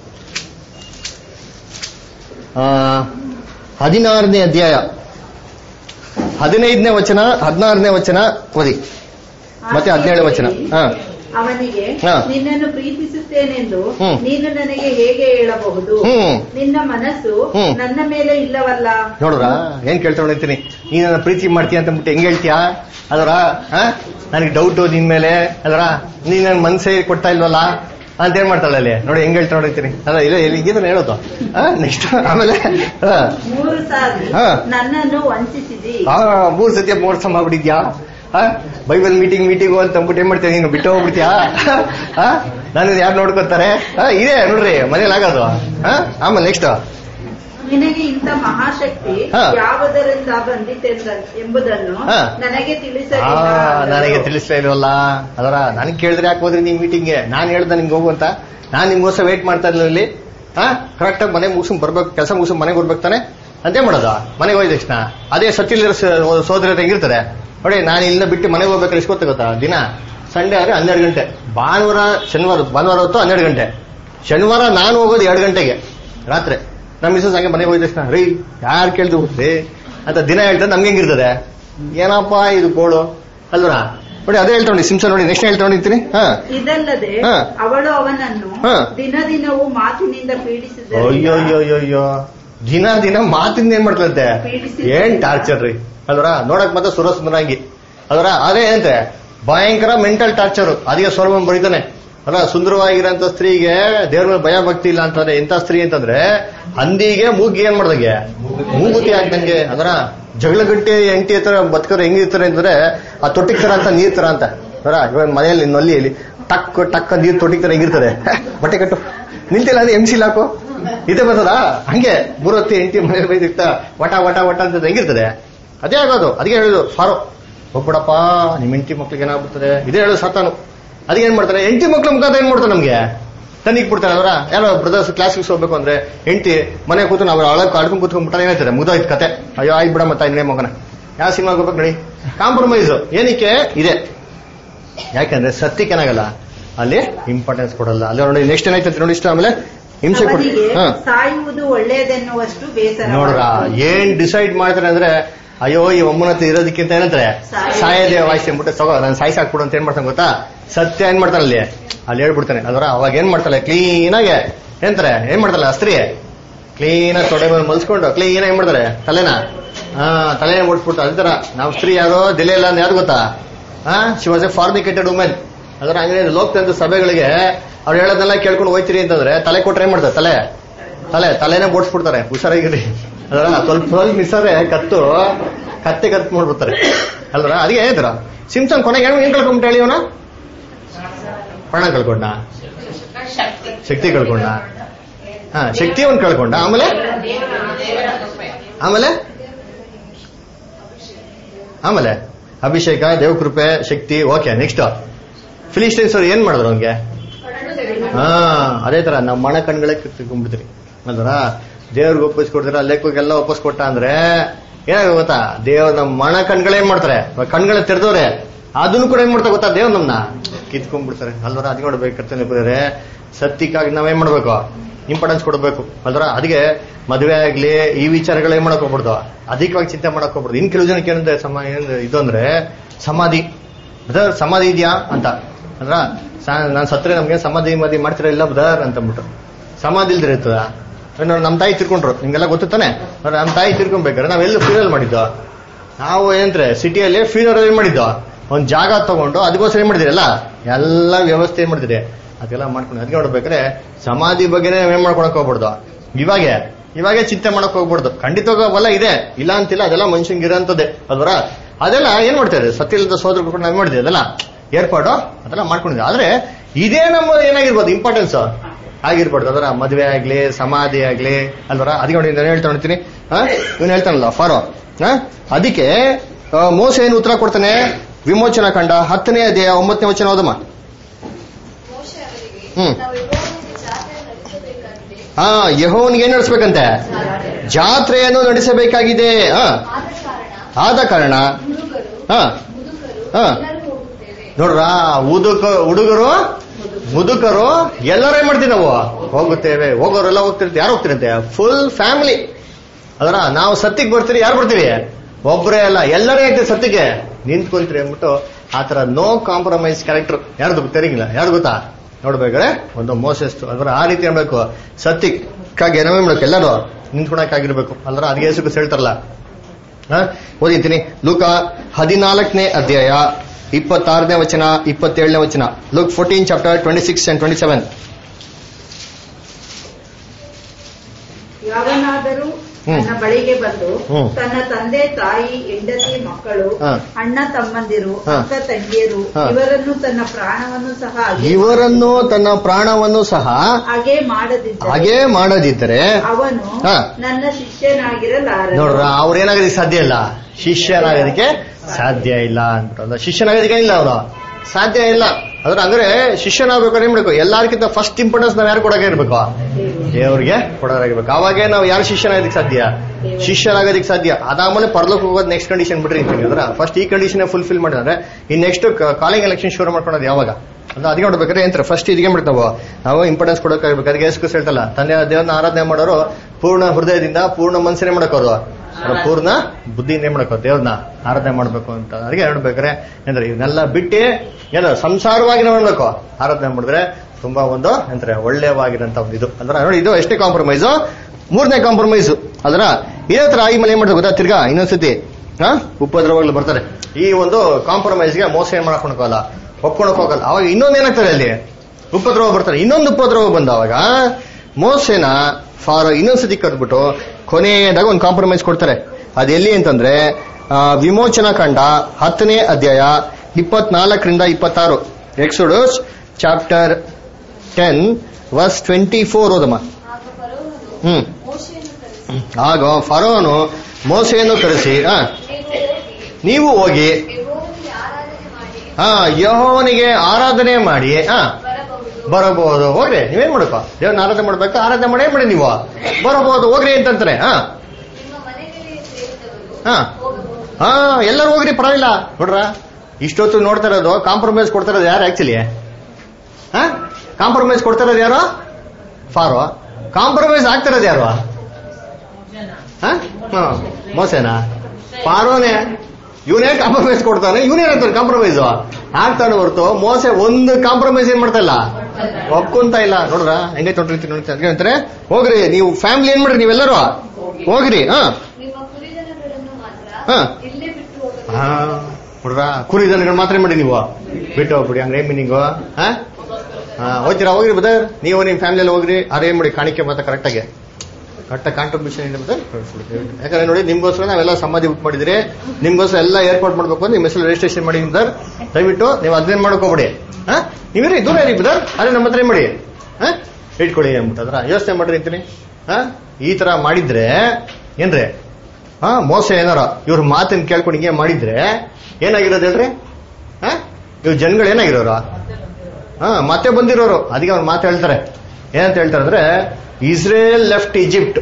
ಆ, ಹದಿನಾರನೇ ಅಧ್ಯಾಯ ಹದಿನೈದನೇ ವಚನ ಹದಿನಾರನೇ ವಚನ ಓದಿ ಮತ್ತೆ ಹದಿನೇಳು ವಚನ ಹಾ ಅವನಿಗೆ ಹಾ. ನಿನ್ನನ್ನು ಪ್ರೀತಿಸುತ್ತೇನೆಂದು ಹ್ಮ್. ನೀನು ನನಗೆ ಹೇಗೆ ಹೇಳಬಹುದು ಹ್ಮ್ ನಿನ್ನ ಮನಸ್ಸು ಹ್ಮ್. ನನ್ನ ಮೇಲೆ ಇಲ್ಲವಲ್ಲ ನೋಡ್ರ ಏನ್ ಕೇಳ್ತಾ ಹೊಡಿತೀನಿ ನೀನ್ ನನ್ನ ಪ್ರೀತಿ ಮಾಡ್ತೀಯ ಅಂತ ಬಿಟ್ಟು ಹೆಂಗ್ ಹೇಳ್ತೀಯಾ ಅದರ ನನಗೆ ಡೌಟ್ ನಿನ್ ಮೇಲೆ ಅದರ ನೀನ್ ನನ್ ಮನ್ಸೇ ಕೊಡ್ತಾ ಇಲ್ವಲ್ಲ ಅಂತ ಏನ್ ಮಾಡ್ತಾಳೆ ಅಲ್ಲಿ ನೋಡಿ ಹೆಂಗ್ ಹೇಳ್ತಾ ಹೊಡಿತೀನಿ ಅದ ಇಲ್ಲ ಇಲ್ಲಿ ಇದನ್ನ ಹೇಳೋದು ನೆಕ್ಸ್ಟ್ ಆಮೇಲೆ ಹಾ. ಮೂರು ಸಾರಿ ಹಾ. ನನ್ನನ್ನು ವಂಚಿಸಿದಿ ಆ, ಮೂರ್ ಸತಿ ಮೂರ್ ಸಮ ಮಾಡ್ಬಿಟ್ಟಿದ್ಯಾ ಆ? ಬೈಬಲ್ ಮೀಟಿಂಗ್ ಮೀಟಿಂಗ್ ಅಂತ ಅಂದ್ಬಿಟ್ಟು ಏನ್ ಮಾಡ್ತೀಯ ನೀನು ಬಿಟ್ಟು ಹೋಗ್ಬಿಡ್ತೀಯಾ ಆ? ನನ್ನ ಯಾರು ನೋಡ್ಕೊತಾರೆ ಆ, ಇದೆ ನೋಡ್ರಿ ಮನೇಲಿ ಆಗೋದು ಆ? ಆಮೇಲೆ ನೆಕ್ಸ್ಟ್ ನಿನಗೆ ಇಂಥ ಮಹಾಶಕ್ತಿ ಹಾ. ಯಾವುದರಿಂದ ಬಂದಿತೆಂದ ಎಂಬುದನ್ನು ಹಾ. ನನಗೆ ಆ, ತಿಳಿಸಲಿಲ್ಲ ನನಗೆ ತಿಳಿಸ್ತಾ ಇಲ್ವಲ್ಲ ಅದರ ನನಗೆ ಕೇಳಿದ್ರೆ ಯಾಕೆ ಹೋದ್ರಿ ನೀವು ಮೀಟಿಂಗ್ಗೆ ನಾನು ಹೇಳ್ದೆ ನಿಮ್ಗೆ ಹೋಗು ಅಂತ ನಾನು ನಿಮ್ಗೋಸ್ಕರ ವೇಟ್ ಮಾಡ್ತಾ ಇರ್ಲಿಲ್ಲ ಇಲ್ಲಿ ಹಾ ಕರೆಕ್ಟ್ ಆಗಿ ಮನೆ ಮುಗಿಸ್ ಬರ್ಬೇಕು ಕೆಲಸ ಮುಗಿಸ್ ಮನೆಗೆ ಬರ್ಬೇಕು ತಾನೆ ಅಂತೇ ಮಾಡೋದು ಮನೆಗೆ ಹೋಯ್ದ ತಕ್ಷಣ ಅದೇ ಸತ್ತಿಲಿರೋ ಸೋದರ ಹೆಂಗಿರ್ತಾರೆ ನೋಡಿ ನಾನು ಇಲ್ಲಿಂದ ಬಿಟ್ಟು ಮನೆಗೆ ಹೋಗ್ಬೇಕಾದ್ರೆ ಎಷ್ಟು ಗೊತ್ತ ಗೊತ್ತಾ ದಿನ ಸಂಡೇ ಆದ್ರೆ ಹನ್ನೆರಡು ಗಂಟೆ ಭಾನುವಾರ ಶನಿವಾರ ಭಾನುವಾರ ಹೊತ್ತು ಹನ್ನೆರಡು ಗಂಟೆ ಶನಿವಾರ ನಾನು ಹೋಗೋದು ಎರಡು ಗಂಟೆಗೆ ರಾತ್ರಿ ನಮ್ಮ ಮಿಸಸ್ ಹಂಗೆ ಮನೆಗೆ ಹೋದ ತಕ್ಷಣ ರೀ ಯಾರು ಕೇಳ್ದು ರೀ ಅಂತ ದಿನ ಹೇಳ್ತಾರೆ ನಮ್ಗೆ ಹೆಂಗಿರ್ತದೆ ಏನಪ್ಪ ಇದು ಗೋಳು ಅಲ್ವರಾ ನೋಡಿ ಅದೇ ಹೇಳ್ತಾ ನೋಡಿ ಸಿಂಸನ್ ನೋಡಿ ನೆಕ್ಸ್ಟ್ ಹೇಳ್ತಾ ನೋಡಿರ್ತೀನಿ ಹಾ ಇದಲ್ಲದೆ ಹಾ. ಅವಳು ಅವನನ್ನು ಹಾ. ದಿನ ದಿನವೂ ಮಾತಿನಿಂದ ಪೀಡಿಸಿದ ಅಯ್ಯೋ ಅಯ್ಯೋ ಅಯ್ಯೋ ಅಯ್ಯೋ ದಿನ ದಿನ ಮಾತಿಂದ ಏನ್ ಮಾಡ್ತಂತೆ ಪೀಡಿಸಿದ. ಏನ್ ಟಾರ್ಚರ್ ರೀ ಅಲ್ವರ ನೋಡಕ್ ಮತ್ತೆ ಸುರ ಸುಂದರಾಂಗಿ ಅಲ್ವರ ಅದೇ ಏನಂತೆ ಭಯಂಕರ ಮೆಂಟಲ್ ಟಾರ್ಚರ್ ಅದಕ್ಕೆ ಸ್ವರ್ಮ ಬರೀತಾನೆ ಅಲ್ಲ ಸುಂದರವಾಗಿರೋಂಥ ಸ್ತ್ರೀಗೆ ದೇವ್ರ ಮೇಲೆ ಭಯ ಭಕ್ತಿ ಇಲ್ಲ ಅಂತಂದ್ರೆ ಎಂತ ಸ್ತ್ರೀ ಅಂತಂದ್ರೆ ಹಂದಿಗೆ ಮೂಗಿ ಏನ್ ಮಾಡ್ದಂಗೆ ಮೂಗುತಿ ಆಗ್ದಂಗೆ ಅದರ ಜಗಳಗಟ್ಟಿ ಎಂಟಿ ಹತ್ರ ಬದುಕರು ಹೆಂಗಿರ್ತಾರೆ ಅಂತಂದ್ರೆ ಆ ತೊಟ್ಟಿಗೆ ತರ ಅಂತ ನೀರ್ ತರ ಅಂತ ಅದರ ಇವಾಗ ಮನೆಯಲ್ಲಿ ನಲ್ಲಿಯಲ್ಲಿ ಟಕ್ ಟಕ್ ನೀರ್ ತೊಟ್ಟಿಗೆ ತರ ಹೆಂಗಿರ್ತದೆ ಬಟ್ಟೆ ಕಟ್ಟು ನಿಲ್ತಿಲ್ಲ ಅಂದ್ರೆ ಎಮ್ಸಿ ಹಾಕು ಇದೇ ಬರ್ತದ ಹಂಗೆ ಮೂರೊತ್ತಿ ಎಂಟಿ ಮನೇಲಿ ಬೈದಿರ್ತಾ ವಟ ವಟ ವಟ ಅಂತ ಹೆಂಗಿರ್ತದೆ ಅದೇ ಆಗೋದು ಅದಕ್ಕೆ ಹೇಳುದು ಫಾರೋ ಹೋಗ್ಬಿಡಪ್ಪ ನಿಮ್ ಹೆಂಡತಿ ಮಕ್ಳಿಗೆ ಏನಾಗ್ಬಿಡ್ತದೆ ಇದೇ ಹೇಳೋದು ಸತಾನು ಅದಕ್ಕೆ ಏನ್ ಮಾಡ್ತಾರೆ ಹೆಂಡತಿ ಮಕ್ಳ ಮುಖಾಂತರ ಏನ್ ಮಾಡ್ತಾರೆ ನಮ್ಗೆ ತನಿಗೆ ಬಿಡ್ತಾರೆ ಅವರ ಯಾರೋ ಬ್ರದರ್ಸ್ ಕ್ಲಾಸಿಗೆ ಹೋಗ್ಬೇಕು ಅಂದ್ರೆ ಹೆಂಡತಿ ಮನೆ ಕೂತು ನಾವು ಅಳಕ್ ಆಡ್ಕೊಂಡು ಕೂತ್ಕೊಂಡ್ಬಿಟ್ಟಾರೆ ಏನಾಯ್ತಾರೆ ಮುಗ್ದೋಯ್ತು ಕತೆ ಅಯ್ಯೋ ಆಯ್ತು ಬಿಡ ಮತ್ತೆ ಇನ್ನೇ ಮಗನ ಯಾವ ಸಿನಿಮಾಗೆ ಹೋಗ್ಬೇಕು ನೋಡಿ ಕಾಂಪ್ರಮೈಸ್ ಏನಕ್ಕೆ ಇದೆ ಯಾಕಂದ್ರೆ ಸತ್ಯಕ್ಕೇನಾಗಲ್ಲ ಅಲ್ಲಿ ಇಂಪಾರ್ಟೆನ್ಸ್ ಕೊಡಲ್ಲ ಅಲ್ಲಿ ನೋಡಿ ನೆಕ್ಸ್ಟ್ ಏನಾಯ್ತು ನೋಡಿ ಇಷ್ಟ ಆಮೇಲೆ ಹಿಂಸೆ ಕೊಡ ಅವನಿಗೆ ಹಾ ಸಾಯುವುದು ಒಳ್ಳೆಯದೆನ್ನುವಷ್ಟು ಬೇಸರ ನೋಡ್ರ ಏನ್ ಡಿಸೈಡ್ ಮಾಡ್ತಾರೆ ಅಂದ್ರೆ ಅಯ್ಯೋ ಈ ಒಮ್ಮನ ಹತ್ರ ಇರೋದಕ್ಕಿಂತ ಏನಂತಾರೆ ಸಾಯೋದೇ. ಸಾಯದೇ ವಾಯ್ಸ್ ಅಂದ್ಬಿಟ್ಟು ತಗೋ ನಾನು ಸಾಯ್ಸಾಕ್ಬಿಡು ಅಂತ ಏನ್ ಮಾಡ್ತಾನೆ ಗೊತ್ತಾ ಸತ್ಯ ಏನ್ ಮಾಡ್ತಾನೆ ಅಲ್ಲಿ ಅಲ್ಲಿ ಹೇಳ್ಬಿಡ್ತಾನೆ ಅದರ ಅವಾಗ ಏನ್ ಮಾಡ್ತಾಳೆ ಕ್ಲೀನ್ ಆಗಿ ಏನಂತಾರೆ ಏನ್ ಮಾಡ್ತಾಳೆ ಸ್ತ್ರೀ ಕ್ಲೀನ್ ಆಗಿ ತೊಡೆ ಮೇಲೆ ಮಲ್ಸ್ಕೊಂಡು ಕ್ಲೀನ್ ಆಗಿ ಏನ್ ಮಾಡ್ತಾರೆ ತಲೆನ ಹಾ ತಲೆ ಮುಟ್ಬಿಟ್ಟು ಅದೇ ತರ ನಾವು ಸ್ತ್ರೀ ಯಾರೋ ದಿಲೆ ಇಲ್ಲ ಅಂತ ಯಾರು ಗೊತ್ತಾ ಹಾ she was a fornicated women ಅದರ ಹಂಗೆ ಲೋಕತಂತ್ರ ಸಭೆಗಳಿಗೆ ಅವ್ರು ಹೇಳೋದೆಲ್ಲ ಕೇಳ್ಕೊಂಡು ಹೋಯ್ತಿರಿ ಅಂತಂದ್ರೆ ತಲೆ ಕೊಟ್ರೆ ಏನ್ ಮಾಡ್ತಾರೆ ತಲೆ ತಲೆ ತಲೆನೇ ಬೋಡ್ಸ್ಬಿಡ್ತಾರೆ ಹುಷಾರಾಗಿರಿ ಅದರ ಸ್ವಲ್ಪ ಸ್ವಲ್ಪ ಮಿಸ್ಸಾರೆ ಕತ್ತು ಕತ್ತೆ ಕತ್ತು ಮಾಡ್ಬಿಡ್ತಾರೆ ಅಲ್ರ ಅದಕ್ಕೆ ಹೇಳಿದ್ರ ಸಿಮ್ಸನ್ ಕೊನೆಗೆ ಏನ್ ಏನ್ ಕಳ್ಕೊಂಬಿಟ್ಟು ಹೇಳಿ ಅವನ ಪ್ರಾಣ ಕಳ್ಕೊಂಡ ಶಕ್ತಿ ಕಳ್ಕೊಂಡ ಹಾ ಶಕ್ತಿ ಅವನ್ ಕಳ್ಕೊಂಡ ಆಮೇಲೆ ಆಮೇಲೆ ಆಮೇಲೆ ಅಭಿಷೇಕ ದೇವಕೃಪೆ ಶಕ್ತಿ ಓಕೆ ನೆಕ್ಸ್ಟ್ ಫಿಲಿಸ್ಟೈನ್ಸ್ ಅವ್ರು ಏನ್ ಮಾಡಿದ್ರು ಅವ್ನಿಗೆ ಹಾ ಅದೇ ತರ ನಮ್ಮ ಮಣ ಕಣ್ಗಳೇ ಕಿತ್ಕೊಂಡ್ಬಿಡ್ತೀರಿ ಅಲ್ವರ ದೇವ್ರಿಗೆ ಒಪ್ಪಿಸ್ಕೊಡ್ತೀರ ಲೆಕ್ಕಕ್ಕೆಲ್ಲ ಒಪ್ಪಿಸ್ಕೊಟ್ಟ ಅಂದ್ರೆ ಏನಾಗ ಗೊತ್ತಾ ದೇವ್ರ ನಮ್ಮ ಮಣ ಕಣ್ಗಳೇ ಏನ್ ಮಾಡ್ತಾರೆ ಇವಾಗ ಕಣ್ಗಳ ತೆರೆದವ್ರೆ ಅದನ್ನು ಕೂಡ ಏನ್ ಮಾಡ್ತಾರೆ ಗೊತ್ತಾ ದೇವ್ರ ನಮ್ನ ಕಿತ್ಕೊಂಡ್ಬಿಡ್ತಾರೆ ಅಲ್ವರ ಅದ್ ನೋಡ್ಬೇಕು ಕರ್ತನೆ ಸತ್ಯಕ್ಕಾಗಿ ನಾವೇನ್ ಮಾಡ್ಬೇಕು ಇಂಪಾರ್ಟೆನ್ಸ್ ಕೊಡಬೇಕು ಅಲ್ವರ ಅದಕ್ಕೆ ಮದುವೆ ಆಗ್ಲಿ ಈ ವಿಚಾರಗಳು ಏನ್ ಮಾಡಕ್ ಹೋಗ್ಬಿಡ್ದು ಅಧಿಕವಾಗಿ ಚಿಂತೆ ಮಾಡಕ್ ಹೋಗ್ಬಿಡ್ದು ಇನ್ ಕೆಲವು ಜನಕ್ಕೆ ಏನಂದ್ರೆ ಸಮ ಏನ್ ಇದು ಅಂದ್ರೆ ಸಮಾಧಿ ಬ್ರದರ್ ಸಮಾಧಿ ಇದೆಯಾ ಅಂತ ಅಂದ್ರ ನಾನು ಸತ್ರೆ ನಮ್ಗೆ ಸಮಾಧಿ ಮದಿ ಮಾಡ್ತೀರಾ ಇಲ್ಲ ಬ್ರದರ್ ಅಂತ ಅಂದ್ಬಿಟ್ಟು ಸಮಾಧಿ ಇಲ್ದಿರ ಇರ್ತದ ನೋಡಿ ನಮ್ಮ ತಾಯಿ ತಿರ್ಕೊಂಡ್ರು ನಿಮ್ಗೆಲ್ಲ ಗೊತ್ತು ತಾನೆ ನೋಡಿ ನಮ್ಮ ತಾಯಿ ತಿರ್ಕೊಬೇಕಾದ್ರೆ ನಾವೆಲ್ಲ ಫ್ಯೂನಲ್ ಮಾಡಿದ್ದು ನಾವು ಏನಂದ್ರೆ ಸಿಟಿಯಲ್ಲಿ ಫ್ಯೂನಲ್ ಏನ್ ಮಾಡಿದ್ದು ಒಂದ್ ಜಾಗ ತಗೊಂಡು ಅದಕ್ಕೋಸ್ಕರ ಏನ್ ಮಾಡಿದಿರಲ್ಲ ಎಲ್ಲ ವ್ಯವಸ್ಥೆ ಏನ್ ಮಾಡಿದಿರಿ ಅದೆಲ್ಲ ಮಾಡ್ಕೊಂಡು ಅದಕ್ಕೆ ನೋಡ್ಬೇಕಾದ್ರೆ ಸಮಾಧಿ ಬಗ್ಗೆನೇ ಏನ್ ಮಾಡ್ಕೊಳಕ್ ಹೋಗ್ಬಿಡ್ದು ಇವಾಗೆ ಇವಾಗೆ ಚಿಂತೆ ಮಾಡಕ್ ಹೋಗ್ಬಿಡ್ದು ಖಂಡಿತವಾಗ ಅವೆಲ್ಲ ಇದೆ ಇಲ್ಲ ಅಂತಿಲ್ಲ ಅದೆಲ್ಲ ಮನುಷ್ಯಂಗೆ ಇರೋಂಥದ್ದೇ ಅಲ್ವರ ಅದೆಲ್ಲ ಏನ್ ಮಾಡ್ತಾರೆ ಸತ್ಯದ ಸೋದರ ಕೂಡ ನಾವ್ ಮಾಡಿದ್ವಿ ಅದೆಲ್ಲ ಏರ್ಪಾಡು ಅದೆಲ್ಲ ಮಾಡ್ಕೊಂಡಿದ್ವಿ ಆದ್ರೆ ಇದೇ ನಮ್ಮ ಏನಾಗಿರ್ಬೋದು ಇಂಪಾರ್ಟೆನ್ಸ್ ಆಗಿರ್ಬಾರ್ದು ಅದರ ಮದುವೆ ಆಗ್ಲಿ ಸಮಾಧಿ ಆಗ್ಲಿ ಅಲ್ವರ ಅದಕ್ಕೆ ನೋಡಿ ನಾನು ಹೇಳ್ತಾ ನೋಡ್ತೀನಿ ಇವನು ಹೇಳ್ತಾನಲ್ಲ ಫಾರೋ ಹಾ? ಅದಕ್ಕೆ ಆ, ಮೋಸ ಏನು ಉತ್ತರ ಕೊಡ್ತಾನೆ ವಿಮೋಚನಾ ಕಂಡ ಹತ್ತನೇ ಅಧ್ಯಾಯ ಒಂಬತ್ತನೇ ವಚನ ಹೋದಮ್ಮ ಮೋಶೆ ಅವರಿಗೆ ಹ್ಮ್. ನಾವು ಯೆಹೋವನಿಗೆ ಜಾತ್ರೆ ನಡೆಸಬೇಕಾಗಿದೆ ಹಾ ಯಹೋವನಿಗೆ ಏನ್ ನಡೆಸ್ಬೇಕಂತೆ ಜಾತ್ರೆಯನ್ನು ನಡೆಸಬೇಕಾಗಿದೆ ಹಾ ಆದ ಕಾರಣ ಆದ ಕಾರಣ ಹುಡುಗರು ಹಾ ಮುದುಕರು ಹಾ. ಎಲ್ಲರೂ ಹೋಗುತ್ತೇವೆ ನೋಡ್ರ ಉದುಕ ಹುಡುಗರು ಮುದುಕರು ಎಲ್ಲರೂ ಏನ್ ಮಾಡ್ತೀವಿ ನಾವು ಹೋಗುತ್ತೇವೆ ಹೋಗೋರೆಲ್ಲ ಹೋಗ್ತಿರ್ತೀವಿ ಯಾರು ಹೋಗ್ತಿರಂತೆ ಫುಲ್ ಫ್ಯಾಮಿಲಿ ಅದರ ನಾವು ಸತ್ಯಕ್ಕೆ ಬರ್ತೀರಿ ಯಾರು ಬರ್ತೀವಿ ಒಬ್ಬರೇ ಅಲ್ಲ ಎಲ್ಲರೇ ಆಗ್ತೀವಿ ಸತ್ಯಕ್ಕೆ ನಿಂತ್ಕೊಳ್ತೀರಿ ಅಂದ್ಬಿಟ್ಟು ಆತರ ನೋ ಕಾಂಪ್ರಮೈಸ್ ಕ್ಯಾರೆಕ್ಟರ್ ಯಾರ್ದು ತೆರಿಗಿಲ್ಲ ಯಾರು ಗೊತ್ತಾ ನೋಡ್ಬೇಕಾದ್ರೆ ಒಂದು ಮೋಸಸ್ ಅದರ ಆ ರೀತಿ ಅನ್ಬೇಕು ಸತ್ಯಕ್ಕಾಗಿ ಏನೋ ಮಾಡ್ಬೇಕು ಎಲ್ಲರೂ ನಿಂತ್ಕೊಳಕ್ಕಾಗಿರ್ಬೇಕು ಅಲ್ರ ಅದ್ಗೆ ಹೆಸರು ಹೇಳ್ತಾರಲ್ಲ ಹ? ಓದಿದ್ದೀನಿ ಲೂಕ ಹದಿನಾಲ್ಕನೇ ಅಧ್ಯಾಯ ಇಪ್ಪತ್ತಾರನೇ ವಚನ ಇಪ್ಪತ್ತೇಳನೇ ವಚನ look fourteen chapter twenty six and twenty seven ಯಾವನಾದರೂ ಹ್ಮ್. ನನ್ನ ಬಳಿಗೆ ಬಂದು ಹ್ಮ್. ತನ್ನ ತಂದೆ ತಾಯಿ ಹೆಂಡತಿ ಮಕ್ಕಳು ಹಾ. ಅಣ್ಣ ತಮ್ಮಂದಿರು ಹಾ. ಅಕ್ಕ ತಂಗಿಯರು ಹಾ. ಇವರನ್ನು ತನ್ನ ಪ್ರಾಣವನ್ನು ಸಹ ಹಾಗೆ- ಇವರನ್ನು ತನ್ನ ಪ್ರಾಣವನ್ನು ಸಹ ಹಾಗೆ ಮಾಡದಿದ್ದರೆ ಹಾಗೇ ಮಾಡದಿದ್ದರೆ ಅವನು ಹಾ. ನನ್ನ ಶಿಷ್ಯನಾಗಿರಲಾರ ನೋಡ್ರ ಅವ್ರೇನಾಗೋದಕ್ಕೆ ಸಾಧ್ಯ ಇಲ್ಲ ಶಿಷ್ಯನಾಗೋದಕ್ಕೆ ಸಾಧ್ಯ ಇಲ್ಲ ಅಂದ್ಬಿಟ್ಟು ಶಿಷ್ಯನಾಗೋದಕ್ಕೆ ಇಲ್ಲ ಅವರು ಸಾಧ್ಯ ಇಲ್ಲ ಅದ್ರ ಅಂದ್ರೆ ಶಿಷ್ಯನಾಗ್ಬೇಕಾದ್ರೆ ಏನ್ ಮಾಡ್ಬೇಕು ಎಲ್ಲಾರ್ಕಿಂತ ಫಸ್ಟ್ ಇಂಪಾರ್ಟೆನ್ಸ್ ನಾವ್ ಯಾರು ಕೊಡಕ್ಕೆ ಇರ್ಬೇಕು ದೇವ್ರಿಗೆ ಕೊಡೋರಾಗಿರ್ಬೇಕು ಅವಾಗೇ ನಾವು ಯಾರು ಶಿಷ್ಯನಾಗೋದಕ್ಕೆ ಸಾಧ್ಯ ಶಿಷ್ಯನಾಗೋದಕ್ಕೆ ಸಾಧ್ಯ ಅದಾದ್ಮೇಲೆ ಪರ್ಲೋಕ್ ಹೋಗೋದು ನೆಕ್ಸ್ಟ್ ಕಂಡೀಷನ್ ಬಿಟ್ರಿ ಅಂತೀನಿ ಅದ್ರ ಫಸ್ಟ್ ಈ ಕಂಡೀಷನ್ ಫುಲ್ಫಿಲ್ ಮಾಡಿದ್ರೆ ಈ ನೆಕ್ಸ್ಟ್ ಕಾಲಿಂಗ್ ಎಲೆಕ್ಷನ್ ಶುರು ಮಾಡ್ಕೊಳೋದು ಯಾವಾಗ ಅಂದ್ರೆ ಅದಕ್ಕೆ ನೋಡ್ಬೇಕಾದ್ರೆ ಏನ್ತಾರೆ ಫಸ್ಟ್ ಇದಕ್ಕೆ ಮಾಡ್ತಾವ ನಾವು ಇಂಪಾರ್ಟೆನ್ಸ್ ಕೊಡೋಕಾಗಬೇಕು ಅದಕ್ಕೆ ಯೇಸು ಕ್ರಿಸ್ತ ಹೇಳ್ತಲ್ಲ ತಂದೆ ದೇವ್ರನ್ನ ಆರಾಧನೆ ಮಾಡೋರು ಪೂರ್ಣ ಹೃದಯದಿಂದ ಪೂರ್ಣ ಮನಸ್ಸನ್ನೇ ಮಾಡಕೋರು ಪೂರ್ಣ ಬುದ್ಧಿನೇ ಮಾಡಕೋ ದೇವ್ರನ್ನ ಆರಾಧನೆ ಮಾಡ್ಬೇಕು ಅಂತ ಅದಕ್ಕೆ ಹೇಳ್ಬೇಕಾರೆ ಅಂದ್ರೆ ಇವನ್ನೆಲ್ಲ ಬಿಟ್ಟು ಏನೋ ಸಂಸಾರವಾಗಿ ನಾವು ಮಾಡ್ಬೇಕು ಆರಾಧನೆ ಮಾಡಿದ್ರೆ ತುಂಬಾ ಒಂದು ಅಂದ್ರೆ ಒಳ್ಳೆಯವಾಗಿರಂತ ಒಂದು ಇದು ಅಂದ್ರೆ ನೋಡಿ ಇದು ಎಷ್ಟೇ ಕಾಂಪ್ರಮೈಸು ಮೂರನೇ ಕಾಂಪ್ರಮೈಸು ಅದರ ಇದೇ ತರ ಆಗಿ ಮೇಲೆ ಏನ್ ಮಾಡ್ಬೇಕು ಗೊತ್ತಾ ತಿರ್ಗಾ ಇನ್ನೊಂದ್ಸತಿ ಹಾ ಉಪದ್ರವಗಳು ಬರ್ತಾರೆ ಈ ಒಂದು ಕಾಂಪ್ರಮೈಸ್ಗೆ ಮೋಸ ಏನ್ ಮಾಡಕ್ ಹೋಗಲ್ಲ ಒಪ್ಕೊಳಕ್ ಹೋಗಲ್ಲ ಅವಾಗ ಇನ್ನೊಂದ್ ಏನಾಗ್ತಾರೆ ಅಲ್ಲಿ ಉಪದ್ರವ ಬರ್ತಾರೆ ಇನ್ನೊಂದು ಉಪದ್ರವ ಬಂದವಾಗ ಮೋಸೆನ ಫಾರೋ ಇನ್ನೊಂದ್ಸತಿ ಕರೆದ್ಬಿಟ್ಟು ಕೊನೆಯದಾಗ ಒಂದು ಕಾಂಪ್ರಮೈಸ್ ಕೊಡ್ತಾರೆ ಅದು ಎಲ್ಲಿ ಅಂತಂದ್ರೆ ಆ, ವಿಮೋಚನಾ ಕಂಡ ಹತ್ತನೇ ಅಧ್ಯಾಯ ಇಪ್ಪತ್ನಾಲ್ಕರಿಂದ ಇಪ್ಪತ್ತಾರು Exodus chapter ten verse twenty four ಓದಮ್ಮ ಆಗ ಫರೋಹನು ಹ್ಮ್ ಮೋಶೆಯನ್ನು ಕರೆಸಿ ಆಗ ಫರೋನು ಮೋಸೆಯನ್ನು ಕರೆಸಿ ಆ, ನೀವು ಹೋಗಿ ನೀವು ಹೋಗಿ ಯೆಹೋವನಿಗೆ ಆರಾಧನೆ ಮಾಡಿ ಆ ಯಹೋವನಿಗೆ ಆರಾಧನೆ ಮಾಡಿ ಆ ಬರಬಹುದು ಬರಬಹುದು ಹೋಗ್ರಿ ನೀವೇನ್ ಮಾಡ್ಕೋ ದೇವ್ರನ್ನ ಆರಾಧನೆ ಮಾಡ್ಬೇಕು ಆರಾಧನೆ ಮಾಡೇ ಮಾಡಿ ನೀವು ಬರಬಹುದು ಹೋಗ್ರಿ ಅಂತಂತಾರೆ ಹಾ ನಿಮ್ಮ ಮನೆಗಳಿಗೆ ಸೇರಿದವರು ಹಾ. ಹೋಗಬಹುದು ಹಾ ಎಲ್ಲರೂ ಹೋಗ್ರಿ ಪರವಾಗಿಲ್ಲ ನೋಡ್ರ ಇಷ್ಟೊತ್ತು ನೋಡ್ತಾ ಇರೋದು ಕಾಂಪ್ರಮೈಸ್ ಕೊಡ್ತಾ ಇರೋದು ಯಾರು ಆಕ್ಚುಲಿ ಹಾ ಕಾಂಪ್ರಮೈಸ್ ಕೊಡ್ತಾ ಇರೋದು ಯಾರು ಫಾರೋ ಕಾಂಪ್ರಮೈಸ್ ಆಗ್ತಿರೋದು ಯಾರು ಹಾ ಹಾ ಮೋಸೇನಾ ಫಾರೋನೇ ಇವನೇ ಕಾಂಪ್ರಮೈಸ್ ಕೊಡ್ತಾನೆ ಇವನೇನಂತಾನೆ ಕಾಂಪ್ರಮೈಸ್ ಆಗ್ತಾನೆ ಹೊರತು ಮೋಸೆ ಒಂದು ಕಾಂಪ್ರಮೈಸ್ ಏನ್ ಮಾಡ್ತಾ ಇಲ್ಲ ಒಪ್ಕೊಂತ ಇಲ್ಲ ನೋಡ್ರ ಹೆಂಗೈತೆ ನೋಡ್ರಿ ನೋಡ್ರಿ ಅಂತ ಹೇಳ್ತಾರೆ ಹೋಗ್ರಿ ನೀವು ಫ್ಯಾಮಿಲಿ ಏನ್ ಮಾಡ್ರಿ ನೀವೆಲ್ಲರೂ ಹೋಗ್ರಿ ಹಾ ನಿಮ್ಮ ಕುರಿದನಗಳನ್ನು ಮಾತ್ರ ಹಾ. ಇಲ್ಲೇ ಬಿಟ್ಟು ಹೋಗಬೇಕು ಹಾ ನೋಡ್ರ ಕುರಿ ದನಗಳು ಮಾತ್ರ ಮಾಡಿ ನೀವು ಬಿಟ್ಟು ಹೋಗ್ಬಿಡಿ ಹಂಗ್ರೆ ಮೀನಿಂಗು ಹಾ ಹಾ ಹೋಗ್ತೀರಾ ಹೋಗ್ರಿ ಬದರ್ ನೀವು ನಿಮ್ ಫ್ಯಾಮಿಲಿಯಲ್ಲಿ ಹೋಗ್ರಿ ಅದೇ ಮಾಡಿ ಕಾಣಿಕೆ ಮತ್ತೆ ಕರೆಕ್ಟಾಗಿ ಕರೆಕ್ಟ್ ಕಾಂಟ್ರಿಬ್ಯೂಷನ್ ಇದೆ ಮತ್ತೆ ಯಾಕಂದ್ರೆ ನೋಡಿ ನಿಮ್ಗೋಸ್ಕರ ನಾವೆಲ್ಲ ಸಮಾಧಿ ಬುಕ್ ಮಾಡಿದ್ರಿ ನಿಮ್ಗೋಸ್ಕರ ಎಲ್ಲ ಏರ್ಪೋರ್ಟ್ ಮಾಡ್ಬೇಕು ಅಂತ ನಿಮ್ಮ ಹೆಸರು ರಿಜಿಸ್ಟ್ರೇಷನ್ ಮಾಡಿ ಸರ್ ದಯವಿಟ್ಟು ನೀವು ಅದನ್ನೇನ್ ಮಾಡ್ಕೋಬಿಡಿ ಹಾ ನೀವಿರಿ ದೂರ ಇರಿ ಬದರ್ ಅದೇ ನಮ್ಮ ಹತ್ರ ಏನ್ ಮಾಡಿ ಹಾ ಇಟ್ಕೊಳ್ಳಿ ಅಂದ್ಬಿಟ್ಟು ಅದ್ರ ಯೋಚನೆ ಮಾಡ್ರಿ ಅಂತೀನಿ ಹಾ ಈ ತರ ಮಾಡಿದ್ರೆ ಏನ್ರಿ ಹಾ ಮೋಸ ಏನಾರ ಇವ್ರ ಮಾತನ್ನ ಕೇಳ್ಕೊಂಡು ಹಿಂಗೆ ಮಾಡಿದ್ರೆ ಏನಾಗಿರೋದು ಹೇಳ್ರಿ ಹಾ ಇವ್ರ ಜನಗಳು ಏನಾಗಿರೋರು ಹಾ ಮತ್ತೆ ಬಂದಿರೋರು ಅದಕ್ಕೆ ಅವ್ರು ಮಾತು ಹೇಳ್ತಾರೆ ಏನಂತ ಹೇಳ್ತಾರೆ ಅಂದ್ರೆ Israel left Egypt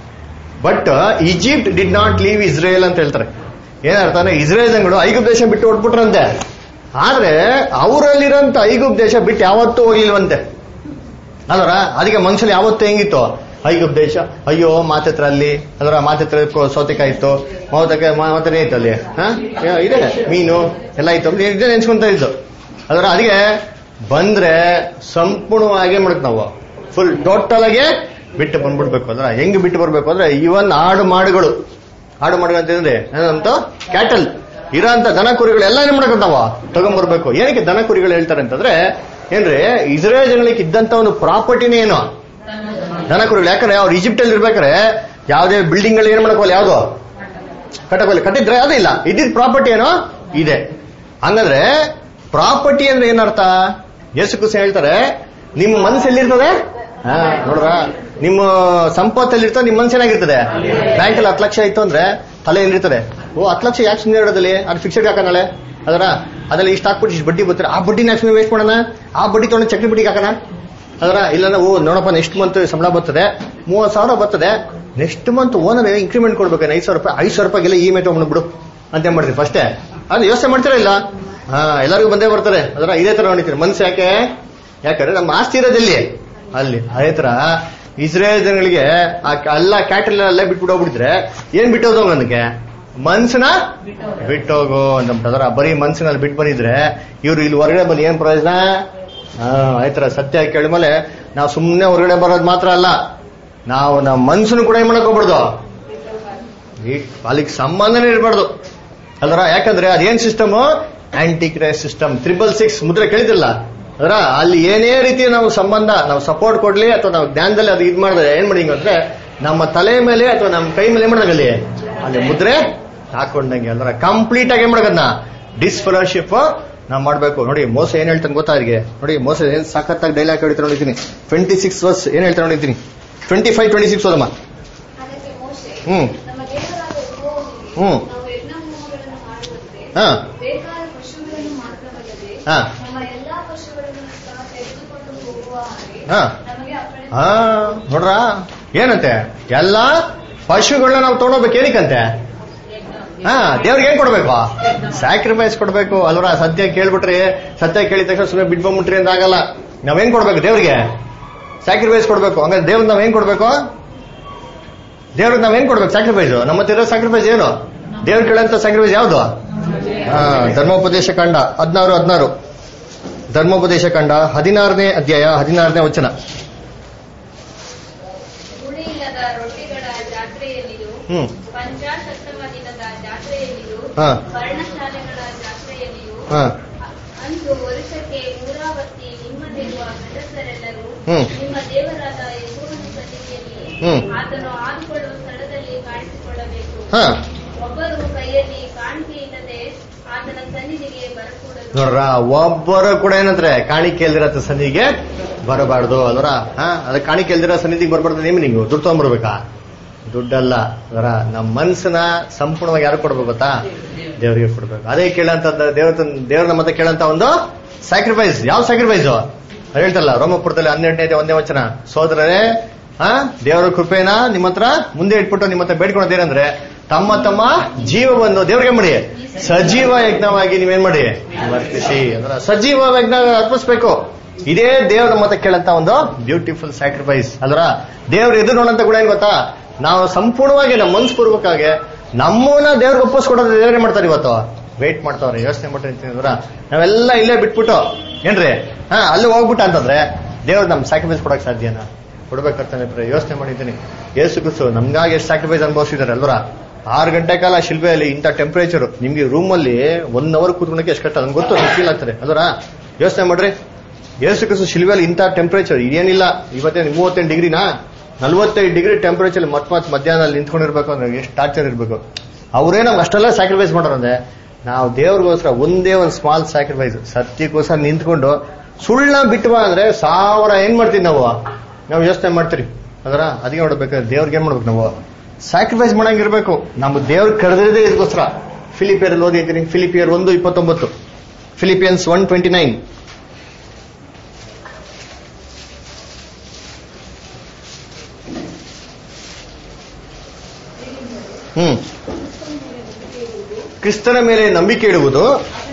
but Egypt did not leave Israel ಅಂತ ಹೇಳ್ತಾರೆ ಏನರ್ಥ ಅಂದ್ರೆ ಇಸ್ರೇಲ್ ಜನಗಳು ಐಗುಪ್ ದೇಶ ಬಿಟ್ಟು ಹೊಟ್ಬಿಟ್ರಂತೆ ಆದ್ರೆ ಅವರಲ್ಲಿರೋಂಥ ಐಗುಪ್ ದೇಶ ಬಿಟ್ಟು ಯಾವತ್ತೂ ಹೋಗ್ಲಿಲ್ವಂತೆ ಅಲ್ವರ ಅದಕ್ಕೆ ಮನುಷ್ಯನ ಯಾವತ್ತೂ ಹೆಂಗಿತ್ತು ಐಗುಪ್ ದೇಶ ಅಯ್ಯೋ ಮಾತತ್ರ ಅಲ್ಲಿ ಅದರ ಮಾತತ್ರ ಸೌತೆಕಾಯಿ ಇತ್ತು ಮೌತಕಾಯಿ ಮಾತನೇ ಇತ್ತು ಅಲ್ಲಿ ಹಾ ಏ- ಇದೆ ಮೀನು ಎಲ್ಲ ಇತ್ತು ಅಂದ್ರೆ ಇದೇ ನೆನ್ಸ್ಕೊಂತ ಇದ್ದು ಅದರ ಅದಕ್ಕೆ ಬಂದ್ರೆ ಸಂಪೂರ್ಣವಾಗಿ ಮಾಡ್ಬೇಕು ನಾವು ಫುಲ್ ಟೋಟಲ್ ಆಗಿ ಬಿಟ್ಟು ಬಂದ್ಬಿಡ್ಬೇಕು ಅಂದ್ರೆ ಹೆಂಗ್ ಬಿಟ್ಟು ಬರ್ಬೇಕು ಅಂದ್ರೆ ಇವನ್ ಆಡು ಮಾಡುಗಳು ಆಡು ಮಾಡುಗಳು ಅಂತ ಹೇಳಿದ್ರೆ ಏನಂತ ಕ್ಯಾಟಲ್ ಇರೋಂತ ದನ ಕುರಿಗಳು ಎಲ್ಲ ಏನ್ ಮಾಡಕಂತಾವ ತಗೊಂಡ್ಬರ್ಬೇಕು ಏನಕ್ಕೆ ದನ ಕುರಿಗಳು ಹೇಳ್ತಾರೆ ಅಂತಂದ್ರೆ ಏನ್ರಿ ಇಸ್ರೇಲ್ ಜನಗಳಿಗೆ ಇದ್ದಂತ ಒಂದು ಪ್ರಾಪರ್ಟಿನೇ ಏನು ದನ ಕುರಿಗಳು ಯಾಕಂದ್ರೆ ಅವ್ರು ಈಜಿಪ್ಟ್ ಅಲ್ಲಿ ಇರ್ಬೇಕಾದ್ರೆ ಯಾವ್ದೇ ಬಿಲ್ಡಿಂಗ್ ಗಳು ಏನ್ ಮಾಡಕೋಲ್ಲ ಯಾವ್ದು ಕಟ್ಟಕೋಲ್ಲ ಕಟ್ಟಿದ್ರೆ ಅದೇ ಇಲ್ಲ ಇದ್ದಿದ್ ಪ್ರಾಪರ್ಟಿ ಏನೋ ಇದೆ ಹಂಗಂದ್ರೆ ಪ್ರಾಪರ್ಟಿ ಅಂದ್ರೆ ಏನರ್ಥ ಯೇಸು ಕುಸ ಹೇಳ್ತಾರೆ ನಿಮ್ಮ ಮನಸ್ಸು ಎಲ್ಲಿರ್ತದೆ ಹಾ ನೋಡ್ರ ನಿಮ್ಮ ಸಂಪತ್ತಲ್ಲಿ ಇರ್ತದೆ ನಿಮ್ಮ ಮನಸ್ಸು ಏನಾಗಿರ್ತದೆ ಬ್ಯಾಂಕ್ ಅಲ್ಲಿ ಹತ್ತು ಲಕ್ಷ ಇತ್ತು ಅಂದ್ರೆ ತಲೆ ಎಲ್ಲಿರ್ತದೆ ಓ ಹತ್ತು ಲಕ್ಷ ಯಾಕೆ ಸುಮ್ಮನೆ ಇಡೋದಲ್ಲಿ ಅದು ಫಿಕ್ಸ್ಡ್ ಹಾಕೋಣಳೆ ಅದರ ಅದ್ರಲ್ಲಿ ಇಷ್ಟು ಹಾಕ್ಬಿಟ್ಟು ಇಷ್ಟು ಬಡ್ಡಿ ಬರ್ತಾರೆ ಆ ಬಡ್ಡಿನ ಯಾಕೆ ಸುಮ್ಮನೆ ವೇಸ್ಟ್ ಮಾಡೋಣ ಆ ಬಡ್ಡಿ ತಗೊಂಡು ಚಕ್ರಿ ಬಡ್ಡಿಗೆ ಹಾಕೋಣ ಅದರ ಇಲ್ಲ ಓ ನೋಡಪ್ಪ ನೆಕ್ಸ್ಟ್ ಮಂತ್ ಸಂಬಳ ಬರ್ತದೆ ಮೂವತ್ತು ಸಾವಿರ ಬರ್ತದೆ ನೆಕ್ಸ್ಟ್ ಮಂತ್ ಓನರ್ ಇನ್ಕ್ರಿಮೆಂಟ್ ಕೊಡ್ಬೇಕು ಐದು ಸಾವಿರ ರೂಪಾಯಿ ಐದು ಸಾವಿರ ರೂಪಾಯಿಗೆಲ್ಲ ಇ ಮೇ ತಗೊಂಡ್ಬಿಡು ಅಂತ ಏನ್ ಮಾಡ್ತೀವಿ ಫಸ್ಟೇ ಅದು ಯೋಚನೆ ಮಾಡ್ತೀರಾ ಇಲ್ಲ ಹಾ ಎಲ್ಲರಿಗೂ ಬಂದೇ ಬರ್ತಾರೆ ಅದರ ಇದೇ ತರ ನೋಡಿತೀರಿ ಮನ್ಸು ಯಾಕೆ ಯಾಕಂದ್ರೆ ನಮ್ಮ ಆಸ್ತಿ ಇರೋದಲ್ಲಿ ಅಲ್ಲಿ ಅದೇ ತರ ಇಸ್ರೇಲ್ ಜನಗಳಿಗೆ ಆ ಕ- ಎಲ್ಲ ಕ್ಯಾಟಲ್ ಅಲ್ಲೇ ಬಿಟ್ಬಿಟ್ಟು ಹೋಗ್ಬಿಟ್ಟಿದ್ರೆ ಏನ್ ಬಿಟ್ಟೋದು ನನಗೆ ಮನ್ಸನ ಬಿಟ್ಟೋಗು ಅಂತ ಅದರ ಬರೀ ಮನ್ಸಿನಲ್ಲಿ ಬಿಟ್ಟು ಬಂದಿದ್ರೆ ಇವ್ರು ಇಲ್ಲಿ ಹೊರಗಡೆ ಬಂದು ಏನ್ ಪ್ರಯೋಜನ ಹಾ ಆಯ್ತರ ಸತ್ಯ ಕೇಳಿದ್ಮೇಲೆ ನಾವು ಸುಮ್ಮನೆ ಹೊರಗಡೆ ಬರೋದು ಮಾತ್ರ ಅಲ್ಲ ನಾವು ನಮ್ಮ ಮನ್ಸನ್ನು ಕೂಡ ಏನ್ ಮಾಡಕ್ ಹೋಗ್ಬಾರ್ದು ಈ ಅಲ್ಲಿಗೆ ಸಂಬಂಧನೇ ಇರಬಾರ್ದು ಅಲ್ರ ಯಾಕಂದ್ರೆ ಅದೇನ್ system anti Christ system triple six ಮುದ್ರೆ ಕೇಳಿದಿಲ್ಲ ಅದರ ಅಲ್ಲಿ ಏನೇ ರೀತಿ ನಾವು ಸಂಬಂಧ ನಾವು ಸಪೋರ್ಟ್ ಕೊಡ್ಲಿ ಅಥವಾ ನಾವು ಜ್ಞಾನದಲ್ಲಿ ಅದು ಇದು ಮಾಡಿದ್ರೆ ಏನ್ ಮಾಡಿ ಅಂದ್ರೆ ನಮ್ಮ ತಲೆ ಮೇಲೆ ಅಥವಾ ನಮ್ಮ ಕೈ ಮೇಲೆ ಏನ್ ಮಾಡ್ದಂಗೆ ಅಲ್ಲಿ ಅಲ್ಲಿ ಮುದ್ರೆ ಹಾಕೊಂಡಂಗೆ ಅಲ್ರ ಕಂಪ್ಲೀಟ್ ಆಗಿ ಏನ್ ಮಾಡೋದನ್ನ ಡಿಸ್ಫೆಲೋಶಿಪ್ ನಾವು ಮಾಡ್ಬೇಕು ನೋಡಿ ಮೋಸ ಏನ್ ಹೇಳ್ತಾನೆ ಗೊತ್ತಾ ಅವ್ರಿಗೆ ನೋಡಿ ಮೋಸ ಏನ್ ಸಖತ್ತಾಗಿ ಡೈಲಾಗ್ ಹೇಳ್ತಾರೆ ನೋಡಿದ್ದೀನಿ ಟ್ವೆಂಟಿ ಸಿಕ್ಸ್ ವರ್ಸ್ ಏನ್ ಹೇಳ್ತಾರೆ ನೋಡಿದ್ದೀನಿ ಟ್ವೆಂಟಿ ಫೈವ್ ಟ್ವೆಂಟಿ ಸಿಕ್ಸ್ ಓದಮ್ಮ ಅದಕ್ಕೆ ಮೋಶೆ ಹ್ಮ್. ನಮ್ಮ ದೇವರಾದ ಯೆಹೋವನಿಗೆ ಹ್ಮ್. ನಾವು ಯಜ್ಞ ಹೋಮಗಳನ್ನು ಮಾಡುವಂತೆ ಹಾ ಬೇಕಾದ ಪಶುಗಳನ್ನು ಮಾತ್ರವಲ್ಲದೆ ಹಾ. ನಮ್ಮ ಎಲ್ಲಾ ಪಶುಗಳನ್ನು ಸಹ ತೆಗೆದುಕೊಂಡು ಹೋಗುವ ಹಾಗೆ ಹಾ. ನಮಗೆ ಅಪ್ಪಣೆ ಹಾ ನೋಡ್ರ ಏನಂತೆ ಎಲ್ಲಾ ಪಶುಗಳನ್ನ ನಾವು ತಗೊಂಡೋಗ್ಬೇಕು ಏನಕ್ಕಂತೆ ಹಾ ದೇವ್ರಿಗೆ ಏನ್ ಕೊಡ್ಬೇಕು ಸ್ಯಾಕ್ರಿಫೈಸ್ ಕೊಡ್ಬೇಕು ಅಲ್ವರ ಸತ್ಯ ಕೇಳ್ಬಿಟ್ರಿ ಸತ್ಯ ಕೇಳಿದ ತಕ್ಷಣ ಸುಮ್ಮನೆ ಬಿಟ್ಕೊಂಡ್ಬಿಟ್ರಿ ಅಂತ ಆಗಲ್ಲ ನಾವೇನ್ ಕೊಡ್ಬೇಕು ದೇವ್ರಿಗೆ ಸ್ಯಾಕ್ರಿಫೈಸ್ ಕೊಡ್ಬೇಕು ಹಂಗಾದ್ರೆ ದೇವ್ರ ನಾವ್ ಏನ್ ಕೊಡ್ಬೇಕು ದೇವ್ರಿಗೆ ನಾವೇನ್ ಕೊಡ್ಬೇಕು ಸ್ಯಾಕ್ರಿಫೈಸ್ ನಮ್ಮ ಹತ್ರ ಇರೋ ಸ್ಯಾಕ್ರಿಫೈಸ್ ಏನು ದೇವ್ರ ಕೇಳಂತ ಸ್ಯಾಕ್ರಿಫೈಸ್ ಯಾವ್ದು ಹಾ ಧರ್ಮೋಪದೇಶ ಕಂಡ ಹದಿನಾರು ಹದಿನಾರು ಧರ್ಮೋಪದೇಶ ಕಂಡ ಹದಿನಾರನೇ ಅಧ್ಯಾಯ ಹದಿನಾರನೇ ವಚನ ಹುಳಿಯಿಲ್ಲದ ರೊಟ್ಟಿಗಳ ಜಾತ್ರೆಯಲ್ಲಿಯೂ ಹ್ಮ್ ಪಂಚಾಶತ್ತಮ ದಿನದ ಜಾತ್ರೆಯಲ್ಲಿಯೂ ಹಾ. ವರ್ಣಶಾಲೆಗಳ ಜಾತ್ರೆಯಲ್ಲಿಯೂ ಹಾ ಅಂದು ವರ್ಷಕ್ಕೆ ಮೂರಾವರ್ತಿ ನಿಮ್ಮಲ್ಲಿರುವ ಗಂಡಸರೆಲ್ಲರೂ ಹ್ಮ್. ನಿಮ್ಮ ದೇವರಾದ ಯೆಹೋವನ ಸನ್ನಿಧಿಯಲ್ಲಿ ಹ್ಮ್. ಆತನು ಆದುಕೊಳ್ಳುವ ಸ್ಥಳದಲ್ಲಿ ಕಾಣಿಸಿಕೊಳ್ಳಬೇಕು ಹಾ ಒಬ್ಬರು ಕೈಯಲ್ಲಿ ಕಾಣಿಕೆ ಇಲ್ಲದೆ ಆತನ ಸನ್ನಿಧಿಗೆ ಬರಕೂಡದು ನೋಡ್ರ ಒಬ್ಬರು ಕೂಡ ಏನಂದ್ರೆ ಕಾಣಿಕೆ ಇಲ್ದಿರೋ ಸನ್ನಿಧಿಗೆ ಬರಬಾರ್ದು ಅಲ್ವರ ಹಾ ಅದ ಕಾಣಿಕೆ ಇಲ್ದಿರೋ ಸನ್ನಿಧಿಗೆ ಬರಬಾರ್ದು ನೇಮ್ ನೀವು ದುಡ್ಡು ತಗೊಂಡ್ಬರ್ಬೇಕಾ ದುಡ್ಡಲ್ಲ ಅದರ ನಮ್ಮ ಮನ್ಸನ್ನ ಸಂಪೂರ್ಣವಾಗಿ ಯಾರು ಕೊಡ್ಬೇಕು ಗೊತ್ತಾ ದೇವರಿಗೆ ಕೊಡ್ಬೇಕು ಅದೇ ಕೇಳಂತ ದೇವ್ರ ದೇವ್ರ ನಮ್ಮ ಹತ್ರ ಕೇಳಂತ ಒಂದು ಸ್ಯಾಕ್ರಿಫೈಸ್ ಯಾವ ಸ್ಯಾಕ್ರಿಫೈಸ್ ಅದು ಹೇಳ್ತಲ್ಲ ರೋಮಪುರದಲ್ಲಿ ಹನ್ನೆರಡನೇ ಒಂದೇ ವಚನ ಸೋದರರೇ ಹಾ ದೇವರ ಕೃಪೆನ ನಿಮ್ಮ ಹತ್ರ ಮುಂದೆ ಇಟ್ಬಿಟ್ಟು ನಿಮ್ಮ ಹತ್ರ ಬೇಡ್ಕೊಳೋದೇನಂದ್ರೆ ತಮ್ಮ ತಮ್ಮ ಜೀವವನ್ನು ದೇವ್ರಿಗೆ ಮಾಡಿ ಸಜೀವ ಯಜ್ಞವಾಗಿ ನೀವೇನ್ ಮಾಡಿ ವರ್ತಿಸಿ ಅಂದ್ರೆ ಸಜೀವ ಯಜ್ಞ ಅರ್ಪಿಸ್ಬೇಕು ಇದೇ ದೇವ್ರ ನಮ್ಮ ಹತ್ರ ಕೇಳಂತ ಒಂದು ಬ್ಯೂಟಿಫುಲ್ ಸ್ಯಾಕ್ರಿಫೈಸ್ ಅಲ್ರ ದೇವ್ರ ಎದುರು ನೋಡಂತ ಕೂಡ ಏನ್ ಗೊತ್ತಾ ನಾವು ಸಂಪೂರ್ಣವಾಗಿ ನಮ್ಮ ಮನ್ಸ್ಪೂರ್ವಕವಾಗಿ ನಮ್ಮನ್ನ ದೇವ್ರಿಗೆ ಒಪ್ಪಿಸ್ಕೊಡೋದು ದೇವ್ರೇ ಮಾಡ್ತಾರೆ ಇವತ್ತು ವೇಟ್ ಮಾಡ್ತಾವ್ರೆ ಯೋಚನೆ ಮಾಡ್ತೀನಿ ಅಂದ್ರ ನಾವೆಲ್ಲ ಇಲ್ಲೇ ಬಿಟ್ಬಿಟ್ಟು ಏನ್ರಿ ಹಾ ಅಲ್ಲಿ ಹೋಗ್ಬಿಟ್ಟ ಅಂತಂದ್ರೆ ದೇವ್ರು ನಮ್ ಸ್ಯಾಕ್ರಿಫೈಸ್ ಕೊಡಕ್ ಸಾಧ್ಯನಾ ಕೊಡ್ಬೇಕಂತಾನೆ ಯೋಚನೆ ಮಾಡಿದ್ದೀನಿ ಏಸು ಕ್ರಿಸ್ತು ನಮ್ಗಾಗಿ ಎಷ್ಟು ಸ್ಯಾಕ್ರಿಫೈಸ್ ಅನುಭವಿಸಿದಾರೆ ಅಲ್ವರ ಆರು ಗಂಟೆ ಕಾಲ ಶಿಲ್ಬೆಯಲ್ಲಿ ಇಂಥ ಟೆಂಪರೇಚರ್ ನಿಮ್ಗೆ ರೂಮ್ ಅಲ್ಲಿ ಒನ್ ಅವರ್ ಕೂತ್ಕೊಳಕ್ಕೆ ಎಷ್ಟು ಕಷ್ಟ ನನ್ಗೆ ಗೊತ್ತು ಫೀಲ್ ಆಗ್ತದೆ ಅಲ್ವರ ಯೋಚನೆ ಮಾಡ್ರಿ ಏಸು ಕ್ರಿಸ್ತು ಶಿಲ್ಬೆಯಲ್ಲಿ ಇಂಥ ಟೆಂಪರೇಚರ್ ಏನಿಲ್ಲ ಇವತ್ತೇನು ಮೂವತ್ತೆಂಟು ಡಿಗ್ರಿನಾ ನಲ್ವತ್ತೈದು ಡಿಗ್ರಿ ಟೆಂಪರೇಚರ್ ಮತ್ ಮತ್ ಮಧ್ಯಾಹ್ನದಲ್ಲಿ ನಿಂತ್ಕೊಂಡಿರ್ಬೇಕು ಅಂದ್ರೆ ಎಷ್ಟು ಟಾರ್ಚರ್ ಇರ್ಬೇಕು ಅವರೇ ನಮ್ಗೆ ಅಷ್ಟೆಲ್ಲ ಸ್ಯಾಕ್ರಿಫೈಸ್ ಮಾಡೋರಂದ್ರೆ ನಾವು ದೇವ್ರಿಗೋಸ್ಕರ ಒಂದೇ ಒಂದು ಸ್ಮಾಲ್ ಸ್ಯಾಕ್ರಿಫೈಸ್ ಸತ್ಯಕ್ಕೋಸ್ಕರ ನಿಂತ್ಕೊಂಡು ಸುಳ್ಳ ಬಿಟ್ಟವಾ ಅಂದ್ರೆ ಸಾವಿರ ಏನ್ ಮಾಡ್ತೀವಿ ನಾವು ನಾವು ಯೋಚನೆ ಮಾಡ್ತೀರಿ ಅದರ ಅದಕ್ಕೆ ನೋಡ್ಬೇಕಾದ್ರೆ ದೇವ್ರಿಗೆ ಏನ್ ಮಾಡ್ಬೇಕು ನಾವು ಸ್ಯಾಕ್ರಿಫೈಸ್ ಮಾಡಂಗಿರ್ಬೇಕು ನಮ್ಮ ದೇವ್ರು ಕರೆದಿರೋದೇ ಇದಕ್ಕೋಸ್ಕರ ಫಿಲಿಪಿಯರ್ ಓದಿ ಅಂತೀನಿ ಫಿಲಿಪಿಯರ್ ಒಂದು ಇಪ್ಪತ್ತೊಂಬತ್ತು Philippians one twenty nine hmm ಕ್ರಿಸ್ತನ ಮೇಲೆ ನಂಬಿಕೆ ಇಡುವುದು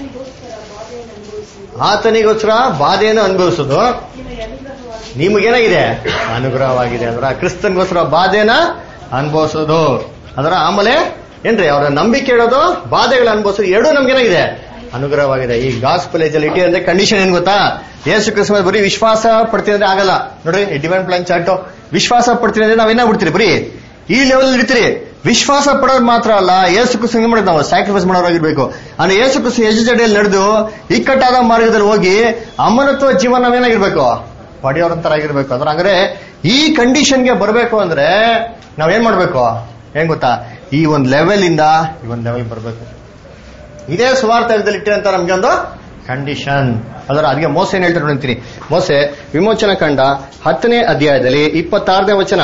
ಆತನಿಗೋಸ್ಕರ ಬಾಧೆಯನ್ನು ಅನುಭವಿಸುವುದು ನಿಮಗೇನಾಗಿದೆ ಅನುಗ್ರಹವಾಗಿದೆ ಅದರ ಕ್ರಿಸ್ತನ್ಗೋಸ್ಕರ ಬಾಧೆನ ಅನುಭವಿಸೋದು ಅದರ ಆಮೇಲೆ ಏನ್ರಿ ಅವರ ನಂಬಿಕೆ ಇಡೋದು ಬಾಧೆಗಳ ಅನುಭವಿಸೋದು ಎರಡೂ ನಮ್ಗೇನಾಗಿದೆ ಅನುಗ್ರಹವಾಗಿದೆ ಈ ಗಾಸ್ಪಲ್ ಎಜಲಿಟಿ ಅಂದ್ರೆ ಕಂಡೀಷನ್ ಏನ್ ಗೊತ್ತಾ ಯೇಸು ಕ್ರಿಸ್ತ ಬರೀ ವಿಶ್ವಾಸ ಪಡ್ತೀನಿ ಅಂದ್ರೆ ಆಗಲ್ಲ ನೋಡ್ರಿ ಡಿವೈನ್ ಪ್ಲಾನ್ ಚಾರ್ಟ್ ವಿಶ್ವಾಸ ಪಡ್ತೀನಿ ಅಂದ್ರೆ ನಾವೇನಾಗ್ಬಿಡ್ತೀರಿ ಬರೀ ಈ ಲೆವೆಲ್ ಇರ್ತೀರಿ ವಿಶ್ವಾಸ ಪಡೋದು ಮಾತ್ರ ಅಲ್ಲ ಏಸು ಕ್ರಿಸ್ತ ಹೆಂಗ್ ಮಾಡೋದು ನಾವು ಸ್ಯಾಕ್ರಿಫೈಸ್ ಮಾಡೋರಾಗಿರ್ಬೇಕು ಅಂದ್ರೆ ಏಸು ಕ್ರಿಸ್ತ ಎಜುಜಡಿಯಲ್ಲಿ ನಡೆದು ಇಕ್ಕಟ್ಟಾದ ಮಾರ್ಗದಲ್ಲಿ ಹೋಗಿ ಅಮರತ್ವ ಜೀವನ ನಾವೇನಾಗಿರ್ಬೇಕು ಪಡೆಯೋರಂತರಾಗಿರ್ಬೇಕು ಅಂದ್ರೆ ಅಂದ್ರೆ ಈ ಕಂಡೀಷನ್ಗೆ ಬರಬೇಕು ಅಂದ್ರೆ ನಾವೇನ್ ಮಾಡ್ಬೇಕು ಏನ್ ಗೊತ್ತಾ ಈ ಒಂದ್ ಲೆವೆಲ್ ಇಂದ ಈ ಒಂದ್ ಲೆವೆಲ್ ಬರಬೇಕು ಇದೇ ಸುವಾರ್ಥ ಯುಗದಲ್ಲಿ ಇಟ್ಟಿರಂತ ನಮ್ಗೆ ಒಂದು ಕಂಡೀಷನ್ ಅದರ ಅದಕ್ಕೆ ಮೋಸ ಏನ್ ಹೇಳ್ತಾರೆ ನೋಡ್ತೀನಿ ಮೋಸೆ ವಿಮೋಚನ ಕಂಡ ಹತ್ತನೇ ಅಧ್ಯಾಯದಲ್ಲಿ ಇಪ್ಪತ್ತಾರನೇ ವಚನ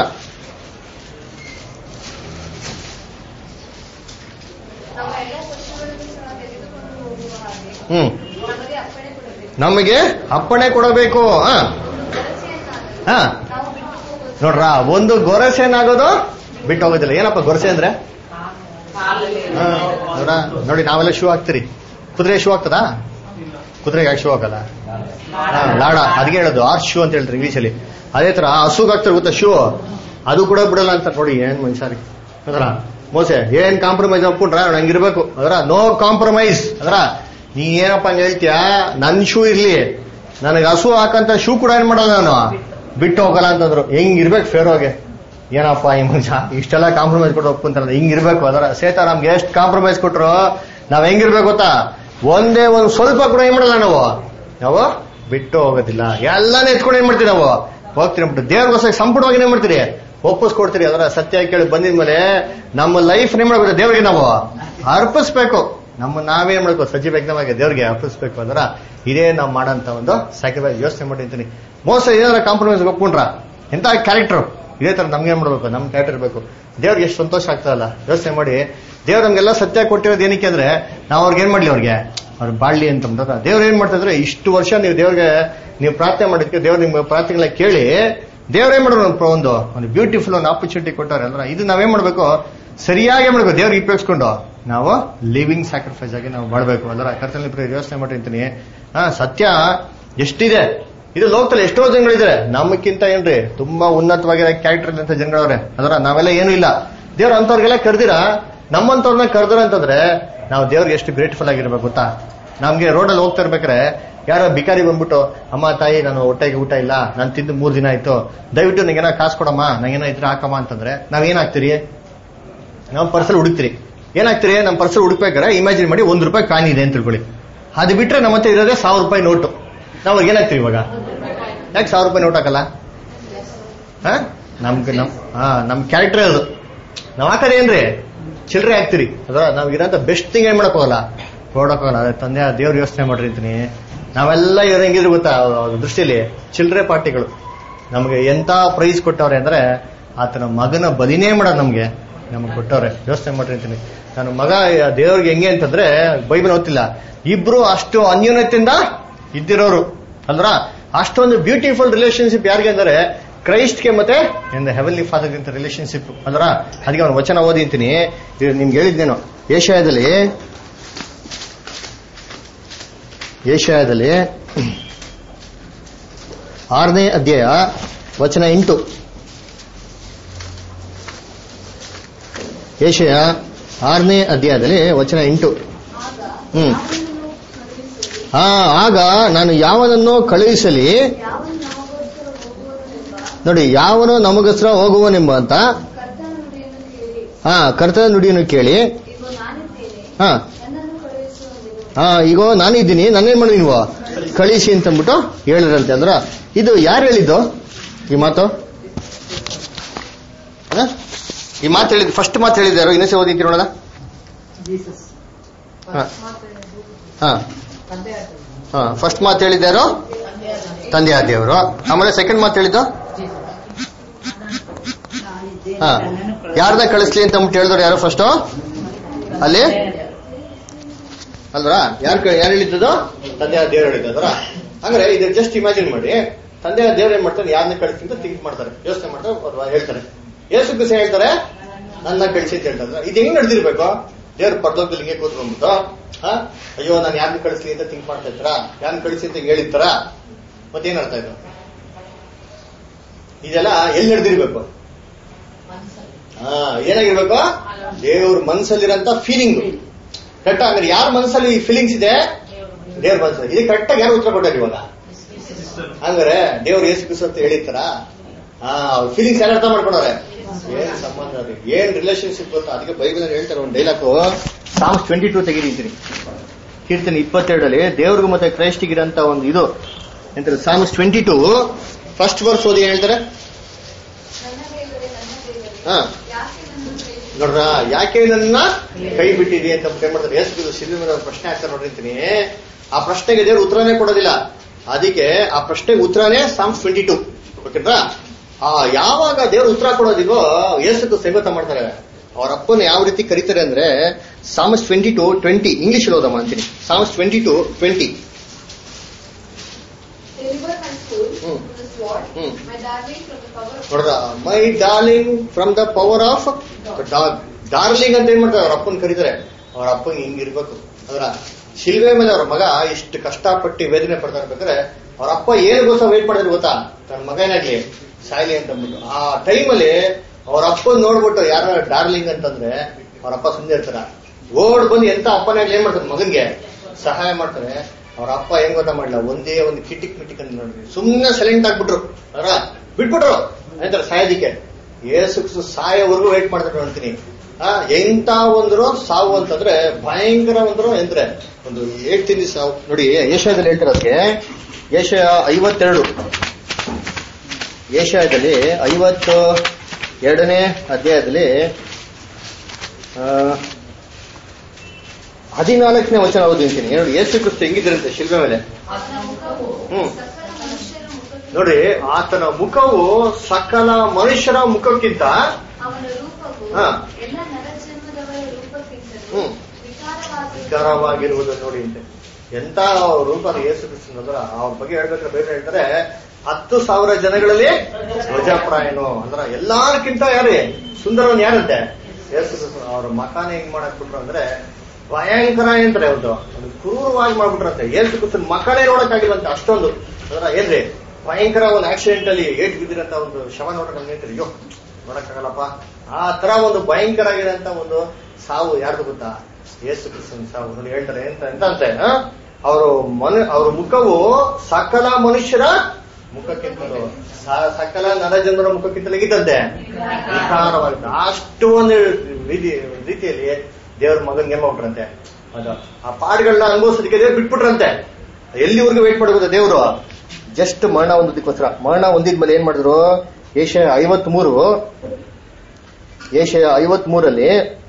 ನಮ್ಮ ಎಲ್ಲ ಕಷ್ಟಗಳನ್ನು ಸಹ ತೆಗೆದುಕೊಂಡು ಹೋಗುವ ಹಾಗೆ ಹ್ಮ್ ನಮಗೆ ಅಪ್ಪಣೆ ಕೊಡಬೇಕು ನಮಗೆ ಅಪ್ಪಣೆ ಕೊಡಬೇಕು ಹ ಭರವಸೆಯನ್ನಾಗಲಿ ಹ ನಾವು ಬಿಟ್ಟು ಹೋಗೋದು ನೋಡ್ರ ಒಂದು ಗೊರಸೆ ಏನಾಗೋದು ಬಿಟ್ಟು ಹೋಗೋದಿಲ್ಲ ಏನಪ್ಪ ಗೊರಸೆ ಅಂದ್ರೆ ಹಾ, ನೋಡ್ರಾ? ನೋಡಿ ನಾವೆಲ್ಲ ಶೂ ಹಾಕ್ತಿರಿ ಕುದುರೆ ಶೂ ಆಗ್ತದಾ ಕುದುರೆಗೆ ಯಾಕೆ ಶೂ ಹಾಕಲ್ಲ ಹಾ, ಲಾಡ ಅದಕ್ಕೆ ಹೇಳೋದು ಆರ್ ಶೂ ಅಂತ ಹೇಳ್ತಾರೆ ಇಂಗ್ಲೀಷಲ್ಲಿ ಅದೇ ತರ ಹಸುಗ್ ಹಾಕ್ತಾರೆ ಗೊತ್ತಾ ಶೂ ಅದು ಕೂಡ ಬಿಡಲ್ಲ ಅಂತ ನೋಡಿ ಏನ್ ಮನುಷ್ಯರಿ ಅದರ ಮೋಸೆ ಏನ್ ಕಾಂಪ್ರಮೈಸ್ ಒಪ್ಕೊಂಡ್ರ ನಂಗಿರ್ಬೇಕು ಅದರ ನೋ ಕಾಂಪ್ರಮೈಸ್ ಅದರ ನೀ ಏನಪ್ಪ ಹಂಗ ಹೇಳ್ತೀಯಾ ನನ್ ಶೂ ಇರ್ಲಿ ನನಗೆ ಹಸು ಹಾಕಂತ ಶೂ ಕೂಡ ಏನ್ ಮಾಡಲ್ಲ ನಾನು ಬಿಟ್ಟು ಹೋಗಲ್ಲ ಅಂತಂದ್ರು ಹೆಂಗಿರ್ಬೇಕು ಫೇರೋಗೆ ಏನಪ್ಪ ಈ ಮನುಷ್ಯ ಇಷ್ಟೆಲ್ಲ ಕಾಂಪ್ರಮೈಸ್ ಕೊಟ್ಟು ಒಪ್ಕೊಂತಾರ ಹಿಂಗಿರ್ಬೇಕು ಅದರ ಸೇತ ನಮ್ಗೆ ಎಷ್ಟು ಕಾಂಪ್ರಮೈಸ್ ಕೊಟ್ರು ನಾವ್ ಹೆಂಗಿರ್ಬೇಕು ಗೊತ್ತಾ ಒಂದೇ ಒಂದ್ ಸ್ವಲ್ಪ ಕೂಡ ಏನ್ ಮಾಡಲ್ಲ ನಾವು ನಾವು ಬಿಟ್ಟು ಹೋಗೋದಿಲ್ಲ ಎಲ್ಲಾನು ಎತ್ಕೊಂಡು ಏನ್ ಮಾಡ್ತೀವಿ ನಾವು ಹೋಗ್ತೀವಿ ಬಿಟ್ಟು ದೇವ್ರಿಗೋಸ್ಕರ ಸಂಪೂರ್ಣವಾಗಿ ಏನ್ ಮಾಡ್ತೀರಿ ಒಪ್ಪಿಸ್ಕೊಡ್ತೀರಿ ಅದರ ಸತ್ಯ ಕೇಳಿ ಬಂದಿದ್ಮೇಲೆ ನಮ್ಮ ಲೈಫ್ ಏನ್ ಮಾಡ್ಬೇಕು ದೇವ್ರಿಗೆ ನಾವು ಅರ್ಪಿಸ್ಬೇಕು ನಮ್ಮ ನಾವೇನ್ ಮಾಡ್ಬೇಕು ಸಜೀವ ಯಜ್ಞವಾಗಿ ದೇವ್ರಿಗೆ ಅರ್ಪಿಸ್ಬೇಕು ಅದರ ಇದೇ ನಾವು ಮಾಡಂತ ಒಂದು ಸ್ಯಾಕ್ರಿಫೈಸ್ ಯೋಚನೆ ಮಾಡಿರ್ತೀನಿ ಮೋಸ ಏನಾರ ಕಾಂಪ್ರಮೈಸ್ ಒಪ್ಕೊಂಡ್ರ ಎಂತ ಕ್ಯಾರೆಕ್ಟರ್ ಇದೇ ತರ ನಮ್ಗೆ ಏನ್ ಮಾಡ್ಬೇಕು ನಮ್ ಕ್ಯಾರೆಕ್ಟರ್ ಇರ್ಬೇಕು ದೇವ್ರಿಗೆ ಎಷ್ಟು ಸಂತೋಷ ಆಗ್ತದಲ್ಲ ಯೋಚನೆ ಮಾಡಿ ದೇವ್ರು ನಮ್ಗೆಲ್ಲ ಸತ್ಯ ಕೊಟ್ಟಿರೋದು ಏನಕ್ಕೆ ಅಂದ್ರೆ ನಾವು ಅವ್ರಿಗೆ ಏನ್ ಮಾಡ್ಲಿ ಅವ್ರಿಗೆ ಅವ್ರು ಬಾಳ್ಲಿ ಅಂತ ಅಂದಾಗ ದೇವ್ರು ಏನ್ ಮಾಡ್ತಿದ್ರೆ ಇಷ್ಟು ವರ್ಷ ನೀವು ದೇವ್ರಿಗೆ ನೀವು ಪ್ರಾರ್ಥನೆ ಮಾಡಿದ್ಕೆ ದೇವ್ರು ನಿಮ್ಗೆ ಪ್ರಾರ್ಥನೆಗಳ ಕೇಳಿ ದೇವ್ರು ಏನ್ ಮಾಡೋರು ಒಂದು ಒಂದು ಒಂದು ಬ್ಯೂಟಿಫುಲ್ ಒಂದು ಆಪರ್ಚುನಿಟಿ ಕೊಟ್ಟಾರೆ ಅಂದ್ರೆ ಇದು ನಾವೇನ್ ಮಾಡ್ಬೇಕು ಸರಿಯಾಗಿ ಏನ್ ಮಾಡ್ಬೇಕು ದೇವ್ರಿಗೆ ಉಪಯೋಗಿಸ್ಕೊಂಡು ನಾವು ಲಿವಿಂಗ್ ಸ್ಯಾಕ್ರಿಫೈಸ್ ಆಗಿ ನಾವು ಮಾಡಬೇಕು ಅದರ ಕರ್ತನಲ್ಲಿ ಯೋಚನೆ ಮಾಡಿರ್ತೀನಿ ಹಾ ಸತ್ಯ ಎಷ್ಟಿದೆ ಇದು ಲೋಕದಲ್ಲಿ ಎಷ್ಟೋ ಜನಗಳಿದ್ದಾರೆ ನಮಕ್ಕಿಂತ ಏನ್ರಿ ತುಂಬಾ ಉನ್ನತವಾಗಿರೋ ಕ್ಯಾರೆಕ್ಟರ್ ಇದ್ದಂತ ಜನಗಳವ್ರೆ ಅದರ ನಾವೆಲ್ಲ ಏನೂ ಇಲ್ಲ ದೇವ್ರ ಅಂತವ್ರಿಗೆಲ್ಲ ಕರೆದಿರ ನಮ್ಮಂತವ್ರನ್ನ ಕರೆದ್ರ ಅಂತಂದ್ರೆ ನಾವು ದೇವ್ರಿಗೆ ಎಷ್ಟು ಗ್ರೇಟ್ಫುಲ್ ಆಗಿರ್ಬೇಕು ಗೊತ್ತಾ ನಮ್ಗೆ ರೋಡಲ್ಲಿ ಹೋಗ್ತಾ ಇರ್ಬೇಕಾರೆ ಯಾರೋ ಬಿಕಾರಿ ಬಂದ್ಬಿಟ್ಟು ಅಮ್ಮ ತಾಯಿ ನಾನು ಹೊಟ್ಟೆಗೆ ಊಟ ಇಲ್ಲ ನಾನು ತಿಂದು ಮೂರ್ ದಿನ ಆಯ್ತು ದಯವಿಟ್ಟು ನಂಗೇನ ಕಾಸು ಕೊಡಮ್ಮ ನಂಗೇನೋ ಇದ್ರೆ ಹಾಕಮ್ಮ ಅಂತಂದ್ರೆ ನಾವ್ ಏನಾಗ್ತೀರಿ ನಾವು ಪರ್ಸಲ್ ಹುಡುಕ್ತೀರಿ ಏನಾಗ್ತೀರಿ ನಮ್ಮ ಪರ್ಸಲ್ ಹುಡುಕ್ಬೇಕಾರೆ ಇಮ್ಯಾಜಿನ್ ಮಾಡಿ ಒಂದ್ ರೂಪಾಯಿ ಕಾಣಿ ಇದೆ ಅಂತ ತಿಳ್ಕೊಳ್ಳಿ ಅದು ಬಿಟ್ರೆ ನಮ್ಮ ಹತ್ರ ಇರೋದೇ ಸಾವಿರ ರೂಪಾಯಿ ನೋಟು ನಾವು ಏನಾಗ್ತೀವಿ ಇವಾಗ ಯಾಕೆ ಸಾವಿರ ರೂಪಾಯಿ ನೋಟ್ ಹಾಕಲ್ಲ ಹಾ ನಮ್ಗೆ ನಮ್ ಹಾ ನಮ್ ಕ್ಯಾರೆಕ್ಟರ್ ಅದು ನಾವ್ ಹಾಕೋದೇ ಏನ್ರಿ ಚಿಲ್ಲರೆ ಹಾಕ್ತಿರಿ ಅದ ನಾವ್ ಇರೋಂಥ ಬೆಸ್ಟ್ ಥಿಂಗ್ ಏನ್ ಮಾಡಕ್ ಹೋಗಲ್ಲ ಹೊರಡಕ್ ಹೋಗಲ್ಲ ಅದೇ ತಂದೆ ದೇವ್ರ ಯೋಚನೆ ಮಾಡ್ರಿ ಅಂತೀನಿ ನಾವೆಲ್ಲ ಇವ್ರು ಹೆಂಗಿದ್ರು ಗೊತ್ತಾ ಅವ್ರ ದೃಷ್ಟಿಯಲ್ಲಿ ಚಿಲ್ಲರೆ ಪಾರ್ಟಿಗಳು ನಮ್ಗೆ ಎಂತ ಪ್ರೈಸ್ ಕೊಟ್ಟವ್ರೆ ಅಂದ್ರೆ ಆತನ ಮಗನ ಬಲಿನೇ ಮಾಡೋದು ನಮ್ಗೆ ನಮ್ಗೆ ಕೊಟ್ಟವ್ರೆ ಯೋಚನೆ ಮಾಡ್ರಿ ಅಂತೀನಿ ನನ್ನ ಮಗ ದೇವ್ರಿಗೆ ಹೆಂಗೆ ಅಂತಂದ್ರೆ ಬೈಬಲ್ ಓದ್ತಿಲ್ಲ ಇಬ್ರು ಅಷ್ಟು ಅನ್ಯೂನ್ಯತೆಯಿಂದ ಇದ್ದಿರೋರು ಅಂದ್ರ ಅಷ್ಟೊಂದು ಬ್ಯೂಟಿಫುಲ್ ರಿಲೇಶನ್ಶಿಪ್ ಯಾರಿಗೆ ಅಂದ್ರೆ ಕ್ರೈಸ್ಟ್ಗೆ ಮತ್ತೆ ಇನ್ ಹೆವೆನ್ಲಿ ಫಾದರ್ ಅಂತ ರಿಲೇಶನ್ಶಿಪ್ ಅಂದ್ರ ಅದಕ್ಕೆ ಅವ್ನು ವಚನ ಓದಿ ಅಂತೀನಿ ಇದು ನಿಮ್ಗೆ ಹೇಳಿದ್ನೇನು ಏಷ್ಯಾದಲ್ಲಿ ಏಷ್ಯಾದಲ್ಲಿ ಆರನೇ ಅಧ್ಯಾಯ ವಚನ ಎಂಟು ಏಷ್ಯಾ ಆರನೇ ಅಧ್ಯಾಯದಲ್ಲಿ ವಚನ ಎಂಟು ಹ್ಮ್ ಆ ಆಗ ನಾನು ಯಾವನನ್ನು ಕಳುಹಿಸಲಿ ಯಾವನು ನಮಗೋಸ್ಕರ ಹೋಗುವನೆಂಬ ನೋಡಿ ಯಾವನು ನಮಗೋಸ್ಕರ ಹೋಗುವನೆಂಬ ಅಂತ ಕರ್ತನ ನುಡಿಯನ್ನು ಕೇಳಿ ಹಾ ಕರ್ತನ ನುಡಿಯನ್ನು ಕೇಳಿ ಇಗೋ ನಾನಿದ್ದೇನೆ ಹಾ ನನ್ನನ್ನು ಕಳುಹಿಸುವಂತೆಂದು ಹಾ ಈಗ ನಾನಿದ್ದೀನಿ ನನ್ನೇನ್ ಮಾಡಿ ನೀವು ಕಳಿಸಿ ಅಂತ ಅಂದ್ಬಿಟ್ಟು ಹೇಳಿದ್ರಂತೆ ಅಂದ್ರ ಇದು ಯಾರು ಹೇಳಿದ್ದು ಈ ಮಾತು ಹ? ಈ ಮಾತು ಹೇಳಿದ್ ಫಸ್ಟ್ ಮಾತು ಹೇಳಿದ್ದಾರೋ ಇನ್ನೊಂದ್ಸಲ ಓದಿಕ್ಕೆ ನೋಡೋಣ ಜೀಸಸ್ ಹಾ ಹಾ ಹಾ ಫಸ್ಟ್ ಮಾತು ಹೇಳಿದ್ದಾರೋ ತಂದೆ ಆದಿಯವರು ಆಮೇಲೆ ಸೆಕೆಂಡ್ ಮಾತು ಹೇಳಿದ್ದು ನಾನಿದ್ದೇನೆ ಹಾ ನನ್ನನ್ನು ಕಳುಹಿಸು. ಯಾರ್ದ ಕಳಿಸ್ಲಿ ಅಂತ ಅಂದ್ಬಿಟ್ಟು ಹೇಳಿದವ್ರು ಯಾರು ಫಸ್ಟ್ ಅಲ್ಲಿ ಅಲ್ವಾ ಯಾರು ಯಾರು ಹೇಳಿದ್ದು ತಂದೆ ದೇವ್ರು ಹೇಳಿದ್ರ ಅಂದ್ರೆ ಇದು ಜಸ್ಟ್ ಇಮ್ಯಾಜಿನ್ ಮಾಡಿ ತಂದೆ ದೇವ್ರು ಏನ್ ಮಾಡ್ತಾರೆ ಯಾರನ್ನ ಕಳಿಸಿ ಅಂತ ಥಿಂಕ್ ಮಾಡ್ತಾರೆ ಯೋಚನೆ ಮಾಡ್ತಾರೆ ಅವ್ರು ಹೇಳ್ತಾರೆ ಯೇಸು ಕ್ರಿಸ್ತ ಹೇಳ್ತಾರೆ ನನ್ನ ಕಳಿಸಿ ಅಂತ ಹೇಳ್ತಾರೆ ಇದು ಹೆಂಗ್ ನಡೆದಿರ್ಬೇಕು ದೇವ್ರ ಪರಲೋಕದಲ್ಲಿ ಹಿಂಗೆ ಕೂತ್ಕೊಂಡ್ಬಿಟ್ಟು ಹಾ ಅಯ್ಯೋ ನಾನು ಯಾರನ್ನ ಕಳಿಸ್ಲಿ ಅಂತ ಥಿಂಕ್ ಮಾಡ್ತಾ ಇರ್ತಾರ ಯಾರನ್ನ ಕಳಿಸಿ ಅಂತ ಹೇಳಿರ್ತಾರ ಮತ್ತೇನ್ ಅರ್ಥ ಇದು ಇದೆಲ್ಲ ಎಲ್ಲಿ ನಡೆದಿರ್ಬೇಕು ಹಾ ಏನಾಗಿರ್ಬೇಕು ದೇವ್ರ ಮನ್ಸಲ್ಲಿರಂತ ಫೀಲಿಂಗ್ ಕರೆಕ್ಟ್ ಅಂದ್ರೆ ಯಾರ ಮನಸ್ಸಲ್ಲಿ ಈ ಫೀಲಿಂಗ್ಸ್ ಇದೆ ದೇವ್ರ ಮನಸ್ಸಲ್ಲಿ ಇದಕ್ಕೆ ಕರೆಕ್ಟ್ ಆಗಿ ಯಾರು ಉತ್ತರ ಕೊಟ್ಟಾರ ಇವಾಗ ಹಂಗಾರೆ ದೇವ್ರು ಏಸು ಕ್ರಿಸ್ತ ಅಂತ ಹೇಳಿರ್ತಾರ ಹಾ ಫೀಲಿಂಗ್ಸ್ ಯಾರು ಅರ್ಥ ಮಾಡ್ಕೊಂಡವ್ರೆ ಏನ್ ಸಂಬಂಧ ಅದು ಏನ್ ರಿಲೇಶನ್ಶಿಪ್ ಗೊತ್ತಾ ಅದಕ್ಕೆ ಬೈಬಲ್ ಹೇಳ್ತಾರೆ ಒಂದು ಡೈಲಾಗು ಸಾಮ್ಸ್ ಟ್ವೆಂಟಿ ಟೂ ತೆಗಿತೀನಿ ಕೀರ್ತನೆ ಇಪ್ಪತ್ತೆರಡಲ್ಲಿ ದೇವ್ರಿಗೂ ಮತ್ತೆ ಕ್ರೈಸ್ಟಿಗಿರಂತ ಒಂದು ಇದು ಎಂತಾರೆ Psalms twenty two first verse ಓದಿ ಏನ್ ಹೇಳ್ತಾರೆ ನನ್ನ ದೇವರೇ ನನ್ನ ದೇವರೇ ಹಾ ಯಾಕೆ ನನ್ನನ್ನು ಕಳುಹಿಸಿದೆ? ನೋಡ್ರ ಯಾಕೆ ನನ್ನ ಕೈ ಬಿಟ್ಟಿದೆ ಅಂತ ಏನ್ ಮಾಡ್ತಾರೆ ಎಷ್ಟು ಶಿಲ್ವಿ ಮೇಲೆ ಒಂದು ಪ್ರಶ್ನೆ ಹಾಕ್ತಾರೆ ನೋಡಿರ್ತೀನಿ ಆ ಪ್ರಶ್ನೆಗೆ ದೇವ್ರು ಉತ್ತರನೇ ಕೊಡೋದಿಲ್ಲ ಅದಕ್ಕೆ ಆ ಪ್ರಶ್ನೆಗೆ ಉತ್ತರನೇ ಸಾಮ್ಸ್ ಟ್ವೆಂಟಿ ಟೂ ಓಕೆನಾ ಆ ಯಾವಾಗ ದೇವ್ರು ಉತ್ತರ ಕೊಡೋದಿಗೋ ಏಸು ಸೇವತ ಮಾಡ್ತಾರೆ ಅವ್ರ ಅಪ್ಪನ ಯಾವ ರೀತಿ ಕರೀತಾರೆ ಅಂದ್ರೆ Psalms twenty two twenty English ಓದಮ್ಮ ಅಂತೀನಿ Psalms twenty two twenty Deliver my soul Hmm. from the sword, Hmm. my darling from the power of ನೋಡ್ರ my darling from the power of dog darling ಅಂತ ಏನ್ ಮಾಡ್ತಾರೆ ಅವ್ರ ಅಪ್ಪನ್ ಕರೀತಾರೆ ಅವ್ರ ಅಪ್ಪಂಗೆ ಹಿಂಗಿರ್ಬೇಕು ಅದರ ಶಿಲ್ವೆ ಮೇಲೆ ಅವ್ರ ಮಗ ಇಷ್ಟು ಕಷ್ಟಪಟ್ಟು ವೇದನೆ ಪಡ್ತಾ ಇರ್ಬೇಕಾದ್ರೆ ಅವ್ರ ಅಪ್ಪ ಏನಿಗೋಸ್ಕರ ವೇಟ್ ಮಾಡಿದ್ರೆ ಗೊತ್ತಾ ತನ್ನ ಮಗ ಏನಾಗ್ಲಿ ಸಾಯ್ಲಿ ಅಂತ ಅಂದ್ಬಿಟ್ಟು ಆ ಟೈಮಲ್ಲಿ ಅವ್ರ ಅಪ್ಪನ್ ನೋಡ್ಬಿಟ್ಟು ಯಾರ ಡಾರ್ಲಿಂಗ್ ಅಂತಂದ್ರೆ ಅವ್ರ ಅಪ್ಪ ಸುಮ್ಮನೆ ಇರ್ತಾರ ಓಡ್ ಬಂದು ಎಂತ ಅಪ್ಪನಾಗ್ಲಿ ಏನ್ ಮಾಡ್ತಾರೆ ಮಗನ್ಗೆ ಸಹಾಯ ಮಾಡ್ತಾರೆ ಅವ್ರ ಅಪ್ಪ ಹೆಂಗ್ ಗೊತ್ತಾ ಮಾಡ್ಲ ಒಂದೇ ಒಂದು ಕಿಟಿಕ್ ಮಿಟಿಕ್ ಅಂತ ನೋಡಿದ್ವಿ ಸುಮ್ಮನೆ ಸೈಲೆಂಟ್ ಆಗ್ಬಿಟ್ರು ಅವರ ಬಿಟ್ಬಿಟ್ರು ಅಂತಾರೆ ಸಾಯೋದಿಕ್ಕೆ ಏಸು ಕ್ರಿಸ್ತ ಸಾಯೋವರೆಗೂ ವೇಟ್ ಮಾಡ್ತಾರೆ ನೋಡ್ತೀನಿ ಆ ಎಂತ ಒಂದ್ರು ಸಾವು ಅಂತಂದ್ರೆ ಭಯಂಕರ ಒಂದ್ರು ಅಂದ್ರೆ ಒಂದು ಹೇಳ್ತೀನಿ ಸಾವು ನೋಡಿ ಏಷ್ಯಾದಲ್ಲಿ ಹೇಳ್ತಿರೋದಕ್ಕೆ ಏಷ್ಯಾ ಐವತ್ತೆರಡು ಏಷ್ಯಾದಲ್ಲಿ ಐವತ್ತು ಎರಡನೇ ಅಧ್ಯಾಯದಲ್ಲಿ ಆ, ಹದಿನಾಲ್ಕನೇ ವಚನ ಓದಿಂತೀನಿ ನೋಡಿ ಏಸು ಕ್ರಿಸ್ತ ಹೆಂಗಿದ್ರಂತೆ ಶಿಲ್ಪೆ ಮೇಲೆ ಅವನ ಮುಖವು ಹ್ಮ್. ಸಕಲ ಮನುಷ್ಯರ ಮುಖಕ್ಕಿಂತ ನೋಡಿ ಆತನ ಮುಖವು ಸಕಲ ಮನುಷ್ಯರ ಮುಖಕ್ಕಿಂತ ಅವನ ರೂಪವು ಹಾ. ಎಲ್ಲ ನರಜನ್ಮದವರ ರೂಪಕ್ಕಿಂತಲೂ ಹ್ಮ್. ವಿಕಾರವಾಗಿ ವಿಕಾರವಾಗಿರುವುದು ನೋಡಿ ಅಂತೆ ಎಂತ ರೂಪ ಯೇಸು ಕ್ರಿಸ್ತನ್ ಅಂದ್ರೆ ಅವ್ರ ಬಗ್ಗೆ ಹೇಳ್ಬೇಕಾದ್ರೆ ಬೇರೆ ಹೇಳ್ತಾರೆ ಹತ್ತು ಸಾವಿರ ಜನಗಳಲ್ಲಿ ಧ್ವಜಪ್ರಾಯನು ಅಂದ್ರ ಎಲ್ಲಾರ್ಕಿಂತ ಯಾರೇ ಸುಂದರವನ್ ಯಾರಂತೆ ಯೇಸು ಕ್ರಿಸ್ತನ್ ಅವ್ರ ಮಕಾನ ಹೆಂಗ್ ಮಾಡಕ್ ಬಿಟ್ರು ಅಂದ್ರೆ ಭಯಂಕರ ಏನ್ರಿ ಅವ್ರದ್ದು ಒಂದು ಕ್ರೂರವಾಗಿ ಮಾಡ್ಬಿಟ್ರಂತೆ ಯೇಸು ಕ್ರಿಸ್ತನ್ ಮಕ್ಕಳೇ ನೋಡಕ್ಕಾಗಿಲ್ಲಂತೆ ಅಷ್ಟೊಂದು ಅಂದ್ರ ಏನ್ರಿ ಭಯಂಕರ ಒಂದು ಆಕ್ಸಿಡೆಂಟ್ ಅಲ್ಲಿ ಏಟ್ ಬಿದ್ದಿರಂತ ಒಂದು ಶವ ನೋಡ್ರೆ ನಮ್ಗೆ ಹೇಳ್ತೀರಿ ಅಯ್ಯೋ ನೋಡಕ್ಕಾಗಲ್ಲಪ್ಪ ಆ ತರ ಒಂದು ಭಯಂಕರ ಆಗಿರೋಂತ ಒಂದು ಸಾವು ಯಾರ್ದು ಗೊತ್ತಾ ಯೇಸು ಕ್ರಿಸ್ತನ ಸಾವು ನೋಡಿ ಹೇಳ್ತಾರೆ ಎಂತ ಎಂತ ಅಂತೆ ಅವರು ಮನು ಅವ್ರ ಮುಖವು ಸಕಲ ಮನುಷ್ಯರ ಮುಖಕ್ಕಿಂತಲೂ ಸ- ಸಕಲ ನರಜನರ ಮುಖಕ್ಕಿಂತಲೂ ಹೇಗಿತ್ತಂತೆ ವಿಕಾರವಾಗಿದೆ ಅಷ್ಟು ಒಂದು ರೀತಿ ರೀತಿಯಲ್ಲಿ ದೇವ್ರ ಮಗನ್ಗೆ ಏನ್ ಮಾಡ್ಬಿಟ್ರಂತೆ ಅದು ಆ ಪಾಡ್ಗಳನ್ನ ಅನುಭವಿಸೋದಕ್ಕೆ ದೇವ್ರು ಬಿಟ್ಬಿಟ್ರಂತೆ ಎಲ್ಲಿವರೆಗೂ ವೇಟ್ ಮಾಡ್ಬೋದು ದೇವರು ಜಸ್ಟ್ ಮರಣ ಹೊಂದೋದಕ್ಕೋಸ್ಕರ ಮರಣ ಹೊಂದಿದ್ಮೇಲೆ ಏನ್ ಮಾಡಿದ್ರು ಏಷ್ಯಾ ಐವತ್ ಮೂರು ಏಷ್ಯಾ ಐವತ್ ಮೂರಲ್ಲಿ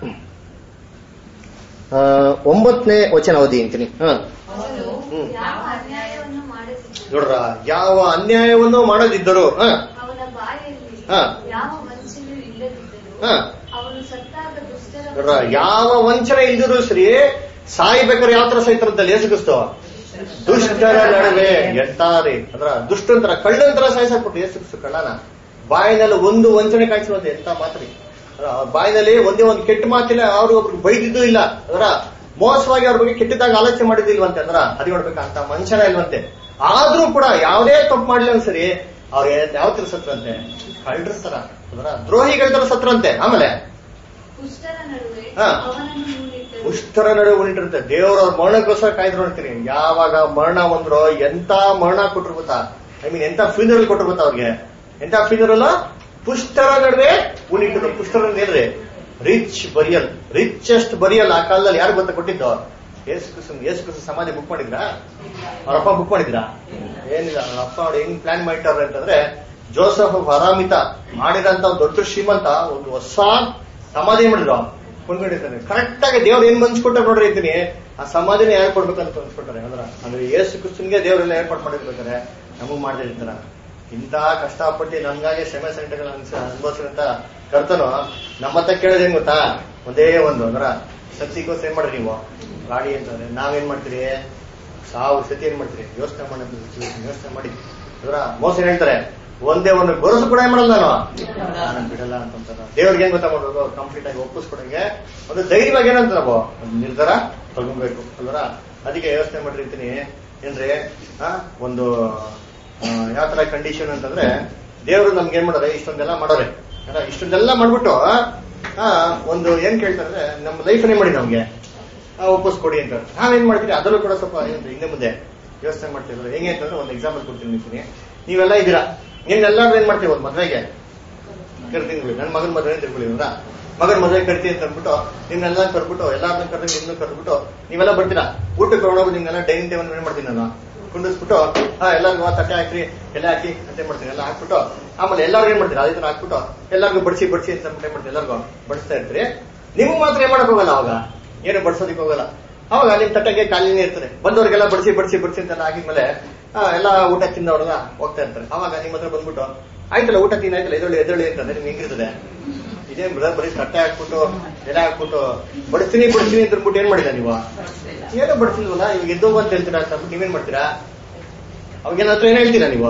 ಒಂಬತ್ತನೇ ವಚನ ಓದಿ ಅಂತೀನಿ ಹ ಅವನು ಹ್ಮ್. ಯಾವ ಅನ್ಯಾಯವನ್ನು ಮಾಡದಿದ್ದರು ನೋಡ್ರ ಯಾವ ಅನ್ಯಾಯವನ್ನು ಮಾಡದಿದ್ದರು ಹ ಅವನ ಬಾಯಲ್ಲಿ ಹಾ. ಯಾವ ವಂಚನೆಯೂ ಇಲ್ಲದಿದ್ದರು ಹಾ. ಅವನು ಸತ್ತಾಗ ದುಷ್ಟರ ನೋಡ್ರ ಯಾವ ವಂಚನೆ ಇಲ್ದಿರು ಸರಿ ಸಾಯ್ಬೇಕಾದ್ರೆ ಯಾವ ತರ ಸಾಯ್ತಾರಂತಲ್ಲ ಯೇಸು ಕ್ರಿಸ್ತು ದುಷ್ಟರ ನಡುವೆ ಎತ್ತಾರಿ ಅಂದ್ರ ದುಷ್ಟಂತರ ಕಳ್ಳಂತರ ಸಾಯಿಸಾಕ್ಬಿಟ್ಟು ಯೇಸು ಕ್ರಿಸ್ತು ಕಳ್ಳನ ಬಾಯಿನಲ್ಲಿ ಒಂದು ವಂಚನೆ ಕಾಣಿಸುವಂತೆ ಎಂತ ಮಾತ್ರಿ ಅದ್ರ ಅವ್ರ ಬಾಯಿನಲ್ಲಿ ಒಂದೇ ಒಂದು ಕೆಟ್ಟ ಮಾತಿಲ್ಲ ಅವ್ರು ಒಬ್ರಿಗೆ ಬೈದಿದ್ದು ಇಲ್ಲ ಅದರ ಮೋಸವಾಗಿ ಅವ್ರ ಬಗ್ಗೆ ಕೆಟ್ಟದಾಗ ಆಲೋಚನೆ ಮಾಡಿದಿಲ್ವಂತೆ ಅಂದ್ರ ಅದು ನೋಡ್ಬೇಕಂತ ಮನುಷ್ಯನ ಇಲ್ವಂತೆ ಆದ್ರೂ ಕೂಡ ಯಾವುದೇ ತಪ್ಪು ಮಾಡ್ಲಿ ಒಂದ್ಸರಿ ಅವ್ರು ಯಾವ ತರ ಸತ್ರಂತೆ ಕಳ್ಳರ ತರ ಅದರ ದ್ರೋಹಿಗಳ ತರ ಸತ್ರಂತೆ ಆಮೇಲೆ ದುಷ್ಟರ ನಡುವೆ ಹಾ. ಅವನನ್ನು ಮೂಡಿಟ್ಟರು ಉಷ್ಟರ ನಡುವೆ ಉಳಿಟಿರುತ್ತೆ ದೇವ್ರ ಅವ್ರ ಮರಣಕ್ಕೋಸ್ಕರ ಕಾಯ್ದು ನೋಡ್ತೀನಿ ಯಾವಾಗ ಮರಣ ಬಂದ್ರೋ ಎಂತ ಮರಣ ಕೊಟ್ರು ಗೊತ್ತಾ ಐ ಮೀನ್ ಎಂತ ಫ್ಯೂನರಲ್ ಕೊಟ್ರು ಗೊತ್ತಾ ಅವ್ರಿಗೆ ಎಂತ ಫ್ಯೂನರಲ್ ಪುಷ್ಟರ ನಡುವೆ ಉಳಿಟಿದ್ರು ಪುಷ್ಟರ ಏನ್ರಿ ರಿಚ್ ಬರಿಯಲ್ ರಿಚೆಸ್ಟ್ ಬರಿಯಲ್ ಆ ಕಾಲದಲ್ಲಿ ಯಾರು ಗೊತ್ತಾ ಕೊಟ್ಟಿದ್ದು ಯೇಸು ಕ್ರಿಸ್ತನ್ ಯೇಸು ಕ್ರಿಸ್ತ ಸಮಾಧಿ ಬುಕ್ ಮಾಡಿದ್ರಾ ಅವ್ರಪ್ಪ ಬುಕ್ ಮಾಡಿದ್ರಾ ಏನಿಲ್ಲ ಅವ್ರ ಅಪ್ಪ ಅವ್ರು ಹೆಂಗ್ ಪ್ಲಾನ್ ಮಾಡಿಟ್ಟಾರೆ ಅಂತಂದ್ರೆ ಜೋಸಫ್ ಆರಾಮಿತ ಮಾಡಿದಂತ ಒಂದು ದೊಡ್ಡ ಶ್ರೀಮಂತ ಒಂದು ಹೊಸ ಸಮಾಧಿ ಮಾಡಿದ್ರು ಕೊಂಡ್ಕೊಂಡಿರ್ತಾನೆ ಕರೆಕ್ಟ್ ಆಗಿ ದೇವ್ರು ಏನ್ ಮನ್ಸ್ಕೊಟ್ಟಾರ ನೋಡ್ರಿ ಇದ್ದೀನಿ ಆ ಸಮಾಧಿನ ಯಾರು ಕೊಡ್ಬೇಕಂತ ಅನ್ಸ್ಕೊಟ್ಟಾರೆ ಅಂದ್ರ ಅಂದ್ರೆ ಯೇಸು ಕ್ರಿಸ್ತನ್ಗೆ ದೇವರೆಲ್ಲ ಏರ್ಪಾಟ್ ಮಾಡಿರ್ಬೇಕಾರೆ ನಮಗ್ ಮಾಡದೇ ಇರ್ತಾರ ಇಂತ ಕಷ್ಟಪಟ್ಟು ನಮ್ಗಾಗಿ ಶ್ರಮೆ ಸಂಕಟಗಳ ಅನುಭವಿಸಿದಂತ ಕರ್ತನು ನಮ್ಮತ್ತ ಕೇಳೋದೇನ್ ಗೊತ್ತಾ ಒಂದೇ ಒಂದು ಅಂದ್ರ ಸತ್ಯಕ್ಕೋಸ್ಕರ ಏನ್ ಮಾಡ್ರಿ ನೀವು ಗಾಡಿ ಅಂತಂದ್ರೆ ನಾವೇನ್ ಮಾಡ್ತೀರಿ ಸಾವು ಸತಿ ಏನ್ ಮಾಡ್ತೀರಿ ಯೋಚನೆ ಮಾಡಿ ಯೋಚನೆ ಮಾಡಿ ಅದರ ಮೋಸ ಏನ್ ಹೇಳ್ತಾರೆ ಒಂದೇ ಒಂದು ಗೊರಸು ಕೂಡ ಏನ್ ಮಾಡಲ್ಲ ನಾನು ನಾನು ಬಿಡಲ್ಲ ಅಂತಂತಾರ ದೇವ್ರಿಗೆ ಏನ್ ಗೊತ್ತಾ ಮಾಡೋದು ಕಂಪ್ಲೀಟ್ ಆಗಿ ಒಪ್ಪಿಸ್ಕೊಡಂಗೆ ಒಂದು ಧೈರ್ಯವಾಗಿ ಏನಂತ ನಾವು ಒಂದು ನಿರ್ಧಾರ ತಗೊಬೇಕು ಅಲ್ವರ ಅದಕ್ಕೆ ಯೋಚನೆ ಮಾಡಿರ್ತೀನಿ ಏನ್ರಿ ಆ, ಒಂದು ಯಾವ ತರ ಕಂಡೀಷನ್ ಅಂತಂದ್ರೆ ದೇವರು ನಮ್ಗೆ ಏನ್ ಮಾಡೋರೆ ಇಷ್ಟೊಂದೆಲ್ಲ ಮಾಡೋರೆ ಅಲ್ಲ ಇಷ್ಟೊಂದೆಲ್ಲ ಮಾಡ್ಬಿಟ್ಟು ಆ, ಒಂದು ಏನ್ ಕೇಳ್ತಾರೆ ನಮ್ಮ ಲೈಫ್ ಏನ್ ಮಾಡಿ ನಮ್ಗೆ ಆ, ಒಪ್ಪಿಸ್ಕೊಡಿ ಅಂತ ನಾವೇನ್ ಮಾಡ್ತೀರಿ ಅದರಲ್ಲೂ ಕೂಡ ಸ್ವಲ್ಪ ಏನು ಹಿಂದೆ ಮುಂದೆ ಯೋಚನೆ ಮಾಡ್ತಿದ್ರು ಹೆಂಗೆ ಅಂತಂದ್ರೆ ಒಂದು ಎಕ್ಸಾಂಪಲ್ ಕೊಡ್ತೀನಿ ನಿಂತೀನಿ ನೀವೆಲ್ಲ ಇದ್ದೀರಾ ನೀವೆಲ್ಲರೂ ಏನ್ ಮಾಡ್ತೀವಿ ಒಂದು ಮದ್ವೆಗೆ ಕರ್ತೀನಿ ಬಿಡಿ ನನ್ನ ಮಗನ ಮದುವೆ ತಿಳ್ಕೊಳ್ಳಿ ಇವ್ರ ಮಗನ ಮದುವೆ ಕರ್ತಿ ಅಂತ ಅಂದ್ಬಿಟ್ಟು ನಿಮ್ನೆಲ್ಲ ಕರ್ಬಿಟ್ಟು ಎಲ್ಲಾರನ್ನ ಕರೆದು ನಿಮ್ನು ಕರ್ಬಿಟ್ಟು ನೀವೆಲ್ಲ ಬರ್ತೀರಾ ಊಟಕ್ಕೆ ತಗೊಂಡೋಗಿ ನಿಮ್ನೆಲ್ಲ ಡೈನಿಂಗ್ ಟೇಬಲ್ ಏನ್ ಮಾಡ್ತೀನಿ ನಾನು ಕುಂಡಿಸ್ಬಿಟ್ಟು ಹಾ ಎಲ್ಲರಿಗೂ ತಟ್ಟೆ ಹಾಕ್ರಿ ಎಲ್ಲ ಹಾಕಿ ಅಂತ ಏನ್ ಮಾಡ್ತೀನಿ ಎಲ್ಲ ಹಾಕ್ಬಿಟ್ಟು ಆಮೇಲೆ ಎಲ್ಲರಿಗೂ ಏನ್ ಮಾಡ್ತೀರಾ ಅದೇ ತರ ಹಾಕ್ಬಿಟ್ಟು ಎಲ್ಲರಿಗೂ ಬಡಿಸಿ ಬಡಿಸಿ ಅಂತ ಅಂದ್ಬಿಟ್ಟು ಏನ್ ಮಾಡ್ತೀನಿ ಎಲ್ಲರಿಗೂ ಬಡಿಸ್ತಾ ಇರ್ತೀರಿ ನಿಮ್ಗೆ ಮಾತ್ರ ಏನ್ ಮಾಡಕ್ ಹೋಗಲ್ಲ ಅವಾಗ ಏನು ಬಡಿಸೋದಕ್ಕೆ ಹೋಗಲ್ಲ ಅವಾಗ ನಿಮ್ ತಟ್ಟೆಗೆ ಖಾಲಿನೇ ಇರ್ತದೆ ಬಂದವ್ರಿಗೆಲ್ಲ ಬಡಿಸಿ ಬಡಿಸಿ ಬಡಿಸಿ ಅಂತೆಲ್ಲ ಆಗಿದ್ಮೇಲೆ ಆ, ಎಲ್ಲ ಊಟ ತಿಂದವ್ರೆಲ್ಲ ಹೋಗ್ತಾ ಇರ್ತಾರೆ ಅವಾಗ ನಿಮ್ಮ ಹತ್ರ ಬಂದ್ಬಿಟ್ಟು ಆಯ್ತಲ್ಲ ಊಟ ತಿನ್ನ ಆಯ್ತಲ್ಲ ಎದೊಳ್ಳಿ ಎದೊಳ್ಳಿ ಅಂತಂದ್ರೆ ನಿಮ್ಗೆ ಹೆಂಗಿರ್ತದೆ ಇದೇ ಬ್ರದರ್ ಬರೀ ತಟ್ಟೆ ಹಾಕ್ಬಿಟ್ಟು ಎಲೆ ಹಾಕ್ಬಿಟ್ಟು ಬಡಿಸ್ತೀನಿ ಬಡಿಸ್ತೀನಿ ಅಂತ ಅಂದ್ಬಿಟ್ಟು ಏನ್ ಮಾಡಿದ ನೀವು ಏನೋ ಬಡಿಸಿಲ್ವಲ್ಲ ಇವಾಗ ಎದ್ದೋಗು ಅಂತ ಹೇಳ್ತೀರಾ ಅಂತ ಅಂದ್ಬಿಟ್ಟು ನೀವೇನ್ ಮಾಡ್ತೀರಾ ಅವಾಗ ಏನ್ ಹತ್ರ ಏನ್ ಹೇಳ್ತೀರಾ ನೀವು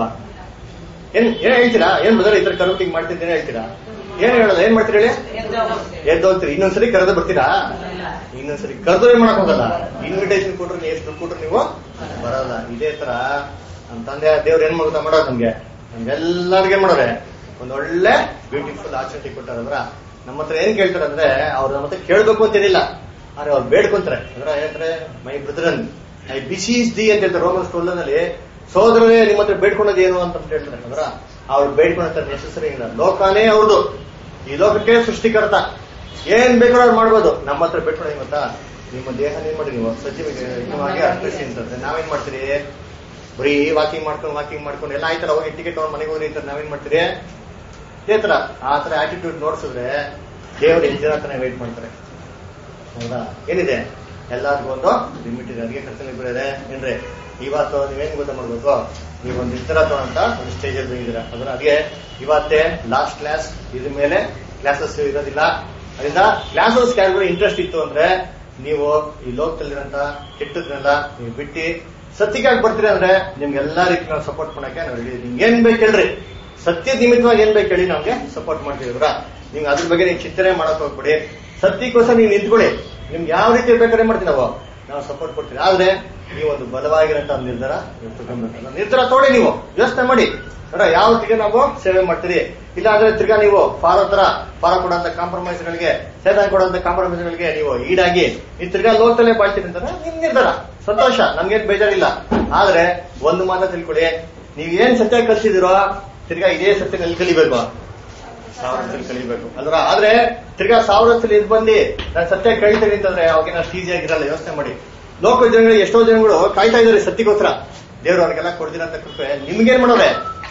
ಏನ್ ಏನ್ ಹೇಳ್ತೀರಾ ಏನ್ ಬ್ರದರ್ ಇದ್ರ ಕರೋಟಿಂಗ್ ಮಾಡ್ತಿದ್ದೇನೆ ಹೇಳ್ತೀರಾ ಏನ್ ಹೇಳೋದು ಏನ್ ಮಾಡ್ತೀರಾ ಹೇಳಿ ಎದ್ದು ಹೋಗ್ತೀರಿ ಇನ್ನೊಂದ್ಸರಿ ಕರೆದು ಬರ್ತೀರಾ ಇನ್ನೊಂದ್ಸರಿ ಕರೆದು ಏನ್ ಮಾಡಕ್ ಹೋಗಲ್ಲ ಇನ್ವಿಟೇಷನ್ ಕೊಟ್ರು ನೀವು ಎಷ್ಟು ದುಡ್ಡು ಕೊಟ್ರು ನೀವು ಬರಲ್ಲ ಇದೇ ತರ ನಮ್ಮ ತಂದೆ ದೇವ್ರ ಏನ್ ಮಾಡ್ತಾ ಮಾಡೋದು ನಮ್ಗೆ ನಮ್ಗೆಲ್ಲರಿಗೂ ಏನ್ ಮಾಡೋರೆ ಒಂದ್ ಒಳ್ಳೆ ಬ್ಯೂಟಿಫುಲ್ ಆಚರಣೆ ಕೊಟ್ಟಾರದ್ರ ನಮ್ಮ ಹತ್ರ ಏನ್ ಕೇಳ್ತಾರೆ ಅಂದ್ರೆ ಅವ್ರು ನಮ್ಮ ಹತ್ರ ಕೇಳ್ಬೇಕು ಅಂತೇನಿಲ್ಲ ಆದ್ರೆ ಅವ್ರು ಬೇಡ್ಕೊಂತಾರೆ ಅಂದ್ರೆ ಹೇಳ್ತಾರೆ my brethren I beseech the ಅಂತ ಹೇಳ್ತಾರೆ ರೋಮನ್ ಸ್ಟೋಲ್ನಲ್ಲಿ ಸೋದರರೇ ನಿಮ್ಮ ಹತ್ರ ಬೇಡ್ಕೊಳೋದು ಏನು ಅಂತ ಹೇಳ್ತಾರೆ ಅಂದ್ರ ಅವ್ರು ಬೇಡ್ಕೊಳ್ತಾರೆ ನೆಸಸರಿ ಇಲ್ಲ ಲೋಕನೇ ಅವ್ರದ್ದು ಈ ಲೋಕಕ್ಕೆ ಸೃಷ್ಟಿಕರ್ತ ಏನ್ ಬೇಕಾದ್ರೂ ಅವ್ರು ಮಾಡ್ಬೋದು ನಮ್ಮ ಹತ್ರ ಬೇಡ್ಕೊಳ್ಳಿ ಗೊತ್ತಾ ನಿಮ್ಮ ದೇಹ ಏನ್ ಮಾಡಿ ನೀವು ಸಜ್ಜವಾಗಿ ಅರ್ಪಿಸಿ ಅಂತಂದ್ರೆ ನಾವೇನ್ ಮಾಡ್ತೀರಿ ಬರೀ ವಾಕಿಂಗ್ ಮಾಡ್ಕೊಂಡು ವಾಕಿಂಗ್ ಮಾಡ್ಕೊಂಡು ಎಲ್ಲ ಆಯ್ತಲ್ಲ ಹೋಗಿ ಟಿಕೆಟ್ ಅವ್ರ ಮನೆಗೆ ಹೋಗಿ ಅಂತ ನಾವೇನ್ ಮಾಡ್ತೀರಿ ಇದೇ ತರ ಆ ತರ ಆಟಿಟ್ಯೂಡ್ ನೋಡ್ಸಿದ್ರೆ ದೇವ್ರು ಎಷ್ಟು ಜನ ತಾನೇ ವೇಟ್ ಮಾಡ್ತಾರೆ ಹೌದಾ ಏನಿದೆ ಎಲ್ಲಾರ್ಗು ಒಂದು ಲಿಮಿಟ್ ಇದೆ ಅದಕ್ಕೆ ಕರ್ತನೆ ಬೀಳಿದೆ ಏನ್ರಿ ಇವತ್ತು ನೀವೇನ್ ಗೊತ್ತಾ ಮಾಡ್ಬೇಕು ನೀವು ಒಂದು ನಿರ್ಧಾರ ತಗೊಂತ ಒಂದು ಸ್ಟೇಜ್ ಅಲ್ಲಿ ಇದ್ದೀರಾ ಅದ್ರ ಅದೇ ಇವತ್ತೇ ಲಾಸ್ಟ್ ಕ್ಲಾಸ್ ಇದ್ರ ಮೇಲೆ ಕ್ಲಾಸಸ್ ಇರೋದಿಲ್ಲ ಅದರಿಂದ ಕ್ಲಾಸಸ್ ಕ್ಯಾಲ್ಗಳು ಇಂಟ್ರೆಸ್ಟ್ ಇತ್ತು ಅಂದ್ರೆ ನೀವು ಈ ಲೋಕದಲ್ಲಿರಂತ ಕೆಟ್ಟದ್ನೆಲ್ಲ ನೀವು ಬಿಟ್ಟು ಸತ್ಯಕ್ಕಾಗಿ ಬರ್ತೀರಿ ಅಂದ್ರೆ ನಿಮ್ಗೆ ಎಲ್ಲಾ ರೀತಿ ನಾವು ಸಪೋರ್ಟ್ ಮಾಡಕ್ಕೆ ನಾವು ready ಇದ್ದೀವಿ. ನಿಮ್ಗೆ ಏನ್ ಬೇಕು ಹೇಳ್ರಿ ಸತ್ಯ ನಿಮಿತ್ತವಾಗಿ ಏನ್ ಬೇಕು ಹೇಳಿ ನಮ್ಗೆ ಸಪೋರ್ಟ್ ಮಾಡ್ತಿದ್ರ ನಿಮ್ಗೆ ಅದ್ರ ಬಗ್ಗೆ ನೀವು ಚಿಂತನೆ ಮಾಡಕ್ ಹೋಗ್ಬಿಡಿ ಸತ್ಯಕ್ಕೋಸ್ಕರ ನೀವು ನಿಂತ್ಕೊಳ್ಳಿ ನಿಮ್ಗೆ ಯಾವ ರೀತಿ ಬೇಕಾದ್ರೆ ಮಾಡ್ತೀವಿ ನಾವು ನಾವು ಸಪೋರ್ಟ್ ಕೊಡ್ತೀವಿ ಆದ್ರೆ ನೀವು ಒಂದು ಬಲವಾಗಿರಂತ ಒಂದು ನಿರ್ಧಾರ ನೀವು ತಗೊಬೇಕು ನಿರ್ಧಾರ ತಗೊಳ್ಳಿ ನೀವು ಯೋಚನೆ ಮಾಡಿ ಅಂದ್ರೆ ಯಾವ ಹೊತ್ತಿಗೆ ನಾವು ಸೇವೆ ಮಾಡ್ತೀರಿ ಇಲ್ಲ ಅಂದ್ರೆ ತಿರ್ಗಾ ನೀವು ಫಾರ ತರ ಫಾರ ಕೊಡುವಂತ ಕಾಂಪ್ರಮೈಸ್ ಗಳಿಗೆ ಸೇದಾನ್ ಕೊಡುವಂತ ಕಾಂಪ್ರಮೈಸ್ ಗಳಿಗೆ ನೀವು ಈಡಾಗಿ ಈ ತಿರ್ಗಾ ಲೋಕದಲ್ಲೇ ಬಾಳ್ತೀರಿ ಅಂತಂದ್ರೆ ನಿಮ್ ನಿರ್ಧಾರ ಸಂತೋಷ ನಮ್ಗೇನ್ ಬೇಜಾರಿಲ್ಲ ಆದ್ರೆ ಒಂದು ಮಾತ ತಿಳ್ಕೊಳ್ಳಿ ನೀವ್ ಏನ್ ಸತ್ಯ ಕಲ್ಸಿದಿರೋ ತಿರ್ಗಾ ಇದೇ ಸತ್ಯನಲ್ಲಿ ಕಲಿಬೇಕು ಸಾವಿರ ವರ್ಷದಲ್ಲಿ ಕಲಿಬೇಕು ಅಲ್ವಾ ಆದ್ರೆ ತಿರ್ಗಾ ಸಾವಿರ ವರ್ಷದಲ್ಲಿ ಇದು ಬಂದು ನಾನು ಸತ್ಯ ಕೇಳ್ತೀನಿ ಅಂತಂದ್ರೆ ಅವಾಗ ಅಷ್ಟು ಈಸಿ ಆಗಿರಲ್ಲ ಯೋಚನೆ ಮಾಡಿ ಲೋಕ ಜನಗಳು ಎಷ್ಟೋ ಜನಗಳು ಕಾಯ್ತಾ ಇದಾರೆ ಸತ್ಯಗೋಸ್ಕರ ದೇವ್ರು ಅವ್ರಿಗೆಲ್ಲ ಕೊಡ್ದಿರಂತ ಕೃಪೆ ನಿಮ್ಗೇನ್ ಮಾಡೋರೆ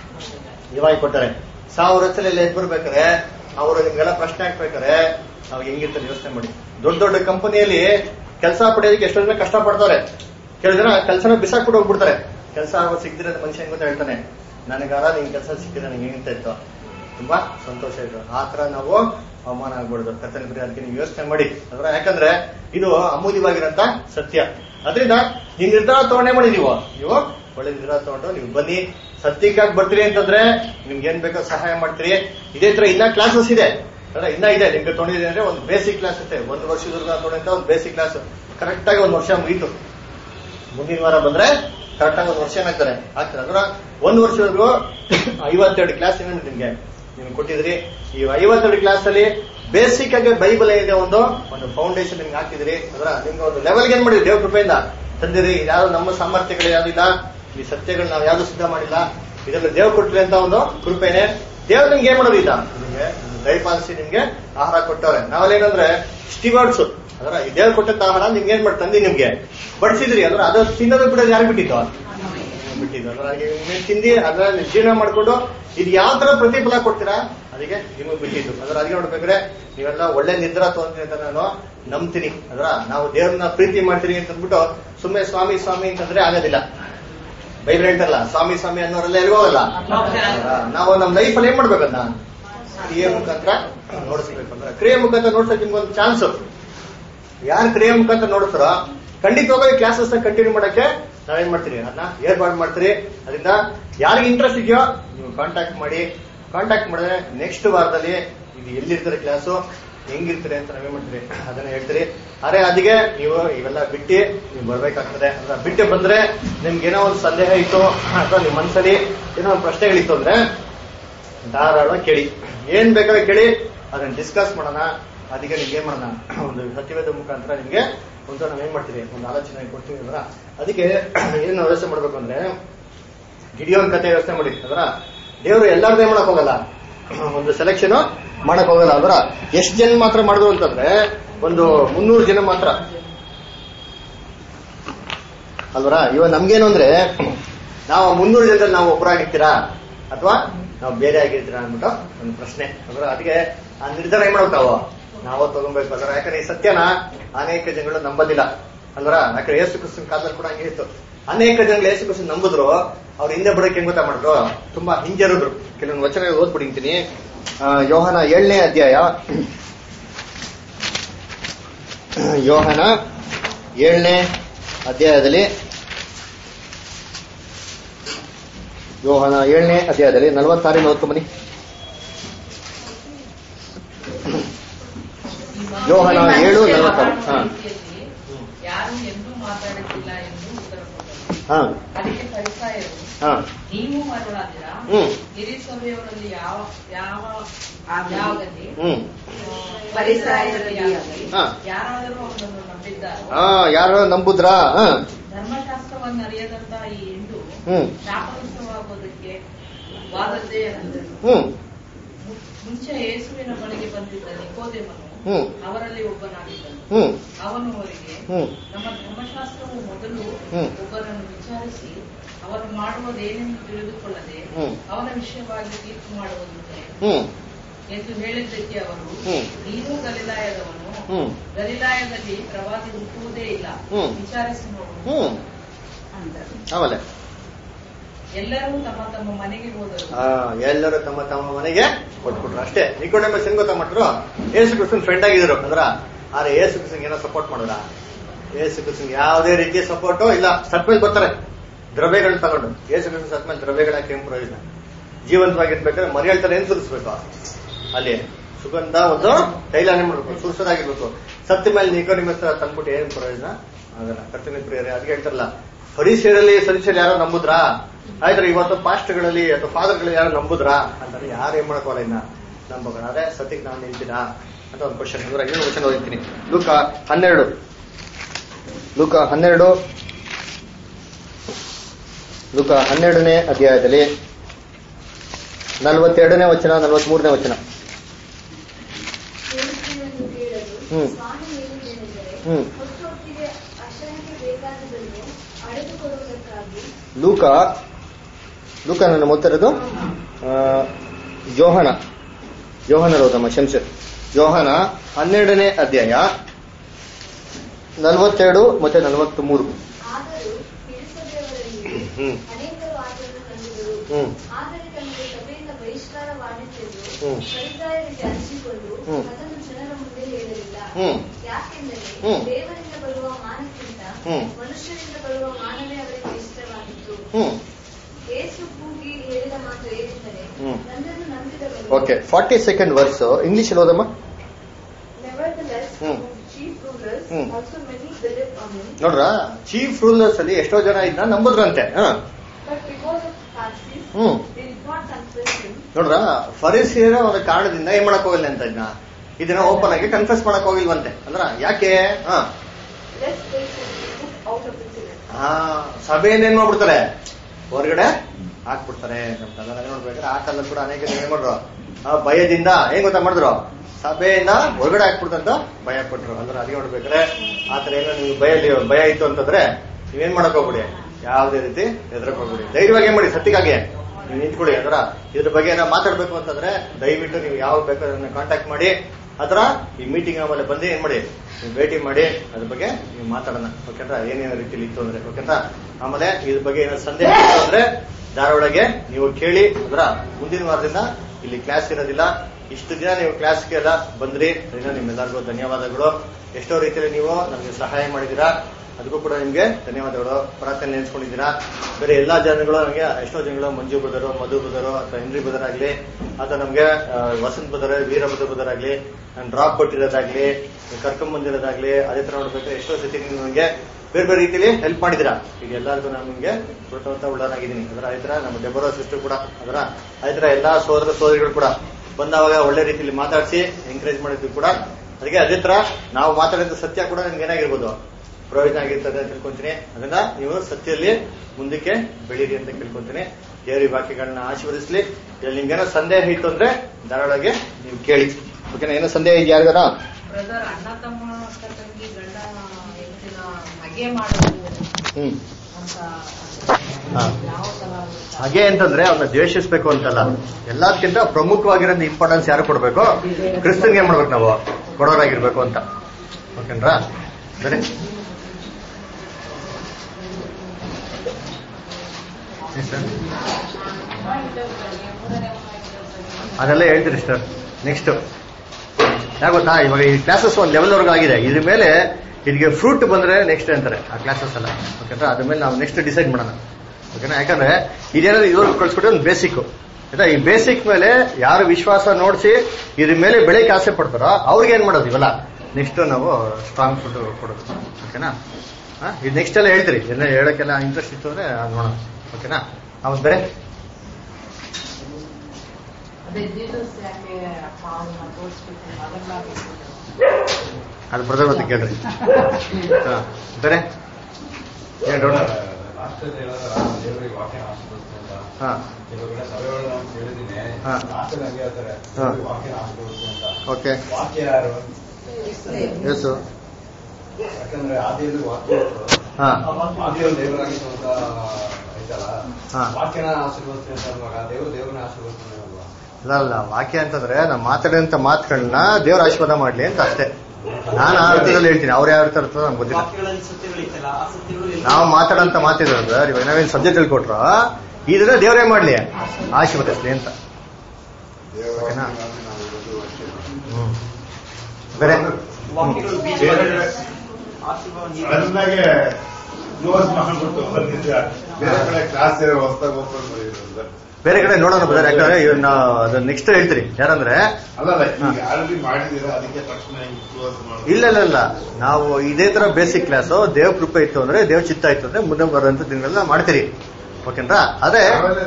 ಇವಾಗ ಕೊಟ್ಟಾರೆ ಸಾವಿರ ವರ್ಷದಲ್ಲಿ ಎಲ್ಲ ಎದ್ ಬರ್ಬೇಕಾರೆ ಅವರು ನಿಮ್ಗೆಲ್ಲ ಪ್ರಶ್ನೆ ಹಾಕ್ಬೇಕಾರೆ ಅವಾಗ ಹೆಂಗಿರ್ತಾರೆ ಯೋಚನೆ ಮಾಡಿ ದೊಡ್ಡ ದೊಡ್ಡ ಕಂಪನಿಯಲ್ಲಿ ಕೆಲಸ ಪಡೆಯೋದಕ್ಕೆ ಎಷ್ಟೋ ಜನ ಕಷ್ಟ ಪಡ್ತಾರೆ ಕೆಲವು ಜನ ಕೆಲಸನ ಬಿಸಾಕ್ಬಿಟ್ಟು ಹೋಗ್ಬಿಡ್ತಾರೆ ಕೆಲಸ ಸಿಗ್ದಿರೋದು ಮನುಷ್ಯ ಹೆಂಗ್ ಗೊತ್ತಾ ಹೇಳ್ತಾನೆ ನನಗಾರ ನಿನ್ ಕೆಲಸ ಸಿಕ್ಕಿದ್ರೆ ನಂಗೆ ಹೆಂಗಿಂತ ಇತ್ತು ತುಂಬಾ ಸಂತೋಷ ಇತ್ತು ಆ ತರ ನಾವು ಅವಮಾನ ಆಗ್ಬಿಡುದು ಕರ್ತನ ಬರೀ ಅದಕ್ಕೆ ನೀವು ಯೋಚನೆ ಮಾಡಿ ಅದ್ರ ಯಾಕಂದ್ರೆ ಇದು ಅಮೂಲ್ಯವಾಗಿರಂತ ಸತ್ಯ ಅದರಿಂದ ನೀವು ನಿರ್ಧಾರ ತಗೊಂಡೇ ಮಾಡಿ ನೀವು ನೀವು ಒಳ್ಳೆ ನಿರ್ಧಾರ ತಗೊಂಡು ನೀವು ಬನ್ನಿ ಸತ್ಯಕ್ಕಾಗಿ ಬರ್ತೀರಿ ಅಂತಂದ್ರೆ ನಿಮ್ಗೆ ಏನ್ ಬೇಕೋ ಸಹಾಯ ಮಾಡ್ತೀರಿ ಇದೇ ತರ ಇನ್ನ ಕ್ಲಾಸಸ್ ಇದೆ ಅಲ್ಲ ಇನ್ನ ಇದೆ ನಿಮ್ಗೆ ತೊಗೊಂಡಿದೆ ಅಂದ್ರೆ ಒಂದು ಬೇಸಿಕ್ ಕ್ಲಾಸ್ ಇದೆ ಒಂದು ವರ್ಷದವರೆಗೂ ತೊಗೊಂಡಂತ ಒಂದು ಬೇಸಿಕ್ ಕ್ಲಾಸ್ ಕರೆಕ್ಟ್ ಆಗಿ ಒಂದು ವರ್ಷ ಮುಗೀತು ಮುಂದಿನ ವಾರ ಬಂದ್ರೆ ಕರೆಕ್ಟ್ ಆಗಿ ಒಂದು ವರ್ಷ ಏನಾಗ್ತಾರೆ ಆಗ್ತದೆ ಅಂದ್ರೆ ಒಂದು ವರ್ಷವರೆಗೂ ಐವತ್ತೆರಡು ಕ್ಲಾಸ್ ಏನ ನಿಮ್ಗೆ ನಿಮ್ಗೆ ಕೊಟ್ಟಿದ್ರಿ ಈ ಐವತ್ತೆರಡು ಕ್ಲಾಸ್ ಅಲ್ಲಿ ಬೇಸಿಕ್ ಆಗಿ ಬೈಬಲ್ ಇದೆ ಒಂದು ಒಂದು ಫೌಂಡೇಶನ್ ನಿಮ್ಗೆ ಹಾಕಿದ್ರಿ ಅದರ ನಿಮ್ಗೆ ಒಂದು ಲೆವೆಲ್ಗೆ ಏನ್ ಮಾಡಿದ್ರಿ ದೇವ್ರ ಕೃಪೆಯಿಂದ ತಂದಿರಿ ಯಾವ್ದು ನಮ್ಮ ಸಾಮರ್ಥ್ಯಗಳು ಯಾವ್ದಿಲ್ಲ ಈ ಸತ್ಯಗಳು ನಾವು ಯಾವ್ದು ಸಿದ್ಧ ಮಾಡಿಲ್ಲ ಇದೆಲ್ಲ ದೇವ್ ಕೊಟ್ರಿ ಅಂತ ಒಂದು ಕೃಪೆನೆ ದೇವ್ರು ನಿಮ್ಗೆ ಏನ್ ಮಾಡೋದು ಇದ ನಿಮ್ಗೆ ದಯಪಾಲಿಸಿ ನಿಮ್ಗೆ ಆಹಾರ ಕೊಟ್ಟವ್ರೆ ನಾವಲ್ಲೇನಂದ್ರೆ ಸ್ಟಿವರ್ಡ್ಸ್ ಅದರ ಈ ದೇವ್ರು ಕೊಟ್ಟಂತ ಆಹಾರ ನಿಮ್ಗೆ ಏನ್ ಮಾಡಿ ತಂದಿ ನಿಮ್ಗೆ ಬಡಿಸಿದ್ರಿ ಅಂದ್ರೆ ಅದು ತಿನ್ನೋದು ಬಿಡೋದು ಯಾರು ಬಿಟ್ಟಿತ್ತು ಬಿಟ್ಟಿದ್ದು ಅಂದ್ರೆ ಹಾಗೆ ನೀವು ತಿಂದಿ ಅದರ ಜೀವನ ಮಾಡ್ಕೊಂಡು ಇದು ಯಾವ ತರ ಪ್ರತಿಫಲ ಕೊಡ್ತೀರಾ ಅದಕ್ಕೆ ನಿಮಗೆ ಬಿಟ್ಟಿದ್ದು ಅದ್ರ ಅದಕ್ಕೆ ನೋಡ್ಬೇಕಾದ್ರೆ ನೀವೆಲ್ಲ ಒಳ್ಳೆ ನಿದ್ರಾ ತಗೊಂತೀನಿ ಅಂತ ನಾನು ನಂಬ್ತೀನಿ ಅದ್ರ ನಾವು ದೇವ್ರನ್ನ ಪ್ರೀತಿ ಮಾಡ್ತೀರಿ ಅಂತ ಅಂದ್ಬಿಟ್ಟು ಸುಮ್ಮನೆ ಸ್ವಾಮಿ ಸ್ವಾಮಿ ಅಂತಂದ್ರೆ ಆಗೋದಿಲ್ಲ ಬೈಬಲ್ ಹೇಳ್ತಾರಲ್ಲ ಸ್ವಾಮಿ ಸ್ವಾಮಿ ಅನ್ನೋರೆಲ್ಲ ಎಲ್ಲಿ ಹೋಗಲ್ಲ ಅಲ್ವಾ? ನಾವು ನಮ್ಮ ಲೈಫ್ ಅಲ್ಲಿ ಏನ್ ಮಾಡ್ಬೇಕನ್ನ ಕ್ರಿಯೆ ಮುಖಾಂತರ ನೋಡಿಸ್ಬೇಕು ಅಂದ್ರೆ ಕ್ರಿಯೆ ಮುಖಾಂತರ ನೋಡ್ಸಕ್ ನಿಮ್ಗೊಂದು ಚಾನ್ಸ್ ಯಾರು ಕ್ರಿಯೆ ಮುಖಾಂತರ ನೋಡ್ತಾರೋ ಖಂಡಿತವಾಗಿ ಕ್ಲಾಸಸ್ ಕಂಟಿನ್ಯೂ ಮಾಡಕ್ಕೆ ನಾವೇನ್ ಮಾಡ್ತೀರಿ ಅದನ್ನ ಏರ್ಪಾಡು ಮಾಡ್ತೀರಿ ಅದರಿಂದ ಯಾರಿಗೆ ಇಂಟ್ರೆಸ್ಟ್ ಇದೆಯೋ ನೀವು ಕಾಂಟ್ಯಾಕ್ಟ್ ಮಾಡಿ ಕಾಂಟ್ಯಾಕ್ಟ್ ಮಾಡಿದ್ರೆ ನೆಕ್ಸ್ಟ್ ವಾರದಲ್ಲಿ ಇದು ಎಲ್ಲಿರ್ತಾರೆ ಕ್ಲಾಸು ಹೆಂಗಿರ್ತಾರೆ ಅಂತ ನಾವೇನ್ ಮಾಡ್ತೀರಿ ಅದನ್ನ ಹೇಳ್ತೀರಿ ಅರೆ ಅದಕ್ಕೆ ನೀವು ಇವೆಲ್ಲ ಬಿಟ್ಟು ನೀವು ಬರ್ಬೇಕಾಗ್ತದೆ ಅಂದ್ರೆ ಬಿಟ್ಟು ಬಂದ್ರೆ ನಿಮ್ಗೆ ಏನೋ ಒಂದು ಸಂದೇಹ ಇತ್ತು ಅಥವಾ ನಿಮ್ಮ ಮನಸ್ಸಲ್ಲಿ ಏನೋ ಒಂದು ಪ್ರಶ್ನೆಗಳಿತ್ತು ಅಂದ್ರೆ ಧಾರಾಳ ಕೇಳಿ ಏನ್ ಬೇಕಾದ್ರೆ ಕೇಳಿ ಅದನ್ನ ಡಿಸ್ಕಸ್ ಮಾಡೋಣ ಅದಕ್ಕೆ ನಿಮ್ಗೆ ಏನ್ ಮಾಡೋಣ ಒಂದು ಸತ್ಯವೇದ ಮುಖಾಂತರ ನಿಮ್ಗೆ ಒಂದು ನಾವ್ ಏನ್ ಮಾಡ್ತೀವಿ ಒಂದು ಆಲೋಚನೆ ಕೊಡ್ತೀವಿ ಅದರ ಅದಕ್ಕೆ ಏನ್ ನಾವ್ ವ್ಯವಸ್ಥೆ ಮಾಡ್ಬೇಕು ಅಂದ್ರೆ ಗಿಡಿಯೋನ್ ಕತೆ ವ್ಯವಸ್ಥೆ ಮಾಡಿ ಅದರ ದೇವರು ಎಲ್ಲಾರ್ದೇ ಮಾಡಕ್ ಹೋಗಲ್ಲ ಒಂದು ಸೆಲೆಕ್ಷನ್ ಮಾಡಕ್ ಹೋಗಲ್ಲ ಅದರ ಎಷ್ಟು ಜನ ಮಾತ್ರ ಮಾಡಿದ್ರು ಅಂತಂದ್ರೆ ಒಂದು ಮುನ್ನೂರು ಜನ ಮಾತ್ರ ಅಲ್ವರ ಇವಾಗ ನಮ್ಗೇನು ಅಂದ್ರೆ ನಾವು ಮುನ್ನೂರು ಜನದಲ್ಲಿ ನಾವು ಒಬ್ಬರಾಗಿರ್ತೀರಾ ಅಥವಾ ನಾವು ಬೇರೆ ಆಗಿರ್ತೀರಾ ಅಂದ್ಬಿಟ್ಟು ಒಂದು ಪ್ರಶ್ನೆ ಅಂದ್ರೆ ಅದಕ್ಕೆ ಆ ನಿರ್ಧಾರ ಏನ್ ಮಾಡ್ತಾವು ನಾವು ತಗೊಬೇಕು ಅದರ ಯಾಕಂದ್ರೆ ಈ ಸತ್ಯನ ಅನೇಕ ಜನಗಳು ನಂಬೋದಿಲ್ಲ ಅಲ್ವರ ಯಾಕಂದ್ರೆ ಯೇಸು ಕ್ರಿಸ್ತನ ಕಾಲದಲ್ಲಿ ಕೂಡ ಹಂಗೆ ಇತ್ತು ಅನೇಕ ಜನಗಳು ಯೇಸು ಕ್ರಿಸ್ತನ್ ನಂಬಿದ್ರು ಅವ್ರ ಹಿಂದೆ ಬರೋಕೆ ಹೆಂಗ್ ಗೊತ್ತಾ ಮಾಡಿದ್ರು ತುಂಬಾ ಹಿಂಜರಿದ್ರು ಕೆಲವೊಂದು ವಚನ ಓದ್ಬಿಟ್ಟಿಂತೀನಿ ಯೋಹನ ಏಳನೇ ಅಧ್ಯಾಯ ಯೋಹನ ಏಳನೇ ಅಧ್ಯಾಯದಲ್ಲಿ ಯೋಹನ ಏಳನೇ ಅಧ್ಯಾಯದಲ್ಲಿ ನಲವತ್ತಾರು ನಲವತ್ತು ಮನಿ ಯೋಹನ ಏಳು ನಲವತ್ತಾರು ಹಾ ಯಾರು ಎಂದೂ ಮಾತಾಡುತ್ತಿಲ್ಲ ಎಂದು ಉತ್ತರ ಕೊಟ್ಟರು ಹಾ ಅದಕ್ಕೆ ಪರಿಸಾಯರು ಹಾ ನೀವು ಮರಳಾದಿರ ಹ್ಮ್. ಹಿರಿಸಭೆಯವರಲ್ಲಿ ಯಾವ ಯಾವ ಯಾವಾಗಲಿ ಹ್ಮ್ ಪರಿಸಾಯರಲ್ಲಿ ಆಗಲಿ ಹಾ. ಯಾರಾದರೂ ಅವನನ್ನು ನಂಬಿದ್ದಾರೋ ಹಾ ಯಾರು ನಂಬುದ್ರಾ ಹಾ ಧರ್ಮಶಾಸ್ತ್ರವನ್ನು ಅರಿಯದಂತ ಈ ಹೆಣ್ಣು ಹ್ಮ್ ಶಾಪಗ್ರಸ್ತವಾಗುವುದಕ್ಕೆ ವಾದದ್ದೇ ಎಂದರು ಹ್ಮ್ ಮು- ಮುಂಚೆ ಯೇಸುವಿನ ಬಳಿಗೆ ಬಂದಿದ್ದ ನಿಕೋದೇಮನು ಹ್ಮ್ ಅವರಲ್ಲಿ ಒಬ್ಬನಾಗಿದ್ದನು ಹ್ಮ್ ಅವನು ಅವರಿಗೆ ಹ್ಮ್ ನಮ್ಮ ಧರ್ಮಶಾಸ್ತ್ರವು ಮೊದಲು ಹ್ಮ್. ಒಬ್ಬರನ್ನು ವಿಚಾರಿಸಿ ಅವರು ಮಾಡುವುದೇನೆಂದು ತಿಳಿದುಕೊಳ್ಳದೆ ಹ್ಮ್. ಅವನ ವಿಷಯವಾಗಿ ತೀರ್ಪು ಮಾಡುವುದುಂಟೆ ಹ್ಮ್ ಎಂದು ಹೇಳಿದ್ದಕ್ಕೆ ಅವರು ಹ್ಮ್. ನೀನು ಗಲಿಲಾಯದವನು ಹ್ಮ್ ಗಲಿಲಾಯದಲ್ಲಿ ಪ್ರವಾದಿ ಹುಟ್ಟುವುದೇ ಇಲ್ಲ ಹ್ಮ್. ವಿಚಾರಿಸಿ ನೋಡು ಹ್ಮ್ ಅಂದರು ಆಮೇಲೆ ಎಲ್ಲರೂ ತಮ್ಮ ತಮ್ಮ ಮನೆಗೆ ಹೋದರು ಆ, ಎಲ್ಲರೂ ತಮ್ಮ ತಮ್ಮ ಮನೆಗೆ ಕೊಟ್ಬಿಟ್ರು ಅಷ್ಟೇ ನಿಕೋಡೆಮಸ್ ಹೆಂಗ್ ಗೊತ್ತಾ ಮಾಡ್ರು ಏಸು ಕ್ರಿಸ್ತನ್ ಫ್ರೆಂಡ್ ಆಗಿದ್ರು ಅಂದ್ರ ಆದ್ರೆ ಏಸು ಕ್ರಿಸ್ತನ್ ಏನೋ ಸಪೋರ್ಟ್ ಮಾಡೋದ ಏಸು ಕ್ರಿಸ್ತನ್ ಯಾವುದೇ ರೀತಿಯ ಸಪೋರ್ಟು ಇಲ್ಲ ಸತ್ಮೇಲೆ ಬರ್ತಾರೆ ದ್ರವ್ಯಗಳನ್ನ ತಗೊಂಡು ಏಸು ಕ್ರಿಸ್ತನ್ ಸತ್ಮೇಲೆ ದ್ರವ್ಯಗಳ ಏನ್ ಪ್ರಯೋಜನ ಜೀವಂತವಾಗಿರ್ಬೇಕಾದ್ರೆ ಮರಿಯಳ್ತಾರೆ ಏನ್ ಸುರಿಸ್ಬೇಕು ಅಲ್ಲಿ ಸುಗಂಧ ಒಂದು ತೈಲ ಏನ್ ಮಾಡ್ಬೇಕು ಸುರಿಸೋದಾಗಿರ್ಬೇಕು ಸತ್ತ ಮೇಲೆ ನಿಕೋನಿಮಸ್ ತಂದ್ಬಿಟ್ಟು ಏನ್ ಪ್ರಯೋಜನ ಅದನ್ನ ಕರ್ತನ ಪ್ರಿಯರೇ ಅದಕ್ಕೆ ಹೇಳ್ತಾರಲ್ಲ ಪರಿಸರಲ್ಲಿ ಸದಸ್ಯರು ಯಾರೋ ನಂಬುದ್ರಾ ಆಯ್ತಾರೆ ಇವತ್ತು ಪಾಸ್ಟ್ಗಳಲ್ಲಿ ಅಥವಾ ಫಾದರ್ಗಳು ಯಾರು ನಂಬುದ್ರಾ ಅಂತಾರೆ ಯಾರು ಏನ್ ಮಾಡ್ಕೋಲ್ಲ ಇನ್ನ ನಂಬಕ ಅದೇ ಸತ್ಯಕ್ಕೆ ನಾವು ನಿಲ್ತೀರಾ ಅಂತ ಒಂದು ಕ್ವಶನ್ ಇವ್ರ ಇನ್ನೊಂದು ಕ್ವಶನ್ ಓದಿರ್ತೀನಿ ಲೂಕ ಹನ್ನೆರಡು ಲೂಕ ಹನ್ನೆರಡು ಲೂಕ ಹನ್ನೆರಡನೇ ಅಧ್ಯಾಯದಲ್ಲಿ ನಲವತ್ತೆರಡನೇ ವಚನ ನಲವತ್ಮೂರನೇ ವಚನ ಹೇಳಿಕೆಯನ್ನು ಕೇಳಲು ಹ್ಮ್. ಸ್ವಾಮಿ ಹೇಳಿದ್ದೇನೆಂದರೆ ಹ್ಮ್. ಹೊತ್ತೊತ್ತಿಗೆ ಅಶನಕ್ಕೆ ಬೇಕಾದುದನ್ನು ಅಳೆದುಕೊಡುವುದಕ್ಕಾಗಿ ಲೂಕ ಲೂಕ ನನ್ನ ಮೊತ್ತರದು ಯೋಹನ ಯೋಹನ ರೋದಮ್ಮ ಶಂಶ ಯೋಹನ ಹನ್ನೆರಡನೇ ಅಧ್ಯಾಯ ನಲವತ್ತೆರಡು ಮತ್ತೆ ನಲವತ್ತ್ ಮೂರು ಆದರೂ ತಿಳಿಸದವರಲ್ಲಿ ಹ್ಮ್ ಅನೇಕರು ಆತನನ್ನು ಕಂಡಿದ್ದರು ಹ್ಮ್ ಆದರೆ ತಮಗೆ ಸಭೆಯಿಂದ ಬಹಿಷ್ಕಾರವಾಗಿತ್ತೆಂದು ಹ್ಮ್. ಫರಿಸಾಯರಿಗೆ ಅನಿಸಿಕೊಂಡು ಹ್ಮ್. ಅದನ್ನು ಜನರ ಮುಂದೆ ಹೇಳಲಿಲ್ಲ ಹ್ಮ್. ಯಾಕೆಂದರೆ ಹ್ಮ್. ದೇವರಿಂದ ಬರುವ ಮಾನಕ್ಕಿಂತ ಹ್ಮ್. ಮನುಷ್ಯರಿಂದ ಬರುವ ಮಾನವೇ ಅವರಿಗೆ ಇಷ್ಟವಾಗಿತ್ತು ಹ್ಮ್ ಯೇಸು ಕೂಗಿ ಹೇಳಿದ ಮಾತು ಏನೆಂದರೆ ಹ್ಮ್. ನನ್ನನ್ನು ನಂಬಿದವರು okay forty second verse English ಓದಮ್ಮ Nevertheless, hmm. among chief rulers, hmm. also many believed on him, ನೋಡ್ರ ಚೀಫ್ ರೂಲರ್ಸ್ ಅಲ್ಲಿ ಎಷ್ಟೋ ಜನ ಇದನ್ನ ನಂಬುದ್ರಂತೆ ಹ but because of Pharisees, hmm they did not confess him, ನೋಡ್ರ ಫರಿಸಿಯರ ಒಂದು ಕಾರಣದಿಂದ ಏನ್ ಮಾಡಕ್ ಹೋಗಿಲ್ಲ ಅಂತ ಇದನ್ನ ಇದನ್ನ ಓಪನ್ ಆಗಿ ಕನ್ಫೆಸ್ ಮಾಡಕ್ ಹೋಗಿಲ್ವಂತೆ ಅಂದ್ರ ಯಾಕೆ ಹ lest they should be put out of the synod. ಹಾ ಸಭೆಯಿಂದ ಏನ್ ಮಾಡ್ಬಿಡ್ತಾರೆ ಹೊರಗಡೆ ಹಾಕ್ಬಿಡ್ತಾರೆ ಅಂತ ಅದನ್ನ ನೋಡ್ಬೇಕಾದ್ರೆ ಆ ಕಾಲದಲ್ಲಿ ಕೂಡ ಅನೇಕ ಜನ ಏನ್ ಮಾಡ್ರು ಆ ಭಯದಿಂದ ಏನ್ ಗೊತ್ತಾ ಮಾಡಿದ್ರು ಸಭೆಯಿಂದ ಹೊರಗಡೆ ಹಾಕ್ಬಿಡ್ತಂತ ಭಯ ಪಟ್ರು ಅಂದ್ರೆ ಅದೇ ನೋಡ್ಬೇಕಾದ್ರೆ ಆತರ ಏನೋ ನೀವು ಭಯ ಭಯ ಇತ್ತು ಅಂತಂದ್ರೆ ನೀವೇನ್ ಮಾಡಕ್ ಹೋಗ್ಬಿಡಿ ಯಾವ್ದೇ ರೀತಿ ಹೆದರಕ್ ಹೋಗ್ಬಿಡಿ ಧೈರ್ಯವಾಗಿ ಏನ್ ಮಾಡಿ ಸತ್ಯಕ್ಕಾಗಿ ನೀವು ನಿಂತ್ಕೊಳ್ಳಿ ಅದರ ಇದ್ರ ಬಗ್ಗೆ ಏನೋ ಮಾತಾಡ್ಬೇಕು ಅಂತಂದ್ರೆ ದಯವಿಟ್ಟು ನೀವು ಯಾವ ಬೇಕಾದ್ರೆ ಕಾಂಟ್ಯಾಕ್ಟ್ ಮಾಡಿ ಅದರ ಈ ಮೀಟಿಂಗ್ ಆಮೇಲೆ ಬಂದು ಏನ್ ಮಾಡಿ ನೀವು ಭೇಟಿ ಮಾಡಿ ಅದ್ರ ಬಗ್ಗೆ ನೀವು ಮಾತಾಡೋಣ ಓಕೆಂದ್ರ ಏನೇನೋ ರೀತಿಯಲ್ಲಿ ಇತ್ತು ಅಂದ್ರೆ ಓಕೆಂದ್ರ ಆಮೇಲೆ ಇದ್ರ ಬಗ್ಗೆ ಏನೋ ಸಂದೇಹ ಇತ್ತು ಅಂದ್ರೆ ಧಾರವಾಡಗೆ ನೀವು ಕೇಳಿ ಅದರ ಮುಂದಿನ ವಾರದಿಂದ ಇಲ್ಲಿ ಕ್ಲಾಸ್ ಇರೋದಿಲ್ಲ ಇಷ್ಟು ದಿನ ನೀವು ಕ್ಲಾಸ್ಗೆಲ್ಲ ಬಂದ್ರಿ ಅದರಿಂದ ನಿಮ್ಮೆಲ್ಲರಿಗೂ ಧನ್ಯವಾದಗಳು ಎಷ್ಟೋ ರೀತಿಯಲ್ಲಿ ನೀವು ನಮಗೆ ಸಹಾಯ ಮಾಡಿದ್ದೀರಾ ಅದಕ್ಕೂ ಕೂಡ ನಿಮ್ಗೆ ಧನ್ಯವಾದಗಳು ಪ್ರಾರ್ಥನೆ ನೆನೆಸ್ಕೊಂಡಿದ್ದೀರಾ ಬೇರೆ ಎಲ್ಲಾ ಜನಗಳು ನಮಗೆ ಎಷ್ಟೋ ಜನಗಳು ಮಂಜು ಬದರು ಮಧು ಬದರು ಅಥವಾ ಹೆನ್ರಿ ಬದರ್ ಆಗ್ಲಿ ಅಥವಾ ನಮ್ಗೆ ಆ, ವಸಂತ್ ಬದರ್ ವೀರಭದ್ರ ಬದರ್ ಆಗ್ಲಿ ಡ್ರಾಪ್ ಕೊಟ್ಟಿರೋದಾಗ್ಲಿ ಕರ್ಕೊಂಡ್ ಬಂದಿರೋದಾಗ್ಲಿ ಅದೇ ತರ ನೋಡ್ಬೇಕಾದ್ರೆ ಎಷ್ಟೋ ಸತಿ ನೀವು ನಮಗೆ ಬೇರೆ ಬೇರೆ ರೀತಿಯಲ್ಲಿ ಹೆಲ್ಪ್ ಮಾಡಿದಿರಾ ಈಗ ಎಲ್ಲರಿಗೂ ನಾನು ನಿಮ್ಗೆ ಕೃತಜ್ಞತ ಉಳ್ಳನಾಗಿದ್ದೀನಿ ಅದರ ಅದೇ ತರ ನಮ್ಮ ಡೆಬರೋ ಸಿಸ್ಟರ್ ಕೂಡ ಅದರ ಅದೇ ತರ ಎಲ್ಲಾ ಸೋದರ ಸೋದರಿಗಳು ಕೂಡ ಬಂದವಾಗ ಒಳ್ಳೆ ರೀತಿಯಲ್ಲಿ ಮಾತಾಡಿಸಿ ಎಂಕರೇಜ್ ಮಾಡಿದ್ವಿ ಕೂಡ ಅದಕ್ಕೆ ಅದೇ ತರ ನಾವು ಮಾತಾಡಿದ ಸತ್ಯ ಕೂಡ ನಿಮ್ಗೆ ಏನಾಗಿರ್ಬೋದು ಪ್ರಯೋಜನ ಆಗಿರ್ತದೆ ಅಂತ ತಿಳ್ಕೊಂತೀನಿ ಅದನ್ನ ನೀವು ಸತ್ಯದಲ್ಲಿ ಮುಂದಕ್ಕೆ ಬೆಳೀರಿ ಅಂತ ಕೇಳ್ಕೊಂತೀನಿ ದೇವರಿ ವಾಕ್ಯಗಳನ್ನ ಆಶೀರ್ವದಿಸ್ಲಿ ಇದ್ರಲ್ಲಿ ನಿಮ್ಗೇನೋ ಸಂದೇಹ ಇತ್ತು ಅಂದ್ರೆ ಧಾರಾಳಗೆ ನೀವು ಕೇಳಿ ಓಕೆನಾ ಏನೋ ಸಂದೇಹ ಇದೆಯಾ ಯಾರಿಗಾರ ಬ್ರದರ್ ಅಣ್ಣ ತಮ್ಮ ಅಕ್ಕ ತಂಗಿ ಗಂಡ ಹೆಂಡತಿನ ಹಾಗೆ ಮಾಡೋದು ಹ್ಮ್ ಅಂತ ಹಾ. ಯಾವ ತರ ಅಂತ. ಹಾಗೆ ಅಂತಂದ್ರೆ ಅವ್ನ ದ್ವೇಷಿಸ್ಬೇಕು ಅಂತಲ್ಲ ಎಲ್ಲದಕ್ಕಿಂತ ಪ್ರಮುಖವಾಗಿರೋ ಇಂಪಾರ್ಟೆನ್ಸ್ ಯಾರು ಕೊಡ್ಬೇಕು ಕ್ರಿಸ್ತನ್ಗೆ ಏನ್ ಮಾಡ್ಬೇಕು ನಾವು ಕೊಡೋರಾಗಿರ್ಬೇಕು ಅಂತ ಓಕೆನ್ರಾ ಸರಿ ಏನ್ ಸರ್? ಅದೆಲ್ಲ ಹೇಳ್ತೀರಿ ಸರ್ ನೆಕ್ಸ್ಟ್ ಯಾಕೆ ಗೊತ್ತಾ ಇವಾಗ ಈ ಕ್ಲಾಸಸ್ ಒಂದು ಲೆವೆಲ್ ವರ್ಗ ಆಗಿದೆ ಇದ್ರ ಮೇಲೆ ಇದಕ್ಕೆ ಫ್ರೂಟ್ ಬಂದ್ರೆ ನೆಕ್ಸ್ಟ್ ಅಂತಾರೆ ಆ ಕ್ಲಾಸಸ್ ಎಲ್ಲ ಓಕೆನಾ ಅದ್ರ ಮೇಲೆ ನಾವು ನೆಕ್ಸ್ಟ್ ಡಿಸೈಡ್ ಮಾಡೋಣ ಓಕೆನಾ ಯಾಕಂದ್ರೆ ಇದೇನಾದ್ರು ಇದ್ರೊಳಗೆ ಕಳ್ಸ್ಬಿಟ್ಟು ಒಂದು ಬೇಸಿಕ್ ಆಯ್ತಾ ಈ ಬೇಸಿಕ್ ಮೇಲೆ ಯಾರು ವಿಶ್ವಾಸ ನೋಡಿಸಿ ಇದ್ರ ಮೇಲೆ ಬೆಳೆಯಕ್ಕೆ ಆಸೆ ಪಡ್ತಾರೋ ಅವ್ರಿಗೆ ಏನ್ ಮಾಡೋದು ಇವೆಲ್ಲ ನೆಕ್ಸ್ಟ್ ನಾವು ಸ್ಟ್ರಾಂಗ್ ಫುಡ್ ಕೊಡೋದು ಓಕೆನಾ ಹಾ ಇದು ನೆಕ್ಸ್ಟ್ ಎಲ್ಲ ಹೇಳ್ತೀರಿ ಎಲ್ಲ ಹೇಳಕ್ಕೆಲ್ಲ ಇಂಟ್ರೆಸ್ಟ್ ಇತ್ತು ಅಂದ್ರೆ ಅದು ನೋಡೋಣ ಓಕೆನಾ ಅವ್ನು ಬೇರೆ ಅದೇ ಜೀಸಸ್ ಯಾಕೆ ಅಪ್ಪ ಅವನ್ನ ತೋರಿಸ್ಬೇಕು ಮಗನಾಗಿ ಅದು ಬ್ರದರ್ ಮತ್ತೆ ಕೇಳ್ರಿ ಹಾ ಬೇರೆ ಏನ್ ಡೌಟ್ ರಾಷ್ಟ್ರದ ದೇವರಿಗೆ ವಾಕ್ಯ ಆಶೀರ್ವದಿಸಿ ಅಂತ ಹಾ ಇವಾಗ ಸಭೆ ಒಳಗೆ ನಾನು ಕೇಳಿದ್ದೀನಿ ಹಾ. ರಾಷ್ಟ್ರದ ಹಂಗೆ ಹೇಳ್ತಾರೆ ಹಾ. ದೇವ್ರಿಗೆ ವಾಕ್ಯ ಆಶೀರ್ವದಿಸಿ ಅಂತ ಓಕೆ ವಾಕ್ಯ ಯಾರು ಎಸ್ ಯಾಕಂದ್ರೆ ಆದಿಯಲ್ಲಿ ವಾಕ್ಯ ಇತ್ತು. ಹಾ ಆದಿಯಲ್ಲಿ ದೇವರಾಗಿತ್ತು ಅಂತ ಐತಲ್ಲ ಹಾ. ವಾಕ್ಯನ ಆಶೀರ್ವದಿಸಿ ಅಂತ ಅನ್ವಾಗ ದೇವರು ದೇವರನ್ನ ಆಶೀರ್ವದಿಸ್ತಾನೆ ಅಲ್ವಾ ಅಲ್ಲ ಅಲ್ಲ ವಾಕ್ಯ ಅಂತಂದ್ರೆ ನಾವು ಮಾತಾಡಿದಂತ ಮಾತುಗಳನ್ನ ದೇವ್ರ ಆಶೀರ್ವಾದ ಮಾಡ್ಲಿ ಅಂತ ಅಷ್ಟೇ ನಾನು ಆ ಅರ್ಥದಲ್ಲಿ ಹೇಳ್ತೀನಿ ಅವ್ರು ಯಾವ ಅರ್ಥ ಇರ್ತದೋ ನಮ್ಗೆ ಗೊತ್ತಿಲ್ಲ ವಾಕ್ಯಗಳಲ್ಲಿ ಸತ್ಯಗಳಿತ್ತಲ್ಲ ಆ ಸತ್ಯಗಳು ಎಲ್ಲ- ನಾವು ಮಾತಾಡಂತ ಮಾತಿದ್ರೆ ಇವಾಗ ನಾವೇನ್ ಸಬ್ಜೆಕ್ಟ್ ಹೇಳ್ಕೊಟ್ರು ಇದನ್ನ ದೇವರೇ ಮಾಡ್ಲಿ ಆಶೀರ್ವದಿಸ್ಲಿ ಅಂತ ಓಕೆನಾ ಹ್ಮ್ ಬೇರೆ ವಾಕ್ಯಗಳು ಬೀಜ ಬೇರೆ- ಆಶೀರ್ವಾದ ನೀರು. ಸಣ್ಣಗೆ ಕ್ಲೋಸ್ ಮಾಡ್ಬಿಟ್ಟು ಬಂದಿದ್ದ ಬೇರೆ ಕಡೆ ಕ್ಲಾಸ್ ಹೊಸದಾಗಿ ಓಪನ್ ಮಾಡಿರೋದು ಬೇರೆ ಕಡೆ ನೋಡೋಣ ಬ್ರದರ್ ಯಾಕಂದ್ರೆ ಇವ್ನ ಅದು ನೆಕ್ಸ್ಟ್ ಹೇಳ್ತೀರಿ ಯಾರಂದ್ರೆ ಅಲ್ಲಲ್ಲ ಈಗ ಆಲ್ರೆಡಿ ಮಾಡಿದೀರ ಅದಕ್ಕೆ ತಕ್ಷಣ ಕ್ಲೋಸ್ ಮಾಡಿ ಇಲ್ಲ ಇಲ್ಲ ಇಲ್ಲ ನಾವು ಇದೇ ತರ ಬೇಸಿಕ್ ಕ್ಲಾಸ್ ದೇವ್ ಕೃಪೆ ಇತ್ತು ಅಂದ್ರೆ ದೇವ್ ಚಿತ್ತ ಇತ್ತು ಅಂದ್ರೆ ಮುಂದೆ ಬರುವಂತ ದಿನಗಳೆಲ್ಲ ಮಾಡ್ತೀರಿ ಓಕೆನಾ ಅದೇ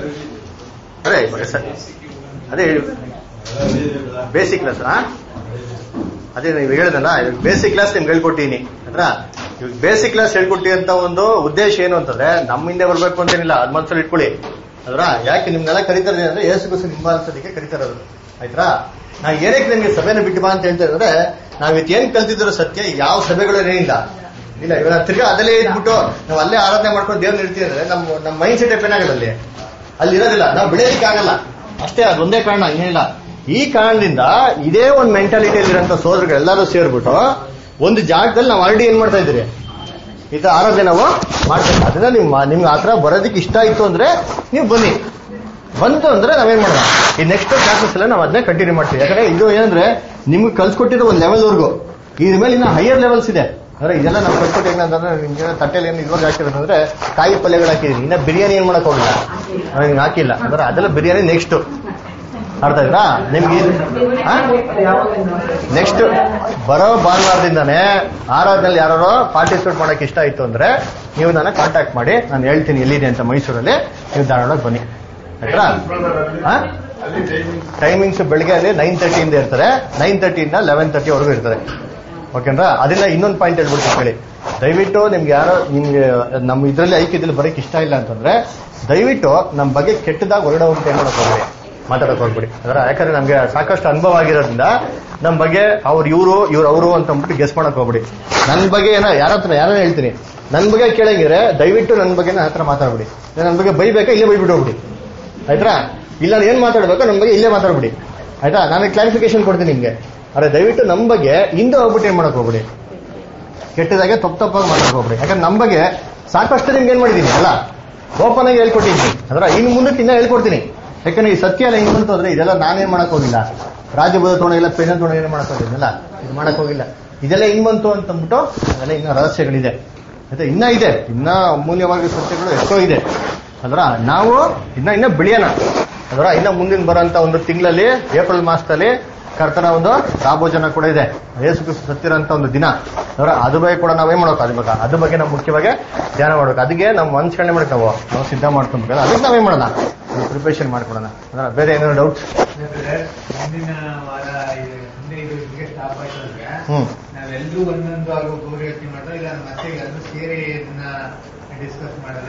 ಅದೇ ಸ- ಅದೇ ಬೇಸಿಕ್ ಕ್ಲಾಸ್ ಅದೇ ನೀವು ಹೇಳಿದಲ್ಲ ಬೇಸಿಕ್ ಕ್ಲಾಸ್ ನಿಮ್ಗೆ ಹೇಳ್ಕೊಟ್ಟಿನಿ ಅಂದ್ರ ಇವಾಗ ಬೇಸಿಕ್ ಕ್ಲಾಸ್ ಹೇಳ್ಕೊಟ್ಟಿ ಅಂತ ಒಂದು ಉದ್ದೇಶ ಏನು ಅಂತಂದ್ರೆ ನಮ್ಮ ಹಿಂದೆ ಬರ್ಬೇಕು ಅಂತೇನಿಲ್ಲ ಅದ್ ಮನ್ಸಲ್ಲಿ ಇಟ್ಕೊಳ್ಳಿ ಅದ್ರ ಯಾಕೆ ನಿಮ್ನೆಲ್ಲ ಕರಿತಾರೆ ಅಂದ್ರೆ ಏಸು ಗುಸು ನಿಮ್ಮ ಅನ್ಸೋದಕ್ಕೆ ಕರಿತಾರದು ಆಯ್ತಾ ನಾ ಏನಕ್ಕೆ ನಿಮ್ಗೆ ಸಭೆನ ಬಿಟ್ಟು ಬಾ ಅಂತ ಹೇಳ್ತಾ ಇದ್ರೆ ನಾವ್ ಇವತ್ತು ಏನ್ ಕಲ್ತಿದ್ರು ಸತ್ಯ ಯಾವ ಸಭೆಗಳು ಏನಿಲ್ಲ ಇಲ್ಲ ಇವಾಗ ತಿರ್ಗಾ ಅದಲ್ಲೇ ಇದ್ಬಿಟ್ಟು ನಾವು ಅಲ್ಲೇ ಆರಾಧನೆ ಮಾಡ್ಕೊಂಡು ದೇವ್ರನ್ನ ಇರ್ತೀವಿ ಅಂದ್ರೆ ನಮ್ಮ ನಮ್ಮ ಮೈಂಡ್ ಸೆಟ್ ಏನಾಗಲ್ಲ ಅಲ್ಲಿ ಅಲ್ಲಿ ಇರೋದಿಲ್ಲ ನಾವು ಬೆಳೆಯಲಿಕ್ಕೆ ಆಗಲ್ಲ ಅಷ್ಟೇ ಅದೊಂದೇ ಕಾರಣ ಏನಿಲ್ಲ ಈ ಕಾರಣದಿಂದ ಇದೇ ಒಂದು ಮೆಂಟಾಲಿಟಿಯಲ್ಲಿ ಇರೋಂಥ ಸೋದರಗಳೆಲ್ಲರೂ ಸೇರ್ಬಿಟ್ಟು ಒಂದು ಜಾಗದಲ್ಲಿ ನಾವು ಆಲ್ರೆಡಿ ಏನ್ ಮಾಡ್ತಾ ಇದ್ದೀರಿ ಇದು ಆರಾಧನೆ ನಾವು ಮಾಡ್ತೀವಿ ಅದನ್ನ ನಿಮ್ಮ ನಿಮ್ಗೆ ಆತರ ಬರೋದಕ್ಕೆ ಇಷ್ಟ ಆಯ್ತು ಅಂದ್ರೆ ನೀವು ಬನ್ನಿ ಬಂತು ಅಂದ್ರೆ ನಾವೇನ್ ಮಾಡೋಣ ಈ ನೆಕ್ಸ್ಟ್ ಕ್ಲಾಸಸ್ ಎಲ್ಲ ನಾವು ಅದನ್ನೇ ಕಂಟಿನ್ಯೂ ಮಾಡ್ತೀವಿ ಯಾಕಂದ್ರೆ ಇದು ಏನಂದ್ರೆ ನಿಮ್ಗೆ ಕಲ್ಸ್ಕೊಟ್ಟಿರೋ ಒಂದು ಲೆವೆಲ್ ವರ್ಗು ಇದ್ರ ಮೇಲೆ ಇನ್ನ ಹೈಯರ್ ಲೆವೆಲ್ಸ್ ಇದೆ ಅಂದ್ರೆ ಇದೆಲ್ಲ ನಾವು ಕಲ್ಸ್ಕೊಟ್ಟು ಏನಂತಂದ್ರೆ ನಿಮ್ಗೆ ತಟ್ಟೆಲಿ ಏನು ಇವಾಗ ಹಾಕಿರೋದು ಅಂದ್ರೆ ಕಾಯಿ ಪಲ್ಯಗಳು ಹಾಕಿದೀನಿ ಇನ್ನ ಬಿರಿಯಾನಿ ಏನ್ ಮಾಡಕ್ ಹೋಗಿಲ್ಲ ನಾವ್ ಹಾಕಿಲ್ಲ ಅಂದ್ರೆ ಅದೆಲ್ಲ ಬಿರಿಯಾನಿ ನೆಕ್ಸ್ಟ್ ಅರ್ಥ ಆಯ್ತಾ ನಿಮ್ಗೆ ನೆಕ್ಸ್ಟ್ ಬರೋ ಭಾನುವಾರದಿಂದಾನೆ ಆರಾಧನೆಯಲ್ಲಿ ಯಾರು ಪಾರ್ಟಿಸಿಪೇಟ್ ಮಾಡಕ್ ಇಷ್ಟ ಆಯ್ತು ಅಂದ್ರೆ ನೀವು ನನ್ನ ಕಾಂಟ್ಯಾಕ್ಟ್ ಮಾಡಿ ನಾನು ಹೇಳ್ತೀನಿ ಎಲ್ಲಿದೆ ಅಂತ ಮೈಸೂರಲ್ಲಿ ನೀವು ಧಾರವಾಡ ಬನ್ನಿ ಆಯ್ತಾ ಅಲ್ಲಿ ಟೈಮಿಂಗ್ ಟೈಮಿಂಗ್ಸ್ ಬೆಳಿಗ್ಗೆ ಅಲ್ಲಿ ನೈನ್ ತರ್ಟಿಯಿಂದ ಇರ್ತಾರೆ ನೈನ್ ತರ್ಟಿಯಿಂದ ಲೆವೆನ್ ತರ್ಟಿ ವರೆಗೂ ಇರ್ತಾರೆ ಓಕೆನಾ ಅದನ್ನ ಇನ್ನೊಂದು ಪಾಯಿಂಟ್ ಹೇಳ್ಬಿಡ್ತೀನಿ ಹೇಳಿ ದಯವಿಟ್ಟು ನಿಮ್ಗೆ ಯಾರೋ ನಿಮ್ಗೆ ನಮ್ಮ ಇದರಲ್ಲಿ ಐಕ್ಯದಲ್ಲಿ ಬರೋಕೆ ಇಷ್ಟ ಇಲ್ಲ ಅಂತಂದ್ರೆ ದಯವಿಟ್ಟು ನಮ್ಮ ಬಗ್ಗೆ ಕೆಟ್ಟದಾಗ ಹೊರಗಡೆ ಹೋಗ್ಬಿಟ್ಟು ಏನ್ ಮಾಡಕ್ ಹೋಗ್ಬೇಡಿ ಮಾತಾಡಕ್ ಹೋಗ್ಬಿಡಿ ಅದರ ಯಾಕಂದ್ರೆ ನಮ್ಗೆ ಸಾಕಷ್ಟು ಅನುಭವ ಆಗಿರೋದ್ರಿಂದ ನಮ್ಮ ಬಗ್ಗೆ ಅವ್ರು ಇವರು ಇವ್ರು ಅವರು ಅಂತ ಅಂದ್ಬಿಟ್ಟು ಗೆಸ್ ಮಾಡಕ್ ಹೋಗ್ಬಿಡಿ ನನ್ನ ಬಗ್ಗೆ ಏನೋ ಯಾರ ಹತ್ರ ಯಾರೋ ಹೇಳ್ತೀನಿ ನನ್ನ ಬಗ್ಗೆ ಕೇಳಂಗಿದ್ರೆ ದಯವಿಟ್ಟು ನನ್ನ ಬಗ್ಗೆ ನನ್ನ ಹತ್ರ ಮಾತಾಡ್ಬಿಡಿ ನನ್ನ ಬಗ್ಗೆ ಬೈಬೇಕಾ ಇಲ್ಲೇ ಬೈಬಿಟ್ಟು ಹೋಗ್ಬಿಡಿ ಆಯ್ತಾ ಇಲ್ಲ ನಾನು ಏನ್ ಮಾತಾಡ್ಬೇಕು ನಮ್ಮ ಬಗ್ಗೆ ಇಲ್ಲೇ ಮಾತಾಡ್ಬಿಡಿ ಆಯ್ತಾ ನಾನು ಕ್ಲಾರಿಫಿಕೇಶನ್ ಕೊಡ್ತೀನಿ ನಿಮ್ಗೆ ಅರೆ ದಯವಿಟ್ಟು ನಮ್ಮ ಬಗ್ಗೆ ಹಿಂದೆ ಹೋಗ್ಬಿಟ್ಟು ಏನ್ ಮಾಡಕ್ ಹೋಗ್ಬಿಡಿ ಕೆಟ್ಟದಾಗೆ ತಪ್ಪು ತಪ್ಪಾಗಿ ಮಾಡಕ್ ಹೋಗ್ಬಿಡಿ ಯಾಕಂದ್ರೆ ನಮ್ಮ ಬಗ್ಗೆ ಸಾಕಷ್ಟು ನಿಮ್ಗೆ ಏನ್ ಮಾಡಿದೀನಿ ಅಲ್ಲ ಓಪನ್ ಆಗಿ ಹೇಳ್ಕೊಟ್ಟಿದ್ದೀನಿ ಅದ್ರ ಇನ್ನು ಮುಂದಕ್ಕೆ ಇನ್ನ ಹೇಳ್ಕೊಡ್ತೀನಿ ಯಾಕಂದ್ರೆ ಈ ಸತ್ಯ ಎಲ್ಲ ಹಿಂಗ್ ಬಂತು ಅಂದ್ರೆ ಇದೆಲ್ಲ ನಾನೇನ್ ಮಾಡಕ್ ಹೋಗಿಲ್ಲ ರಾಜ್ಯಬೋಧ ತೋಣ ಇಲ್ಲ ಪೆನ್ ತೋಣ ಏನ್ ಮಾಡಕ್ ಹೋಗಿದ್ನಲ್ಲ ಇದು ಮಾಡಕ್ ಹೋಗಿಲ್ಲ ಇದೆಲ್ಲ ಹಿಂಗ್ ಬಂತು ಅಂತ ಅಂದ್ಬಿಟ್ಟು ಅದೆಲ್ಲ ಇನ್ನ ರಹಸ್ಯಗಳಿದೆ ಆಯ್ತಾ ಇನ್ನ ಇದೆ ಇನ್ನ ಅಮೂಲ್ಯವಾಗಿ ಸತ್ಯಗಳು ಎಷ್ಟೋ ಇದೆ ಅದ್ರ ನಾವು ಇನ್ನ ಇನ್ನ ಬೆಳೆಯೋಣ ಅದರ ಇನ್ನ ಮುಂದಿನ ಬರೋಂತ ಒಂದು ತಿಂಗಳಲ್ಲಿ ಏಪ್ರಿಲ್ ಮಾಸದಲ್ಲಿ ಕರ್ತನ ಒಂದು ರಾಭೋಜನ ಕೂಡ ಇದೆ ಯೇಸು ಕ್ರಿಸ್ತ ಸತ್ತಿರೋಂತ ಒಂದು ದಿನ ಅದರ ಅದ್ರ ಬಗ್ಗೆ ಕೂಡ ನಾವೇನ್ ಮಾಡ್ಬೇಕು ಅದ್ರ ಬಗ್ಗೆ ಅದ್ರ ಬಗ್ಗೆ ನಾವು ಮುಖ್ಯವಾಗಿ ಧ್ಯಾನ ಮಾಡ್ಬೇಕು ಅದಕ್ಕೆ ನಾವು ಮನ್ಸ್ಕರಣೆ ಮಾಡಕ್ ನಾವು ನಾವು ಸಿದ್ಧ ಮಾಡ್ಕೊಬೇಕು ಅದಕ್ಕೆ ನಾವೇನ್ ಮಾಡೋಣ ಪ್ರಿಪರೇಷನ್ ಮಾಡ್ಕೊಳೋಣ ಅದರ ಬೇರೆ ಏನಾದ್ರು ಡೌಟ್ಸ್ ಮುಂದಿನ ವಾರ ಇದು ಮುಂದೆ ಇದು ಇದಕ್ಕೆ ಸ್ಟಾಪ್ ಆಯ್ತು ಅಂದ್ರೆ ಹ್ಮ್ ನಾವೆಲ್ಲರೂ ಒಂದೊಂದು ಆಗ ಗೌರಿ ಯೋಚನೆ ಮಾಡೋಣ ಇಲ್ಲ ಮತ್ತೆ ಎಲ್ಲರೂ ಸೇರಿ ಇದನ್ನ ಡಿಸ್ಕಸ್ ಮಾಡಲ್ಲ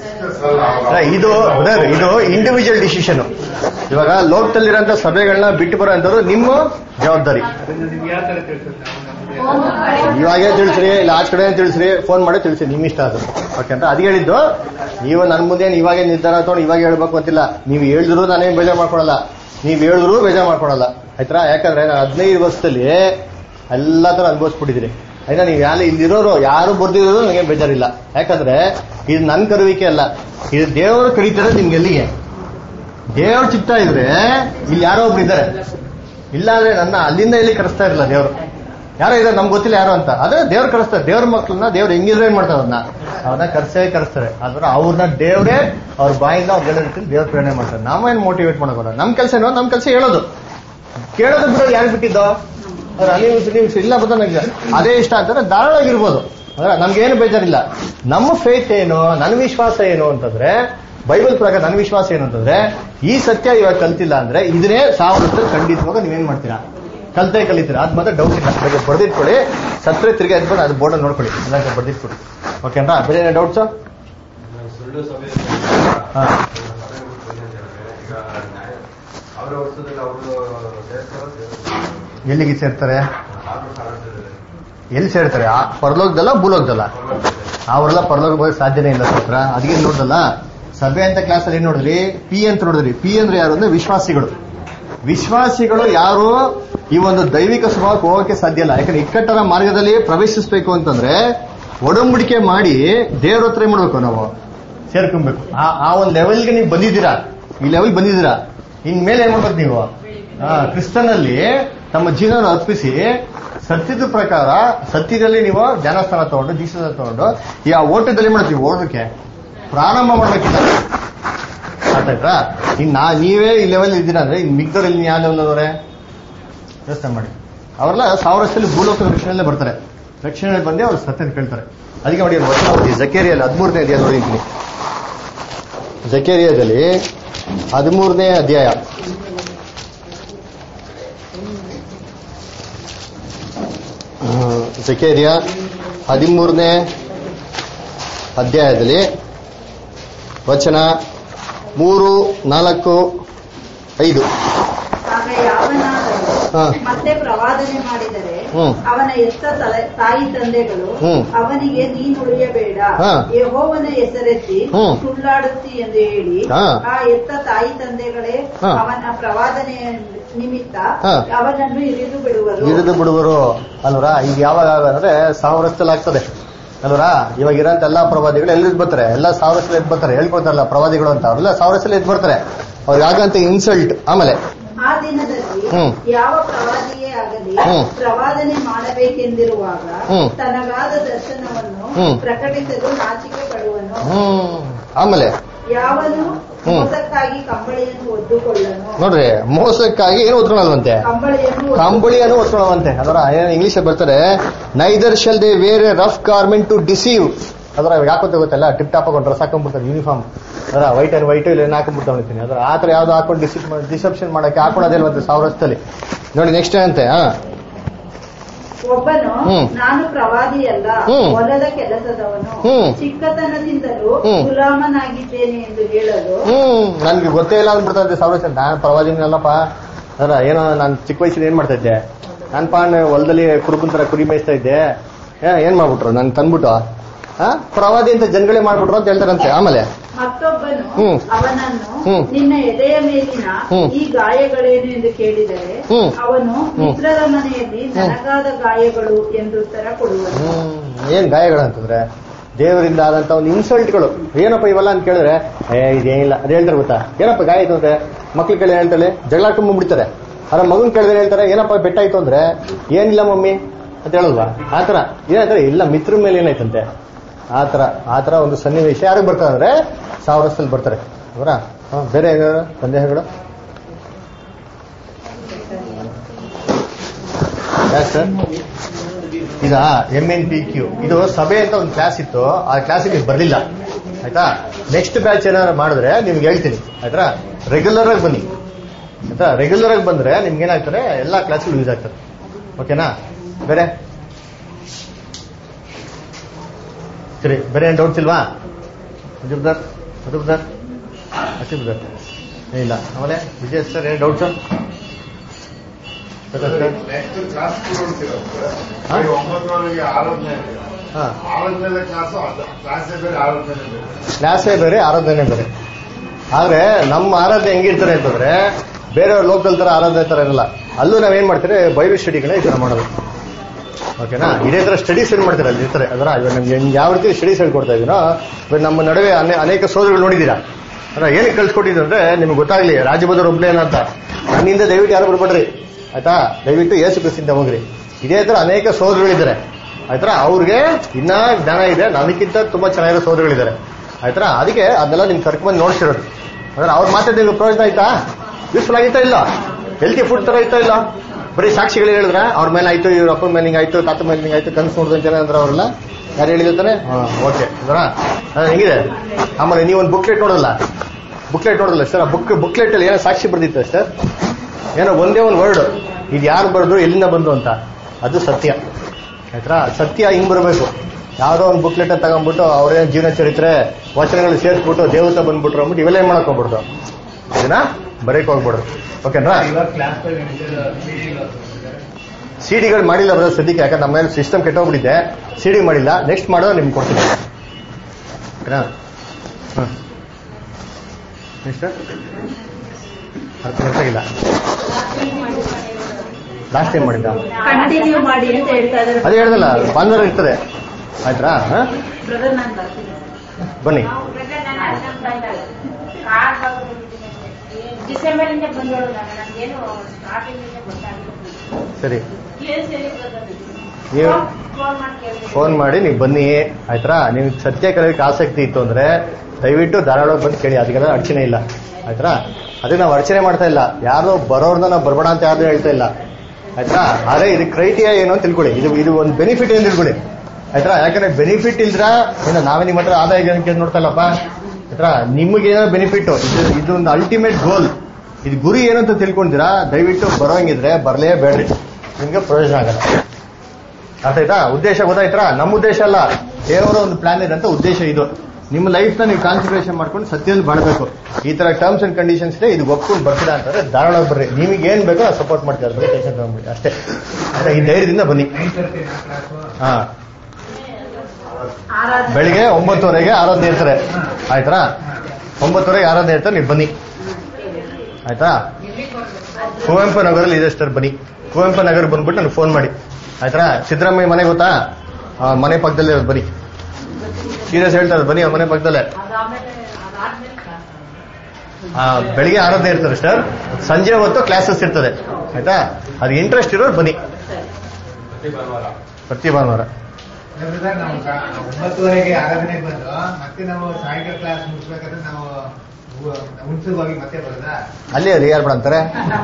ಅಲ್ಲ, ಇದು brother, ಇದು ಇಂಡಿವಿಜುವಲ್ ಡಿಸಿಷನ್ ಇವಾಗ ಲೋಕದಲ್ಲಿರೋಂಥ ಸಭೆಗಳನ್ನ ಬಿಟ್ಟು ಬರೋಂಥದ್ದು ನಿಮ್ಮ ಜವಾಬ್ದಾರಿ ಅದನ್ನ ನಿಮ್ಗೆ ಯಾವ ತರ ತಿಳ್ಸುತ್ತೆ ನಾವು ನಮ್ಗೆ ಇವಾಗೇ ತಿಳಿಸ್ರಿ ಇಲ್ಲ ಆಚ ಕಡೆ ತಿಳಿಸ್ರಿ ಫೋನ್ ಮಾಡಿ ತಿಳಿಸಿ ನಿಮ್ ಇಷ್ಟ ಅದು ಓಕೆ ಅಂತ ಅದು ಹೇಳಿದ್ದು ನೀವು ನನ್ನ ಮುಂದೆ ಇವಾಗೆ ನಿರ್ಧಾರ ತಗೊಂಡು ಇವಾಗ ಹೇಳ್ಬೇಕು ಅಂತಿಲ್ಲ ನೀವು ಹೇಳಿದ್ರು ನಾನೇನ್ ಬೇಜಾರ್ ಮಾಡ್ಕೊಳಲ್ಲ ನೀವು ಹೇಳಿದ್ರು ಬೇಜಾರ್ ಮಾಡ್ಕೊಳಲ್ಲ ಆಯ್ತಾ ಯಾಕಂದ್ರೆ ನಾನು ಹದಿನೈದು ವರ್ಷದಲ್ಲಿ ಎಲ್ಲಾ ತರ ಅನುಭವಿಸ್ಬಿಟ್ಟಿದ್ದೀರಿ ಆಯ್ತಾ ನೀವು ಯಾರು ಇಲ್ಲಿರೋರು ಯಾರು ಬರ್ದಿರೋರು ನನಗೆ ಬೇಜಾರಿಲ್ಲ ಯಾಕಂದ್ರೆ ಇದು ನನ್ನ ಕರುವಿಕೆ ಅಲ್ಲ ಇದು ದೇವರು ಕರೀತಾರೆ ನಿಮ್ಗೆ ಎಲ್ಲಿಗೆ ದೇವ್ರ ಚಿತ್ತ ಇದ್ರೆ ಇಲ್ಲಿ ಯಾರೋ ಒಬ್ರು ಇದ್ದಾರೆ ಇಲ್ಲ ಅಂದ್ರೆ ನನ್ನ ಅಲ್ಲಿಂದ ಇಲ್ಲಿ ಕರೆಸ್ತಾ ಇರಲ್ಲ ದೇವರು ಯಾರೋ ಇದ್ದಾರೆ ನಮ್ಗೆ ಗೊತ್ತಿಲ್ಲ ಯಾರು ಅಂತ ಆದ್ರೆ ದೇವ್ರು ಕರೆಸ್ತಾರೆ ದೇವ್ರ ಮಕ್ಕಳನ್ನ ದೇವ್ರು ಹೆಂಗಿದ್ರೆ ಏನ್ ಮಾಡ್ತಾರೆ ಅವ್ರನ್ನ ಅವ್ರನ್ನ ಕರ್ಸೇ ಕರೆಸ್ತಾರೆ ಆದ್ರೆ ಅವ್ರನ್ನ ದೇವ್ರೇ ಅವ್ರ ಬಾಯಿಂದ ಅವ್ರ ಹೇಳೋ ರೀತಿಯಲ್ಲಿ ದೇವ್ರ ಪ್ರೇರಣೆ ಮಾಡ್ತಾರೆ ನಾವೇನ್ ಮೋಟಿವೇಟ್ ಮಾಡೋಲ್ಲ ನಮ್ ಕೆಲಸ ಏನೋ ನಮ್ ಕೆಲಸ ಹೇಳೋದು ಕೇಳೋದು ಬಿಡೋದು ಯಾರು ಬಿಟ್ಟಿದ್ದೋ ಅವ್ರ ನೀವು ನೀವು ಇಲ್ಲ ಬದ ನನಗೆ ಅದೇ ಇಷ್ಟ ಅಂತಾರೆ ಧಾರಾಳಾಗಿರ್ಬೋದು ಅಂದ್ರೆ ನಮ್ಗೇನು ಬೇಜಾರಿಲ್ಲ ನಮ್ಮ ಫೇತ್ ಏನು ನನ್ನ ವಿಶ್ವಾಸ ಏನು ಅಂತಂದ್ರೆ ಬೈಬಲ್ ಪ್ರಕಾರ ನನ್ನ ವಿಶ್ವಾಸ ಏನು ಅಂತಂದ್ರೆ ಈ ಸತ್ಯ ಇವಾಗ ಕಲ್ತಿಲ್ಲ ಅಂದ್ರೆ ಇದನ್ನೇ ಸಾವಿರ ವರ್ಷದಲ್ಲಿ ಖಂಡಿತವಾಗ ನೀವೇನ್ ಮಾಡ್ತೀರಾ ಕಲ್ತೇ ಕಲಿತೀರಾ ಅದ್ ಮಾತ್ರ ಡೌಟ್ ಇಲ್ಲ ಬಗ್ಗೆ ಬರ್ದಿಟ್ಕೊಳ್ಳಿ ಸತ್ರೆ ತಿರ್ಗಿ ಎದ್ಕೊಂಡು ಅದು ಬೋರ್ಡ್ ನೋಡ್ಕೊಳ್ಳಿ ಎಲ್ಲ ಬರ್ದಿಟ್ಕೊಡಿ ಓಕೆನಾ ಬೇರೆ ಡೌಟ್ಸ್ ಸುಳ್ಳು ಸಭೆ ಹಾ. ಸಭೆ ಬಿಟ್ಟು ಬಂದಿದ್ದಾರೆ. ಈಗ ನ್ಯಾಯ ಅವರ ವರ್ಷದಲ್ಲಿ ಅವರು ಸೇರ್ತಾರೋ ಸೇರ್ತಾರೋ? ಎಲ್ಲಿಗೆ ಸೇರ್ತಾರೆ ಆದ್ರೂ ಕಾಣಿಸ್ತಿದ್ದಾರೆ. ಎಲ್ಲಿ ಸೇರ್ತಾರೆ ಆ ಪರಲೋಕದಲ್ಲ ಭೂಲೋಕದಲ್ಲ ಅವರೆಲ್ಲ ಪರಲೋಕ ಹೋಗಕ್ಕೆ ಸಾಧ್ಯನೇ ಇಲ್ಲ ಹತ್ರ ಅದಕ್ಕೆ ನೋಡ್ದಲ್ಲ ಸಭೆ ಅಂತ ಕ್ಲಾಸಲ್ಲಿ ಏನ್ ನೋಡಿದ್ರಿ ಪಿ ಅಂತ ನೋಡಿದ್ರಿ ಪಿ ಅಂದ್ರೆ ಯಾರು ಅಂದ್ರೆ ವಿಶ್ವಾಸಿಗಳು ವಿಶ್ವಾಸಿಗಳು ಯಾರು ಈ ಒಂದು ದೈವಿಕ ಸ್ವಭಾವಕ್ಕೆ ಹೋಗಕ್ಕೆ ಸಾಧ್ಯ ಇಲ್ಲ ಯಾಕಂದ್ರೆ ಇಕ್ಕಟ್ಟರ ಮಾರ್ಗದಲ್ಲಿ ಪ್ರವೇಶಿಸಬೇಕು ಅಂತಂದ್ರೆ ಒಡಂಬಡಿಕೆ ಮಾಡಿ ದೇವ್ರ ಹತ್ರ ಏನ್ ಮಾಡ್ಬೇಕು ನಾವು ಸೇರ್ಕೊಬೇಕು ಆ ಆ ಒಂದು ಲೆವೆಲ್ಗೆ ನೀವು ಬಂದಿದ್ದೀರಾ ಈ ಲೆವೆಲ್ ಬಂದಿದ್ದೀರಾ ಇನ್ಮೇಲೆ ಏನ್ ಮಾಡ್ಬೇಕು ನೀವು ಆ, ಕ್ರಿಸ್ತನಲ್ಲಿ ತಮ್ಮ ಜೀವನ ಅರ್ಪಿಸಿ ಸತ್ಯದ ಪ್ರಕಾರ ಸತ್ಯದಲ್ಲಿ ನೀವು ಜ್ಞಾನಸ್ಥಾನ ತಗೊಂಡು ದೀಕ್ಷಾಸ್ಥಾನ ತಗೊಂಡು ಈ ಆ ಓಟದಲ್ಲಿ ಮಾಡ್ತೀವಿ ಓಡೋಕೆ ಪ್ರಾರಂಭ ಮಾಡ್ಬೇಕಿಲ್ಲ ಅರ್ಥ ಆಯ್ತಾ ಇನ್ ನಾ ನೀವೇ ಈ ಲೆವೆಲ್ ಇದ್ದೀರಾ ಅಂದ್ರೆ ಇನ್ ಮಿಗ್ದರಲ್ಲಿ ಯಾವ ಲೆವೆಲ್ ಅವರೇ ಯೋಚನೆ ಮಾಡಿ ಅವರೆಲ್ಲ ಸಾವಿರ ವರ್ಷದಲ್ಲಿ ಭೂಲೋಕದ ರಕ್ಷಣೆಯಲ್ಲೇ ಬರ್ತಾರೆ ರಕ್ಷಣೆ ಬಂದು ಅವ್ರು ಸತ್ಯನ ಕೇಳ್ತಾರೆ ಅದಕ್ಕೆ ನೋಡಿ ಒಂದು ವಚನ ಓದಿ ಜಕೇರಿಯಲ್ಲಿ ಹದಿಮೂರನೇ ಅಧ್ಯಾಯ ನೋಡಿದ್ದೀನಿ ಜಕೇರಿಯಾದಲ್ಲಿ ಹದಿಮೂರನೇ ಅಧ್ಯಾಯ ಆ, ಜಕೇರಿಯ ಹದಿಮೂರನೇ ಅಧ್ಯಾಯದಲ್ಲಿ ವಚನ ಮೂರು ನಾಲ್ಕು ಐದು ಆಗ ಯಾವನಾದರೂ ಹಾ. ಮತ್ತೆ ಪ್ರವಾದನೆ ಮಾಡಿದರೆ ಹ್ಮ್. ಅವನ ಎತ್ತ ತಲೆ- ತಾಯಿ ತಂದೆಗಳು ಹ್ಮ್. ಅವನಿಗೆ ನೀನು ಉಳಿಯಬೇಡ ಹಾ. ಯೆಹೋವನ ಹೆಸರೆತ್ತಿ ಹ್ಮ್. ಸುಳ್ಳಾಡುತ್ತಿ ಎಂದು ಹೇಳಿ ಹಾ. ಆ ಎತ್ತ ತಾಯಿ ತಂದೆಗಳೇ ಹಾ. ಅವನ ಪ್ರವಾದನೆಯ ನಿಮಿತ್ತ ಹಾ. ಅವನನ್ನು ಇರಿದು ಬಿಡುವರು ಇರಿದು ಬಿಡುವರು ಅಲ್ವರಾ ಈಗ ಯಾವಾಗ ಅಂದ್ರೆ ಸಾವಿರ ವರ್ಷದಲ್ಲಿ ಆಗ್ತದೆ ಅಲ್ವರಾ ಇವಾಗ ಇರೋಂತ ಎಲ್ಲಾ ಪ್ರವಾದಿಗಳು ಎಲ್ಲಿ ಬರ್ತಾರೆ ಎಲ್ಲ ಸಾವಿರ ವರ್ಷದಲ್ಲಿ ಎದ್ದು ಬರ್ತಾರೆ ಹೇಳ್ಕೊಡ್ತಾರಲ್ಲ ಪ್ರವಾದಿಗಳು ಅಂತ ಅವರೆಲ್ಲ ಸಾವಿರ ವರ್ಷದಲ್ಲಿ ಎದ್ದು ಬರ್ತಾರೆ ಅವ್ರಿಗೆ ಆಗಂತ ಇನ್ಸಲ್ಟ್ ಆಮೇಲೆ ಆ ದಿನದಲ್ಲಿ ಹ್ಮ್. ಯಾವ ಪ್ರವಾದಿಯೇ ಆಗಲಿ ಹ್ಮ್. ಪ್ರವಾದನೆ ಮಾಡಬೇಕೆಂದಿರುವಾಗ ಹ್ಮ್. ತನಗಾದ ದರ್ಶನವನ್ನು ಹ್ಮ್. ಪ್ರಕಟಿಸಲು ನಾಚಿಕೆ ಪಡುವನು ಹ್ಮ್ ಆಮೇಲೆ ಯಾವನು ಹ್ಮ್. ಮೋಸಕ್ಕಾಗಿ ಕಂಬಳಿಯನ್ನು ಒದ್ದುಕೊಳ್ಳನು ನೋಡ್ರಿ ಮೋಸಕ್ಕಾಗಿ ಏನು ಉತ್ಕೊಳ್ಳಲ್ವಂತೆ ಕಂಬಳಿಯನ್ನು ಒದ್ದು- ಕಂಬಳಿಯನ್ನು ಒತ್ಕೊಳ್ಳುವಂತೆ ಅದರ ಏನು ಇಂಗ್ಲಿಷ್ ಬರ್ತಾರೆ neither shall they wear a rough garment to deceive ಅದರ ಯಾಕೋತ ಗೊತ್ತಲ್ಲ ಟಿಪ್ ಟಾಪ್ ಹಾಕೊಂಡು ಡ್ರೆಸ್ ಹಾಕೊಂಡ್ಬಿಡ್ತಾರೆ ಯೂನಿಫಾರ್ಮ್ ಅದರ ವೈಟ್ ಅಂಡ್ ವೈಟ್ ಇಲ್ಲಿ ಹಾಕೊಂಡ್ಬಿಡ್ತಾ ಹೋಗ್ತೀನಿ ಅದರ ಆ ಥರ ಯಾವ್ದು ಹಾಕೊಂಡು ಡಿಸಿಪ್ ಡಿಸೆಪ್ಷನ್ ಮಾಡಕ್ಕೆ ಹಾಕೊಳ್ಳೋದಿಲ್ವಂತೆ ಸಾವಿರ ವರ್ಷದಲ್ಲಿ ನೋಡಿ ನೆಕ್ಸ್ಟ್ ಏನಂತೆ ಹಾ ಒಬ್ಬನು ಹ್ಮ್. ನಾನು ಪ್ರವಾದಿಯಲ್ಲ ಹ್ಮ್. ಹೊಲದ ಕೆಲಸದವನು ಹ್ಮ್. ಚಿಕ್ಕತನದಿಂದಲೂ ಹ್ಮ್. ಗುಲಾಮನಾಗಿದ್ದೇನೆ ಎಂದು ಹೇಳಲು ಹ್ಮ್ ನನ್ಗೆ ಗೊತ್ತೇ ಇಲ್ಲ ಅಂದ್ಬಿಡ್ತಾ ಸಾವಿರ ವರ್ಷ ನಾನು ಪ್ರವಾದಿನಲ್ಲಪ್ಪ ಅದರ ಏನೋ ನಾನು ಚಿಕ್ಕ ವಯಸ್ಸಲ್ಲಿ ಏನ್ ಮಾಡ್ತಾ ಇದ್ದೆ ನಾನು ಪಾನ್ ಹೊಲದಲ್ಲಿ ಕುರುಬನ್ ತರ ಕುರಿ ಮೇಯಿಸ್ತಾ ಇದ್ದೆ ಏ, ಏನ್ ಮಾಡ್ಬಿಟ್ರು ನನ್ ತಂದ್ಬಿಟ್ಟು ಆ ಪ್ರವಾದಿ ಅಂತ ಜನಗಳೇ ಮಾಡ್ಬಿಟ್ರು ಅಂತ ಹೇಳ್ತಾರಂತೆ ಆಮೇಲೆ ಮತ್ತೊಬ್ಬನು ಹ್ಮ್. ಅವನನ್ನು ಹ್ಮ್. ನಿನ್ನ ಎದೆಯ ಮೇಲಿನ ಹ್ಮ್. ಈ ಗಾಯಗಳೇನು ಎಂದು ಕೇಳಿದರೆ ಹ್ಮ್. ಅವನು ಹ್ಮ್. ಮಿತ್ರರ ಮನೆಯಲ್ಲಿ ನನಗಾದ ಗಾಯಗಳು ಎಂದು ಉತ್ತರ ಕೊಡುವನು ಹ್ಮ್ ಏನ್ ಗಾಯಗಳಂತಂದ್ರೆ ದೇವರಿಂದ ಆದಂತ ಒಂದು ಇನ್ಸಲ್ಟ್ಗಳು ಏನಪ್ಪ ಇವೆಲ್ಲ ಅಂತ ಕೇಳಿದ್ರೆ ಏ ಇದೇನಿಲ್ಲ ಅದ್ ಹೇಳ್ತಾರೆ ಗೊತ್ತಾ ಏನಪ್ಪ ಗಾಯ ಆಯ್ತು ಅಂದ್ರೆ ಮಕ್ಳು ಕೇಳಿ ಹೇಳ್ತಾಳೆ ಜಗಳ ಬಿಡ್ತಾರೆ ಅದ್ರ ಮಗನ್ ಕೇಳಿದ್ರೆ ಹೇಳ್ತಾರೆ ಏನಪ್ಪ ಬೆಟ್ಟಾಯ್ತು ಅಂದ್ರೆ ಏನಿಲ್ಲ ಮಮ್ಮಿ ಅಂತ ಹೇಳಲ್ವಾ ಆತರ ಏನಾಯ್ತಾರೆ ಇಲ್ಲ ಮಿತ್ರ ಮೇಲೆ ಏನಾಯ್ತಂತೆ ಆತರ ಆತರ ಒಂದು ಸನ್ನಿವೇಶ ಯಾರಿಗೆ ಬರ್ತಾರೆ ಅಂದ್ರೆ ಸಾವಿರ ವರ್ಷದಲ್ಲಿ ಬರ್ತಾರೆ ಅವರ ಬೇರೆ ಏನಾದ್ರು ಸಂದೇಹಗಳು ಯಾಕೆ ಸರ್ ಈಗ ಎಂ ಎನ್ ಪಿ ಕ್ಯೂ ಇದು ಸಭೆ ಅಂತ ಒಂದು ಕ್ಲಾಸ್ ಇತ್ತು ಆ ಕ್ಲಾಸಿಗೆ ಬರಲಿಲ್ಲ ಆಯ್ತಾ ನೆಕ್ಸ್ಟ್ ಬ್ಯಾಚ್ ಏನಾದ್ರು ಮಾಡಿದ್ರೆ ನಿಮ್ಗೆ ಹೇಳ್ತೀನಿ ಆಯ್ತಾ ರೆಗ್ಯುಲರ್ ಆಗಿ ಬನ್ನಿ ಆಯ್ತಾ ರೆಗ್ಯುಲರ್ ಆಗಿ ಬಂದ್ರೆ ನಿಮ್ಗೆ ಏನಾಗ್ತಾರೆ ಎಲ್ಲಾ ಕ್ಲಾಸ್ಗಳು ಯೂಸ್ ಆಗ್ತದೆ ಓಕೆನಾ ಬೇರೆ ಸರಿ ಬೇರೆ ಏನ್ ಡೌಟ್ಸ್ ಇಲ್ವಾ Ajeeb sir Ajeeb sir Ajeeb sir ಇಲ್ಲ ಆಮೇಲೆ ವಿಜಯ್ ಸರ್ ಏನ್ ಡೌಟ್ಸ್ ನೆಕ್ಸ್ಟ್ ಕ್ಲಾಸ್ ಹಾ? ಒಂಬತ್ತುವರೆಗೆ ಆರಾಧನೆ ಇದೆ. ಹಾ ಆರಾಧನೆ ಕ್ಲಾಸು ಕ್ಲಾಸೇ ಬೇರೆ ಆರಾಧನೆ ಬೇರೆ ಕ್ಲಾಸೇ ಬೇರೆ ಆರಾಧನೆ ಬೇರೆ ಆದ್ರೆ ನಮ್ಮ ಆರಾಧನೆ ಹೆಂಗಿರ್ತಾರೆ ಅಂತಂದ್ರೆ ಬೇರೆಯವ್ರ ಲೋಕಲ್ ತರ ಆರಾಧನೆ ತರ ಇರಲ್ಲ ಅಲ್ಲೂ ನಾವೇನ್ ಮಾಡ್ತೀರಿ ಬೈಬಲ್ ಸ್ಟಡಿಗಳನ್ನ ಈ ತರ ಮಾಡೋದು ಓಕೆನಾ ಇದೇ ತರ ಸ್ಟಡೀಸ್ ಏನ್ ಮಾಡ್ತಾರೆ ಅಲ್ಲಿ ಇರ್ತಾರೆ ಅದರ ಇವಾಗ ನಮ್ಗೆ ಹೆಂಗ್ ಯಾವ ರೀತಿ ಸ್ಟಡೀಸ್ ಹೇಳ್ಕೊಡ್ತಾ ಇದೀನೋ ಇವಾಗ ನಮ್ಮ ನಡುವೆ ಅನೇ- ಅನೇಕ ಸೋದರಗಳು ನೋಡಿದೀರಾ ಅಂದ್ರೆ ಏನಕ್ಕೆ ಕಳ್ಸಿಕೊಟ್ಟಿದ್ದು ಅಂದ್ರೆ ನಿಮ್ಗೆ ಗೊತ್ತಾಗ್ಲಿ ರಾಜಭದ್ರ ಒಬ್ನೇ ಅಂತ ನನ್ನಿಂದ ದಯವಿಟ್ಟು ಯಾರು ಬರ್ಬೇಡ್ರಿ ಆಯ್ತಾ ದಯವಿಟ್ಟು ಏಸು ಕ್ರಿಸ್ತಿಂದ ಹೋಗ್ರಿ ಇದೇ ತರ ಅನೇಕ ಸೋದರಗಳಿದ್ದಾರೆ ಆಯ್ತಾ ಅವ್ರಿಗೆ ಇನ್ನ ಜ್ಞಾನ ಇದೆ ನನಗಿಂತ ತುಂಬಾ ಚೆನ್ನಾಗಿರೋ ಸೋದರಗಳಿದ್ದಾರೆ ಆಯ್ತಾ ಅದಕ್ಕೆ ಅದನ್ನೆಲ್ಲ ನಿಮ್ ಕರ್ಕೊಂಡ್ ನೋಡ್ಸಿರೋದು ಅಂದ್ರೆ ಅವ್ರ ಮಾತಾಡಿ ನಿಮ್ಗೆ ಪ್ರಯೋಜನ ಆಯ್ತಾ ಯೂಸ್ಫುಲ್ ಆಗಿತ್ತಾ ಇಲ್ಲ ಹೆಲ್ತಿ ಫುಡ್ ತರ ಇತ್ತಾ ಇಲ್ಲ ಬರೀ ಸಾಕ್ಷಿಗಳು ಹೇಳಿದ್ರ ಅವ್ರ ಮೇಲೆ ಆಯ್ತು ಇವ್ರ ಅಪ್ಪನ ಮೇಲೆ ಹಿಂಗ್ ಆಯ್ತು ತಾತ ಮೇಲೆ ಹಿಂಗ್ ಆಯ್ತು ಕನ್ಸು ನೋಡಿದಂತೆ ಅಂದ್ರೆ ಅವರೆಲ್ಲ ಯಾರು ಹೇಳಿದಾರೆ ಓಕೆ ಅದರ ಹೆಂಗಿದೆ ಆಮೇಲೆ ನೀವು ಒಂದು ಬುಕ್ಲೆಟ್ ನೋಡಲ್ಲ ಬುಕ್ಲೆಟ್ ನೋಡಲ್ಲ ಸರ್ ಆ ಬುಕ್ ಬುಕ್ಲೆಟ್ ಅಲ್ಲಿ ಏನೋ ಸಾಕ್ಷಿ ಬರ್ದಿತ್ತು ಸರ್ ಏನೋ ಒಂದೇ ಒಂದು ವರ್ಡ್ ಇದು ಯಾರು ಬರೆದ್ರು ಎಲ್ಲಿಂದ ಬಂದು ಅಂತ ಅದು ಸತ್ಯ ಆಯ್ತಾ ಸತ್ಯ ಹಿಂಗ್ ಬರಬೇಕು ಯಾವ್ದೋ ಒಂದು ಬುಕ್ಲೆಟ್ ತಗೊಂಡ್ಬಿಟ್ಟು ಅವ್ರೇ ಜೀವನ ಚರಿತ್ರೆ ವಚನಗಳು ಸೇರಿಸ್ಬಿಟ್ಟು ದೇವತೆ ಬಂದ್ಬಿಟ್ರು ಅಂದ್ಬಿಟ್ಟು ಇವೆಲ್ಲ ಏನ್ ಮಾಡಕ್ ಹೋಗ್ಬಿಡ್ದು ಇದನ್ನ ಬರೀಕ್ ಹೋಗ್ಬಿಡ್ದು ಓಕೆನಾ ಇವಾಗ ಕ್ಲಾಸ್ ಸಿಡಿಗಳು ಮಾಡಿಲ್ಲ ಬರೋ ಸದ್ಯಕ್ಕೆ ಯಾಕಂದ್ರೆ ನಮ್ಮ ಮೇಲೆ ಸಿಸ್ಟಮ್ ಕೆಟ್ಟೋಗ್ಬಿಟ್ಟಿದೆ ಸಿಡಿ ಮಾಡಿಲ್ಲ ನೆಕ್ಸ್ಟ್ ಮಾಡೋ ನಿಮ್ಗೆ ಕೊಡ್ತೀನಿ ಓಕೆನಾ ಹಾಂ ನೆಕ್ಸ್ಟ್ ಅರ್ಥ ಗೊತ್ತಾಗಿಲ್ಲ ಲಾಸ್ಟ್ ಟೈಮ್ ಮಾಡಿದ್ದ ಕಂಟಿನ್ಯೂ ಮಾಡಿ ಅಂತ ಹೇಳ್ತಾ ಇದ್ದಾರೆ ಅದೇ ಹೇಳ್ದಲ್ಲ ಭಾನುವಾರ ಇರ್ತದೆ ಆಯ್ತಾ ಹಾ ಬ್ರದರ್ ನಾನು ಬರ್ತೀನಿ ಬನ್ನಿ ಕಾರ್ ಡಿಸೆಂಬರ್ ಇಂದ ಬಂದೋಳು ನಾನು ನನ್ಗೇನು ಸ್ಟಾರ್ಟಿಂಗ್ ಇಂದ ಗೊತ್ತಾಗಿಲ್ಲ ಸರಿ ಕೇಸ್ ಹೇಳಿ ಬ್ರದರ್ ನೀವು ಫೋನ್ ಮಾಡಿ ಕೇಳಿದೆ ಫೋನ್ ಮಾಡಿ ನೀವು ಬನ್ನಿ ಆಯ್ತಾ ನಿಮ್ಗೆ ಸತ್ಯ ಕಲಿಯೋಕೆ ಆಸಕ್ತಿ ಇತ್ತು ಅಂದ್ರೆ ದಯವಿಟ್ಟು ಧಾರಾಳವಾಗಿ ಬಂದು ಕೇಳಿ ಅದಕ್ಕೆಲ್ಲ ಅಡಚಣೆ ಇಲ್ಲ ಆಯ್ತಾ ಅದಕ್ಕೆ ನಾವು ಅಡಚಣೆ ಮಾಡ್ತಾ ಇಲ್ಲ ಯಾರು ಬರೋರ್ನ ನಾವು ಬರ್ಬೇಡ ಅಂತ ಯಾರು ಹೇಳ್ತಾ ಇಲ್ಲ ಆಯ್ತಾ ಆದ್ರೆ ಇದು ಕ್ರೈಟೀರಿಯಾ ಏನು ಅಂತ ತಿಳ್ಕೊಳ್ಳಿ ಇದು ಇದು ಒಂದು ಬೆನಿಫಿಟ್ ಏನು ತಿಳ್ಕೊಳ್ಳಿ ಆಯ್ತಾ ಯಾಕಂದ್ರೆ ಬೆನಿಫಿಟ್ ಇಲ್ದ್ರ ಏನೋ ನಾವೇ ನಿಮ್ಮ ಹತ್ರ ಆದಾಯ ಕೇಳಿ ನೋಡ್ತಾ ಇಲ್ಲಪ್ಪ ಆಯ್ತಾ ನಿಮಗೆ ಏನೋ ಬೆನಿಫಿಟ್ ಇದು ಇದು ಒಂದು ಅಲ್ಟಿಮೇಟ್ ಗೋಲ್ ಇದು ಗುರಿ ಏನು ಅಂತ ತಿಳ್ಕೊಂಡಿರಾ ದಯವಿಟ್ಟು ಬರೋಂಗಿದ್ರೆ ಬರಲೇಬೇಡ್ರಿ ನಿಮ್ಗೆ ಪ್ರಯೋಜನ ಆಗಲ್ಲ ಅರ್ಥ ಆಯ್ತಾ ಉದ್ದೇಶ ಗೊತ್ತಾಯ್ತಾ ನಮ್ಮ ಉದ್ದೇಶ ಅಲ್ಲ ದೇವರ ಒಂದು ಪ್ಲಾನ್ ಇದೆ ಅಂತ ಉದ್ದೇಶ ಇದು ನಿಮ್ಮ ಲೈಫ್ ನ ನೀವು ಕಾನ್ಸಂಟ್ರೇಷನ್ ಮಾಡ್ಕೊಂಡು ಸತ್ಯದಲ್ಲಿ ಬಾಳ್ಬೇಕು ಈ ತರ ಟರ್ಮ್ಸ್ ಅಂಡ್ ಕಂಡೀಷನ್ಸ್ ಇದೆ ಇದು ಒಪ್ಕೊಂಡು ಬರ್ತೀರಾ ಅಂತಂದ್ರೆ ಧಾರಾಳ ಬರ್ರಿ ನಿಮಗೆ ಏನ್ ಬೇಕೋ ಅದು ಸಪೋರ್ಟ್ ಮಾಡ್ತಾರೆ ಬರೀ ಟೆನ್ಷನ್ ತಗೊಂಡ್ಬಿಡಿ ಅಷ್ಟೇ ಆಯ್ತಾ ಈ ಧೈರ್ಯದಿಂದ ಬನ್ನಿ ಹಾ ಬೆಳಿಗ್ಗೆ ಒಂಬತ್ತುವರೆಗೆ ಆರಾಧನೆ ಇರ್ತಾರೆ ಆಯ್ತಾ ಒಂಬತ್ತುವರೆಗೆ ಆರಾಧನೆ ಇರ್ತಾರೆ ನೀವು ಬನ್ನಿ ಆಯ್ತಾ ಕುವೆಂಪು ನಗರಲ್ಲಿ ಇದೆ ಸರ್ ಬನ್ನಿ ಕುವೆಂಪು ನಗರ ಬಂದ್ಬಿಟ್ಟು ನನಗೆ ಫೋನ್ ಮಾಡಿ ಆಯ್ತಾ ಸಿದ್ದರಾಮಯ್ಯ ಮನೆ ಗೊತ್ತಾ ಆ, ಮನೆ ಪಕ್ಕದಲ್ಲೇ ಇರೋದು ಬನ್ನಿ ಸೀರಿಯಸ್ ಹೇಳ್ತಾರೆ ಬನ್ನಿ ಅವ್ರ ಮನೆ ಪಕ್ಕದಲ್ಲೇ ಅದಾದ್ಮೇಲೆ ಅದಾದ್ಮೇಲೆ class. ಆ, ಬೆಳಿಗ್ಗೆ ಆರಾಧನೆ ಇರ್ತಾರೆ ಸರ್ ಸಂಜೆ ಹೊತ್ತು ಕ್ಲಾಸಸ್ ಇರ್ತದೆ ಆಯ್ತಾ ಅದು ಇಂಟ್ರೆಸ್ಟ್ ಇರೋರು ಬನ್ನಿ ಪ್ರತಿ ಭಾನುವಾರ ಪ್ರತಿ ಭಾನುವಾರ ಯಾಕಂದ್ರೆ ನಾವು ಕ- ಒಂಬತ್ತುವರೆಗೆ ಆರಾಧನೆಗೆ ಬಂದು ಮತ್ತೆ ನಾವು ಸಾಯಂಕಾಲ ಕ್ಲಾಸ್ ಮುಗಿಸ್ಬೇಕಾದ್ರೆ ನಾವು ಹುಣಸೂರು ಹೋಗಿ ಮತ್ತೆ ಬರೋದಾ ಅಲ್ಲಿ ಅದು ಯಾರು ಅಂತಾರೆ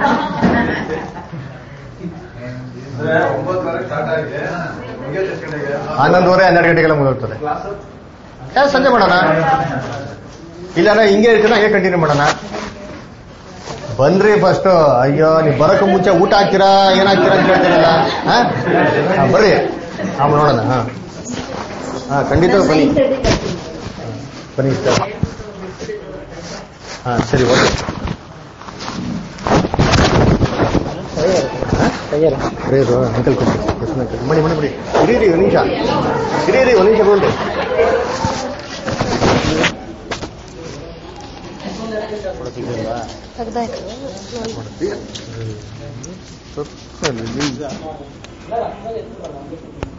ಅಂದ್ರೆ ಒಂಬತ್ತುವರೆ ಸ್ಟಾರ್ಟ್ ಆಗಿದೆ ಮುಗಿಯೋದು ಎಷ್ಟು ಗಂಟೆಗೆ? ಹನ್ನೊಂದುವರೆ ಹನ್ನೆರಡು ಗಂಟೆಗೆಲ್ಲ ಮುಗಿದೋಗ್ತದೆ ಕ್ಲಾಸ್ ಯಾರು ಸಂಜೆ ಮಾಡೋಣ ಇಲ್ಲ ನಾ ಹಿಂಗೆ ಇರ್ತೀನ ಹಾಗೆ ಕಂಟಿನ್ಯೂ ಮಾಡೋಣ ಬನ್ರಿ ಫಸ್ಟ್ ಅಯ್ಯೋ ನೀವು ಬರೋಕೆ ಮುಂಚೆ ಊಟ ಹಾಕ್ತೀರಾ ಏನ್ ಹಾಕ್ತೀರಾ ಅಂತ ಕೇಳ್ತೀರಲ್ಲ ಹಾ? ಹಾ, ಬರ್ರಿ ಆಮೇಲೆ ನೋಡೋಣ ಹಾ ಹಾ ಖಂಡಿತ ಬನ್ನಿ ಬನ್ನಿ ಸರ್ ಹಾ ಸರಿ ಓಕೆ ಪ್ರೇಯರು ಅಂಕಲ್ ಕೊಡ್ತೀನಿ ಮಾಡಿ ಮಾಡಿ ಮಾಡಿ ಇರೀರಿ ಒಂದು ನಿಮಿಷ ಇರೀರಿ ಒಂದು ನಿಮಿಷ ಬಂದ್ರಿ ತೆಗ್ದಾಯ್ತು